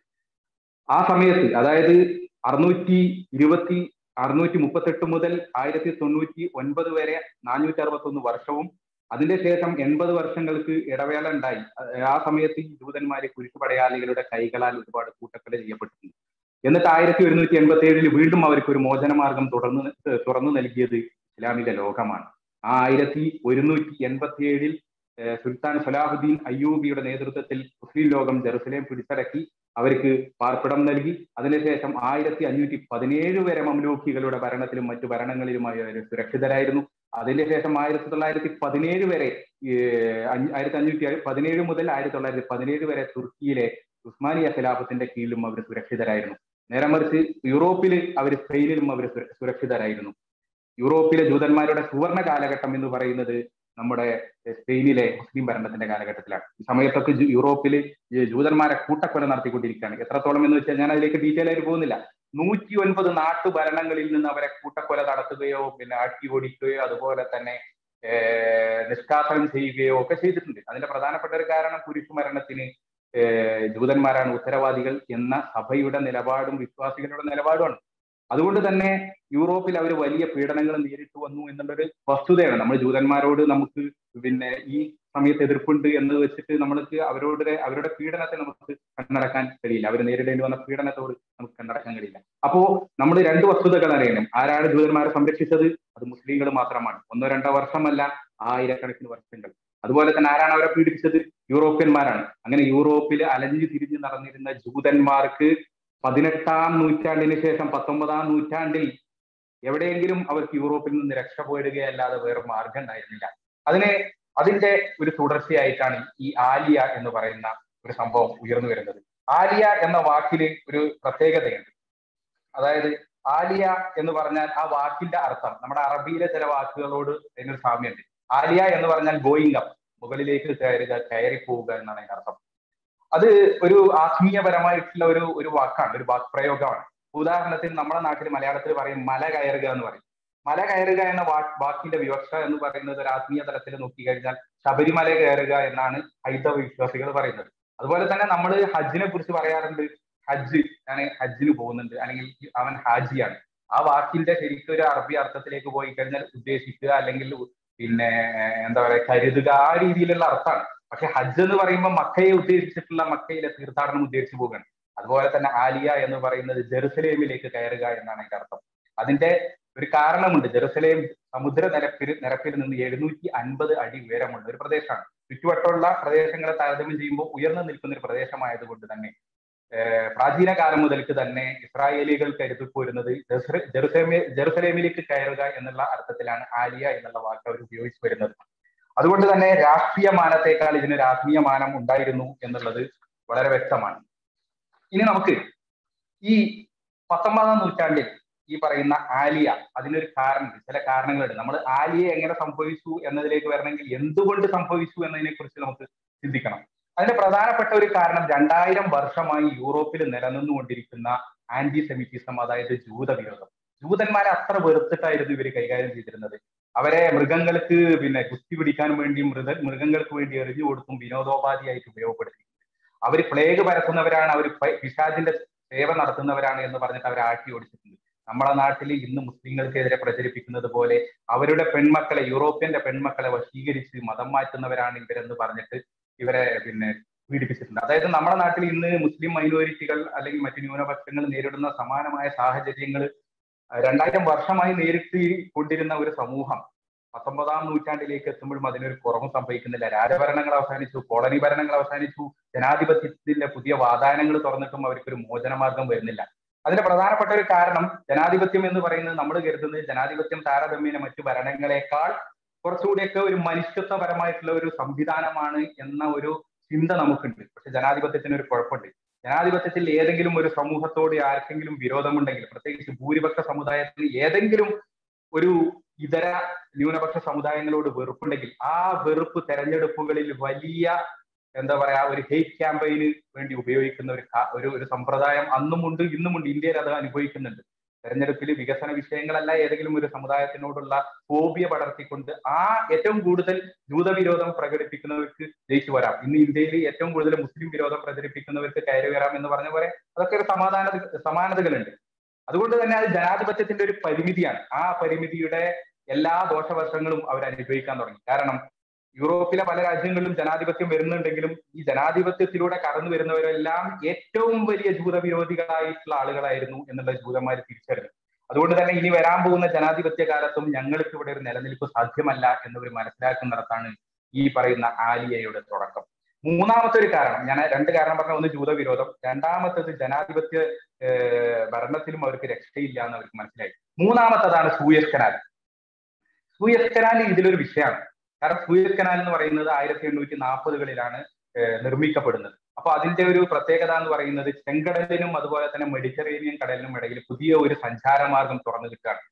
[SPEAKER 6] ആ സമയത്ത് അതായത് അറുന്നൂറ്റി ഇരുപത്തി അറുന്നൂറ്റി മുപ്പത്തെട്ട് മുതൽ ആയിരത്തി തൊണ്ണൂറ്റി ഒൻപത് വരെ നാനൂറ്റി അറുപത്തി ഒന്ന് വർഷവും അതിന്റെ ശേഷം എൺപത് വർഷങ്ങൾക്ക് ഇടവേള ഉണ്ടായി ആ സമയത്ത് ഈ ദൂതന്മാരെ കുരിശുപടയാളികളുടെ കൈകളാൽ ഒരുപാട് കൂട്ടക്കൊല ചെയ്യപ്പെട്ടിട്ടുണ്ട് എന്നിട്ട് ആയിരത്തി ഒരുന്നൂറ്റി എൺപത്തി ഏഴിൽ വീണ്ടും അവർക്ക് ഒരു മോചനമാർഗം തുടർന്ന് തുറന്നു നൽകിയത് ഇസ്ലാമിക ലോകമാണ് ആ ആയിരത്തി ഒരുന്നൂറ്റി എൺപത്തി ഏഴിൽ സുൽത്താൻ സലാഹുദ്ദീൻ അയ്യൂബിയുടെ നേതൃത്വത്തിൽ മുസ്ലിം ലോകം ജെറുസലേം പിടിച്ചടക്കി അവർക്ക് പാർപ്പിടം നൽകി അതിനുശേഷം ആയിരത്തി അഞ്ഞൂറ്റി പതിനേഴ് വരെ മംലൂക്കികളുടെ ഭരണത്തിലും മറ്റു ഭരണങ്ങളിലുമായി അവർ സുരക്ഷിതരായിരുന്നു അതിന്റെ ശേഷം ആയിരത്തി തൊള്ളായിരത്തി പതിനേഴ് വരെ ആയിരത്തി അഞ്ഞൂറ്റി പതിനേഴ് മുതൽ ആയിരത്തി തൊള്ളായിരത്തി പതിനേഴ് വരെ തുർക്കിയിലെ ഉസ്മാനിയ ഖിലാഫത്തിന്റെ കീഴിലും അവർ സുരക്ഷിതരായിരുന്നു നേരെ മറിച്ച് യൂറോപ്പിൽ അവർ സ്പെയിനിലും അവർ സുരക്ഷിതരായിരുന്നു യൂറോപ്പിലെ ജൂതന്മാരുടെ സുവർണ കാലഘട്ടം എന്ന് പറയുന്നത് നമ്മുടെ സ്പെയിനിലെ മുസ്ലിം ഭരണത്തിന്റെ കാലഘട്ടത്തിലാണ് ഈ സമയത്തൊക്കെ യൂറോപ്പിൽ ജൂതന്മാരെ കൂട്ടക്കൊല നടത്തിക്കൊണ്ടിരിക്കുകയാണ് എത്രത്തോളം എന്ന് വെച്ചാൽ ഞാൻ അതിലേക്ക് ഡീറ്റെയിൽ ആയിട്ട് പോകുന്നില്ല നൂറ്റി ഒൻപത് നാട്ടുഭരണങ്ങളിൽ നിന്ന് അവരെ കൂട്ടക്കൊല നടത്തുകയോ പിന്നെ ആട്ടി ഓടിക്കുകയോ അതുപോലെ തന്നെ നിഷ്കാസനം ചെയ്യുകയോ ഒക്കെ ചെയ്തിട്ടുണ്ട് അതിന്റെ പ്രധാനപ്പെട്ട ഒരു കാരണം കുരിശുമരണത്തിന് ജൂതന്മാരാണ് ഉത്തരവാദികൾ എന്ന സഭയുടെ നിലപാടും വിശ്വാസികളുടെ നിലപാടുമാണ് അതുകൊണ്ട് തന്നെ യൂറോപ്പിൽ അവർ വലിയ പീഡനങ്ങൾ നേരിട്ട് വന്നു എന്നുള്ളൊരു വസ്തുതയാണ് നമ്മൾ ജൂതന്മാരോട് നമുക്ക് പിന്നെ ഈ സമയത്ത് എതിർപ്പുണ്ട് എന്ന് വെച്ചിട്ട് നമ്മൾക്ക് അവരോട് അവരുടെ പീഡനത്തെ നമുക്ക് കണ്ണടക്കാൻ കഴിയില്ല അവർ നേരിടേണ്ടി വന്ന പീഡനത്തോട് നമുക്ക് കണ്ണടക്കാൻ കഴിയില്ല അപ്പോ നമ്മൾ രണ്ട് വസ്തുതകൾ അറിയണം ആരാണ് ജൂതന്മാരെ സംരക്ഷിച്ചത് അത് മുസ്ലിങ്ങൾ മാത്രമാണ് ഒന്നോ രണ്ടോ വർഷമല്ല ആയിരക്കണക്കിന് വർഷങ്ങൾ അതുപോലെ തന്നെ ആരാണ് അവരെ പീഡിപ്പിച്ചത് യൂറോപ്യന്മാരാണ് അങ്ങനെ യൂറോപ്പിൽ അലഞ്ഞു തിരിഞ്ഞു നടന്നിരുന്ന ജൂതന്മാർക്ക് പതിനെട്ടാം നൂറ്റാണ്ടിന് ശേഷം പത്തൊമ്പതാം നൂറ്റാണ്ടിൽ എവിടെയെങ്കിലും അവർക്ക് യൂറോപ്പിൽ നിന്ന് രക്ഷപ്പെടുകയല്ലാതെ വേറെ മാർഗം ഉണ്ടായിരുന്നില്ല അതിന് അതിന്റെ ഒരു തുടർച്ചയായിട്ടാണ് ഈ ആലിയ എന്ന് പറയുന്ന ഒരു സംഭവം ഉയർന്നു വരുന്നത് ആലിയ എന്ന വാക്കില് ഒരു പ്രത്യേകതയുണ്ട് അതായത് ആലിയ എന്ന് പറഞ്ഞാൽ ആ വാക്കിന്റെ അർത്ഥം നമ്മുടെ അറബിയിലെ ചില വാക്കുകളോട് അതിനൊരു സാമ്യമുണ്ട് ആലിയ എന്ന് പറഞ്ഞാൽ ഗോയിങ് അപ്പ് മുകളിലേക്ക് കയറുക കയറി പോവുക എന്നാണ് അതിന്റെ അർത്ഥം അത് ഒരു ആത്മീയപരമായിട്ടുള്ള ഒരു ഒരു വാക്കാണ് ഒരു വാക്പ്രയോഗമാണ് ഉദാഹരണത്തിന് നമ്മുടെ നാട്ടിൽ മലയാളത്തിൽ പറയും മല കയറുക എന്ന് പറയും മല കയറുക എന്ന വാ വാക്കിന്റെ വിവക്ഷ എന്ന് പറയുന്നത് ഒരു ആത്മീയ തലത്തിൽ നോക്കിക്കഴിഞ്ഞാൽ ശബരിമല കയറുക എന്നാണ് ഹൈന്ദവ വിശ്വാസികൾ പറയുന്നത് അതുപോലെ തന്നെ നമ്മൾ ഹജ്ജിനെ കുറിച്ച് പറയാറുണ്ട് ഹജ്ജ് ഞാൻ ഹജ്ജിന് പോകുന്നുണ്ട് അല്ലെങ്കിൽ അവൻ ഹാജിയാണ് ആ വാക്കിന്റെ ശരിക്കും ഒരു അറബി അർത്ഥത്തിലേക്ക് പോയി കഴിഞ്ഞാൽ ഉദ്ദേശിക്കുക അല്ലെങ്കിൽ പിന്നെ എന്താ പറയുക കരുതുക ആ രീതിയിലുള്ള അർത്ഥമാണ് പക്ഷെ ഹജ്ജ് എന്ന് പറയുമ്പോൾ മക്കയെ ഉദ്ദേശിച്ചിട്ടുള്ള മക്കയിലെ തീർത്ഥാടനം ഉദ്ദേശിച്ചു പോവുകയാണ് അതുപോലെ തന്നെ ആലിയ എന്ന് പറയുന്നത് ജെറുസലേമിലേക്ക് കയറുക എന്നാണ് അതിന്റെ അർത്ഥം അതിന്റെ ഒരു കാരണമുണ്ട് ജെറുസലേം സമുദ്ര നിരപ്പിൽ നിരപ്പിൽ നിന്ന് എഴുന്നൂറ്റി അൻപത് അടി ഉയരമുള്ള ഒരു പ്രദേശമാണ് ചുറ്റുവട്ടമുള്ള പ്രദേശങ്ങളെ താരതമ്യം ചെയ്യുമ്പോൾ ഉയർന്നു നിൽക്കുന്ന ഒരു പ്രദേശമായതുകൊണ്ട് തന്നെ പ്രാചീന കാലം മുതൽക്ക് തന്നെ ഇസ്രായേലികൾ കരുതിപ്പോരുന്നത് ജെറുസലേമി ജെറുസലേമിലേക്ക് കയറുക എന്നുള്ള അർത്ഥത്തിലാണ് ആലിയ എന്നുള്ള വാക്ക് അവർ ഉപയോഗിച്ചു വരുന്നത് അതുകൊണ്ട് തന്നെ രാഷ്ട്രീയ മാനത്തേക്കാൾ ഇതിന് രാഷ്ട്രീയ മാനം ഉണ്ടായിരുന്നു എന്നുള്ളത് വളരെ വ്യക്തമാണ് ഇനി നമുക്ക് ഈ പത്തൊമ്പതാം നൂറ്റാണ്ടിൽ ഈ പറയുന്ന ആലിയ അതിനൊരു കാരണമുണ്ട് ചില കാരണങ്ങളുണ്ട് നമ്മൾ ആലിയ എങ്ങനെ സംഭവിച്ചു എന്നതിലേക്ക് വരണമെങ്കിൽ എന്തുകൊണ്ട് സംഭവിച്ചു എന്നതിനെ കുറിച്ച് നമുക്ക് ചിന്തിക്കണം അതിന്റെ പ്രധാനപ്പെട്ട ഒരു കാരണം രണ്ടായിരം വർഷമായി യൂറോപ്പിൽ നിലനിന്നുകൊണ്ടിരിക്കുന്ന ആന്റി സെമിറ്റിസം അതായത് ജൂതവിരോധം ജൂതന്മാരെ അത്ര വെറുത്തിട്ടായിരുന്നു ഇവർ കൈകാര്യം ചെയ്തിരുന്നത് അവരെ മൃഗങ്ങൾക്ക് പിന്നെ കുസ്തി പിടിക്കാൻ വേണ്ടിയും മൃഗ മൃഗങ്ങൾക്ക് വേണ്ടി എറിഞ്ഞു കൊടുത്തും വിനോദോപാധിയായിട്ട് ഉപയോഗപ്പെടുത്തി അവർ പ്ലേഗ് പരത്തുന്നവരാണ് അവർ പിശാജിന്റെ സേവ നടത്തുന്നവരാണ് എന്ന് പറഞ്ഞിട്ട് അവർ ആട്ടി ഓടിച്ചിട്ടുണ്ട് നമ്മുടെ നാട്ടിൽ ഇന്ന് മുസ്ലിങ്ങൾക്കെതിരെ പ്രചരിപ്പിക്കുന്നത് പോലെ അവരുടെ പെൺമക്കളെ യൂറോപ്യന്റെ പെൺമക്കളെ വശീകരിച്ച് മതം മാറ്റുന്നവരാണ് ഇവരെന്ന് പറഞ്ഞിട്ട് ഇവരെ പിന്നെ പീഡിപ്പിച്ചിട്ടുണ്ട് അതായത് നമ്മുടെ നാട്ടിൽ ഇന്ന് മുസ്ലിം മൈനോറിറ്റികൾ അല്ലെങ്കിൽ മറ്റു ന്യൂനപക്ഷങ്ങൾ നേരിടുന്ന സമാനമായ സാഹചര്യങ്ങൾ രണ്ടായിരം വർഷമായി നേരിട്ട് കൊണ്ടിരുന്ന ഒരു സമൂഹം പത്തൊമ്പതാം നൂറ്റാണ്ടിലേക്ക് എത്തുമ്പോഴും അതിനൊരു കുറവും സംഭവിക്കുന്നില്ല രാജഭരണങ്ങൾ അവസാനിച്ചു കോളനി ഭരണങ്ങൾ അവസാനിച്ചു ജനാധിപത്യത്തിന്റെ പുതിയ വാതായനങ്ങൾ തുറന്നിട്ടും അവർക്കൊരു മോചനമാർഗം വരുന്നില്ല അതിന്റെ പ്രധാനപ്പെട്ട ഒരു കാരണം ജനാധിപത്യം എന്ന് പറയുന്നത് നമ്മൾ കരുതുന്നത് ജനാധിപത്യം താരതമ്യേന മറ്റു ഭരണങ്ങളെക്കാൾ കുറച്ചുകൂടിയൊക്കെ ഒരു മനുഷ്യത്വപരമായിട്ടുള്ള ഒരു സംവിധാനമാണ് എന്ന ഒരു ചിന്ത നമുക്കുണ്ട് പക്ഷെ ജനാധിപത്യത്തിന് ഒരു കുഴപ്പമുണ്ട് ജനാധിപത്യത്തിൽ ഏതെങ്കിലും ഒരു സമൂഹത്തോട് ആർക്കെങ്കിലും വിരോധമുണ്ടെങ്കിൽ പ്രത്യേകിച്ച് ഭൂരിപക്ഷ സമുദായത്തിന് ഏതെങ്കിലും ഒരു ഇതര ന്യൂനപക്ഷ സമുദായങ്ങളോട് വെറുപ്പുണ്ടെങ്കിൽ ആ വെറുപ്പ് തെരഞ്ഞെടുപ്പുകളിൽ വലിയ എന്താ പറയാ ഒരു ഹെയ്റ്റ് ക്യാമ്പയിന് വേണ്ടി ഉപയോഗിക്കുന്ന ഒരു ഒരു ഒരു സമ്പ്രദായം അന്നുമുണ്ട് ഇന്നുമുണ്ട് ഇന്ത്യയിൽ അത് അനുഭവിക്കുന്നുണ്ട് തെരഞ്ഞെടുപ്പിൽ വികസന വിഷയങ്ങളല്ല ഏതെങ്കിലും ഒരു സമുദായത്തിനോടുള്ള ഫോബിയ പടർത്തിക്കൊണ്ട് ആ ഏറ്റവും കൂടുതൽ ജൂതവിരോധം പ്രകടിപ്പിക്കുന്നവർക്ക് ജയിച്ചു വരാം ഇന്ന് ഇന്ത്യയിൽ ഏറ്റവും കൂടുതൽ മുസ്ലിം വിരോധം പ്രചരിപ്പിക്കുന്നവർക്ക് കയറി വരാം എന്ന് പറഞ്ഞ പോലെ അതൊക്കെ ഒരു സമാധാന സമാനതകളുണ്ട് അതുകൊണ്ട് തന്നെ അത് ജനാധിപത്യത്തിന്റെ ഒരു പരിമിതിയാണ് ആ പരിമിതിയുടെ എല്ലാ ദോഷവശങ്ങളും അവർ അനുഭവിക്കാൻ തുടങ്ങി കാരണം യൂറോപ്പിലെ പല രാജ്യങ്ങളിലും ജനാധിപത്യം വരുന്നുണ്ടെങ്കിലും ഈ ജനാധിപത്യത്തിലൂടെ കടന്നു വരുന്നവരെല്ലാം ഏറ്റവും വലിയ ജൂതവിരോധികളായിട്ടുള്ള ആളുകളായിരുന്നു എന്നുള്ള ജൂതന്മാർ തിരിച്ചറിഞ്ഞു അതുകൊണ്ട് തന്നെ ഇനി വരാൻ പോകുന്ന ജനാധിപത്യ കാലത്തും ഞങ്ങൾക്ക് ഇവിടെ ഒരു നിലനിൽപ്പ് സാധ്യമല്ല എന്നവർ മനസ്സിലാക്കുന്നിടത്താണ് ഈ പറയുന്ന ആലിയയുടെ തുടക്കം മൂന്നാമത്തെ ഒരു കാരണം ഞാൻ രണ്ട് കാരണം പറഞ്ഞ ഒന്ന് ജൂതവിരോധം രണ്ടാമത്തത് ജനാധിപത്യ ഭരണത്തിലും അവർക്ക് രക്ഷയില്ല എന്ന് അവർക്ക് മനസ്സിലായി മൂന്നാമത്തതാണ് സൂയസ് കനാൽ സൂയസ് കനാൽ ഇതിലൊരു വിഷയമാണ് കാരണം സൂയസ് കനാൽ എന്ന് പറയുന്നത് ആയിരത്തി എണ്ണൂറ്റി നാൽപ്പതുകളിലാണ് നിർമ്മിക്കപ്പെടുന്നത് അപ്പൊ അതിന്റെ ഒരു പ്രത്യേകത എന്ന് പറയുന്നത് ചെങ്കടലിനും അതുപോലെ തന്നെ മെഡിറ്ററേനിയൻ കടലിനും ഇടയിൽ പുതിയ ഒരു സഞ്ചാരമാർഗം തുറന്നു കിട്ടുകയാണ്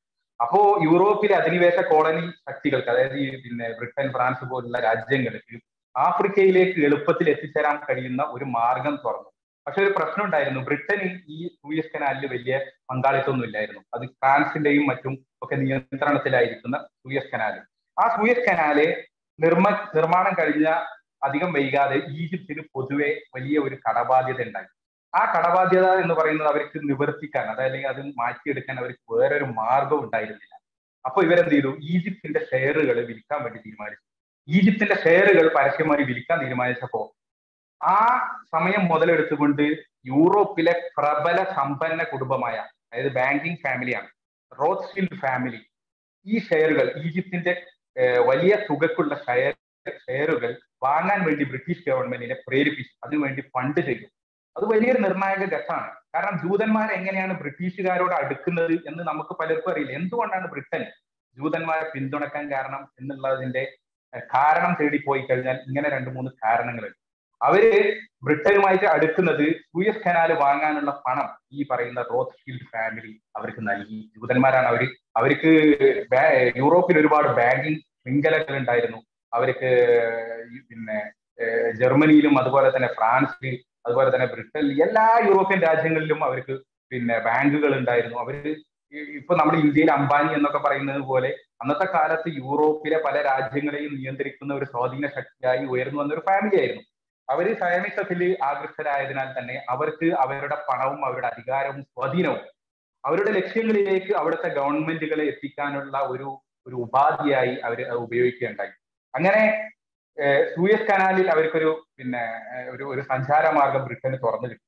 [SPEAKER 6] അപ്പോ യൂറോപ്പിലെ അധിനിവേശ കോളനി ശക്തികൾക്ക് അതായത് ഈ പിന്നെ ബ്രിട്ടൻ ഫ്രാൻസ് പോലുള്ള രാജ്യങ്ങൾക്ക് ആഫ്രിക്കയിലേക്ക് എളുപ്പത്തിൽ എത്തിച്ചേരാൻ കഴിയുന്ന ഒരു മാർഗം തുറന്നു പക്ഷെ ഒരു പ്രശ്നം ഉണ്ടായിരുന്നു ബ്രിട്ടന് ഈ സൂയസ് കനാലിൽ വലിയ പങ്കാളിത്തമൊന്നും ഇല്ലായിരുന്നു അത് ഫ്രാൻസിന്റെയും മറ്റും ഒക്കെ നിയന്ത്രണത്തിലായിരിക്കുന്ന സൂയസ് കനാല് ആ സൂയസ് കനാല് നിർമ്മ നിർമ്മാണം കഴിഞ്ഞ അധികം വൈകാതെ ഈജിപ്തിന് പൊതുവെ വലിയ ഒരു കടബാധ്യത ഉണ്ടായി ആ കടബാധ്യത എന്ന് പറയുന്നത് അവർക്ക് നിവർത്തിക്കാൻ അതല്ലെങ്കിൽ അത് മാറ്റിയെടുക്കാൻ അവർക്ക് വേറൊരു മാർഗം ഉണ്ടായിരുന്നില്ല അപ്പൊ ഇവരെന്ത് ചെയ്തു ഈജിപ്തിന്റെ ഷെയറുകൾ വിൽക്കാൻ വേണ്ടി തീരുമാനിച്ചു ഈജിപ്തിന്റെ ഷെയറുകൾ പരസ്യമായി വിൽക്കാൻ തീരുമാനിച്ചപ്പോ ആ സമയം മുതലെടുത്തുകൊണ്ട് യൂറോപ്പിലെ പ്രബല സമ്പന്ന കുടുംബമായ അതായത് ബാങ്കിങ് ഫാമിലിയാണ് റോത്ത്ഫീൽഡ് ഫാമിലി ഈ ഷെയറുകൾ ഈജിപ്തിന്റെ വലിയ തുകക്കുള്ള ഷെയർ ഷെയറുകൾ വാങ്ങാൻ വേണ്ടി ബ്രിട്ടീഷ് ഗവൺമെന്റിനെ പ്രേരിപ്പിച്ചു അതിനുവേണ്ടി ഫണ്ട് ചെയ്തു അത് വലിയൊരു നിർണായക ഘട്ടമാണ് കാരണം ജൂതന്മാർ എങ്ങനെയാണ് ബ്രിട്ടീഷുകാരോട് അടുക്കുന്നത് എന്ന് നമുക്ക് പലർക്കും അറിയില്ല എന്തുകൊണ്ടാണ് ബ്രിട്ടൻ ജൂതന്മാരെ പിന്തുണക്കാൻ കാരണം എന്നുള്ളതിന്റെ കാരണം തേടിപ്പോയി കഴിഞ്ഞാൽ ഇങ്ങനെ രണ്ട് മൂന്ന് കാരണങ്ങളുണ്ട് അവര് ബ്രിട്ടനുമായിട്ട് അടുക്കുന്നത് സൂയസ് കനാൽ വാങ്ങാനുള്ള പണം ഈ പറയുന്ന റോത്ത് ഫീൽഡ് ഫാമിലി അവർക്ക് നൽകി ജൂതന്മാരാണ് അവര് അവർക്ക് യൂറോപ്പിൽ ഒരുപാട് ബാങ്കിങ് ശൃംഖലകൾ ഉണ്ടായിരുന്നു അവർക്ക് പിന്നെ ജർമ്മനിയിലും അതുപോലെ തന്നെ ഫ്രാൻസിൽ അതുപോലെ തന്നെ ബ്രിട്ടനിൽ എല്ലാ യൂറോപ്യൻ രാജ്യങ്ങളിലും അവർക്ക് പിന്നെ ബാങ്കുകൾ ഉണ്ടായിരുന്നു അവര് ഇപ്പൊ നമ്മൾ ഇന്ത്യയിൽ അംബാനി എന്നൊക്കെ പറയുന്നത് പോലെ അന്നത്തെ കാലത്ത് യൂറോപ്പിലെ പല രാജ്യങ്ങളെയും നിയന്ത്രിക്കുന്ന ഒരു സ്വാധീന ശക്തിയായി ഉയർന്നു വന്ന ഒരു ഫാമിലി ആയിരുന്നു അവര് സയനിസത്തിൽ ആകൃഷ്ടരായതിനാൽ തന്നെ അവർക്ക് അവരുടെ പണവും അവരുടെ അധികാരവും സ്വാധീനവും അവരുടെ ലക്ഷ്യങ്ങളിലേക്ക് അവിടുത്തെ ഗവൺമെന്റുകളെ എത്തിക്കാനുള്ള ഒരു ഒരു ഉപാധിയായി അവർ ഉപയോഗിക്കുകയുണ്ടായി അങ്ങനെ സൂയസ് കനാലിൽ അവർക്കൊരു പിന്നെ ഒരു ഒരു സഞ്ചാര മാർഗം ബ്രിട്ടന് തുറന്നു കിട്ടി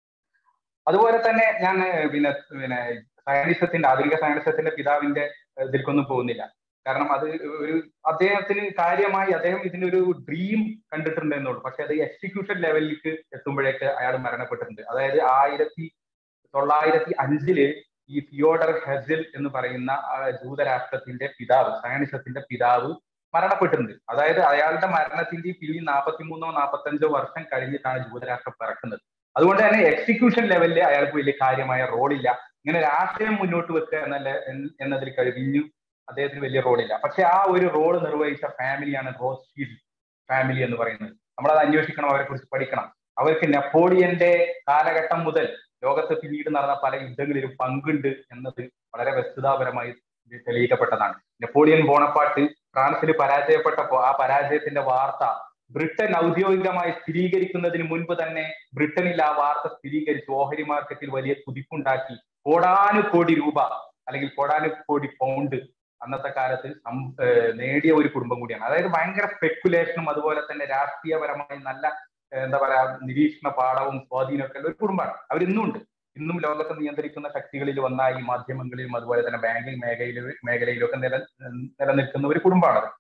[SPEAKER 6] അതുപോലെ തന്നെ ഞാൻ പിന്നെ പിന്നെ സയനിസത്തിന്റെ ആധുനിക സയനിസത്തിന്റെ പിതാവിന്റെ ഇതിൽക്കൊന്നും പോകുന്നില്ല കാരണം അത് ഒരു അദ്ദേഹത്തിന് കാര്യമായി അദ്ദേഹം ഇതിനൊരു ഡ്രീം കണ്ടിട്ടുണ്ട് എന്നുള്ളൂ പക്ഷെ അത് എക്സിക്യൂഷൻ ലെവലിലേക്ക് എത്തുമ്പോഴേക്ക് അയാൾ മരണപ്പെട്ടിട്ടുണ്ട് അതായത് ആയിരത്തി തൊള്ളായിരത്തി അഞ്ചില് ഈ തിയോഡർ ഹെസിൽ എന്ന് പറയുന്ന ജൂതരാഷ്ട്രത്തിന്റെ പിതാവ് സയനിസത്തിന്റെ പിതാവ് മരണപ്പെട്ടിട്ടുണ്ട് അതായത് അയാളുടെ മരണത്തിന്റെ പിന്നിൽ നാൽപ്പത്തി മൂന്നോ നാൽപ്പത്തഞ്ചോ വർഷം കഴിഞ്ഞിട്ടാണ് ജൂതരാഷ്ട്രം പിറക്കുന്നത് അതുകൊണ്ട് തന്നെ എക്സിക്യൂഷൻ ലെവലിൽ അയാൾക്ക് വലിയ കാര്യമായ റോളില്ല ഇങ്ങനെ രാഷ്ട്രീയം മുന്നോട്ട് വെക്കുക എന്നല്ല എന്നതിൽ കഴിഞ്ഞു അദ്ദേഹത്തിന് വലിയ റോളില്ല പക്ഷെ ആ ഒരു റോൾ നിർവഹിച്ച ഫാമിലിയാണ് റോസ്ഫീൽഡ് ഫാമിലി എന്ന് പറയുന്നത് നമ്മളത് അന്വേഷിക്കണം അവരെ കുറിച്ച് പഠിക്കണം അവർക്ക് നെപ്പോളിയന്റെ കാലഘട്ടം മുതൽ ലോകത്ത് പിന്നീട് നടന്ന പല യുദ്ധങ്ങളിലും പങ്കുണ്ട് എന്നത് വളരെ വസ്തുതാപരമായി തെളിയിക്കപ്പെട്ടതാണ് നെപ്പോളിയൻ ബോണപ്പാട്ട് ഫ്രാൻസിൽ പരാജയപ്പെട്ടപ്പോൾ ആ പരാജയത്തിന്റെ വാർത്ത ബ്രിട്ടൻ ഔദ്യോഗികമായി സ്ഥിരീകരിക്കുന്നതിന് മുൻപ് തന്നെ ബ്രിട്ടനിൽ ആ വാർത്ത സ്ഥിരീകരിച്ച് ഓഹരി മാർക്കറ്റിൽ വലിയ കുതിപ്പുണ്ടാക്കി കോടാനുകോടി രൂപ അല്ലെങ്കിൽ കോടാനുകോടി പൗണ്ട് അന്നത്തെ കാലത്ത് നേടിയ ഒരു കുടുംബം കൂടിയാണ് അതായത് ഭയങ്കര സ്പെക്കുലേഷനും അതുപോലെ തന്നെ രാഷ്ട്രീയപരമായി നല്ല എന്താ പറയാ നിരീക്ഷണ പാഠവും സ്വാധീനമൊക്കെ ഉള്ള ഒരു കുടുംബമാണ് അവരിന്നും ഉണ്ട് ഇന്നും ലോകത്തെ നിയന്ത്രിക്കുന്ന ശക്തികളിൽ വന്ന ഈ മാധ്യമങ്ങളിലും അതുപോലെ തന്നെ ബാങ്കിങ് മേഖലയിൽ മേഖലയിലൊക്കെ നില നിലനിൽക്കുന്ന ഒരു കുടുംബമാണത്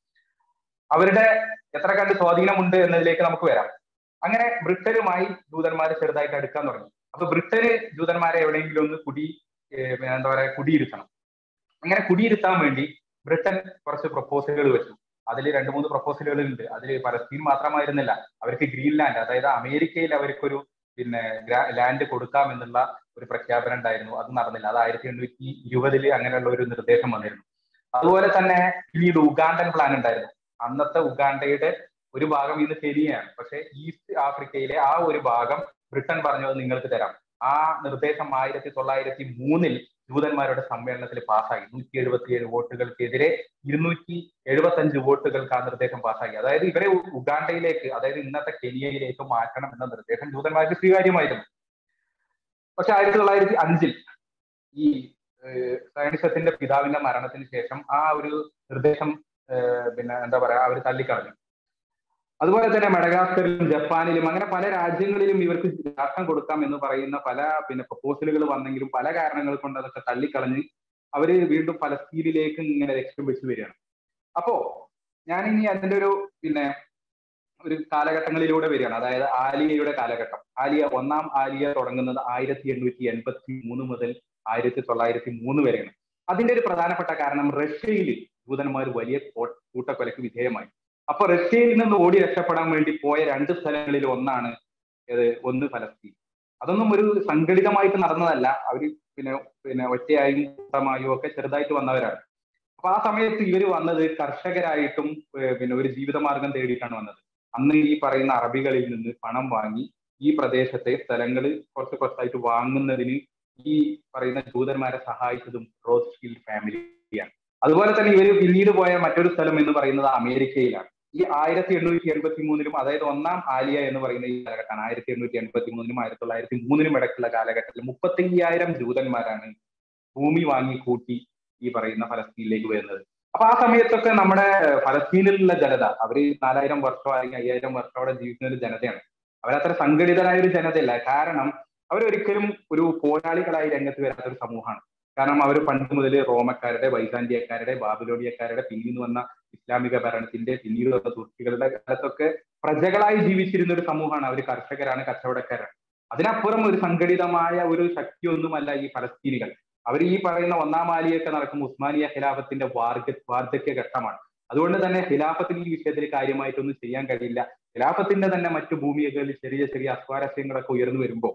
[SPEAKER 6] അവരുടെ എത്ര കണ്ട് സ്വാധീനമുണ്ട് എന്നതിലേക്ക് നമുക്ക് വരാം അങ്ങനെ ബ്രിട്ടനുമായി ജൂതന്മാർ ചെറുതായിട്ട് അടുക്കാൻ തുടങ്ങി അപ്പൊ ബ്രിട്ടന് ജൂതന്മാരെ എവിടെയെങ്കിലും ഒന്ന് കുടി എന്താ പറയാ കുടിയിരുത്തണം അങ്ങനെ കുടിയിരുത്താൻ വേണ്ടി ബ്രിട്ടൻ കുറച്ച് പ്രപ്പോസലുകൾ വെച്ചു അതിൽ രണ്ട് മൂന്ന് പ്രപ്പോസലുകൾ ഉണ്ട് അതിൽ പലസ്തീൻ മാത്രമായിരുന്നില്ല അവർക്ക് ഗ്രീൻലാൻഡ് അതായത് അമേരിക്കയിൽ അവർക്കൊരു പിന്നെ ലാൻഡ് കൊടുക്കാം എന്നുള്ള ഒരു പ്രഖ്യാപനം ഉണ്ടായിരുന്നു അത് നടന്നില്ല അത് ആയിരത്തി എണ്ണൂറ്റി ഇരുപതില് അങ്ങനെയുള്ള ഒരു നിർദ്ദേശം വന്നിരുന്നു അതുപോലെ തന്നെ പിന്നീട് ഉഗാണ്ടൻ പ്ലാൻ ഉണ്ടായിരുന്നു അന്നത്തെ ഉഗാണ്ടയുടെ ഒരു ഭാഗം ഇന്ന് ശരിയാണ് പക്ഷെ ഈസ്റ്റ് ആഫ്രിക്കയിലെ ആ ഒരു ഭാഗം ബ്രിട്ടൻ പറഞ്ഞത് നിങ്ങൾക്ക് തരാം ആ നിർദ്ദേശം ആയിരത്തി തൊള്ളായിരത്തി മൂന്നിൽ ജൂതന്മാരുടെ സമ്മേളനത്തിൽ പാസ്സായി നൂറ്റി എഴുപത്തിയേഴ് വോട്ടുകൾക്കെതിരെ ഇരുന്നൂറ്റി എഴുപത്തി അഞ്ച് വോട്ടുകൾക്ക് ആ നിർദ്ദേശം പാസ്സാക്കി അതായത് ഇവരെ ഉഗാണ്ടയിലേക്ക് അതായത് ഇന്നത്തെ കെനിയയിലേക്ക് മാറ്റണം എന്ന നിർദ്ദേശം ജൂതന്മാർക്ക് സ്വീകാര്യമായിരുന്നു പക്ഷെ ആയിരത്തി തൊള്ളായിരത്തി അഞ്ചിൽ ഈ സയനിസത്തിന്റെ പിതാവിന്റെ മരണത്തിന് ശേഷം ആ ഒരു നിർദ്ദേശം പിന്നെ എന്താ പറയാ അവർ തള്ളിക്കളഞ്ഞു അതുപോലെ തന്നെ മെഡഗാസ്കറിലും ജപ്പാനിലും അങ്ങനെ പല രാജ്യങ്ങളിലും ഇവർക്ക് രാഷ്ട്രം കൊടുക്കാം എന്ന് പറയുന്ന പല പിന്നെ പ്രപ്പോസലുകൾ വന്നെങ്കിലും പല കാരണങ്ങൾ കൊണ്ട് അതൊക്കെ തള്ളിക്കളഞ്ഞ് അവര് വീണ്ടും പലസ്തീനിലേക്ക് ഇങ്ങനെ ലക്ഷ്യം വെച്ച് വരികയാണ് അപ്പോ ഞാനിനി അതിന്റെ ഒരു പിന്നെ ഒരു കാലഘട്ടങ്ങളിലൂടെ വരികയാണ് അതായത് ആലിയയുടെ കാലഘട്ടം ആലിയ ഒന്നാം ആലിയ തുടങ്ങുന്നത് ആയിരത്തി എണ്ണൂറ്റി എൺപത്തി മൂന്ന് മുതൽ ആയിരത്തി തൊള്ളായിരത്തി മൂന്ന് വരെയാണ് അതിന്റെ ഒരു പ്രധാനപ്പെട്ട കാരണം റഷ്യയിൽ ജൂതന്മാർ വലിയ കൂട്ടക്കൊലയ്ക്ക് വിധേയമായി അപ്പൊ റഷ്യയിൽ നിന്ന് ഓടി രക്ഷപ്പെടാൻ വേണ്ടി പോയ രണ്ട് സ്ഥലങ്ങളിൽ ഒന്നാണ് ഏത് ഒന്ന് ഫലസ്തീൻ അതൊന്നും ഒരു സംഘടിതമായിട്ട് നടന്നതല്ല അവർ പിന്നെ പിന്നെ ഒറ്റയായും കൂട്ടമായും ഒക്കെ ചെറുതായിട്ട് വന്നവരാണ് അപ്പൊ ആ സമയത്ത് ഇവർ വന്നത് കർഷകരായിട്ടും പിന്നെ ഒരു ജീവിതമാർഗം തേടിയിട്ടാണ് വന്നത് അന്ന് ഈ പറയുന്ന അറബികളിൽ നിന്ന് പണം വാങ്ങി ഈ പ്രദേശത്തെ സ്ഥലങ്ങൾ കുറച്ച് കുറച്ചായിട്ട് വാങ്ങുന്നതിന് ഈ പറയുന്ന ജൂതന്മാരെ സഹായിച്ചതും റോസ്ഫീൽഡ് ഫാമിലിയാണ് അതുപോലെ തന്നെ ഇവർ പിന്നീട് പോയ മറ്റൊരു സ്ഥലം എന്ന് പറയുന്നത് അമേരിക്കയിലാണ് ഈ ആയിരത്തി എണ്ണൂറ്റി എൺപത്തി മൂന്നിലും അതായത് ഒന്നാം ആലിയ എന്ന് പറയുന്ന ഈ കാലഘട്ടമാണ് ആയിരത്തി എണ്ണൂറ്റി എൺപത്തി മൂന്നിനും ആയിരത്തി തൊള്ളായിരത്തി മൂന്നിനും ഇടയ്ക്കുള്ള കാലഘട്ടത്തിൽ മുപ്പത്തി അയ്യായിരം ജൂതന്മാരാണ് ഭൂമി വാങ്ങി കൂട്ടി ഈ പറയുന്ന ഫലസ്തീനിലേക്ക് വരുന്നത് അപ്പൊ ആ സമയത്തൊക്കെ നമ്മുടെ ഫലസ്തീനിലുള്ള ജനത അവര് നാലായിരം വർഷം അല്ലെങ്കിൽ അയ്യായിരം വർഷം അവിടെ ജീവിക്കുന്ന ഒരു ജനതയാണ് അവരത്ര സംഘടിതരായ ഒരു ജനതയല്ല കാരണം അവരൊരിക്കലും ഒരു പോരാളികളായി രംഗത്ത് വരാത്ത ഒരു സമൂഹമാണ് കാരണം അവർ പണ്ട് മുതൽ റോമക്കാരുടെ വൈസാന്ത്യക്കാരുടെ ബാബിലോണിയക്കാരുടെ പിന്നീട് വന്ന ഇസ്ലാമിക ഭരണത്തിന്റെ പിന്നീട് വന്ന തുർക്കികളുടെ കാലത്തൊക്കെ പ്രജകളായി ജീവിച്ചിരുന്ന ഒരു സമൂഹമാണ് അവർ കർഷകരാണ് കച്ചവടക്കാരാണ് അതിനപ്പുറം ഒരു സംഘടിതമായ ഒരു ശക്തിയൊന്നുമല്ല ഈ ഫലസ്തീനികൾ അവർ ഈ പറയുന്ന ഒന്നാം ആലിയൊക്കെ നടക്കും ഉസ്മാനിയ ഖിലാഫത്തിന്റെ വാർദ്ധ വാർദ്ധക്യ ഘട്ടമാണ് അതുകൊണ്ട് തന്നെ ഖിലാഫത്തിന് ഈ വിഷയത്തിൽ കാര്യമായിട്ടൊന്നും ചെയ്യാൻ കഴിയില്ല ഖിലാഫത്തിന്റെ തന്നെ മറ്റു ഭൂമികളിൽ ചെറിയ ചെറിയ അസ്വാരസ്യങ്ങളൊക്കെ ഉയർന്നു വരുമ്പോൾ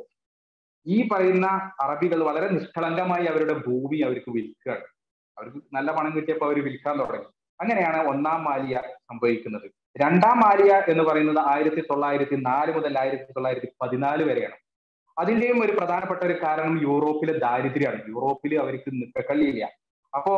[SPEAKER 6] ഈ പറയുന്ന അറബികൾ വളരെ നിഷ്കളങ്കമായി അവരുടെ ഭൂമി അവർക്ക് വിൽക്കുകയാണ് അവർക്ക് നല്ല പണം കിട്ടിയപ്പോൾ അവർ വിൽക്കാൻ തുടങ്ങി അങ്ങനെയാണ് ഒന്നാം മാലിയ സംഭവിക്കുന്നത് രണ്ടാം മാലിയ എന്ന് പറയുന്നത് ആയിരത്തി തൊള്ളായിരത്തി നാല് മുതൽ ആയിരത്തി തൊള്ളായിരത്തി പതിനാല് വരെയാണ് അതിന്റെയും ഒരു പ്രധാനപ്പെട്ട ഒരു കാരണം യൂറോപ്പിലെ ദാരിദ്ര്യമാണ് യൂറോപ്പിൽ അവർക്ക് നിക്കക്കള്ളിയില്ല അപ്പോ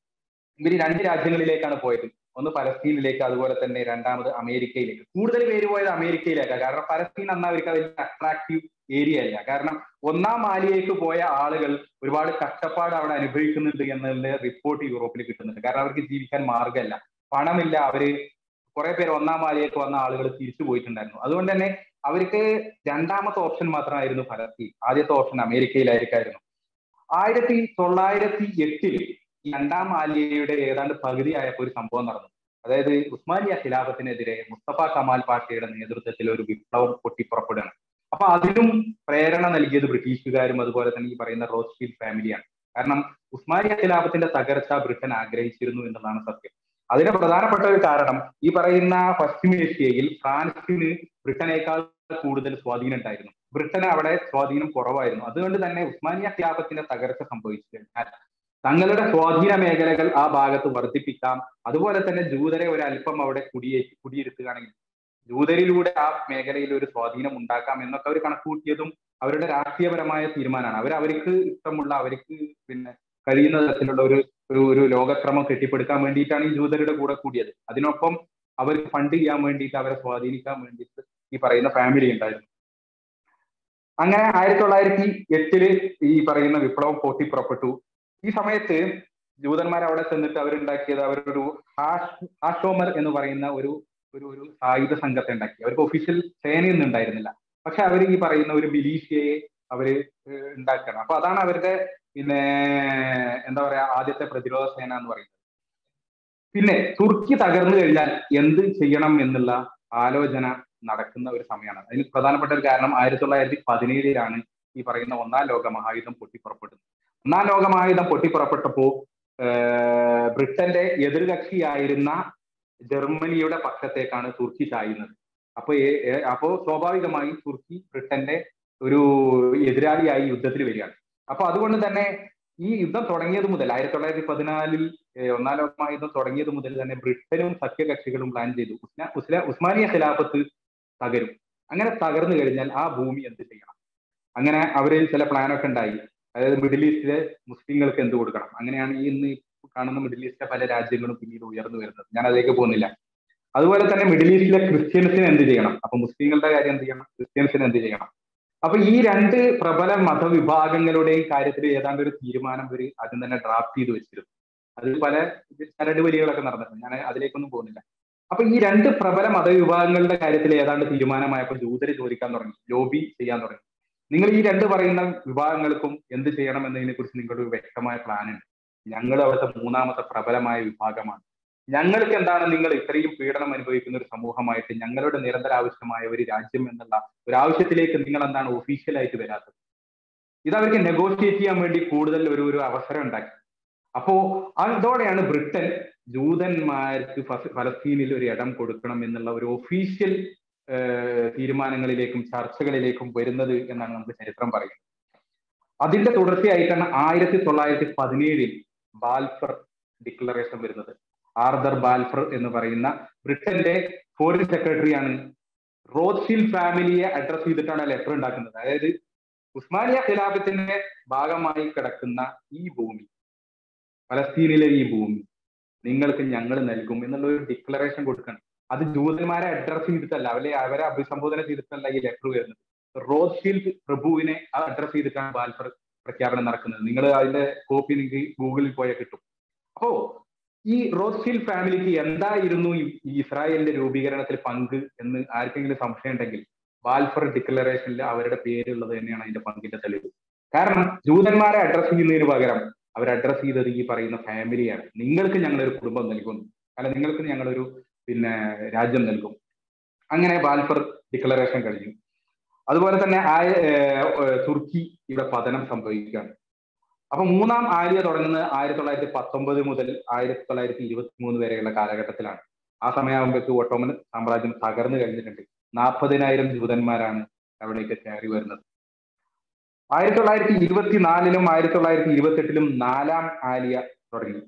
[SPEAKER 6] ഇവർ രണ്ട് രാജ്യങ്ങളിലേക്കാണ് പോയത് ഒന്ന് പലസ്തീനിലേക്ക് അതുപോലെ തന്നെ രണ്ടാമത് അമേരിക്കയിലേക്ക് കൂടുതൽ പേര് പോയത് അമേരിക്കയിലേക്കാണ് കാരണം പലസ്തീൻ അന്ന് അവർക്ക് വലിയ അട്രാക്റ്റീവ് ഏരിയ അല്ല കാരണം ഒന്നാം മാലിയേക്ക് പോയ ആളുകൾ ഒരുപാട് കഷ്ടപ്പാട് അവിടെ അനുഭവിക്കുന്നുണ്ട് എന്നുള്ള റിപ്പോർട്ട് യൂറോപ്പിൽ കിട്ടുന്നുണ്ട് കാരണം അവർക്ക് ജീവിക്കാൻ മാർഗമല്ല പണമില്ല അവര് കുറെ പേര് ഒന്നാം മാലിയേക്ക് വന്ന ആളുകൾ തിരിച്ചു പോയിട്ടുണ്ടായിരുന്നു അതുകൊണ്ട് തന്നെ അവർക്ക് രണ്ടാമത്തെ ഓപ്ഷൻ മാത്രമായിരുന്നു ഫലസ്തീൻ ആദ്യത്തെ ഓപ്ഷൻ അമേരിക്കയിലായിരിക്കായിരുന്നു ആയിരത്തി തൊള്ളായിരത്തി എട്ടിൽ രണ്ടാം ആലിയയുടെ ഏതാണ്ട് പകുതിയായപ്പോൾ ഒരു സംഭവം നടന്നു അതായത് ഉസ്മാനിയ ഖിലാഫത്തിനെതിരെ മുസ്തഫ കമാൽ പാഷയുടെ നേതൃത്വത്തിൽ ഒരു വിപ്ലവം പൊട്ടിപ്പുറപ്പെടുകയാണ് അപ്പൊ അതിനും പ്രേരണ നൽകിയത് ബ്രിട്ടീഷുകാരും അതുപോലെ തന്നെ ഈ പറയുന്ന റോസ്ഫീൽഡ് ഫാമിലിയാണ് കാരണം ഉസ്മാനിയ ഖിലാഫത്തിന്റെ തകർച്ച ബ്രിട്ടൻ ആഗ്രഹിച്ചിരുന്നു എന്നതാണ് സത്യം അതിന് പ്രധാനപ്പെട്ട ഒരു കാരണം ഈ പറയുന്ന പശ്ചിമേഷ്യയിൽ ഫ്രാൻസിന് ബ്രിട്ടനേക്കാൾ കൂടുതൽ സ്വാധീനം ഉണ്ടായിരുന്നു ബ്രിട്ടന് അവിടെ സ്വാധീനം കുറവായിരുന്നു അതുകൊണ്ട് തന്നെ ഉസ്മാനിയ ഖിലാഫത്തിന്റെ തകർച്ച സംഭവിച്ചു കഴിഞ്ഞാൽ തങ്ങളുടെ സ്വാധീന മേഖലകൾ ആ ഭാഗത്ത് വർദ്ധിപ്പിക്കാം അതുപോലെ തന്നെ ജൂതരെ ഒരു അല്പം അവിടെ കുടിയേ കുടിയിരുത്തുകയാണെങ്കിൽ ജൂതരിലൂടെ ആ മേഖലയിൽ ഒരു സ്വാധീനം ഉണ്ടാക്കാം എന്നൊക്കെ അവർ കണക്കുകൂട്ടിയതും അവരുടെ രാഷ്ട്രീയപരമായ തീരുമാനമാണ് അവർ അവർക്ക് ഇഷ്ടമുള്ള അവർക്ക് പിന്നെ കഴിയുന്ന തരത്തിലുള്ള ഒരു ഒരു ഒരു ലോകക്രമം കെട്ടിപ്പടുക്കാൻ വേണ്ടിയിട്ടാണ് ഈ ജൂതരുടെ കൂടെ കൂടിയത് അതിനൊപ്പം അവർക്ക് ഫണ്ട് ചെയ്യാൻ വേണ്ടിയിട്ട് അവരെ സ്വാധീനിക്കാൻ വേണ്ടിയിട്ട് ഈ പറയുന്ന ഫാമിലി ഉണ്ടായിരുന്നു അങ്ങനെ ആയിരത്തി തൊള്ളായിരത്തി എട്ടില് ഈ പറയുന്ന വിപ്ലവം പൊട്ടിപ്പുറപ്പെട്ടു ഈ സമയത്ത് ജൂതന്മാർ അവിടെ ചെന്നിട്ട് അവരുണ്ടാക്കിയത് അവരൊരു ഹാഷ് ഹാഷോമർ എന്ന് പറയുന്ന ഒരു ഒരു ഒരു സായുധ സംഘത്തെ ഉണ്ടാക്കി അവർക്ക് ഒഫീഷ്യൽ സേനയൊന്നും ഉണ്ടായിരുന്നില്ല പക്ഷെ അവർ ഈ പറയുന്ന ഒരു മിലീഷ്യയെ അവര് ഉണ്ടാക്കണം അപ്പൊ അതാണ് അവരുടെ പിന്നെ എന്താ പറയാ ആദ്യത്തെ പ്രതിരോധ സേന എന്ന് പറയുന്നത് പിന്നെ തുർക്കി തകർന്നു കഴിഞ്ഞാൽ എന്ത് ചെയ്യണം എന്നുള്ള ആലോചന നടക്കുന്ന ഒരു സമയമാണ് അതിന് പ്രധാനപ്പെട്ട ഒരു കാരണം ആയിരത്തി തൊള്ളായിരത്തി പതിനേഴിലാണ് ഈ പറയുന്ന ഒന്നാം ലോക മഹായുദ്ധം പൊട്ടിപ്പുറപ്പെടുന്നത് ഒന്നാം ലോക മഹായുദ്ധം പൊട്ടിപ്പുറപ്പെട്ടപ്പോ ബ്രിട്ടന്റെ എതിർകക്ഷിയായിരുന്ന ജർമ്മനിയുടെ പക്ഷത്തേക്കാണ് തുർക്കി ചായുന്നത് അപ്പൊ അപ്പോ സ്വാഭാവികമായും തുർക്കി ബ്രിട്ടന്റെ ഒരു എതിരാളിയായി യുദ്ധത്തിൽ വരികയാണ് അപ്പൊ അതുകൊണ്ട് തന്നെ ഈ യുദ്ധം തുടങ്ങിയത് മുതൽ ആയിരത്തി തൊള്ളായിരത്തി പതിനാലിൽ ഒന്നാം ലോക മഹായുദ്ധം തുടങ്ങിയത് മുതൽ തന്നെ ബ്രിട്ടനും സഖ്യകക്ഷികളും പ്ലാൻ ചെയ്തു ഉസ്മാ ഉസ്മാനിയ ഖിലാഫത്ത് തകരും അങ്ങനെ തകർന്നു കഴിഞ്ഞാൽ ആ ഭൂമി എന്ത് ചെയ്യണം അങ്ങനെ അവര് ചില പ്ലാനൊക്കെ ഉണ്ടായി അതായത് മിഡിൽ ഈസ്റ്റിലെ മുസ്ലിങ്ങൾക്ക് എന്ത് കൊടുക്കണം അങ്ങനെയാണ് ഈ ഇന്ന് കാണുന്ന മിഡിൽ ഈസ്റ്റിലെ പല രാജ്യങ്ങളും പിന്നീട് ഉയർന്നു വരുന്നത് ഞാൻ അതിലേക്ക് പോകുന്നില്ല അതുപോലെ തന്നെ മിഡിൽ ഈസ്റ്റിലെ ക്രിസ്ത്യൻസിന് എന്ത് ചെയ്യണം അപ്പൊ മുസ്ലിങ്ങളുടെ കാര്യം എന്ത് ചെയ്യണം ക്രിസ്ത്യൻസിന് എന്ത് ചെയ്യണം അപ്പൊ ഈ രണ്ട് പ്രബല മതവിഭാഗങ്ങളുടെയും കാര്യത്തിൽ ഏതാണ്ട് ഒരു തീരുമാനം ഇവർ ആദ്യം തന്നെ ഡ്രാഫ്റ്റ് ചെയ്ത് വെച്ചിരുന്നു അതിൽ പല ചരടുവലികളൊക്കെ നടന്നിട്ടുണ്ട് ഞാൻ അതിലേക്കൊന്നും പോകുന്നില്ല അപ്പൊ ഈ രണ്ട് പ്രബല മതവിഭാഗങ്ങളുടെ കാര്യത്തിൽ ഏതാണ്ട് തീരുമാനമായപ്പോൾ ജൂതര് ചോദിക്കാൻ തുടങ്ങി ലോബി ചെയ്യാൻ തുടങ്ങി നിങ്ങൾ ഈ രണ്ട് പറയുന്ന വിഭാഗങ്ങൾക്കും എന്ത് ചെയ്യണം എന്നതിനെ കുറിച്ച് നിങ്ങളുടെ ഒരു വ്യക്തമായ പ്ലാൻ ഉണ്ട് ഞങ്ങൾ അവിടുത്തെ മൂന്നാമത്തെ പ്രബലമായ വിഭാഗമാണ് ഞങ്ങൾക്ക് എന്താണ് നിങ്ങൾ ഇത്രയും പീഡനം അനുഭവിക്കുന്ന ഒരു സമൂഹമായിട്ട് ഞങ്ങളുടെ നിരന്തര ആവശ്യമായ ഒരു രാജ്യം എന്നുള്ള ഒരു ആവശ്യത്തിലേക്ക് നിങ്ങൾ എന്താണ് ഒഫീഷ്യലായിട്ട് വരാത്തത് ഇത് അവർക്ക് നെഗോഷിയേറ്റ് ചെയ്യാൻ വേണ്ടി കൂടുതൽ ഒരു ഒരു അവസരം ഉണ്ടാക്കി അപ്പോ അതോടെയാണ് ബ്രിട്ടൻ ജൂതന്മാർക്ക് ഫലസ്തീനിൽ ഒരു ഇടം കൊടുക്കണം എന്നുള്ള ഒരു ഒഫീഷ്യൽ തീരുമാനങ്ങളിലേക്കും ചർച്ചകളിലേക്കും വരുന്നത് എന്നാണ് നമുക്ക് ചരിത്രം പറയുന്നത് അതിന്റെ തുടർച്ചയായിട്ടാണ് ആയിരത്തി തൊള്ളായിരത്തി പതിനേഴിൽ ബാൽഫർ ഡിക്ലറേഷൻ വരുന്നത് ആർദർ ബാൽഫർ എന്ന് പറയുന്ന ബ്രിട്ടന്റെ ഫോറിൻ സെക്രട്ടറിയാണ് റോത്ത്ഷീൽഡ് ഫാമിലിയെ അഡ്രസ് ചെയ്തിട്ടാണ് ലെറ്റർ ഉണ്ടാക്കുന്നത് അതായത് ഉസ്മാനിയ ഖിലാഫത്തിന്റെ ഭാഗമായി കിടക്കുന്ന ഈ ഭൂമി ഫലസ്തീനിലെ ഈ ഭൂമി നിങ്ങൾക്ക് ഞങ്ങൾ നൽകും എന്നുള്ള ഒരു ഡിക്ലറേഷൻ കൊടുക്കണം അത് ജൂതന്മാരെ അഡ്രസ് ചെയ്തിട്ടല്ല അവരെ അവരെ അഭിസംബോധന ചെയ്തിട്ടല്ല ഈ ലെറ്റർ വരുന്നത് റോസ്ഫീൽഡ് പ്രഭുവിനെ അഡ്രസ് ചെയ്തിട്ടാണ് ബാൽഫർ പ്രഖ്യാപനം നടക്കുന്നത് നിങ്ങൾ അതിന്റെ കോപ്പി നിങ്ങൾക്ക് ഗൂഗിളിൽ പോയാൽ കിട്ടും അപ്പോ ഈ റോസ്ഫീൽഡ് ഫാമിലിക്ക് എന്തായിരുന്നു ഈ ഇസ്രായേലിന്റെ രൂപീകരണത്തിൽ പങ്ക് എന്ന് ആർക്കെങ്കിലും സംശയം ഉണ്ടെങ്കിൽ ബാൽഫർ ഡിക്ലറേഷനിൽ അവരുടെ പേരുള്ളത് തന്നെയാണ് അതിന്റെ പങ്കിന്റെ തെളിവ് കാരണം ജൂതന്മാരെ അഡ്രസ് ചെയ്യുന്നതിന് പകരം അവർ അഡ്രസ് ചെയ്തത് ഈ പറയുന്ന ഫാമിലിയാണ് നിങ്ങൾക്ക് ഞങ്ങളൊരു കുടുംബം നൽകുന്നു കാരണം നിങ്ങൾക്ക് ഞങ്ങളൊരു പിന്നെ രാജ്യം നൽകും അങ്ങനെ ബാൽഫർ ഡിക്ലറേഷൻ കഴിഞ്ഞു അതുപോലെ തന്നെ ആയ തുർക്കി ഇവിടെ പതനം സംഭവിക്കുകയാണ് അപ്പൊ മൂന്നാം ആലിയ തുടങ്ങുന്നത് ആയിരത്തി തൊള്ളായിരത്തി പത്തൊമ്പത് മുതൽ ആയിരത്തി തൊള്ളായിരത്തി ഇരുപത്തി മൂന്ന് വരെയുള്ള കാലഘട്ടത്തിലാണ് ആ സമയമാകുമ്പോഴേക്ക് ഓട്ടോമൻ സാമ്രാജ്യം തകർന്നു കഴിഞ്ഞിട്ടുണ്ട് നാൽപ്പതിനായിരം ജൂതന്മാരാണ് അവിടേക്ക് കയറി വരുന്നത് ആയിരത്തി തൊള്ളായിരത്തി ഇരുപത്തിനാലിലും ആയിരത്തി തൊള്ളായിരത്തി ഇരുപത്തെട്ടിലും നാലാം ആലിയ തുടങ്ങി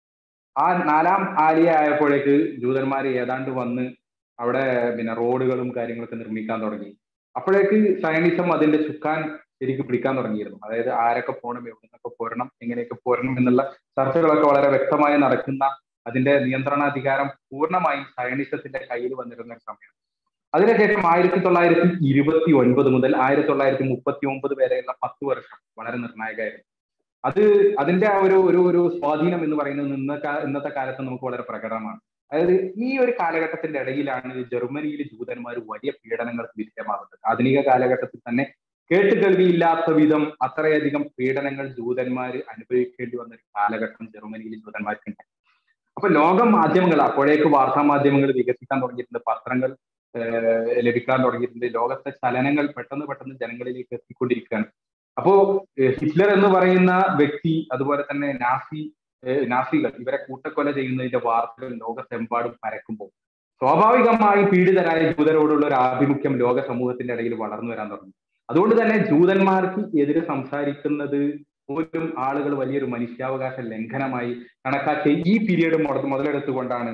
[SPEAKER 6] ആ നാലാം ആലിയ ആയപ്പോഴേക്ക് ജൂതന്മാർ ഏതാണ്ട് വന്ന് അവിടെ പിന്നെ റോഡുകളും കാര്യങ്ങളൊക്കെ നിർമ്മിക്കാൻ തുടങ്ങി അപ്പോഴേക്ക് സയനിസം അതിന്റെ ചുക്കാൻ ശരിക്കും പിടിക്കാൻ തുടങ്ങിയിരുന്നു അതായത് ആരൊക്കെ പോകണം എവിടെ നിന്നൊക്കെ പോരണം എങ്ങനെയൊക്കെ പോരണം എന്നുള്ള ചർച്ചകളൊക്കെ വളരെ വ്യക്തമായി നടക്കുന്ന അതിന്റെ നിയന്ത്രണാധികാരം പൂർണ്ണമായും സയനിസത്തിന്റെ കയ്യിൽ വന്നിരുന്ന ഒരു സമയം അതിനുശേഷം ആയിരത്തി തൊള്ളായിരത്തി ഇരുപത്തി ഒൻപത് മുതൽ ആയിരത്തി തൊള്ളായിരത്തി മുപ്പത്തി ഒമ്പത് വരെയുള്ള പത്ത് വർഷം വളരെ നിർണായകമായിരുന്നു അത് അതിന്റെ ആ ഒരു ഒരു ഒരു സ്വാധീനം എന്ന് പറയുന്നത് ഇന്ന ഇന്നത്തെ കാലത്ത് നമുക്ക് വളരെ പ്രകടമാണ് അതായത് ഈ ഒരു കാലഘട്ടത്തിന്റെ ഇടയിലാണ് ജർമ്മനിയിലെ ജൂതന്മാർ വലിയ പീഡനങ്ങൾക്ക് വിധേയമാകുന്നത് ആധുനിക കാലഘട്ടത്തിൽ തന്നെ കേട്ടുകേൾവിയില്ലാത്ത വിധം അത്രയധികം പീഡനങ്ങൾ ജൂതന്മാർ അനുഭവിക്കേണ്ടി വന്ന ഒരു കാലഘട്ടം ജർമ്മനിയിലെ ജൂതന്മാർക്കുണ്ട് അപ്പൊ ലോക മാധ്യമങ്ങൾ അപ്പോഴേക്ക് വാർത്താ മാധ്യമങ്ങൾ വികസിക്കാൻ തുടങ്ങിയിട്ടുണ്ട് പത്രങ്ങൾ ലഭിക്കാൻ തുടങ്ങിയിട്ടുണ്ട് ലോകത്തെ ചലനങ്ങൾ പെട്ടെന്ന് പെട്ടെന്ന് ജനങ്ങളിലേക്ക് എത്തിക്കൊണ്ടിരിക്കുകയാണ് അപ്പോ ഹിറ്റ്ലർ എന്ന് പറയുന്ന വ്യക്തി അതുപോലെ തന്നെ നാസി നാസികൾ ഇവരെ കൂട്ടക്കൊല ചെയ്യുന്നതിന്റെ വാർത്തകൾ ലോകത്തെമ്പാടും പരക്കുമ്പോൾ സ്വാഭാവികമായി പീഡിതരായ ജൂതരോടുള്ള ഒരു ആഭിമുഖ്യം ലോക സമൂഹത്തിന്റെ ഇടയിൽ വളർന്നു വരാൻ തുടങ്ങി അതുകൊണ്ട് തന്നെ ജൂതന്മാർക്ക് എതിരെ സംസാരിക്കുന്നത് പോലും ആളുകൾ വലിയൊരു മനുഷ്യാവകാശ ലംഘനമായി കണക്കാക്കിയ ഈ പീരീഡ് മുതലെടുത്തുകൊണ്ടാണ്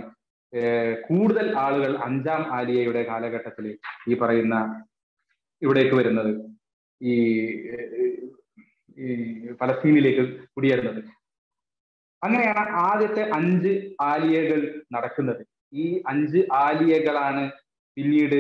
[SPEAKER 6] കൂടുതൽ ആളുകൾ അഞ്ചാം ആലിയയുടെ കാലഘട്ടത്തിൽ ഈ പറയുന്ന ഇവിടേക്ക് വരുന്നത് ഈ ഈ ഫലസ്തീനിലേക്ക് കുടിയേറുന്നത് അങ്ങനെയാണ് ആദ്യത്തെ അഞ്ച് ആലിയകൾ നടക്കുന്നത് ഈ അഞ്ച് ആലിയകളാണ് പിന്നീട്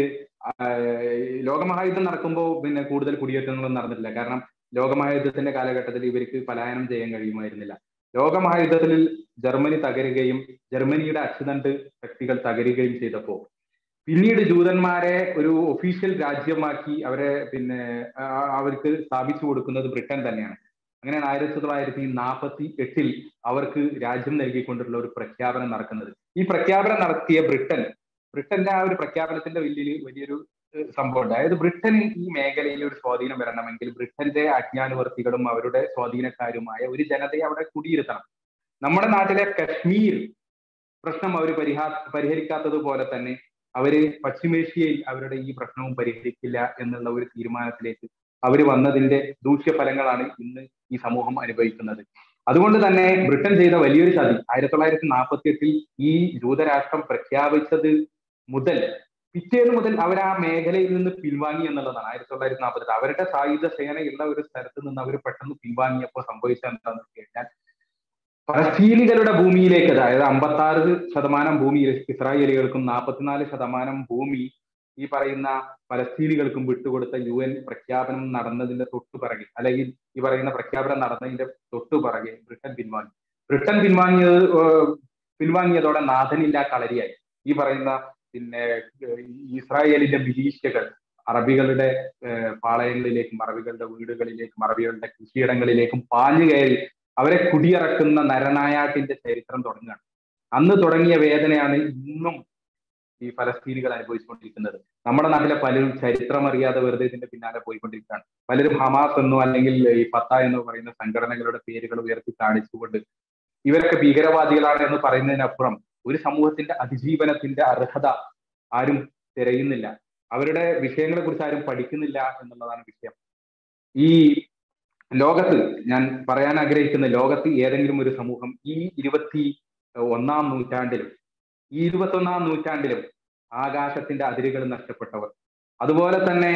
[SPEAKER 6] ലോകമഹായുദ്ധം നടക്കുമ്പോൾ പിന്നെ കൂടുതൽ കുടിയേറ്റങ്ങളൊന്നും നടന്നിട്ടില്ല കാരണം ലോകമഹായുദ്ധത്തിന്റെ കാലഘട്ടത്തിൽ ഇവർക്ക് പലായനം ചെയ്യാൻ കഴിയുമായിരുന്നില്ല ലോകമഹായുദ്ധത്തിൽ ജർമ്മനി തകരുകയും ജർമ്മനിയുടെ അച്ചുതണ്ട് ശക്തികൾ തകരുകയും ചെയ്തപ്പോൾ പിന്നീട് ജൂതന്മാരെ ഒരു ഒഫീഷ്യൽ രാജ്യമാക്കി അവരെ പിന്നെ അവർക്ക് സ്ഥാപിച്ചു കൊടുക്കുന്നത് ബ്രിട്ടൻ തന്നെയാണ് അങ്ങനെയാണ് ആയിരത്തി തൊള്ളായിരത്തി നാൽപ്പത്തി എട്ടിൽ അവർക്ക് രാജ്യം നൽകിക്കൊണ്ടുള്ള ഒരു പ്രഖ്യാപനം നടക്കുന്നത് ഈ പ്രഖ്യാപനം നടത്തിയ ബ്രിട്ടൻ ബ്രിട്ടന്റെ ആ ഒരു പ്രഖ്യാപനത്തിന്റെ വലിയ വലിയൊരു സംഭവമുണ്ട് അതായത് ബ്രിട്ടന് ഈ മേഖലയിൽ ഒരു സ്വാധീനം വരണമെങ്കിൽ ബ്രിട്ടന്റെ അജ്ഞാനുവർത്തികളും അവരുടെ സ്വാധീനക്കാരുമായ ഒരു ജനതയെ അവിടെ കുടിയിരുത്തണം നമ്മുടെ നാട്ടിലെ കശ്മീർ പ്രശ്നം അവർ പരിഹാ പരിഹരിക്കാത്തത് പോലെ തന്നെ അവര് പശ്ചിമേഷ്യയിൽ അവരുടെ ഈ പ്രശ്നവും പരിഹരിക്കില്ല എന്നുള്ള ഒരു തീരുമാനത്തിലേക്ക് അവർ വന്നതിന്റെ ദൂഷ്യഫലങ്ങളാണ് ഇന്ന് ഈ സമൂഹം അനുഭവിക്കുന്നത് അതുകൊണ്ട് തന്നെ ബ്രിട്ടൻ ചെയ്ത വലിയൊരു ചതി ആയിരത്തി തൊള്ളായിരത്തി നാൽപ്പത്തി എട്ടിൽ ഈ ജൂതരാഷ്ട്രം പ്രഖ്യാപിച്ചത് മുതൽ പിറ്റേന്ന് മുതൽ അവർ ആ മേഖലയിൽ നിന്ന് പിൻവാങ്ങി എന്നുള്ളതാണ് ആയിരത്തി തൊള്ളായിരത്തി നാൽപ്പത്തി എട്ട് അവരുടെ സായുധ സേനയുള്ള ഒരു സ്ഥലത്ത് നിന്ന് അവർ പെട്ടെന്ന് പിൻവാങ്ങിയപ്പോൾ സംഭവിച്ചത് എന്താണെന്ന് കഴിഞ്ഞാൽ ഫലസ്തീനികളുടെ ഭൂമിയിലേക്ക് അതായത് അമ്പത്തി ആറ് ശതമാനം ഭൂമി ഇസ്രായേലികൾക്കും നാൽപ്പത്തിനാല് ശതമാനം ഭൂമി ഈ പറയുന്ന ഫലസ്തീനികൾക്കും വിട്ടുകൊടുത്ത യു എൻ പ്രഖ്യാപനം നടന്നതിന്റെ തൊട്ടു പിറകെ അല്ലെങ്കിൽ ഈ പറയുന്ന പ്രഖ്യാപനം നടന്നതിന്റെ തൊട്ടു പിറകെ ബ്രിട്ടൻ പിൻവാങ്ങി ബ്രിട്ടൻ പിൻവാങ്ങിയത് പിൻവാങ്ങിയതോടെ നാഥനില്ല കളരിയായി ഈ പറയുന്ന പിന്നെ ഇസ്രായേലിന്റെ മിലീഷ്യകൾ അറബികളുടെ പാളയങ്ങളിലേക്കും അറബികളുടെ വീടുകളിലേക്കും അറബികളുടെ കൃഷിയിടങ്ങളിലേക്കും പാഞ്ഞു കയറി അവരെ കുടിയിറക്കുന്ന നരനായാട്ടിന്റെ ചരിത്രം തുടങ്ങുകയാണ് അന്ന് തുടങ്ങിയ വേദനയാണ് ഇന്നും ഈ ഫലസ്തീനികൾ അനുഭവിച്ചുകൊണ്ടിരിക്കുന്നത് നമ്മുടെ നാട്ടിലെ പലരും ചരിത്രം അറിയാതെ വെറുതെ ഇതിന്റെ പിന്നാലെ പോയിക്കൊണ്ടിരിക്കുകയാണ് പലരും ഹമാസ് എന്നോ അല്ലെങ്കിൽ ഈ പത്ത എന്നോ പറയുന്ന സംഘടനകളുടെ പേരുകൾ ഉയർത്തി കാണിച്ചുകൊണ്ട് ഇവരൊക്കെ ഭീകരവാദികളാണ് എന്ന് പറയുന്നതിനപ്പുറം ഒരു സമൂഹത്തിന്റെ അതിജീവനത്തിന്റെ അർഹത ആരും തിരയുന്നില്ല അവരുടെ വിഷയങ്ങളെ കുറിച്ച് ആരും പഠിക്കുന്നില്ല എന്നുള്ളതാണ് വിഷയം ഈ ലോകത്ത് ഞാൻ പറയാൻ ആഗ്രഹിക്കുന്ന ലോകത്ത് ഏതെങ്കിലും ഒരു സമൂഹം ഈ ഇരുപത്തി ഒന്നാം നൂറ്റാണ്ടിലും ഈ ഇരുപത്തി ഒന്നാം നൂറ്റാണ്ടിലും ആകാശത്തിന്റെ അതിരുകൾ നഷ്ടപ്പെട്ടവർ അതുപോലെ തന്നെ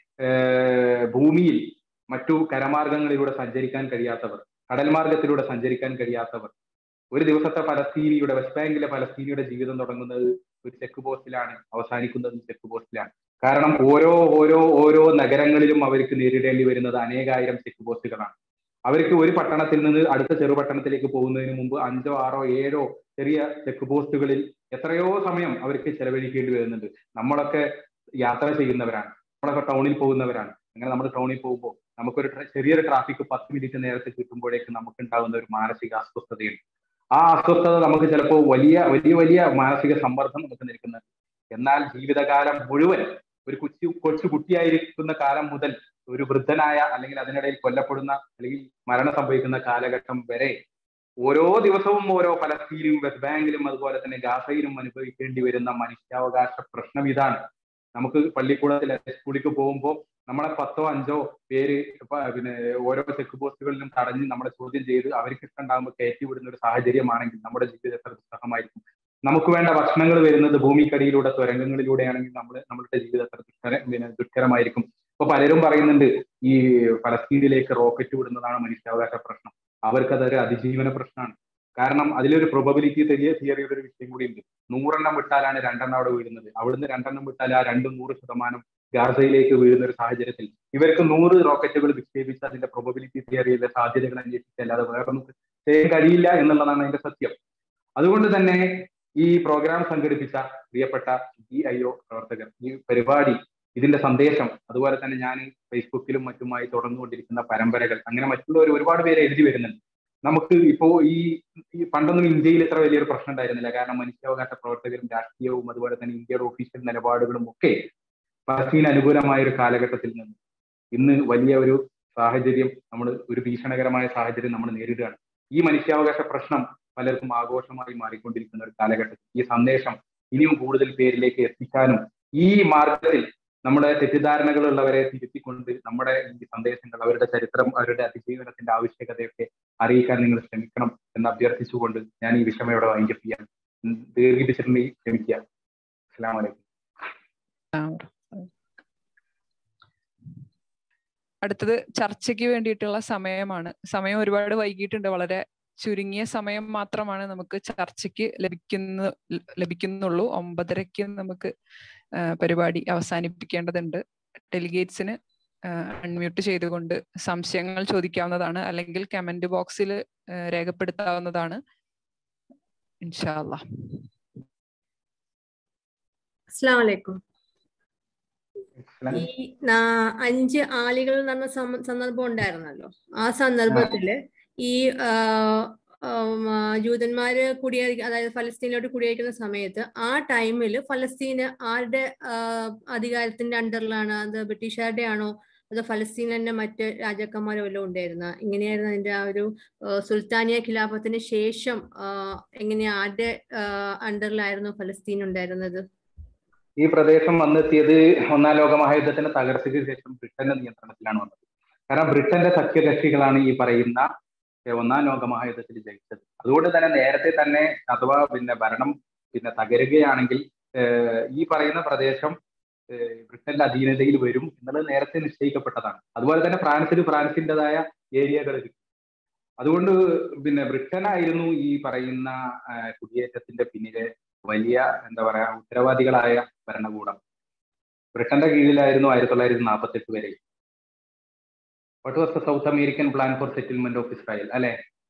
[SPEAKER 6] ഭൂമിയിൽ മറ്റു കരമാർഗങ്ങളിലൂടെ സഞ്ചരിക്കാൻ കഴിയാത്തവർ കടൽ മാർഗത്തിലൂടെ സഞ്ചരിക്കാൻ കഴിയാത്തവർ ഒരു ദിവസത്തെ ഫലസ്തീനിയുടെ വെസ്റ്റ് ബാങ്കിലെ ഫലസ്തീനിയുടെ ജീവിതം തുടങ്ങുന്നത് ഒരു ചെക്ക് പോസ്റ്റിലാണ് അവസാനിക്കുന്നത് ചെക്ക് പോസ്റ്റിലാണ് കാരണം ഓരോ ഓരോ ഓരോ നഗരങ്ങളിലും അവർക്ക് നേരിടേണ്ടി വരുന്നത് അനേകായിരം ചെക്ക് പോസ്റ്റുകളാണ് അവർക്ക് ഒരു പട്ടണത്തിൽ നിന്ന് അടുത്ത ചെറുപട്ടണത്തിലേക്ക് പോകുന്നതിന് മുമ്പ് അഞ്ചോ ആറോ ഏഴോ ചെറിയ ചെക്ക് പോസ്റ്റുകളിൽ എത്രയോ സമയം അവർക്ക് ചെലവഴിക്കേണ്ടി വരുന്നുണ്ട് നമ്മളൊക്കെ യാത്ര ചെയ്യുന്നവരാണ് നമ്മളൊക്കെ ടൗണിൽ പോകുന്നവരാണ് അങ്ങനെ നമ്മൾ ടൗണിൽ പോകുമ്പോൾ നമുക്കൊരു ചെറിയൊരു ട്രാഫിക് പത്ത് മിനിറ്റ് നേരത്തെ കിട്ടുമ്പോഴേക്ക് നമുക്ക് ഉണ്ടാകുന്ന ഒരു മാനസിക അസ്വസ്ഥതയുണ്ട് ആ അസ്വസ്ഥത നമുക്ക് ചിലപ്പോൾ വലിയ വലിയ വലിയ മാനസിക സമ്മർദ്ദം നമുക്ക് നിൽക്കുന്നുണ്ട് എന്നാൽ ജീവിതകാലം മുഴുവൻ ഒരു കൊച്ചു കൊച്ചു കുട്ടിയായിരിക്കുന്ന കാലം മുതൽ ഒരു വൃദ്ധനായ അല്ലെങ്കിൽ അതിനിടയിൽ കൊല്ലപ്പെടുന്ന അല്ലെങ്കിൽ മരണം സംഭവിക്കുന്ന കാലഘട്ടം വരെ ഓരോ ദിവസവും ഓരോ ഫലസ്തീനിലും വെസ്റ്റ് ബാങ്കിലും അതുപോലെ തന്നെ ഗാസയിലും അനുഭവിക്കേണ്ടി വരുന്ന മനുഷ്യാവകാശ പ്രശ്നം ഇതാണ് നമുക്ക് പള്ളിക്കൂടത്തിൽ സ്കൂളിലേക്ക് പോകുമ്പോൾ നമ്മളെ പത്തോ അഞ്ചോ പേര് പിന്നെ ഓരോ ചെക്ക് പോസ്റ്റുകളിലും തടഞ്ഞ് നമ്മളെ ചോദ്യം ചെയ്ത് അവർക്ക് ഇഷ്ടമുണ്ടാകുമ്പോൾ കയറ്റി വിടുന്ന ഒരു സാഹചര്യമാണെങ്കിൽ നമ്മുടെ ജീവിതത്തിൽ ദുസ്സഹമായിരിക്കും നമുക്ക് വേണ്ട ഭക്ഷണങ്ങൾ വരുന്നത് ഭൂമിക്കടിയിലൂടെ തുരങ്കങ്ങളിലൂടെയാണെങ്കിൽ നമ്മൾ നമ്മളുടെ ജീവിതത്തിൽ ദുഷ്കര പിന്നെ ദുഷ്കരമായിരിക്കും ഇപ്പൊ പലരും പറയുന്നുണ്ട് ഈ ഫലസ്തീനിലേക്ക് റോക്കറ്റ് വിടുന്നതാണ് മനുഷ്യാവകാശ പ്രശ്നം അവർക്കതൊരു അതിജീവന പ്രശ്നമാണ് കാരണം അതിലൊരു പ്രൊബബിലിറ്റി തെരിയ തിയറിയുടെ ഒരു വിഷയം കൂടി ഉണ്ട് നൂറെണ്ണം വിട്ടാലാണ് രണ്ടെണ്ണം അവിടെ വീഴുന്നത് അവിടുന്ന് രണ്ടെണ്ണം വിട്ടാൽ ആ രണ്ടും നൂറ് ശതമാനം ഗാസയിലേക്ക് വീഴുന്ന ഒരു സാഹചര്യത്തിൽ ഇവർക്ക് നൂറ് റോക്കറ്റുകൾ വിക്ഷേപിച്ച് അതിന്റെ പ്രൊബബിലിറ്റി തിയറിയിലെ സാധ്യതകൾ അന്വേഷിച്ചല്ലാതെ വേറൊന്നും ചെയ്യാൻ കഴിയില്ല എന്നുള്ളതാണ് അതിന്റെ സത്യം അതുകൊണ്ട് തന്നെ ഈ പ്രോഗ്രാം സംഘടിപ്പിച്ച പ്രിയപ്പെട്ട ഡി ഐ ഒ പ്രവർത്തകർ ഈ പരിപാടി ഇതിന്റെ സന്ദേശം അതുപോലെ തന്നെ ഞാൻ ഫേസ്ബുക്കിലും മറ്റുമായി തുടർന്നുകൊണ്ടിരിക്കുന്ന പരമ്പരകൾ അങ്ങനെ മറ്റുള്ളവർ ഒരുപാട് പേര് എഴുതി വരുന്നുണ്ട് നമുക്ക് ഇപ്പോ ഈ പണ്ടൊന്നും ഇന്ത്യയിൽ ഇത്ര വലിയൊരു പ്രശ്നം ഉണ്ടായിരുന്നില്ല കാരണം മനുഷ്യാവകാശ പ്രവർത്തകരും രാഷ്ട്രീയവും അതുപോലെ തന്നെ ഇന്ത്യയുടെ ഒഫീഷ്യൽ നിലപാടുകളും ഒക്കെ പലസ്തീൻ അനുകൂലമായ ഒരു കാലഘട്ടത്തിൽ നിന്ന് ഇന്ന് വലിയ ഒരു സാഹചര്യം നമ്മൾ ഒരു ഭീഷണകരമായ സാഹചര്യം നമ്മൾ നേരിടുകയാണ് ഈ മനുഷ്യാവകാശ പ്രശ്നം പലർക്കും ആഘോഷമായി മാറിക്കൊണ്ടിരിക്കുന്ന ഒരു കാലഘട്ടത്തിൽ ഈ സന്ദേശം ഇനിയും കൂടുതൽ പേരിലേക്ക് എത്തിക്കാനും ഈ മാർഗത്തിൽ നമ്മുടെ തെറ്റിദ്ധാരണകളുള്ളവരെ തിരുത്തിക്കൊണ്ട് നമ്മുടെ ഈ സന്ദേശങ്ങൾ അവരുടെ ചരിത്രം അവരുടെ അതിജീവനത്തിന്റെ ആവശ്യകതയൊക്കെ അറിയിക്കാൻ നിങ്ങൾ ശ്രമിക്കണം എന്ന് അഭ്യർത്ഥിച്ചുകൊണ്ട് ഞാൻ ഈ വിഷയം ഇവിടെ വൈൻഡപ്പ് ചെയ്യാൻ ദീർഘിപ്പിച്ചിട്ടുണ്ടെങ്കിൽ ക്ഷമിക്കുക അസ്സാം വലൈക്കും
[SPEAKER 3] അടുത്തത് ചർച്ചയ്ക്ക് വേണ്ടിയിട്ടുള്ള സമയമാണ് സമയം ഒരുപാട് വൈകിട്ടുണ്ട് വളരെ ചുരുങ്ങിയ സമയം മാത്രമാണ് നമുക്ക് ചർച്ചയ്ക്ക് ലഭിക്കുന്ന ലഭിക്കുന്നുള്ളൂ ഒമ്പതരയ്ക്ക് നമുക്ക് പരിപാടി അവസാനിപ്പിക്കേണ്ടതുണ്ട് ഡെലിഗേറ്റ്സിന് അൺമ്യൂട്ട് ചെയ്തുകൊണ്ട് സംശയങ്ങൾ ചോദിക്കാവുന്നതാണ് അല്ലെങ്കിൽ കമന്റ് ബോക്സിൽ രേഖപ്പെടുത്താവുന്നതാണ് ഇൻഷാല്ല
[SPEAKER 7] അസ്സാം വലൈക്കും ഈ അഞ്ച് ആലികൾ നടന്ന സന്ദർഭം ഉണ്ടായിരുന്നല്ലോ ആ സന്ദർഭത്തില് ഈ ജൂതന്മാര് കുടിയേറി അതായത് ഫലസ്തീനിലോട്ട് കുടിയേറിക്കുന്ന സമയത്ത് ആ ടൈമിൽ ഫലസ്തീന് ആരുടെ അധികാരത്തിന്റെ അണ്ടറിലാണ് അത് ബ്രിട്ടീഷുകാരുടെ ആണോ അതോ ഫലസ്തീനിന്റെ മറ്റ് രാജാക്കന്മാരോ വല്ലതും ഉണ്ടായിരുന്ന ഇങ്ങനെയായിരുന്നു അതിന്റെ ആ ഒരു സുൽത്താനിയ ഖിലാഫത്തിന് ശേഷം എങ്ങനെയാ ആരുടെ അണ്ടറിലായിരുന്നു ഫലസ്തീൻ ഉണ്ടായിരുന്നത്
[SPEAKER 6] ഈ പ്രദേശം വന്നെത്തിയത് ഒന്നാം ലോക മഹായുദ്ധത്തിന്റെ തകർച്ചയ്ക്ക് ശേഷം ബ്രിട്ടന്റെ നിയന്ത്രണത്തിലാണ് വന്നത് കാരണം ബ്രിട്ടന്റെ സഖ്യകക്ഷികളാണ് ഈ പറയുന്ന ഒന്നാം ലോക മഹായുദ്ധത്തിൽ ജയിച്ചത് അതുകൊണ്ട് തന്നെ നേരത്തെ തന്നെ അഥവാ പിന്നെ ഭരണം പിന്നെ തകരുകയാണെങ്കിൽ ഈ പറയുന്ന പ്രദേശം ബ്രിട്ടന്റെ അധീനതയിൽ വരും എന്നുള്ളത് നേരത്തെ നിശ്ചയിക്കപ്പെട്ടതാണ് അതുപോലെ തന്നെ ഫ്രാൻസിൽ ഫ്രാൻസിൻ്റെതായ ഏരിയകൾ അതുകൊണ്ട് പിന്നെ ബ്രിട്ടനായിരുന്നു ഈ പറയുന്ന കുടിയേറ്റത്തിന്റെ പിന്നിലെ വലിയ എന്താ പറയാ ഉത്തരവാദികളായ ഭരണകൂടം ബ്രിട്ടന്റെ കീഴിലായിരുന്നു ആയിരത്തി തൊള്ളായിരത്തി നാൽപ്പത്തി എട്ട് വരെ what was the South American plan for settlement of Israel അല്ലെ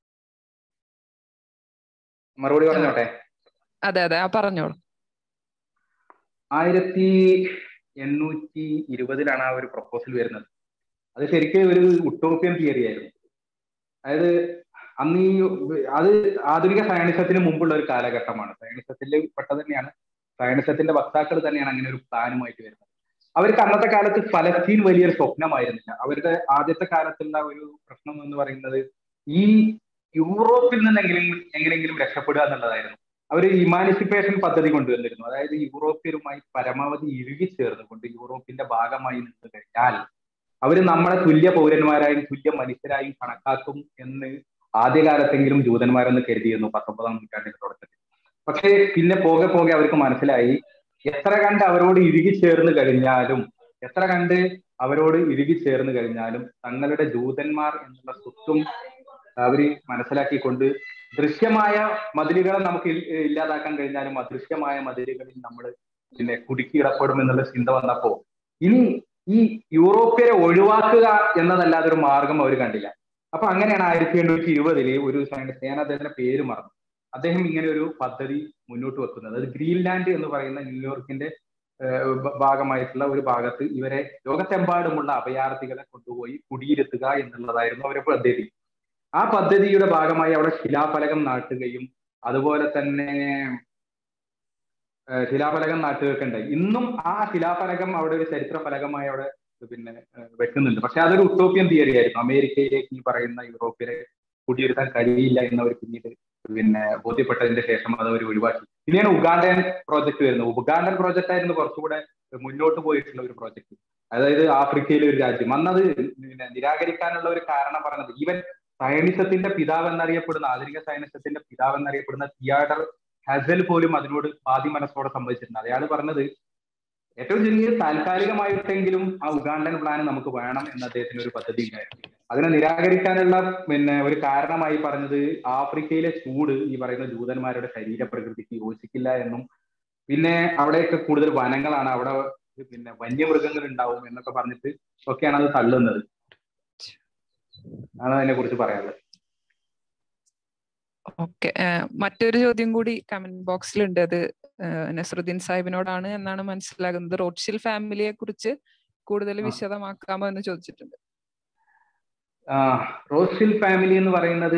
[SPEAKER 6] മറുപടി പറഞ്ഞോട്ടെ
[SPEAKER 3] അതെ അതെ പറഞ്ഞോളൂ
[SPEAKER 6] ആയിരത്തി എണ്ണൂറ്റി ഇരുപതിലാണ് ആ ഒരു പ്രപ്പോസൽ വരുന്നത് അത് ശരിക്കും ഒരു ഉട്ടോപ്യൻ തിയറി ആയിരുന്നു അതായത് അന്ന് ഈ അത് ആധുനിക സയനിസത്തിന് മുമ്പുള്ള ഒരു കാലഘട്ടമാണ് സയനിസത്തിൽ പെട്ട തന്നെയാണ് സയനിസത്തിന്റെ വക്താക്കൾ തന്നെയാണ് അങ്ങനെ ഒരു പ്ലാനുമായിട്ട് വരുന്നത് അവർക്ക് അന്നത്തെ കാലത്ത് ഫലസ്തീൻ വലിയൊരു സ്വപ്നമായിരുന്നില്ല അവരുടെ ആദ്യത്തെ കാലത്തുള്ള ഒരു പ്രശ്നം എന്ന് പറയുന്നത് ഈ യൂറോപ്പിൽ നിന്നെങ്കിലും എങ്ങനെയെങ്കിലും രക്ഷപ്പെടുക എന്നുള്ളതായിരുന്നു അവർ ഇമാനിസിപ്പേഷൻ പദ്ധതി കൊണ്ടുവന്നിരുന്നു അതായത് യൂറോപ്യരുമായി പരമാവധി ഇഴുകി ചേർന്നുകൊണ്ട് യൂറോപ്പിന്റെ ഭാഗമായി നിന്ന് കഴിഞ്ഞാൽ അവര് നമ്മളെ തുല്യ പൗരന്മാരായും തുല്യ മനുഷ്യരായും കണക്കാക്കും എന്ന് ആദ്യകാലത്തെങ്കിലും ജൂതന്മാരെന്ന് കരുതിയിരുന്നു പത്തൊമ്പതാം നൂറ്റാണ്ടിന്റെ തുടക്കത്തിൽ പക്ഷേ പിന്നെ പോകെ പോകെ അവർക്ക് മനസ്സിലായി എത്ര കണ്ട് അവരോട് ഇഴുകി ചേർന്ന് കഴിഞ്ഞാലും എത്ര കണ്ട് അവരോട് ഇഴുകി ചേർന്ന് കഴിഞ്ഞാലും തങ്ങളുടെ ജൂതന്മാർ എന്നുള്ള സ്വത്തും അവര് മനസ്സിലാക്കിക്കൊണ്ട് ദൃശ്യമായ മതിലുകളെ നമുക്ക് ഇല്ലാതാക്കാൻ കഴിഞ്ഞാലും അദൃശ്യമായ മതിലുകളിൽ നമ്മൾ പിന്നെ കുടുക്കിയിടപ്പെടും എന്നുള്ള ചിന്ത വന്നപ്പോ ഇനി ഈ യൂറോപ്യരെ ഒഴിവാക്കുക എന്നതല്ലാതെ ഒരു മാർഗം അവർ കണ്ടില്ല അപ്പൊ അങ്ങനെയാണ് ആയിരത്തി എണ്ണൂറ്റി ഇരുപതില് ഒരു സയന്റിസ്റ്റ് ഞാൻ അദ്ദേഹത്തിന്റെ പേര് മറന്നു അദ്ദേഹം ഇങ്ങനെ ഒരു പദ്ധതി മുന്നോട്ട് വെക്കുന്നത് അത് ഗ്രീൻലാൻഡ് എന്ന് പറയുന്ന ന്യൂയോർക്കിന്റെ ഭാഗമായിട്ടുള്ള ഒരു ഭാഗത്ത് ഇവരെ ലോകത്തെമ്പാടുമുള്ള അഭയാർത്ഥികളെ കൊണ്ടുപോയി കുടിയിരുത്തുക എന്നുള്ളതായിരുന്നു അവരുടെ പദ്ധതി ആ പദ്ധതിയുടെ ഭാഗമായി അവിടെ ശിലാഫലകം നാട്ടുകയും അതുപോലെ തന്നെ ശിലാഫലകം നാട്ടുകയൊക്കെ ഉണ്ടായി ഇന്നും ആ ശിലാഫലകം അവിടെ ഒരു ചരിത്ര ഫലകമായി അവിടെ പിന്നെ വെക്കുന്നുണ്ട് പക്ഷെ അതൊരു ഉട്ടോപ്യൻ തിയറി ആയിരുന്നു അമേരിക്കയിലേക്ക് ഈ പറയുന്ന യൂറോപ്പിലെ കുടിയിരുത്താൻ കഴിയില്ല എന്നവർ പിന്നീട് പിന്നെ ബോധ്യപ്പെട്ടതിന്റെ ശേഷം അത് അവർ ഒഴിവാക്കി പിന്നെയാണ് ഉഗാണ്ടൻ പ്രോജക്ട് വരുന്നത് ഉഗാണ്ടൻ പ്രോജക്റ്റ് ആയിരുന്നു കുറച്ചുകൂടെ മുന്നോട്ട് പോയിട്ടുള്ള ഒരു പ്രോജക്ട് അതായത് ആഫ്രിക്കയിലെ ഒരു രാജ്യം അന്നത് പിന്നെ നിരാകരിക്കാനുള്ള ഒരു കാരണം പറഞ്ഞത് ഈവൻ സയനിസത്തിന്റെ പിതാവ് എന്നറിയപ്പെടുന്ന ആധുനിക സയനിസത്തിന്റെ പിതാവ് എന്നറിയപ്പെടുന്ന തിയാഡർ ഹസൽ പോലും അതിനോട് ആദ്യ മനസ്സോടെ സംഭവിച്ചിട്ടുണ്ട് അയാൾ പറഞ്ഞത് ഏറ്റവും ചെറിയ താൽക്കാലികമായിട്ടെങ്കിലും ആ ഉഗാണ്ടൻ പ്ലാൻ നമുക്ക് വേണം എന്ന് അദ്ദേഹത്തിന് ഒരു പദ്ധതി ഉണ്ടായിരുന്നു അതിനെ നിരാകരിക്കാനുള്ള പിന്നെ ഒരു കാരണമായി പറഞ്ഞത് ആഫ്രിക്കയിലെ ചൂട് ഈ പറയുന്ന ജൂതന്മാരുടെ ശരീരപ്രകൃതിക്ക് യോജിക്കില്ല എന്നും പിന്നെ അവിടെയൊക്കെ കൂടുതൽ വനങ്ങളാണ് അവിടെ പിന്നെ വന്യമൃഗങ്ങൾ ഉണ്ടാവും എന്നൊക്കെ പറഞ്ഞിട്ട് ഒക്കെയാണ് അത് തള്ളുന്നത് ആണ് അതിനെ കുറിച്ച് പറയാനുള്ളത്
[SPEAKER 3] ഓക്കെ മറ്റൊരു ചോദ്യം കൂടി കമന്റ് ബോക്സിലുണ്ട് അത് നസറുദ്ദീൻ സാഹിബിനോടാണ് എന്നാണ് മനസ്സിലാകുന്നത് റോഡ്ഷിൽ ഫാമിലിയെ കുറിച്ച് കൂടുതൽ വിശദമാക്കാമോ എന്ന് ചോദിച്ചിട്ടുണ്ട്
[SPEAKER 6] റോഡ്ഷിൽ ഫാമിലി എന്ന് പറയുന്നത്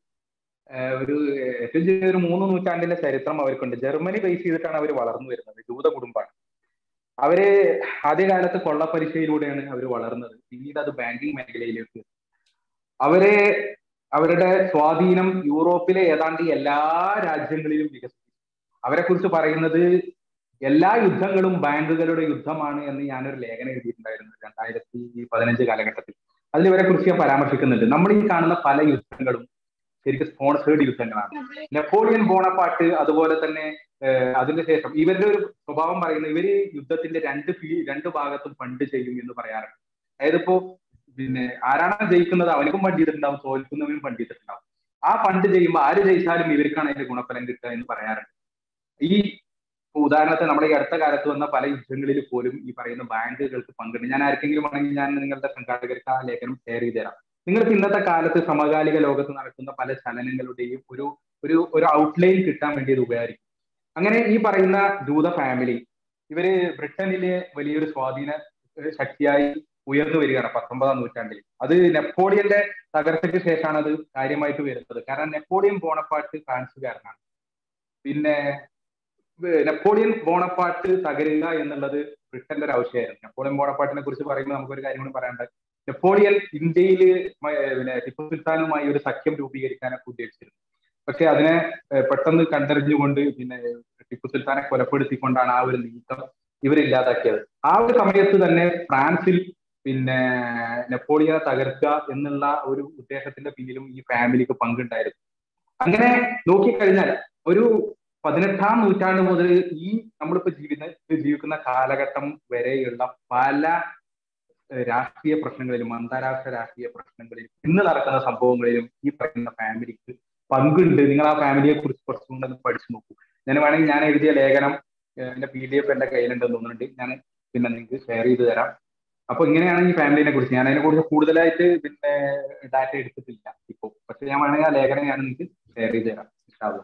[SPEAKER 6] ഒരു ഏറ്റവും ചെറിയ ഒരു മൂന്ന് നൂറ്റാണ്ടിന്റെ ചരിത്രം അവർക്കുണ്ട് ജർമ്മനി ബേസ് ചെയ്തിട്ടാണ് അവർ വളർന്നു വരുന്നത് ജൂത കുടുംബമാണ് അവര് ആദ്യകാലത്ത് കൊള്ളപ്പലിശയിലൂടെയാണ് അവർ വളർന്നത് പിന്നീട് അത് ബാങ്കിങ് മേഖലയിലേക്ക് അവരെ അവരുടെ സ്വാധീനം യൂറോപ്പിലെ ഏതാണ്ട് എല്ലാ രാജ്യങ്ങളിലും വികസിച്ചു അവരെ കുറിച്ച് പറയുന്നത് എല്ലാ യുദ്ധങ്ങളും ബാങ്കുകളുടെ യുദ്ധമാണ് എന്ന് ഞാനൊരു ലേഖനം എഴുതിയിട്ടുണ്ടായിരുന്നു രണ്ടായിരത്തി പതിനഞ്ച് കാലഘട്ടത്തിൽ അതിൽ ഇവരെ കുറിച്ച് ഞാൻ പരാമർശിക്കുന്നുണ്ട് നമ്മൾ ഈ കാണുന്ന പല യുദ്ധങ്ങളും ശരിക്കും സ്പോൺസേർഡ് യുദ്ധങ്ങളാണ് നെപ്പോളിയൻ ബോണപ്പാട്ട് അതുപോലെ തന്നെ അതിന് ശേഷം ഇവരുടെ ഒരു സ്വഭാവം പറയുന്നത് ഇവര് യുദ്ധത്തിന്റെ രണ്ട് ഫീ രണ്ട് ഭാഗത്തും ഫണ്ട് ചെയ്യും എന്ന് പറയാറുണ്ട് അതായത് ഇപ്പോ പിന്നെ ആരാണ് ജയിക്കുന്നത് അവനക്കും ഫണ്ട് ചെയ്തിട്ടുണ്ടാവും തോൽക്കുന്നവനും ഫണ്ട് ചെയ്തിട്ടുണ്ടാവും ആ ഫണ്ട് ചെയ്യുമ്പോൾ ആര് ജയിച്ചാലും ഇവർക്കാണ് അതിന്റെ ഗുണഫലം കിട്ടുക എന്ന് പറയാറുണ്ട് ഈ ഉദാഹരണത്തിന് നമ്മുടെ ഈ അടുത്ത കാലത്ത് വന്ന പല യുദ്ധങ്ങളിൽ പോലും ഈ പറയുന്ന ബാങ്കുകൾക്ക് പങ്കുണ്ട് ഞാൻ ആർക്കെങ്കിലും ആണെങ്കിൽ ഞാൻ നിങ്ങളുടെ സംഘാടകർക്ക് ആ ലേഖനം ഷെയർ ചെയ്ത് തരാം നിങ്ങൾക്ക് ഇന്നത്തെ കാലത്ത് സമകാലിക ലോകത്ത് നടക്കുന്ന പല ചലനങ്ങളുടെയും ഒരു ഒരു ഒരു ഔട്ട്ലൈൻ കിട്ടാൻ വേണ്ടി ഇത് ഉപകരിക്കും അങ്ങനെ ഈ പറയുന്ന ജൂത ഫാമിലി ഇവര് ബ്രിട്ടനിലെ വലിയൊരു സ്വാധീന ശക്തിയായി ഉയർന്നു വരികയാണ് പത്തൊമ്പതാം നൂറ്റാണ്ടിൽ അത് നെപ്പോളിയന്റെ തകർച്ചയ്ക്ക് ശേഷമാണ് അത് കാര്യമായിട്ട് വരുന്നത് കാരണം നെപ്പോളിയൻ ബോണപ്പാട്ട് ഫ്രാൻസുകാരനാണ് പിന്നെ നെപ്പോളിയൻ ബോണപ്പാട്ട് തകരുക എന്നുള്ളത് ബ്രിട്ടന്റെ ഒരു ആവശ്യമായിരുന്നു നെപ്പോളിയൻ ബോണപ്പാട്ടിനെ കുറിച്ച് പറയുമ്പോൾ നമുക്കൊരു കാര്യം കൂടി പറയാനുണ്ട് നെപ്പോളിയൻ ഇന്ത്യയിൽ പിന്നെ ടിപ്പു സുൽത്താനുമായി ഒരു സഖ്യം രൂപീകരിക്കാനൊക്കെ ഉദ്ദേശിച്ചിരുന്നു പക്ഷെ അതിനെ പെട്ടെന്ന് കണ്ടറിഞ്ഞുകൊണ്ട് പിന്നെ ടിപ്പു സുൽത്താനെ കൊലപ്പെടുത്തിക്കൊണ്ടാണ് ആ ഒരു നീക്കം ഇവരില്ലാതാക്കിയത് ആ ഒരു സമയത്ത് തന്നെ ഫ്രാൻസിൽ പിന്നെ നെപ്പോളിയനെ തകർക്കുക എന്നുള്ള ഒരു ഉദ്ദേശത്തിന്റെ പിന്നിലും ഈ ഫാമിലിക്ക് പങ്കുണ്ടായിരുന്നു അങ്ങനെ നോക്കിക്കഴിഞ്ഞാൽ ഒരു പതിനെട്ടാം നൂറ്റാണ്ട് മുതൽ ഈ നമ്മളിപ്പോ ജീവിക്കുന്ന ജീവിക്കുന്ന കാലഘട്ടം വരെയുള്ള പല രാഷ്ട്രീയ പ്രശ്നങ്ങളിലും അന്താരാഷ്ട്ര രാഷ്ട്രീയ പ്രശ്നങ്ങളിലും ഇന്ന് നടക്കുന്ന സംഭവങ്ങളിലും ഈ പറയുന്ന ഫാമിലിക്ക് പങ്കുണ്ട് നിങ്ങൾ ആ ഫാമിലിയെ കുറിച്ച് കുറച്ചും കൂടെ പഠിച്ചു നോക്കൂ ഞാൻ വേണമെങ്കിൽ ഞാൻ എഴുതിയ ലേഖനം എന്റെ പി ഡി എഫ് എന്റെ കയ്യിലുണ്ടെന്ന് തോന്നുന്നുണ്ട് ഞാൻ പിന്നെ നിങ്ങൾക്ക് ഷെയർ ചെയ്ത് തരാം അപ്പൊ ഇങ്ങനെയാണ് ഈ ഫാമിലിനെ കുറിച്ച് ഞാൻ അതിനെ കുറിച്ച് കൂടുതലായിട്ട് പിന്നെ ഡാറ്റ എടുത്തിട്ടില്ല ഇപ്പോൾ പക്ഷെ ഞാൻ വേണമെങ്കിൽ ആ ലേഖനം ഞാൻ നിങ്ങൾക്ക് ഷെയർ ചെയ്ത് തരാം ഇൻഷാല്ല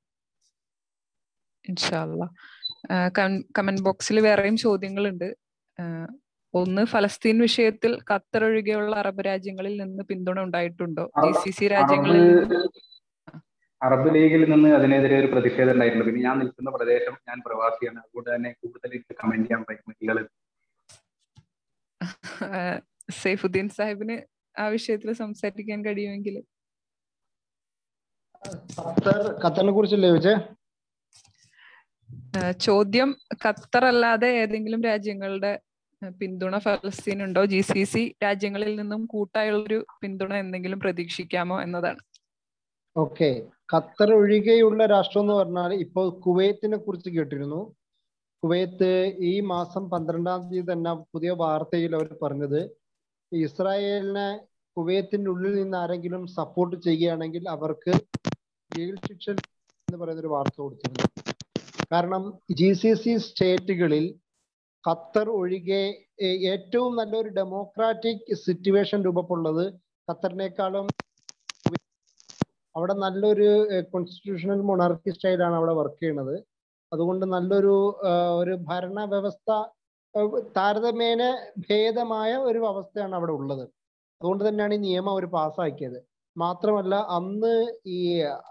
[SPEAKER 3] ഇൻഷാല്ല കമന്റ് ബോക്സിൽ വേറെയും ചോദ്യങ്ങളുണ്ട് ഒന്ന് ഫലസ്തീൻ വിഷയത്തിൽ ഖത്തർ ഒഴികെയുള്ള അറബ് രാജ്യങ്ങളിൽ നിന്ന് പിന്തുണ ഉണ്ടായിട്ടുണ്ടോ ജി സി സി രാജ്യങ്ങളിൽ
[SPEAKER 6] അറബ് ലീഗിൽ നിന്ന് അതിനെതിരെ ഒരു പ്രതിഷേധം ഉണ്ടായിട്ടുണ്ട് പിന്നെ ഞാൻ നിൽക്കുന്ന പ്രദേശം ഞാൻ പ്രവാസിയാണ് അതുകൊണ്ട് തന്നെ കൂടുതൽ എനിക്ക് കമന്റ് ചെയ്യാൻ പറ്റും
[SPEAKER 3] സൈഫുദ്ദീൻ സാഹിബിന് ആ വിഷയത്തിൽ സംസാരിക്കാൻ കഴിയുമെങ്കിൽ
[SPEAKER 5] ഖത്തറിനെ കുറിച്ചല്ലേ ചോദിച്ചേ
[SPEAKER 3] ചോദ്യം ഖത്തർ അല്ലാതെ ഏതെങ്കിലും രാജ്യങ്ങളുടെ പിന്തുണ ഫലസ്തീനുണ്ടോ ജി സി സി രാജ്യങ്ങളിൽ നിന്നും കൂട്ടായുള്ളൊരു പിന്തുണ എന്തെങ്കിലും പ്രതീക്ഷിക്കാമോ എന്നതാണ്
[SPEAKER 5] ഓക്കെ ഖത്തർ ഒഴികെയുള്ള രാഷ്ട്രം എന്ന് പറഞ്ഞാൽ ഇപ്പോൾ കുവൈത്തിനെ കുറിച്ച് കേട്ടിരുന്നു കുവൈത്ത് ഈ മാസം പന്ത്രണ്ടാം തീയതി തന്നെ പുതിയ വാർത്തയിൽ അവർ പറഞ്ഞത് ഇസ്രായേലിനെ കുവൈത്തിന്റെ ഉള്ളിൽ നിന്ന് ആരെങ്കിലും സപ്പോർട്ട് ചെയ്യുകയാണെങ്കിൽ അവർക്ക് ജയിൽ ശിക്ഷ എന്ന് പറയുന്ന ഒരു വാർത്ത കൊടുത്തിരുന്നു കാരണം ജി സി സി സ്റ്റേറ്റുകളിൽ ഖത്തർ ഒഴികെ ഏറ്റവും നല്ലൊരു ഡെമോക്രാറ്റിക് സിറ്റുവേഷൻ രൂപപ്പെടുന്നത് ഖത്തറിനേക്കാളും അവിടെ നല്ലൊരു കോൺസ്റ്റിറ്റ്യൂഷണൽ മൊണാർക്കി സ്റ്റൈലാണ് അവിടെ വർക്ക് ചെയ്യുന്നത് അതുകൊണ്ട് നല്ലൊരു ഒരു ഭരണ വ്യവസ്ഥ താരതമ്യേന ഭേദമായ ഒരു അവസ്ഥയാണ് അവിടെ ഉള്ളത് അതുകൊണ്ട് തന്നെയാണ് ഈ നിയമം അവർ പാസ്സാക്കിയത് മാത്രമല്ല അന്ന് ഈ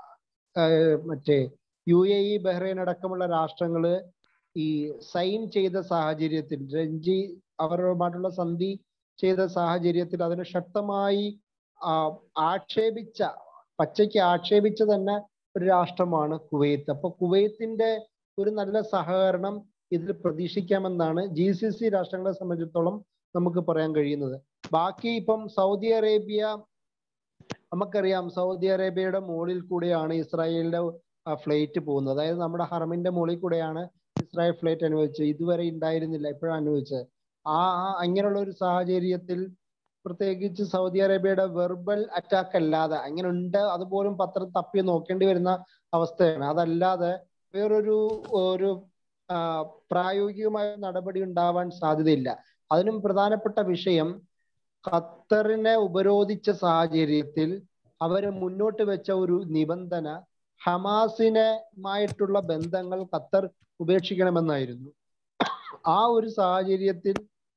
[SPEAKER 5] മറ്റേ യു എ ഇ ബഹ്റൈൻ അടക്കമുള്ള രാഷ്ട്രങ്ങള് ഈ സൈൻ ചെയ്ത സാഹചര്യത്തിൽ രഞ്ജി അവരുമായിട്ടുള്ള സന്ധി ചെയ്ത സാഹചര്യത്തിൽ അതിനെ ശക്തമായി ആക്ഷേപിച്ച പച്ചയ്ക്ക് ആക്ഷേപിച്ച തന്നെ ഒരു രാഷ്ട്രമാണ് കുവൈത്ത് അപ്പൊ കുവൈത്തിന്റെ ഒരു നല്ല സഹകരണം ഇതിൽ പ്രതീക്ഷിക്കാമെന്നാണ് ജി സി സി രാഷ്ട്രങ്ങളെ സംബന്ധിച്ചിടത്തോളം നമുക്ക് പറയാൻ കഴിയുന്നത് ബാക്കി ഇപ്പം സൗദി അറേബ്യ നമുക്കറിയാം സൗദി അറേബ്യയുടെ മുകളിൽ കൂടെയാണ് ഇസ്രായേലിന്റെ ഫ്ലൈറ്റ് പോകുന്നത് അതായത് നമ്മുടെ ഹറമിന്റെ മുകളിൽ കൂടെയാണ് ഇസ്രായേൽ ഫ്ലൈറ്റ് അനുവദിച്ചത് ഇതുവരെ ഉണ്ടായിരുന്നില്ല ഇപ്പോഴാണ് അനുവദിച്ചത് ആ അങ്ങനെയുള്ള ഒരു സാഹചര്യത്തിൽ പ്രത്യേകിച്ച് സൗദി അറേബ്യയുടെ വെർബൽ അറ്റാക്ക് അല്ലാതെ അങ്ങനെ ഉണ്ട് അതുപോലും പത്രം തപ്പി നോക്കേണ്ടി വരുന്ന അവസ്ഥയാണ് അതല്ലാതെ വേറൊരു ഒരു പ്രായോഗികമായ നടപടി ഉണ്ടാവാൻ സാധ്യതയില്ല അതിനും പ്രധാനപ്പെട്ട വിഷയം ഖത്തറിനെ ഉപരോധിച്ച സാഹചര്യത്തിൽ അവര് മുന്നോട്ട് വെച്ച ഒരു നിബന്ധന ഹമാസിനുമായിട്ടുള്ള ബന്ധങ്ങൾ ഖത്തർ ഉപേക്ഷിക്കണമെന്നായിരുന്നു ആ ഒരു സാഹചര്യത്തിൽ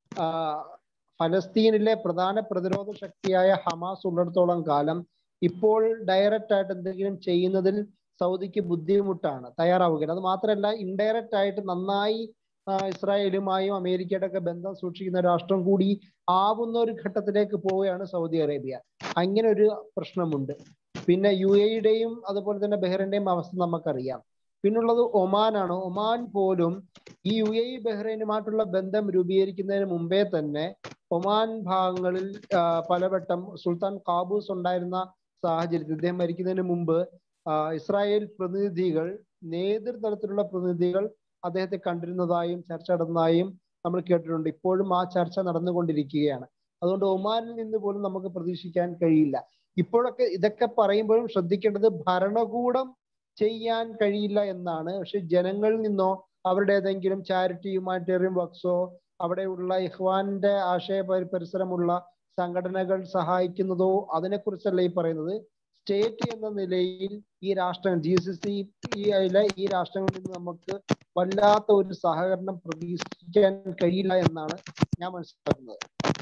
[SPEAKER 5] ഫലസ്തീനിലെ പ്രധാന പ്രതിരോധ ശക്തിയായ ഹമാസ് ഉള്ളിടത്തോളം കാലം ഇപ്പോൾ ഡയറക്റ്റ് ആയിട്ട് എന്തെങ്കിലും ചെയ്യുന്നതിൽ സൗദിക്ക് ബുദ്ധിമുട്ടാണ് തയ്യാറാവുകയില്ല അത് മാത്രമല്ല ഇൻഡയറക്റ്റ് ആയിട്ട് നന്നായി ഇസ്രായേലുമായും അമേരിക്കയുടെ ഒക്കെ ബന്ധം സൂക്ഷിക്കുന്ന രാഷ്ട്രം കൂടി ആവുന്ന ഒരു ഘട്ടത്തിലേക്ക് പോവുകയാണ് സൗദി അറേബ്യ അങ്ങനെ ഒരു പ്രശ്നമുണ്ട് പിന്നെ യു എയുടെയും അതുപോലെ തന്നെ ബഹ്റൈന്റെയും അവസ്ഥ നമുക്കറിയാം പിന്നുള്ളത് ഒമാനാണ് ഒമാൻ പോലും ഈ യു എ ബഹ്റൈനുമായിട്ടുള്ള ബന്ധം രൂപീകരിക്കുന്നതിന് മുമ്പേ തന്നെ ഒമാൻ ഭാഗങ്ങളിൽ പലവട്ടം സുൽത്താൻ കാബൂസ് ഉണ്ടായിരുന്ന സാഹചര്യത്തിൽ ഇദ്ദേഹം മരിക്കുന്നതിന് മുമ്പ് ഇസ്രായേൽ പ്രതിനിധികൾ നേതൃതലത്തിലുള്ള പ്രതിനിധികൾ അദ്ദേഹത്തെ കണ്ടിരുന്നതായും ചർച്ച നടന്നതായും നമ്മൾ കേട്ടിട്ടുണ്ട് ഇപ്പോഴും ആ ചർച്ച നടന്നുകൊണ്ടിരിക്കുകയാണ് അതുകൊണ്ട് ഒമാനിൽ നിന്ന് പോലും നമുക്ക് പ്രതീക്ഷിക്കാൻ കഴിയില്ല ഇപ്പോഴൊക്കെ ഇതൊക്കെ പറയുമ്പോഴും ശ്രദ്ധിക്കേണ്ടത് ഭരണകൂടം ചെയ്യാൻ കഴിയില്ല എന്നാണ് പക്ഷെ ജനങ്ങളിൽ നിന്നോ അവരുടെ ഏതെങ്കിലും ചാരിറ്റി ഹ്യൂമാനിറ്റേറിയൻ വർക്ക്സോ അവിടെയുള്ള ഇഹ്വാന്റെ ആശയ പരിസരമുള്ള സംഘടനകൾ സഹായിക്കുന്നതോ അതിനെക്കുറിച്ചല്ല ഈ പറയുന്നത് സ്റ്റേറ്റ് എന്ന നിലയിൽ ഈ രാഷ്ട്രം ജി സി സി ഈ രാഷ്ട്രങ്ങളിൽ നിന്ന് നമുക്ക് വല്ലാത്ത ഒരു സഹകരണം പ്രതീക്ഷിക്കാൻ കഴിയില്ല എന്നാണ് ഞാൻ മനസ്സിലാക്കുന്നത്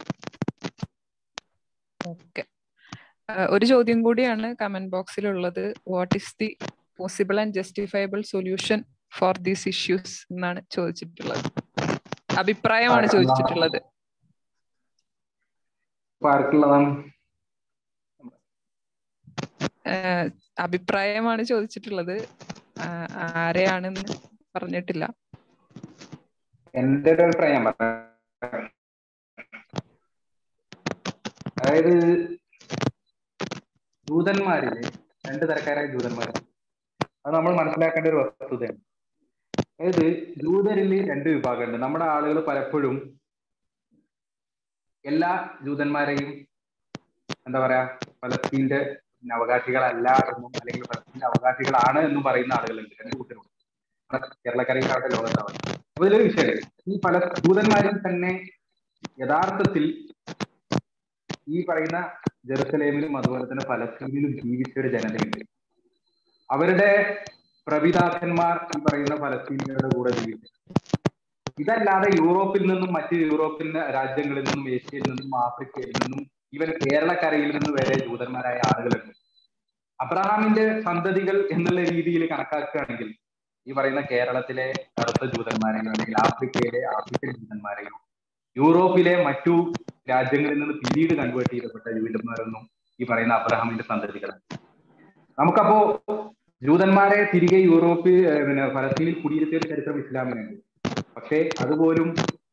[SPEAKER 3] ഓക്കെ ഒരു ചോദ്യം കൂടിയാണ് കമന്റ് ബോക്സിലുള്ളത് what is the possible and justifiable solution for these issues എന്നാണ് ചോദിച്ചിട്ടുള്ളത് അഭിപ്രായമാണ് ചോദിച്ചിട്ടുള്ളത് അഭിപ്രായമാണ് ചോദിച്ചിട്ടുള്ളത് ആരെയാണെന്ന് പറഞ്ഞിട്ടില്ല
[SPEAKER 6] എന്റെ ഒരു അഭിപ്രായം ഞാൻ പറയാം അതായത് ജൂതന്മാരില് രണ്ട് തരക്കാരായ ജൂതന്മാർ അത് നമ്മൾ മനസ്സിലാക്കേണ്ട ഒരു വസ്തുതയാണ് അതായത് ജൂതരിൽ രണ്ട് വിഭാഗമുണ്ട് നമ്മുടെ ആളുകൾ പലപ്പോഴും എല്ലാ ജൂതന്മാരെയും എന്താ പറയാ ഫലസ്തീന്റെ അവകാശികളല്ല എന്നും അല്ലെങ്കിൽ ഫലസ്തീന്റെ അവകാശികളാണ് എന്നും പറയുന്ന ആളുകളുണ്ട് രണ്ട് കൂട്ടരുണ്ട് കേരളക്കരയിലാവട്ടെ ലോകത്താവട്ടെ അപ്പൊ ഇതിലൊരു വിഷയം ഈ പല ജൂതന്മാരിൽ തന്നെ യഥാർത്ഥത്തിൽ ഈ പറയുന്ന ജെറുസലേമിലും അതുപോലെ തന്നെ ഫലസ്തീനിലും ജീവിച്ച ഒരു ജനതയുണ്ട് അവരുടെ പ്രപിതാക്കന്മാർ ഈ പറയുന്ന ഫലസ്തീനികളുടെ കൂടെ ജീവിച്ചു ഇതല്ലാതെ യൂറോപ്പിൽ നിന്നും മറ്റ് യൂറോപ്യൻ രാജ്യങ്ങളിൽ നിന്നും ഏഷ്യയിൽ നിന്നും ആഫ്രിക്കയിൽ നിന്നും ഈവൻ കേരളക്കരയിൽ നിന്ന് വരെ ജൂതന്മാരായ ആളുകളുണ്ട് അബ്രഹാമിന്റെ സന്തതികൾ എന്നുള്ള രീതിയിൽ കണക്കാക്കുകയാണെങ്കിൽ ഈ പറയുന്ന കേരളത്തിലെ കറുത്ത ജൂതന്മാരെയോ അല്ലെങ്കിൽ ആഫ്രിക്കയിലെ ആഫ്രിക്കൻ ജൂതന്മാരെയോ യൂറോപ്പിലെ മറ്റു രാജ്യങ്ങളിൽ നിന്ന് പിന്നീട് കൺവേർട്ട് ചെയ്യപ്പെട്ട ജൂതന്മാരൊന്നും ഈ പറയുന്ന അബ്രഹാമിന്റെ സന്തതികളാണ് നമുക്കപ്പോ ജൂതന്മാരെ തിരികെ യൂറോപ്പിൽ പിന്നെ ഫലസ്തീനിൽ കുടിയിരുത്തിയ ഒരു ചരിത്രം ഇസ്ലാമിനുണ്ട് പക്ഷേ അതുപോലും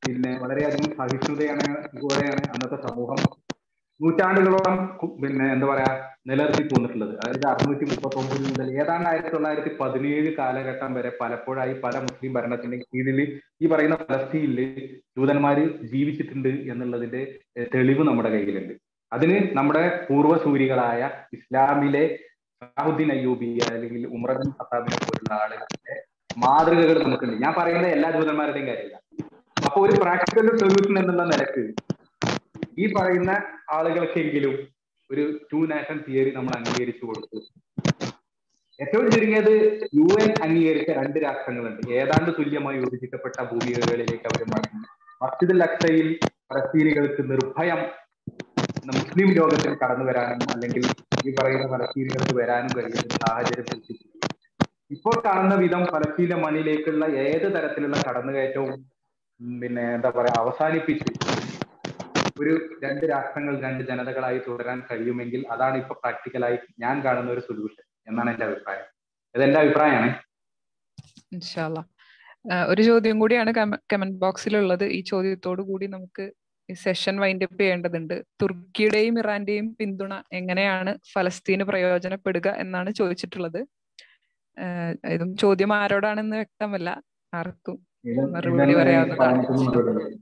[SPEAKER 6] പിന്നെ വളരെയധികം സഹിഷ്ണുതയാണ് ഇതുപോലെയാണ് അന്നത്തെ സമൂഹം നൂറ്റാണ്ടുകളോളം കു- പിന്നെ എന്താ പറയാ നിലനിർത്തി പോന്നിട്ടുള്ളത് അതായത് അറുന്നൂറ്റി മുപ്പത്തി ഒമ്പത് മുതൽ ഏതാണ്ട് ആയിരത്തി തൊള്ളായിരത്തി പതിനേഴ് കാലഘട്ടം വരെ പലപ്പോഴായി പല മുസ്ലിം ഭരണത്തിന്റെ കീഴിൽ ഈ പറയുന്ന ഫലസ്തീനിൽ ജൂതന്മാര് ജീവിച്ചിട്ടുണ്ട് എന്നുള്ളതിന്റെ ഏഹ്, തെളിവ് നമ്മുടെ കയ്യിലുണ്ട് അതിന് നമ്മുടെ പൂർവ്വസൂരികളായ ഇസ്ലാമിലെ സലാഹുദ്ദീൻ അയ്യൂബി അല്ലെങ്കിൽ ഉമറബിൻ ഖത്താബിനെ പോലുള്ള ആളുകളുടെ മാതൃകകൾ നമുക്കുണ്ട് ഞാൻ പറയുന്നത് എല്ലാ ജൂതന്മാരുടെയും കാര്യമില്ല അപ്പൊ ഒരു പ്രാക്ടിക്കൽ സൊല്യൂഷൻ എന്നുള്ള നിലക്ക് ഈ പറയുന്ന ആളുകൾക്കെങ്കിലും ഒരു ടു നാഷൻ തിയറി നമ്മൾ അംഗീകരിച്ചു കൊടുത്തു ഏറ്റവും ചുരുങ്ങിയത് യു എൻ അംഗീകരിച്ച രണ്ട് രാഷ്ട്രങ്ങളുണ്ട് ഏതാണ്ട് തുല്യമായി വിഭജിക്കപ്പെട്ട ഭൂമികകളിലേക്ക് അവർ മടങ്ങി മസ്ജിദുൽ അക്സയിൽ ഫലസ്തീനികൾക്ക് നിർഭയം മുസ്ലിം ലോകത്തിൽ കടന്നു വരാനും അല്ലെങ്കിൽ ഈ പറയുന്ന ഫലസ്തീനികൾക്ക് വരാനും കഴിയുന്ന സാഹചര്യം സൃഷ്ടിച്ചു ഇപ്പോൾ കാണുന്ന വിധം ഫലസ്തീന്റെ മണ്ണിലേക്കുള്ള ഏത് തരത്തിലുള്ള കടന്നുകയറ്റവും ഉം, പിന്നെ എന്താ പറയാ അവസാനിപ്പിച്ച് ഒരു രണ്ട് രാഷ്ട്രങ്ങൾ രണ്ട് ജനതകളായി തുടരാൻ കഴിയുമെങ്കിൽ അതാണ് ഇപ്പൊ പ്രാക്ടിക്കലായി ഞാൻ കാണുന്ന ഒരു സൊല്യൂഷൻ എന്നാണ് എന്റെ അഭിപ്രായം ഇതെന്റെ അഭിപ്രായമാണ്
[SPEAKER 3] ഇൻഷാല്ല ഒരു ചോദ്യം കൂടിയാണ് കമന്റ് ബോക്സിലുള്ളത് ഈ ചോദ്യത്തോടു കൂടി നമുക്ക് ഈ സെഷൻ വൈൻഡ് അപ്പ് ചെയ്യേണ്ടതുണ്ട് തുർക്കിയുടെയും ഇറാന്റെയും പിന്തുണ എങ്ങനെയാണ് ഫലസ്തീന് പ്രയോജനപ്പെടുക എന്നാണ് ചോദിച്ചിട്ടുള്ളത് ആഹ് ഇതും ചോദ്യം ആരോടാണെന്ന് വ്യക്തമല്ല ആർക്കും
[SPEAKER 6] ഇത്
[SPEAKER 3] മറുപടി
[SPEAKER 6] ഇതെന്നെ
[SPEAKER 3] പറയാവുന്നതാണ്.
[SPEAKER 6] എനിക്ക് മറുപടി പറയാം.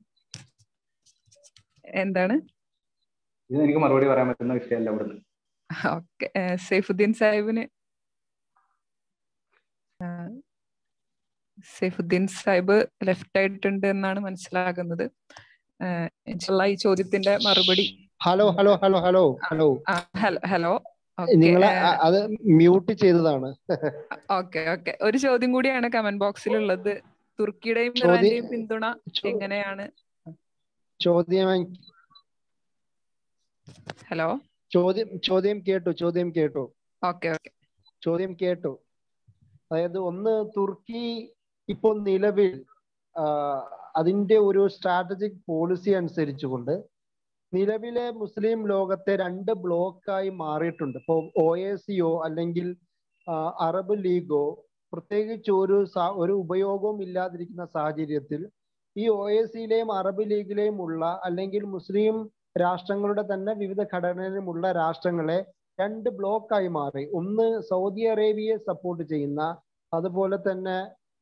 [SPEAKER 3] എന്താണ്
[SPEAKER 6] ഇത് എനിക്ക് മറുപടി പറയാൻ പറ്റുന്ന വിഷയമല്ല ഇവിടുന്ന്
[SPEAKER 3] ഓക്കെ സൈഫുദ്ദീൻ സാഹിബിന് ആ, സൈഫുദ്ദീൻ സാഹിബ് ലെഫ്റ്റ് ആയിട്ടുണ്ട് എന്നാണ് മനസ്സിലാകുന്നത് ആ, ഇൻഷാല്ലാ ഈ ചോദ്യത്തിന്റെ മറുപടി
[SPEAKER 8] hello hello hello hello hello
[SPEAKER 3] hello hello
[SPEAKER 8] നിങ്ങൾ അത് മ്യൂട്ട് ചെയ്തതാണ്
[SPEAKER 3] ഓക്കെ ഓക്കെ ഒരു ചോദ്യം കൂടിയാണ് കമന്റ് ബോക്സിലുള്ളത് തുർക്കിയുടെയും
[SPEAKER 8] ചോദ്യം-
[SPEAKER 3] ഇറാന്റെയും പിന്തുണ
[SPEAKER 8] ചോ-
[SPEAKER 3] എങ്ങനെയാണ്
[SPEAKER 8] ചോദ്യം
[SPEAKER 3] ഹലോ
[SPEAKER 8] ചോദ്യം ചോദ്യം കേട്ടു ചോദ്യം കേട്ടു
[SPEAKER 3] ഓക്കെ ഓക്കെ
[SPEAKER 8] ചോദ്യം കേട്ടു അതായത് ഒന്ന് തുർക്കി ഇപ്പോൾ നിലവിൽ ആ, അതിന്റെ ഒരു സ്ട്രാറ്റജിക് പോളിസി അനുസരിച്ചുകൊണ്ട് നിലവിലെ മുസ്ലിം ലോകത്തെ രണ്ട് ബ്ലോക്കായി മാറിയിട്ടുണ്ട് ഇപ്പോൾ ഒ എ സിയോ അല്ലെങ്കിൽ ആ, അറബ് ലീഗോ പ്രത്യേകിച്ച് ഒരു സ- ഒരു ഉപയോഗവും ഇല്ലാതിരിക്കുന്ന സാഹചര്യത്തിൽ ഈ ഒ എ സിയിലെയും അറബ് ലീഗിലെയും ഉള്ള അല്ലെങ്കിൽ മുസ്ലിം രാഷ്ട്രങ്ങളുടെ തന്നെ വിവിധ ഘടനയിലുമുള്ള രാഷ്ട്രങ്ങളെ രണ്ട് ബ്ലോക്കായി മാറി ഒന്ന് സൗദി അറേബ്യയെ സപ്പോർട്ട് ചെയ്യുന്ന അതുപോലെ തന്നെ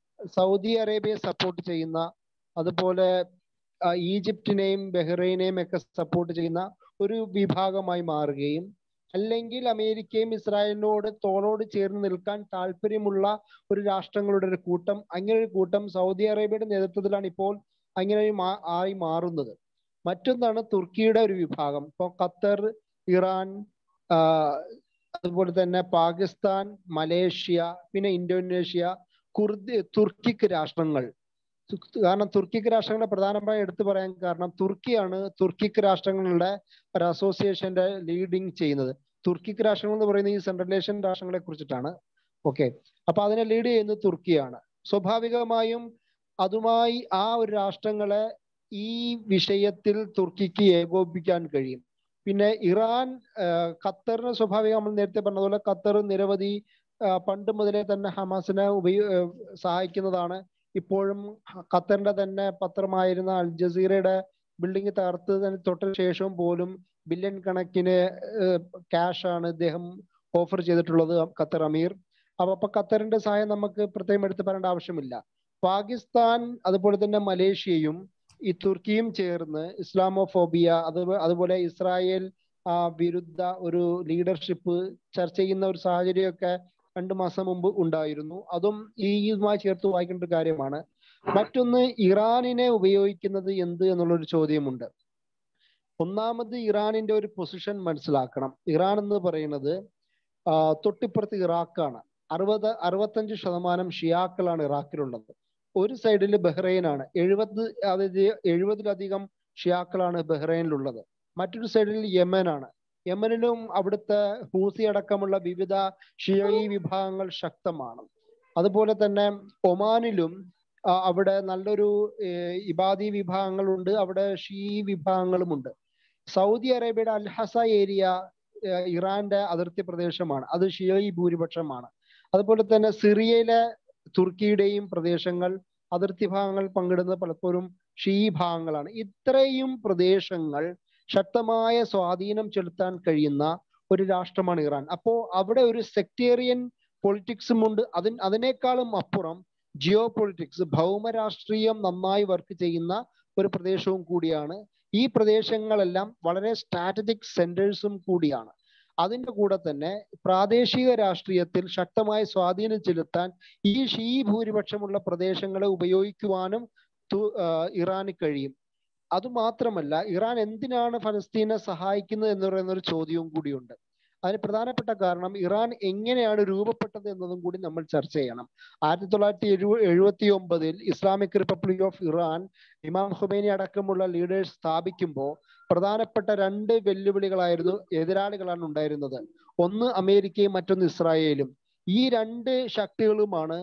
[SPEAKER 8] സൗദി അറേബ്യയെ സപ്പോർട്ട് ചെയ്യുന്ന അതുപോലെ ആ, ഈജിപ്തിനെയും ബഹ്റൈനെയും ഒക്കെ സപ്പോർട്ട് ചെയ്യുന്ന ഒരു വിഭാഗമായി മാറുകയും അല്ലെങ്കിൽ അമേരിക്കയും ഇസ്രായേലിനോട് തോളോട് ചേർന്ന് നിൽക്കാൻ താല്പര്യമുള്ള ഒരു രാഷ്ട്രങ്ങളുടെ ഒരു കൂട്ടം അങ്ങനെ ഒരു കൂട്ടം സൗദി അറേബ്യയുടെ നേതൃത്വത്തിലാണ് ഇപ്പോൾ അങ്ങനെ ഒരു മാ- ആയി മാറുന്നത് മറ്റൊന്നാണ് തുർക്കിയുടെ ഒരു വിഭാഗം ഇപ്പോൾ ഖത്തർ ഇറാൻ ആ, അതുപോലെ തന്നെ പാകിസ്ഥാൻ മലേഷ്യ പിന്നെ ഇന്തോനേഷ്യ കുർദ് തുർക്കിക്ക് രാഷ്ട്രങ്ങൾ തു- കാരണം തുർക്കിക്ക് രാഷ്ട്രങ്ങളെ പ്രധാനമായി എടുത്തു പറയാൻ കാരണം തുർക്കിയാണ് തുർക്കിക്ക് രാഷ്ട്രങ്ങളുടെ ഒരു അസോസിയേഷന്റെ ലീഡിങ് ചെയ്യുന്നത് തുർക്കിക്ക് രാഷ്ട്രങ്ങൾ എന്ന് പറയുന്നത് ഈ സെൻട്രൽ ഏഷ്യൻ രാഷ്ട്രങ്ങളെ കുറിച്ചിട്ടാണ് ഓക്കെ അപ്പൊ അതിനെ ലീഡ് ചെയ്യുന്നത് തുർക്കിയാണ് സ്വാഭാവികമായും അതുമായി ആ ഒരു രാഷ്ട്രങ്ങളെ ഈ വിഷയത്തിൽ തുർക്കിക്ക് ഏകോപിപ്പിക്കാൻ കഴിയും പിന്നെ ഇറാൻ ആ, ഖത്തറിന് സ്വാഭാവികം നമ്മൾ നേരത്തെ പറഞ്ഞതുപോലെ ഖത്തർ നിരവധി ആ, പണ്ട് മുതലേ തന്നെ ഹമാസിനെ ഉപയോ ആ, സഹായിക്കുന്നതാണ് ഇപ്പോഴും ഖത്തറിന്റെ തന്നെ പത്രമായിരുന്ന അൽ ജസീറയുടെ ബിൽഡിംഗ് തകർത്തതിന് തൊട്ട ശേഷവും പോലും ബില്യൺ കണക്കിന് ക്യാഷ് ആണ് ഇദ്ദേഹം ഓഫർ ചെയ്തിട്ടുള്ളത് ഖത്തർ അമീർ അപ്പൊ അപ്പൊ ഖത്തറിന്റെ സഹായം നമുക്ക് പ്രത്യേകം എടുത്ത് പറയേണ്ട ആവശ്യമില്ല പാകിസ്ഥാൻ അതുപോലെ തന്നെ മലേഷ്യയും ഈ തുർക്കിയും ചേർന്ന് ഇസ്ലാമോഫോബിയ അത് അതുപോലെ ഇസ്രായേൽ ആ, വിരുദ്ധ ഒരു ലീഡർഷിപ്പ് ചർച്ച ചെയ്യുന്ന ഒരു സാഹചര്യമൊക്കെ രണ്ടു മാസം മുമ്പ് ഉണ്ടായിരുന്നു അതും ഈ ഇതുമായി ചേർത്ത് വായിക്കേണ്ട ഒരു കാര്യമാണ് മറ്റൊന്ന് ഇറാനിനെ ഉപയോഗിക്കുന്നത് എന്ത് എന്നുള്ളൊരു ചോദ്യമുണ്ട് ഒന്നാമത് ഇറാനിന്റെ ഒരു പൊസിഷൻ മനസ്സിലാക്കണം ഇറാൻ എന്ന് പറയുന്നത് ആ, തൊട്ടിപ്പുറത്ത് ഇറാഖാണ് അറുപത് അറുപത്തഞ്ച് ശതമാനം ഷിയാക്കളാണ് ഇറാഖിലുള്ളത് ഒരു സൈഡിൽ ബഹ്റൈനാണ് എഴുപത് അതായത് എഴുപതിലധികം ഷിയാക്കളാണ് ബഹ്റൈനിലുള്ളത് മറ്റൊരു സൈഡിൽ യമനാണ് യമനിലും അവിടുത്തെ ഹൂസി അടക്കമുള്ള വിവിധ ഷിയയി വിഭാഗങ്ങൾ ശക്തമാണ് അതുപോലെ തന്നെ ഒമാനിലും ആ, അവിടെ നല്ലൊരു ഏഹ്, ഇബാദി വിഭാഗങ്ങളുണ്ട് അവിടെ ഷീ വിഭാഗങ്ങളുമുണ്ട് സൗദി അറേബ്യയുടെ അൽഹസ ഏരിയ ഏഹ്, ഇറാന്റെ അതിർത്തി പ്രദേശമാണ് അത് ഷിയയി ഭൂരിപക്ഷമാണ് അതുപോലെ തന്നെ സിറിയയിലെ തുർക്കിയുടെയും പ്രദേശങ്ങൾ അതിർത്തി ഭാഗങ്ങൾ പങ്കിടുന്നത് പലപ്പോഴും ഷീ ഭാഗങ്ങളാണ് ഇത്രയും പ്രദേശങ്ങൾ ശക്തമായ സ്വാധീനം ചെലുത്താൻ കഴിയുന്ന ഒരു രാഷ്ട്രമാണ് ഇറാൻ അപ്പോ അവിടെ ഒരു സെക്ടേറിയൻ പൊളിറ്റിക്സും ഉണ്ട് അതിന് അതിനേക്കാളും അപ്പുറം ജിയോ പൊളിറ്റിക്സ് ഭൗമരാഷ്ട്രീയം നന്നായി വർക്ക് ചെയ്യുന്ന ഒരു പ്രദേശവും കൂടിയാണ് ഈ പ്രദേശങ്ങളെല്ലാം വളരെ സ്ട്രാറ്റജിക് സെന്റേഴ്സും കൂടിയാണ് അതിന്റെ കൂടെ തന്നെ പ്രാദേശിക രാഷ്ട്രീയത്തിൽ ശക്തമായ സ്വാധീനം ചെലുത്താൻ ഈ ഷീ ഭൂരിപക്ഷമുള്ള പ്രദേശങ്ങളെ ഉപയോഗിക്കുവാനും ഇറാന് കഴിയും അതുമാത്രമല്ല ഇറാൻ എന്തിനാണ് ഫലസ്തീനെ സഹായിക്കുന്നത് എന്ന് പറയുന്ന ഒരു ചോദ്യവും കൂടിയുണ്ട് അതിന് പ്രധാനപ്പെട്ട കാരണം ഇറാൻ എങ്ങനെയാണ് രൂപപ്പെട്ടത് എന്നതും കൂടി നമ്മൾ ചർച്ച ചെയ്യണം ആയിരത്തി തൊള്ളായിരത്തി എഴു എഴുപത്തി ഒമ്പതിൽ ഇസ്ലാമിക് റിപ്പബ്ലിക് ഓഫ് ഇറാൻ ഇമാം ഹുമൈനി അടക്കമുള്ള ലീഡേഴ്സ് സ്ഥാപിക്കുമ്പോൾ പ്രധാനപ്പെട്ട രണ്ട് വെല്ലുവിളികളായിരുന്നു എതിരാളികളാണ് ഉണ്ടായിരുന്നത് ഒന്ന് അമേരിക്കയും മറ്റൊന്ന് ഇസ്രായേലും ഈ രണ്ട് ശക്തികളുമാണ്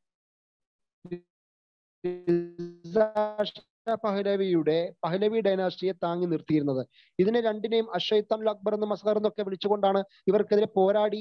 [SPEAKER 8] പഹ്ലവിയുടെ പഹ്ലവി ഡൈനാസ്റ്റിയെ താങ്ങി നിർത്തിയിരുന്നത് ഇതിനെ രണ്ടിനെയും അഷൈത്താൻ അക്ബർ എന്ന് മസ്ഹർ എന്നൊക്കെ വിളിച്ചുകൊണ്ടാണ് ഇവർക്കെതിരെ പോരാടി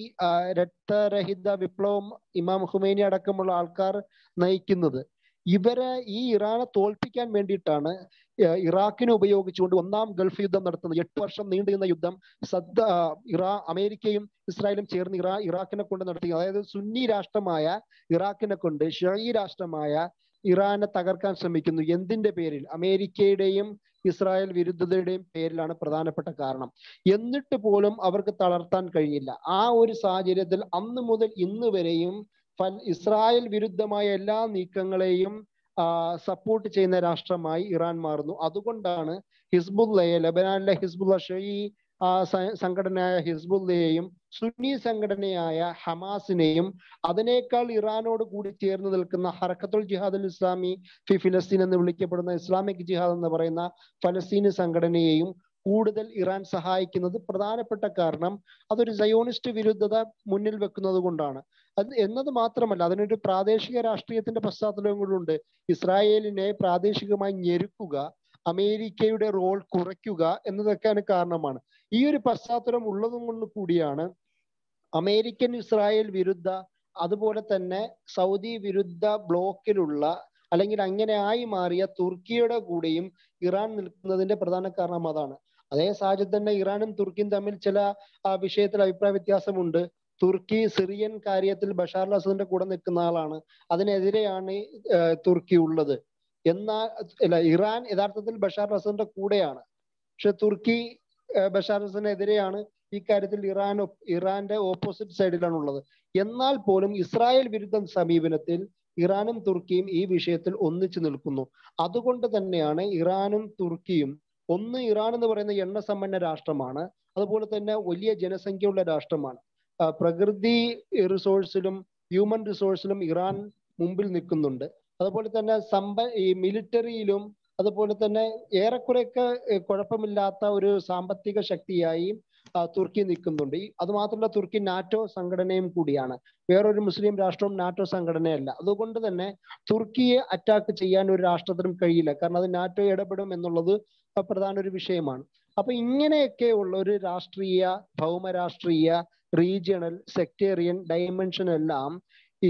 [SPEAKER 8] രക്തരഹിത വിപ്ലവം ഇമാം ഹുമൈനി അടക്കമുള്ള ആൾക്കാർ നയിക്കുന്നത് ഇവരെ ഈ ഇറാനെ തോൽപ്പിക്കാൻ വേണ്ടിയിട്ടാണ് ഇറാഖിനെ ഉപയോഗിച്ചുകൊണ്ട് ഒന്നാം ഗൾഫ് യുദ്ധം നടത്തുന്നത് എട്ട് വർഷം നീണ്ടുനിന്ന യുദ്ധം സദ്ദ ഇറാ അമേരിക്കയും ഇസ്രായേലും ചേർന്ന് ഇറാ ഇറാഖിനെ കൊണ്ട് നടത്തി അതായത് സുന്നി രാഷ്ട്രമായ ഇറാഖിനെ കൊണ്ട് ഷീ രാഷ്ട്രമായ ഇറാനെ തകർക്കാൻ ശ്രമിക്കുന്നു എന്തിന്റെ പേരിൽ അമേരിക്കയുടെയും ഇസ്രായേൽ വിരുദ്ധതയുടെയും പേരിലാണ് പ്രധാനപ്പെട്ട കാരണം എന്നിട്ട് പോലും അവർക്ക് തളർത്താൻ കഴിഞ്ഞില്ല ആ ഒരു സാഹചര്യത്തിൽ അന്ന് മുതൽ ഇന്ന് വരെയും ഇസ്രായേൽ വിരുദ്ധമായ എല്ലാ നീക്കങ്ങളെയും സപ്പോർട്ട് ചെയ്യുന്ന രാഷ്ട്രമായി ഇറാൻ മാറുന്നു അതുകൊണ്ടാണ് ഹിസ്ബുല്ലയെ ലബനാനിലെ ഹിസ്ബുല്ല ഷെയ് ആ സംഘടനയായ ഹിസ്ബുല്ലയെയും സുന്നി സംഘടനയായ ഹമാസിനെയും അതിനേക്കാൾ ഇറാനോട് കൂടി ചേർന്ന് നിൽക്കുന്ന ഹറക്കത്തുൽ ജിഹാദുൽ ഇസ്ലാമി ഫി ഫിലസ്തീൻ എന്ന് വിളിക്കപ്പെടുന്ന ഇസ്ലാമിക് ജിഹാദ് എന്ന് പറയുന്ന ഫലസ്തീന് സംഘടനയെയും കൂടുതൽ ഇറാൻ സഹായിക്കുന്നത് പ്രധാനപ്പെട്ട കാരണം അതൊരു സയോണിസ്റ്റ് വിരുദ്ധത മുന്നിൽ വെക്കുന്നത് കൊണ്ടാണ് അത് എന്നത് മാത്രമല്ല അതിനൊരു പ്രാദേശിക രാഷ്ട്രീയത്തിന്റെ പശ്ചാത്തലവും കൂടെ ഇസ്രായേലിനെ പ്രാദേശികമായി ഞെരുക്കുക അമേരിക്കയുടെ റോൾ കുറയ്ക്കുക എന്നതൊക്കെയാണ് കാരണമാണ് ഈ ഒരു പശ്ചാത്തലം ഉള്ളതും കൊണ്ട് കൂടിയാണ് അമേരിക്കൻ ഇസ്രായേൽ വിരുദ്ധ അതുപോലെ തന്നെ സൗദി വിരുദ്ധ ബ്ലോക്കിലുള്ള അല്ലെങ്കിൽ അങ്ങനെ ആയി മാറിയ തുർക്കിയുടെ കൂടെയും ഇറാൻ നിൽക്കുന്നതിന്റെ പ്രധാന കാരണം അതാണ് അതേ സാഹചര്യം തന്നെ ഇറാനും തുർക്കിയും തമ്മിൽ ചില വിഷയത്തിൽ അഭിപ്രായ വ്യത്യാസമുണ്ട് തുർക്കി സിറിയൻ കാര്യത്തിൽ ബഷാർ അസദിന്റെ കൂടെ നിൽക്കുന്ന ആളാണ് അതിനെതിരെയാണ് തുർക്കി ഉള്ളത് എന്നാൽ അല്ല ഇറാൻ യഥാർത്ഥത്തിൽ ബഷാർ അസദിന്റെ കൂടെയാണ് പക്ഷെ തുർക്കി ബഷാർ അസദിനെതിരെയാണ് ഈ കാര്യത്തിൽ ഇറാൻ ഇറാന്റെ ഓപ്പോസിറ്റ് സൈഡിലാണ് ഉള്ളത് എന്നാൽ പോലും ഇസ്രായേൽ വിരുദ്ധ സമീപനത്തിൽ ഇറാനും തുർക്കിയും ഈ വിഷയത്തിൽ ഒന്നിച്ചു നിൽക്കുന്നു അതുകൊണ്ട് തന്നെയാണ് ഇറാനും തുർക്കിയും ഒന്ന് ഇറാൻ എന്ന് പറയുന്ന എണ്ണ സമ്പന്ന രാഷ്ട്രമാണ് അതുപോലെ തന്നെ വലിയ ജനസംഖ്യയുള്ള രാഷ്ട്രമാണ് പ്രകൃതി റിസോഴ്സിലും ഹ്യൂമൻ റിസോഴ്സിലും ഇറാൻ മുമ്പിൽ നിൽക്കുന്നുണ്ട് അതുപോലെ തന്നെ സമ്പ ഈ മിലിറ്ററിയിലും അതുപോലെ തന്നെ ഏറെക്കുറെയൊക്കെ കുഴപ്പമില്ലാത്ത ഒരു സാമ്പത്തിക ശക്തിയായി തുർക്കി നിൽക്കുന്നുണ്ട് ഈ അത് മാത്രമല്ല തുർക്കി നാറ്റോ സംഘടനയും കൂടിയാണ് വേറൊരു മുസ്ലിം രാഷ്ട്രവും നാറ്റോ സംഘടനയല്ല അതുകൊണ്ട് തന്നെ തുർക്കിയെ അറ്റാക്ക് ചെയ്യാൻ ഒരു രാഷ്ട്രത്തിനും കഴിയില്ല കാരണം അത് നാറ്റോ ഇടപെടും എന്നുള്ളത് പ്രധാന ഒരു വിഷയമാണ് അപ്പൊ ഇങ്ങനെയൊക്കെ ഉള്ള ഒരു രാഷ്ട്രീയ ഭൗമരാഷ്ട്രീയ റീജിയണൽ സെക്ടേറിയൻ ഡയമെൻഷൻ എല്ലാം ഈ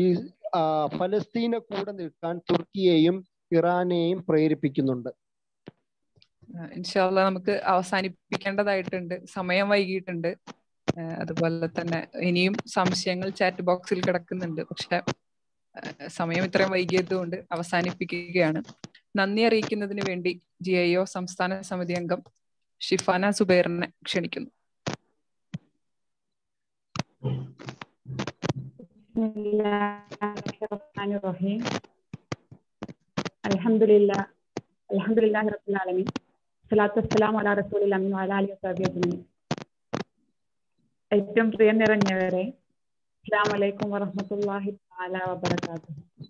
[SPEAKER 8] ഫലസ്തീനെ കൂടെ നിൽക്കാൻ തുർക്കിയെയും ഇറാനെയും പ്രേരിപ്പിക്കുന്നുണ്ട്
[SPEAKER 3] ഇൻഷാല്ല നമുക്ക് അവസാനിപ്പിക്കേണ്ടതായിട്ടുണ്ട് സമയം വൈകിയിട്ടുണ്ട് അതുപോലെ തന്നെ ഇനിയും സംശയങ്ങൾ ചാറ്റ് ബോക്സിൽ കിടക്കുന്നുണ്ട് പക്ഷെ സമയം ഇത്രയും വൈകിയത് കൊണ്ട് അവസാനിപ്പിക്കുകയാണ് നന്ദി അറിയിക്കുന്നതിന് വേണ്ടി ജി ഐ ഒ സംസ്ഥാന സമിതി അംഗം ഷിഫാന സുബൈറിനെ ക്ഷണിക്കുന്നു
[SPEAKER 9] അലഹമുല്ലാ അലഹമുല്ലാ റബുലാലമീൻ സ്വലാത്തു വസ്സലാം അലാ റസൂലിൽ അമീൻ അലാലി വസാബിഅജ്മീൻ ഏറ്റവും പ്രിയം നിറഞ്ഞവരെ അസ്സാം വലൈക്കും വറഹമത്തല്ലാഹി താല വബർക്കാത്തു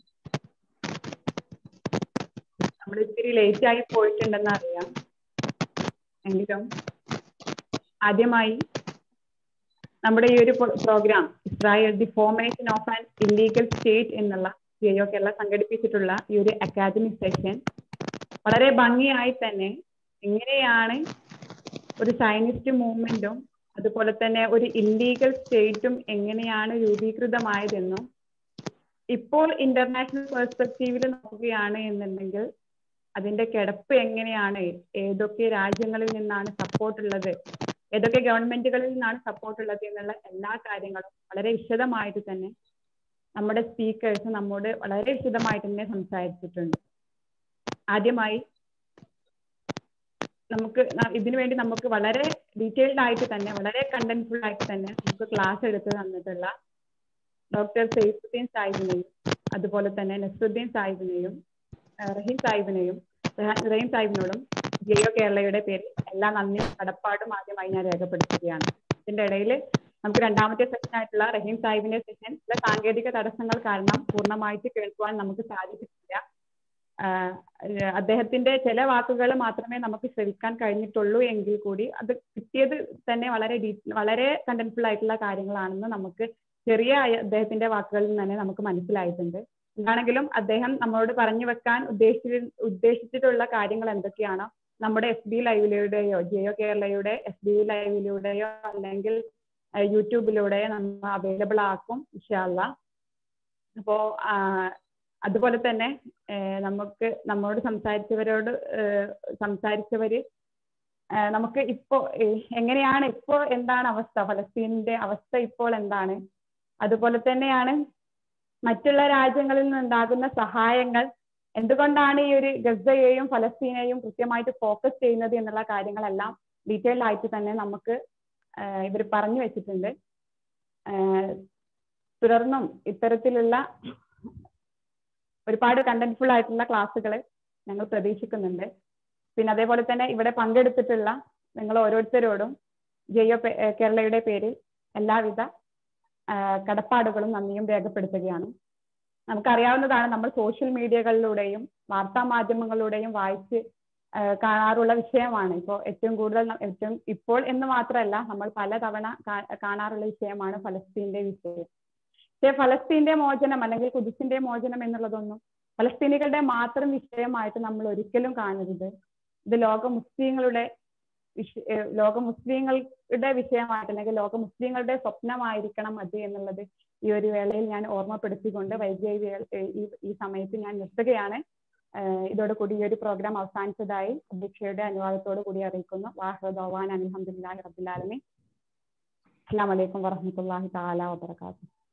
[SPEAKER 9] നമ്മൾ ഇത്തിരി ലേറ്റ് ആയി പോയിട്ടുണ്ടെന്ന് അറിയാം എങ്കിലും ആദ്യമായി നമ്മുടെ ഈ ഒരു programme Israel the formation of an illegal state എന്നുള്ള ജിയോ കേരള സംഘടിപ്പിച്ചിട്ടുള്ള ഈ ഒരു അക്കാദമിക് സെഷൻ വളരെ ഭംഗിയായി തന്നെ എങ്ങനെയാണ് ഒരു സയനിസ്റ്റ് മൂവ്മെന്റും അതുപോലെ തന്നെ ഒരു ഇല്ലീഗൽ സ്റ്റേറ്റും എങ്ങനെയാണ് രൂപീകൃതമായതെന്നും ഇപ്പോൾ ഇന്റർനാഷണൽ പെർസ്പെക്റ്റീവിൽ നോക്കുകയാണ് എന്നുണ്ടെങ്കിൽ അതിന്റെ കിടപ്പ് എങ്ങനെയാണ് ഏതൊക്കെ രാജ്യങ്ങളിൽ നിന്നാണ് സപ്പോർട്ട് ഉള്ളത് ഏതൊക്കെ ഗവൺമെന്റുകളിൽ നിന്നാണ് സപ്പോർട്ട് ഉള്ളത് എന്നുള്ള എല്ലാ കാര്യങ്ങളും വളരെ വിശദമായിട്ട് തന്നെ നമ്മുടെ സ്പീക്കേഴ്സ് നമ്മോട് വളരെ വിശദമായിട്ട് തന്നെ സംസാരിച്ചിട്ടുണ്ട് ആദ്യമായി നമുക്ക് ന- ഇതിനു വേണ്ടി നമുക്ക് വളരെ ഡീറ്റെയിൽഡ് ആയിട്ട് തന്നെ വളരെ കണ്ടന്റ്ഫുൾ ആയിട്ട് തന്നെ നമുക്ക് ക്ലാസ് എടുത്ത് തന്നിട്ടുള്ള ഡോക്ടർ സൈഫുദ്ദീൻ സാഹിബിനെയും അതുപോലെ തന്നെ നസറുദ്ദീൻ സാഹിബിനെയും ആ, റഹീം സാഹിബിനെയും റഹ- റഹീം സാഹിബിനോടും ജിയോ കേരളയുടെ പേരിൽ എല്ലാ നന്ദിയും കടപ്പാടും ആദ്യമായി ഞാൻ രേഖപ്പെടുത്തുകയാണ് ഇതിന്റെ ഇടയിൽ നമുക്ക് രണ്ടാമത്തെ സെഷൻ ആയിട്ടുള്ള റഹീം സാഹിബിന്റെ സെഷൻ ചില സാങ്കേതിക തടസ്സങ്ങൾ കാരണം പൂർണ്ണമായിട്ട് കേൾക്കുവാൻ നമുക്ക് സാധിച്ചിട്ടില്ല ആഹ് ഏഹ് അദ്ദേഹത്തിന്റെ ചില വാക്കുകൾ മാത്രമേ നമുക്ക് ശ്രവിക്കാൻ കഴിഞ്ഞിട്ടുള്ളൂ എങ്കിൽ കൂടി അത് കിട്ടിയത് തന്നെ വളരെ ഡീ വളരെ കണ്ടന്റ്ഫുൾ ആയിട്ടുള്ള കാര്യങ്ങളാണെന്ന് നമുക്ക് ചെറിയ ആയ അദ്ദേഹത്തിന്റെ വാക്കുകളിൽ നിന്ന് തന്നെ നമുക്ക് മനസ്സിലായിട്ടുണ്ട് എന്താണെങ്കിലും അദ്ദേഹം നമ്മളോട് പറഞ്ഞു വെക്കാൻ ഉദ്ദേശിച്ചി ഉദ്ദേശിച്ചിട്ടുള്ള കാര്യങ്ങൾ എന്തൊക്കെയാണോ നമ്മുടെ എഫ് ബി ലൈവിലൂടെയോ ജിയോ കേരളയുടെ എഫ് ബി ലൈവിലൂടെയോ അല്ലെങ്കിൽ ഏഹ് യൂട്യൂബിലൂടെയോ നമ്മൾ അവൈലബിൾ ആക്കും ഇൻഷാല്ല അപ്പോ ആഹ് അതുപോലെ തന്നെ ഏഹ് നമുക്ക് നമ്മോട് സംസാരിച്ചവരോട് ഏഹ് സംസാരിച്ചവര് ഏഹ് നമുക്ക് ഇപ്പോ ഏഹ് എങ്ങനെയാണ് ഇപ്പോൾ എന്താണ് അവസ്ഥ ഫലസ്തീനിന്റെ അവസ്ഥ ഇപ്പോൾ എന്താണ് അതുപോലെ തന്നെയാണ് മറ്റുള്ള രാജ്യങ്ങളിൽ നിന്നുണ്ടാകുന്ന സഹായങ്ങൾ എന്തുകൊണ്ടാണ് ഈ ഒരു ഗസയെയും ഫലസ്തീനെയും കൃത്യമായിട്ട് ഫോക്കസ് ചെയ്യുന്നത് എന്നുള്ള കാര്യങ്ങളെല്ലാം ഡീറ്റെയിൽഡ് ആയിട്ട് തന്നെ നമുക്ക് ഇവർ പറഞ്ഞു വെച്ചിട്ടുണ്ട് ആഹ് തുടർന്നും ഇത്തരത്തിലുള്ള ഒരുപാട് കണ്ടന്റ്ഫുൾ ആയിട്ടുള്ള ക്ലാസ്സുകൾ ഞങ്ങൾ പ്രതീക്ഷിക്കുന്നുണ്ട് പിന്നെ അതേപോലെ തന്നെ ഇവിടെ പങ്കെടുത്തിട്ടുള്ള നിങ്ങൾ ഓരോരുത്തരോടും ജയോ കേരളയുടെ പേരിൽ എല്ലാവിധ ആഹ് കടപ്പാടുകളും നന്ദിയും രേഖപ്പെടുത്തുകയാണ് നമുക്കറിയാവുന്നതാണ് നമ്മൾ സോഷ്യൽ മീഡിയകളിലൂടെയും വാർത്താ മാധ്യമങ്ങളിലൂടെയും വായിച്ച് ആഹ് കാണാറുള്ള വിഷയമാണ് ഇപ്പോൾ ഏറ്റവും കൂടുതൽ ന- ഏറ്റവും ഇപ്പോൾ എന്ന് മാത്രമല്ല നമ്മൾ പലതവണ കാ- കാണാറുള്ള വിഷയമാണ് ഫലസ്തീന്റെ വിഷയം പക്ഷേ ഫലസ്തീന്റെ മോചനം അല്ലെങ്കിൽ കുതിസിന്റെ മോചനം എന്നുള്ളതൊന്നും ഫലസ്തീനികളുടെ മാത്രം വിഷയമായിട്ട് നമ്മൾ ഒരിക്കലും കാണരുത് ഇത് ലോക മുസ്ലിങ്ങളുടെ വിഷ- ഏഹ് ലോക മുസ്ലിങ്ങളുടെ വിഷയമായിട്ട് അല്ലെങ്കിൽ ലോക മുസ്ലിങ്ങളുടെ സ്വപ്നമായിരിക്കണം അത് എന്നുള്ളത് ഈ ഒരു വേളയിൽ ഞാൻ ഓർമ്മപ്പെടുത്തിക്കൊണ്ട് വൈകിയ ഈ വേള- ഏഹ് ഈ ഈ സമയത്ത് ഞാൻ നിർത്തുകയാണ് ഏഹ് ഇതോടുകൂടി ഈ ഒരു പ്രോഗ്രാം അവസാനിച്ചതായി അധ്യക്ഷയുടെ അനുവാദത്തോടു കൂടി അറിയിക്കുന്നു വാഹദോവാൻ അലഹമുല്ലാഹി റബ്ബുലാലമി അസ്സാം വലൈക്കും വറഹമത്തല്ലാഹി താല വാബർക്കാത്തു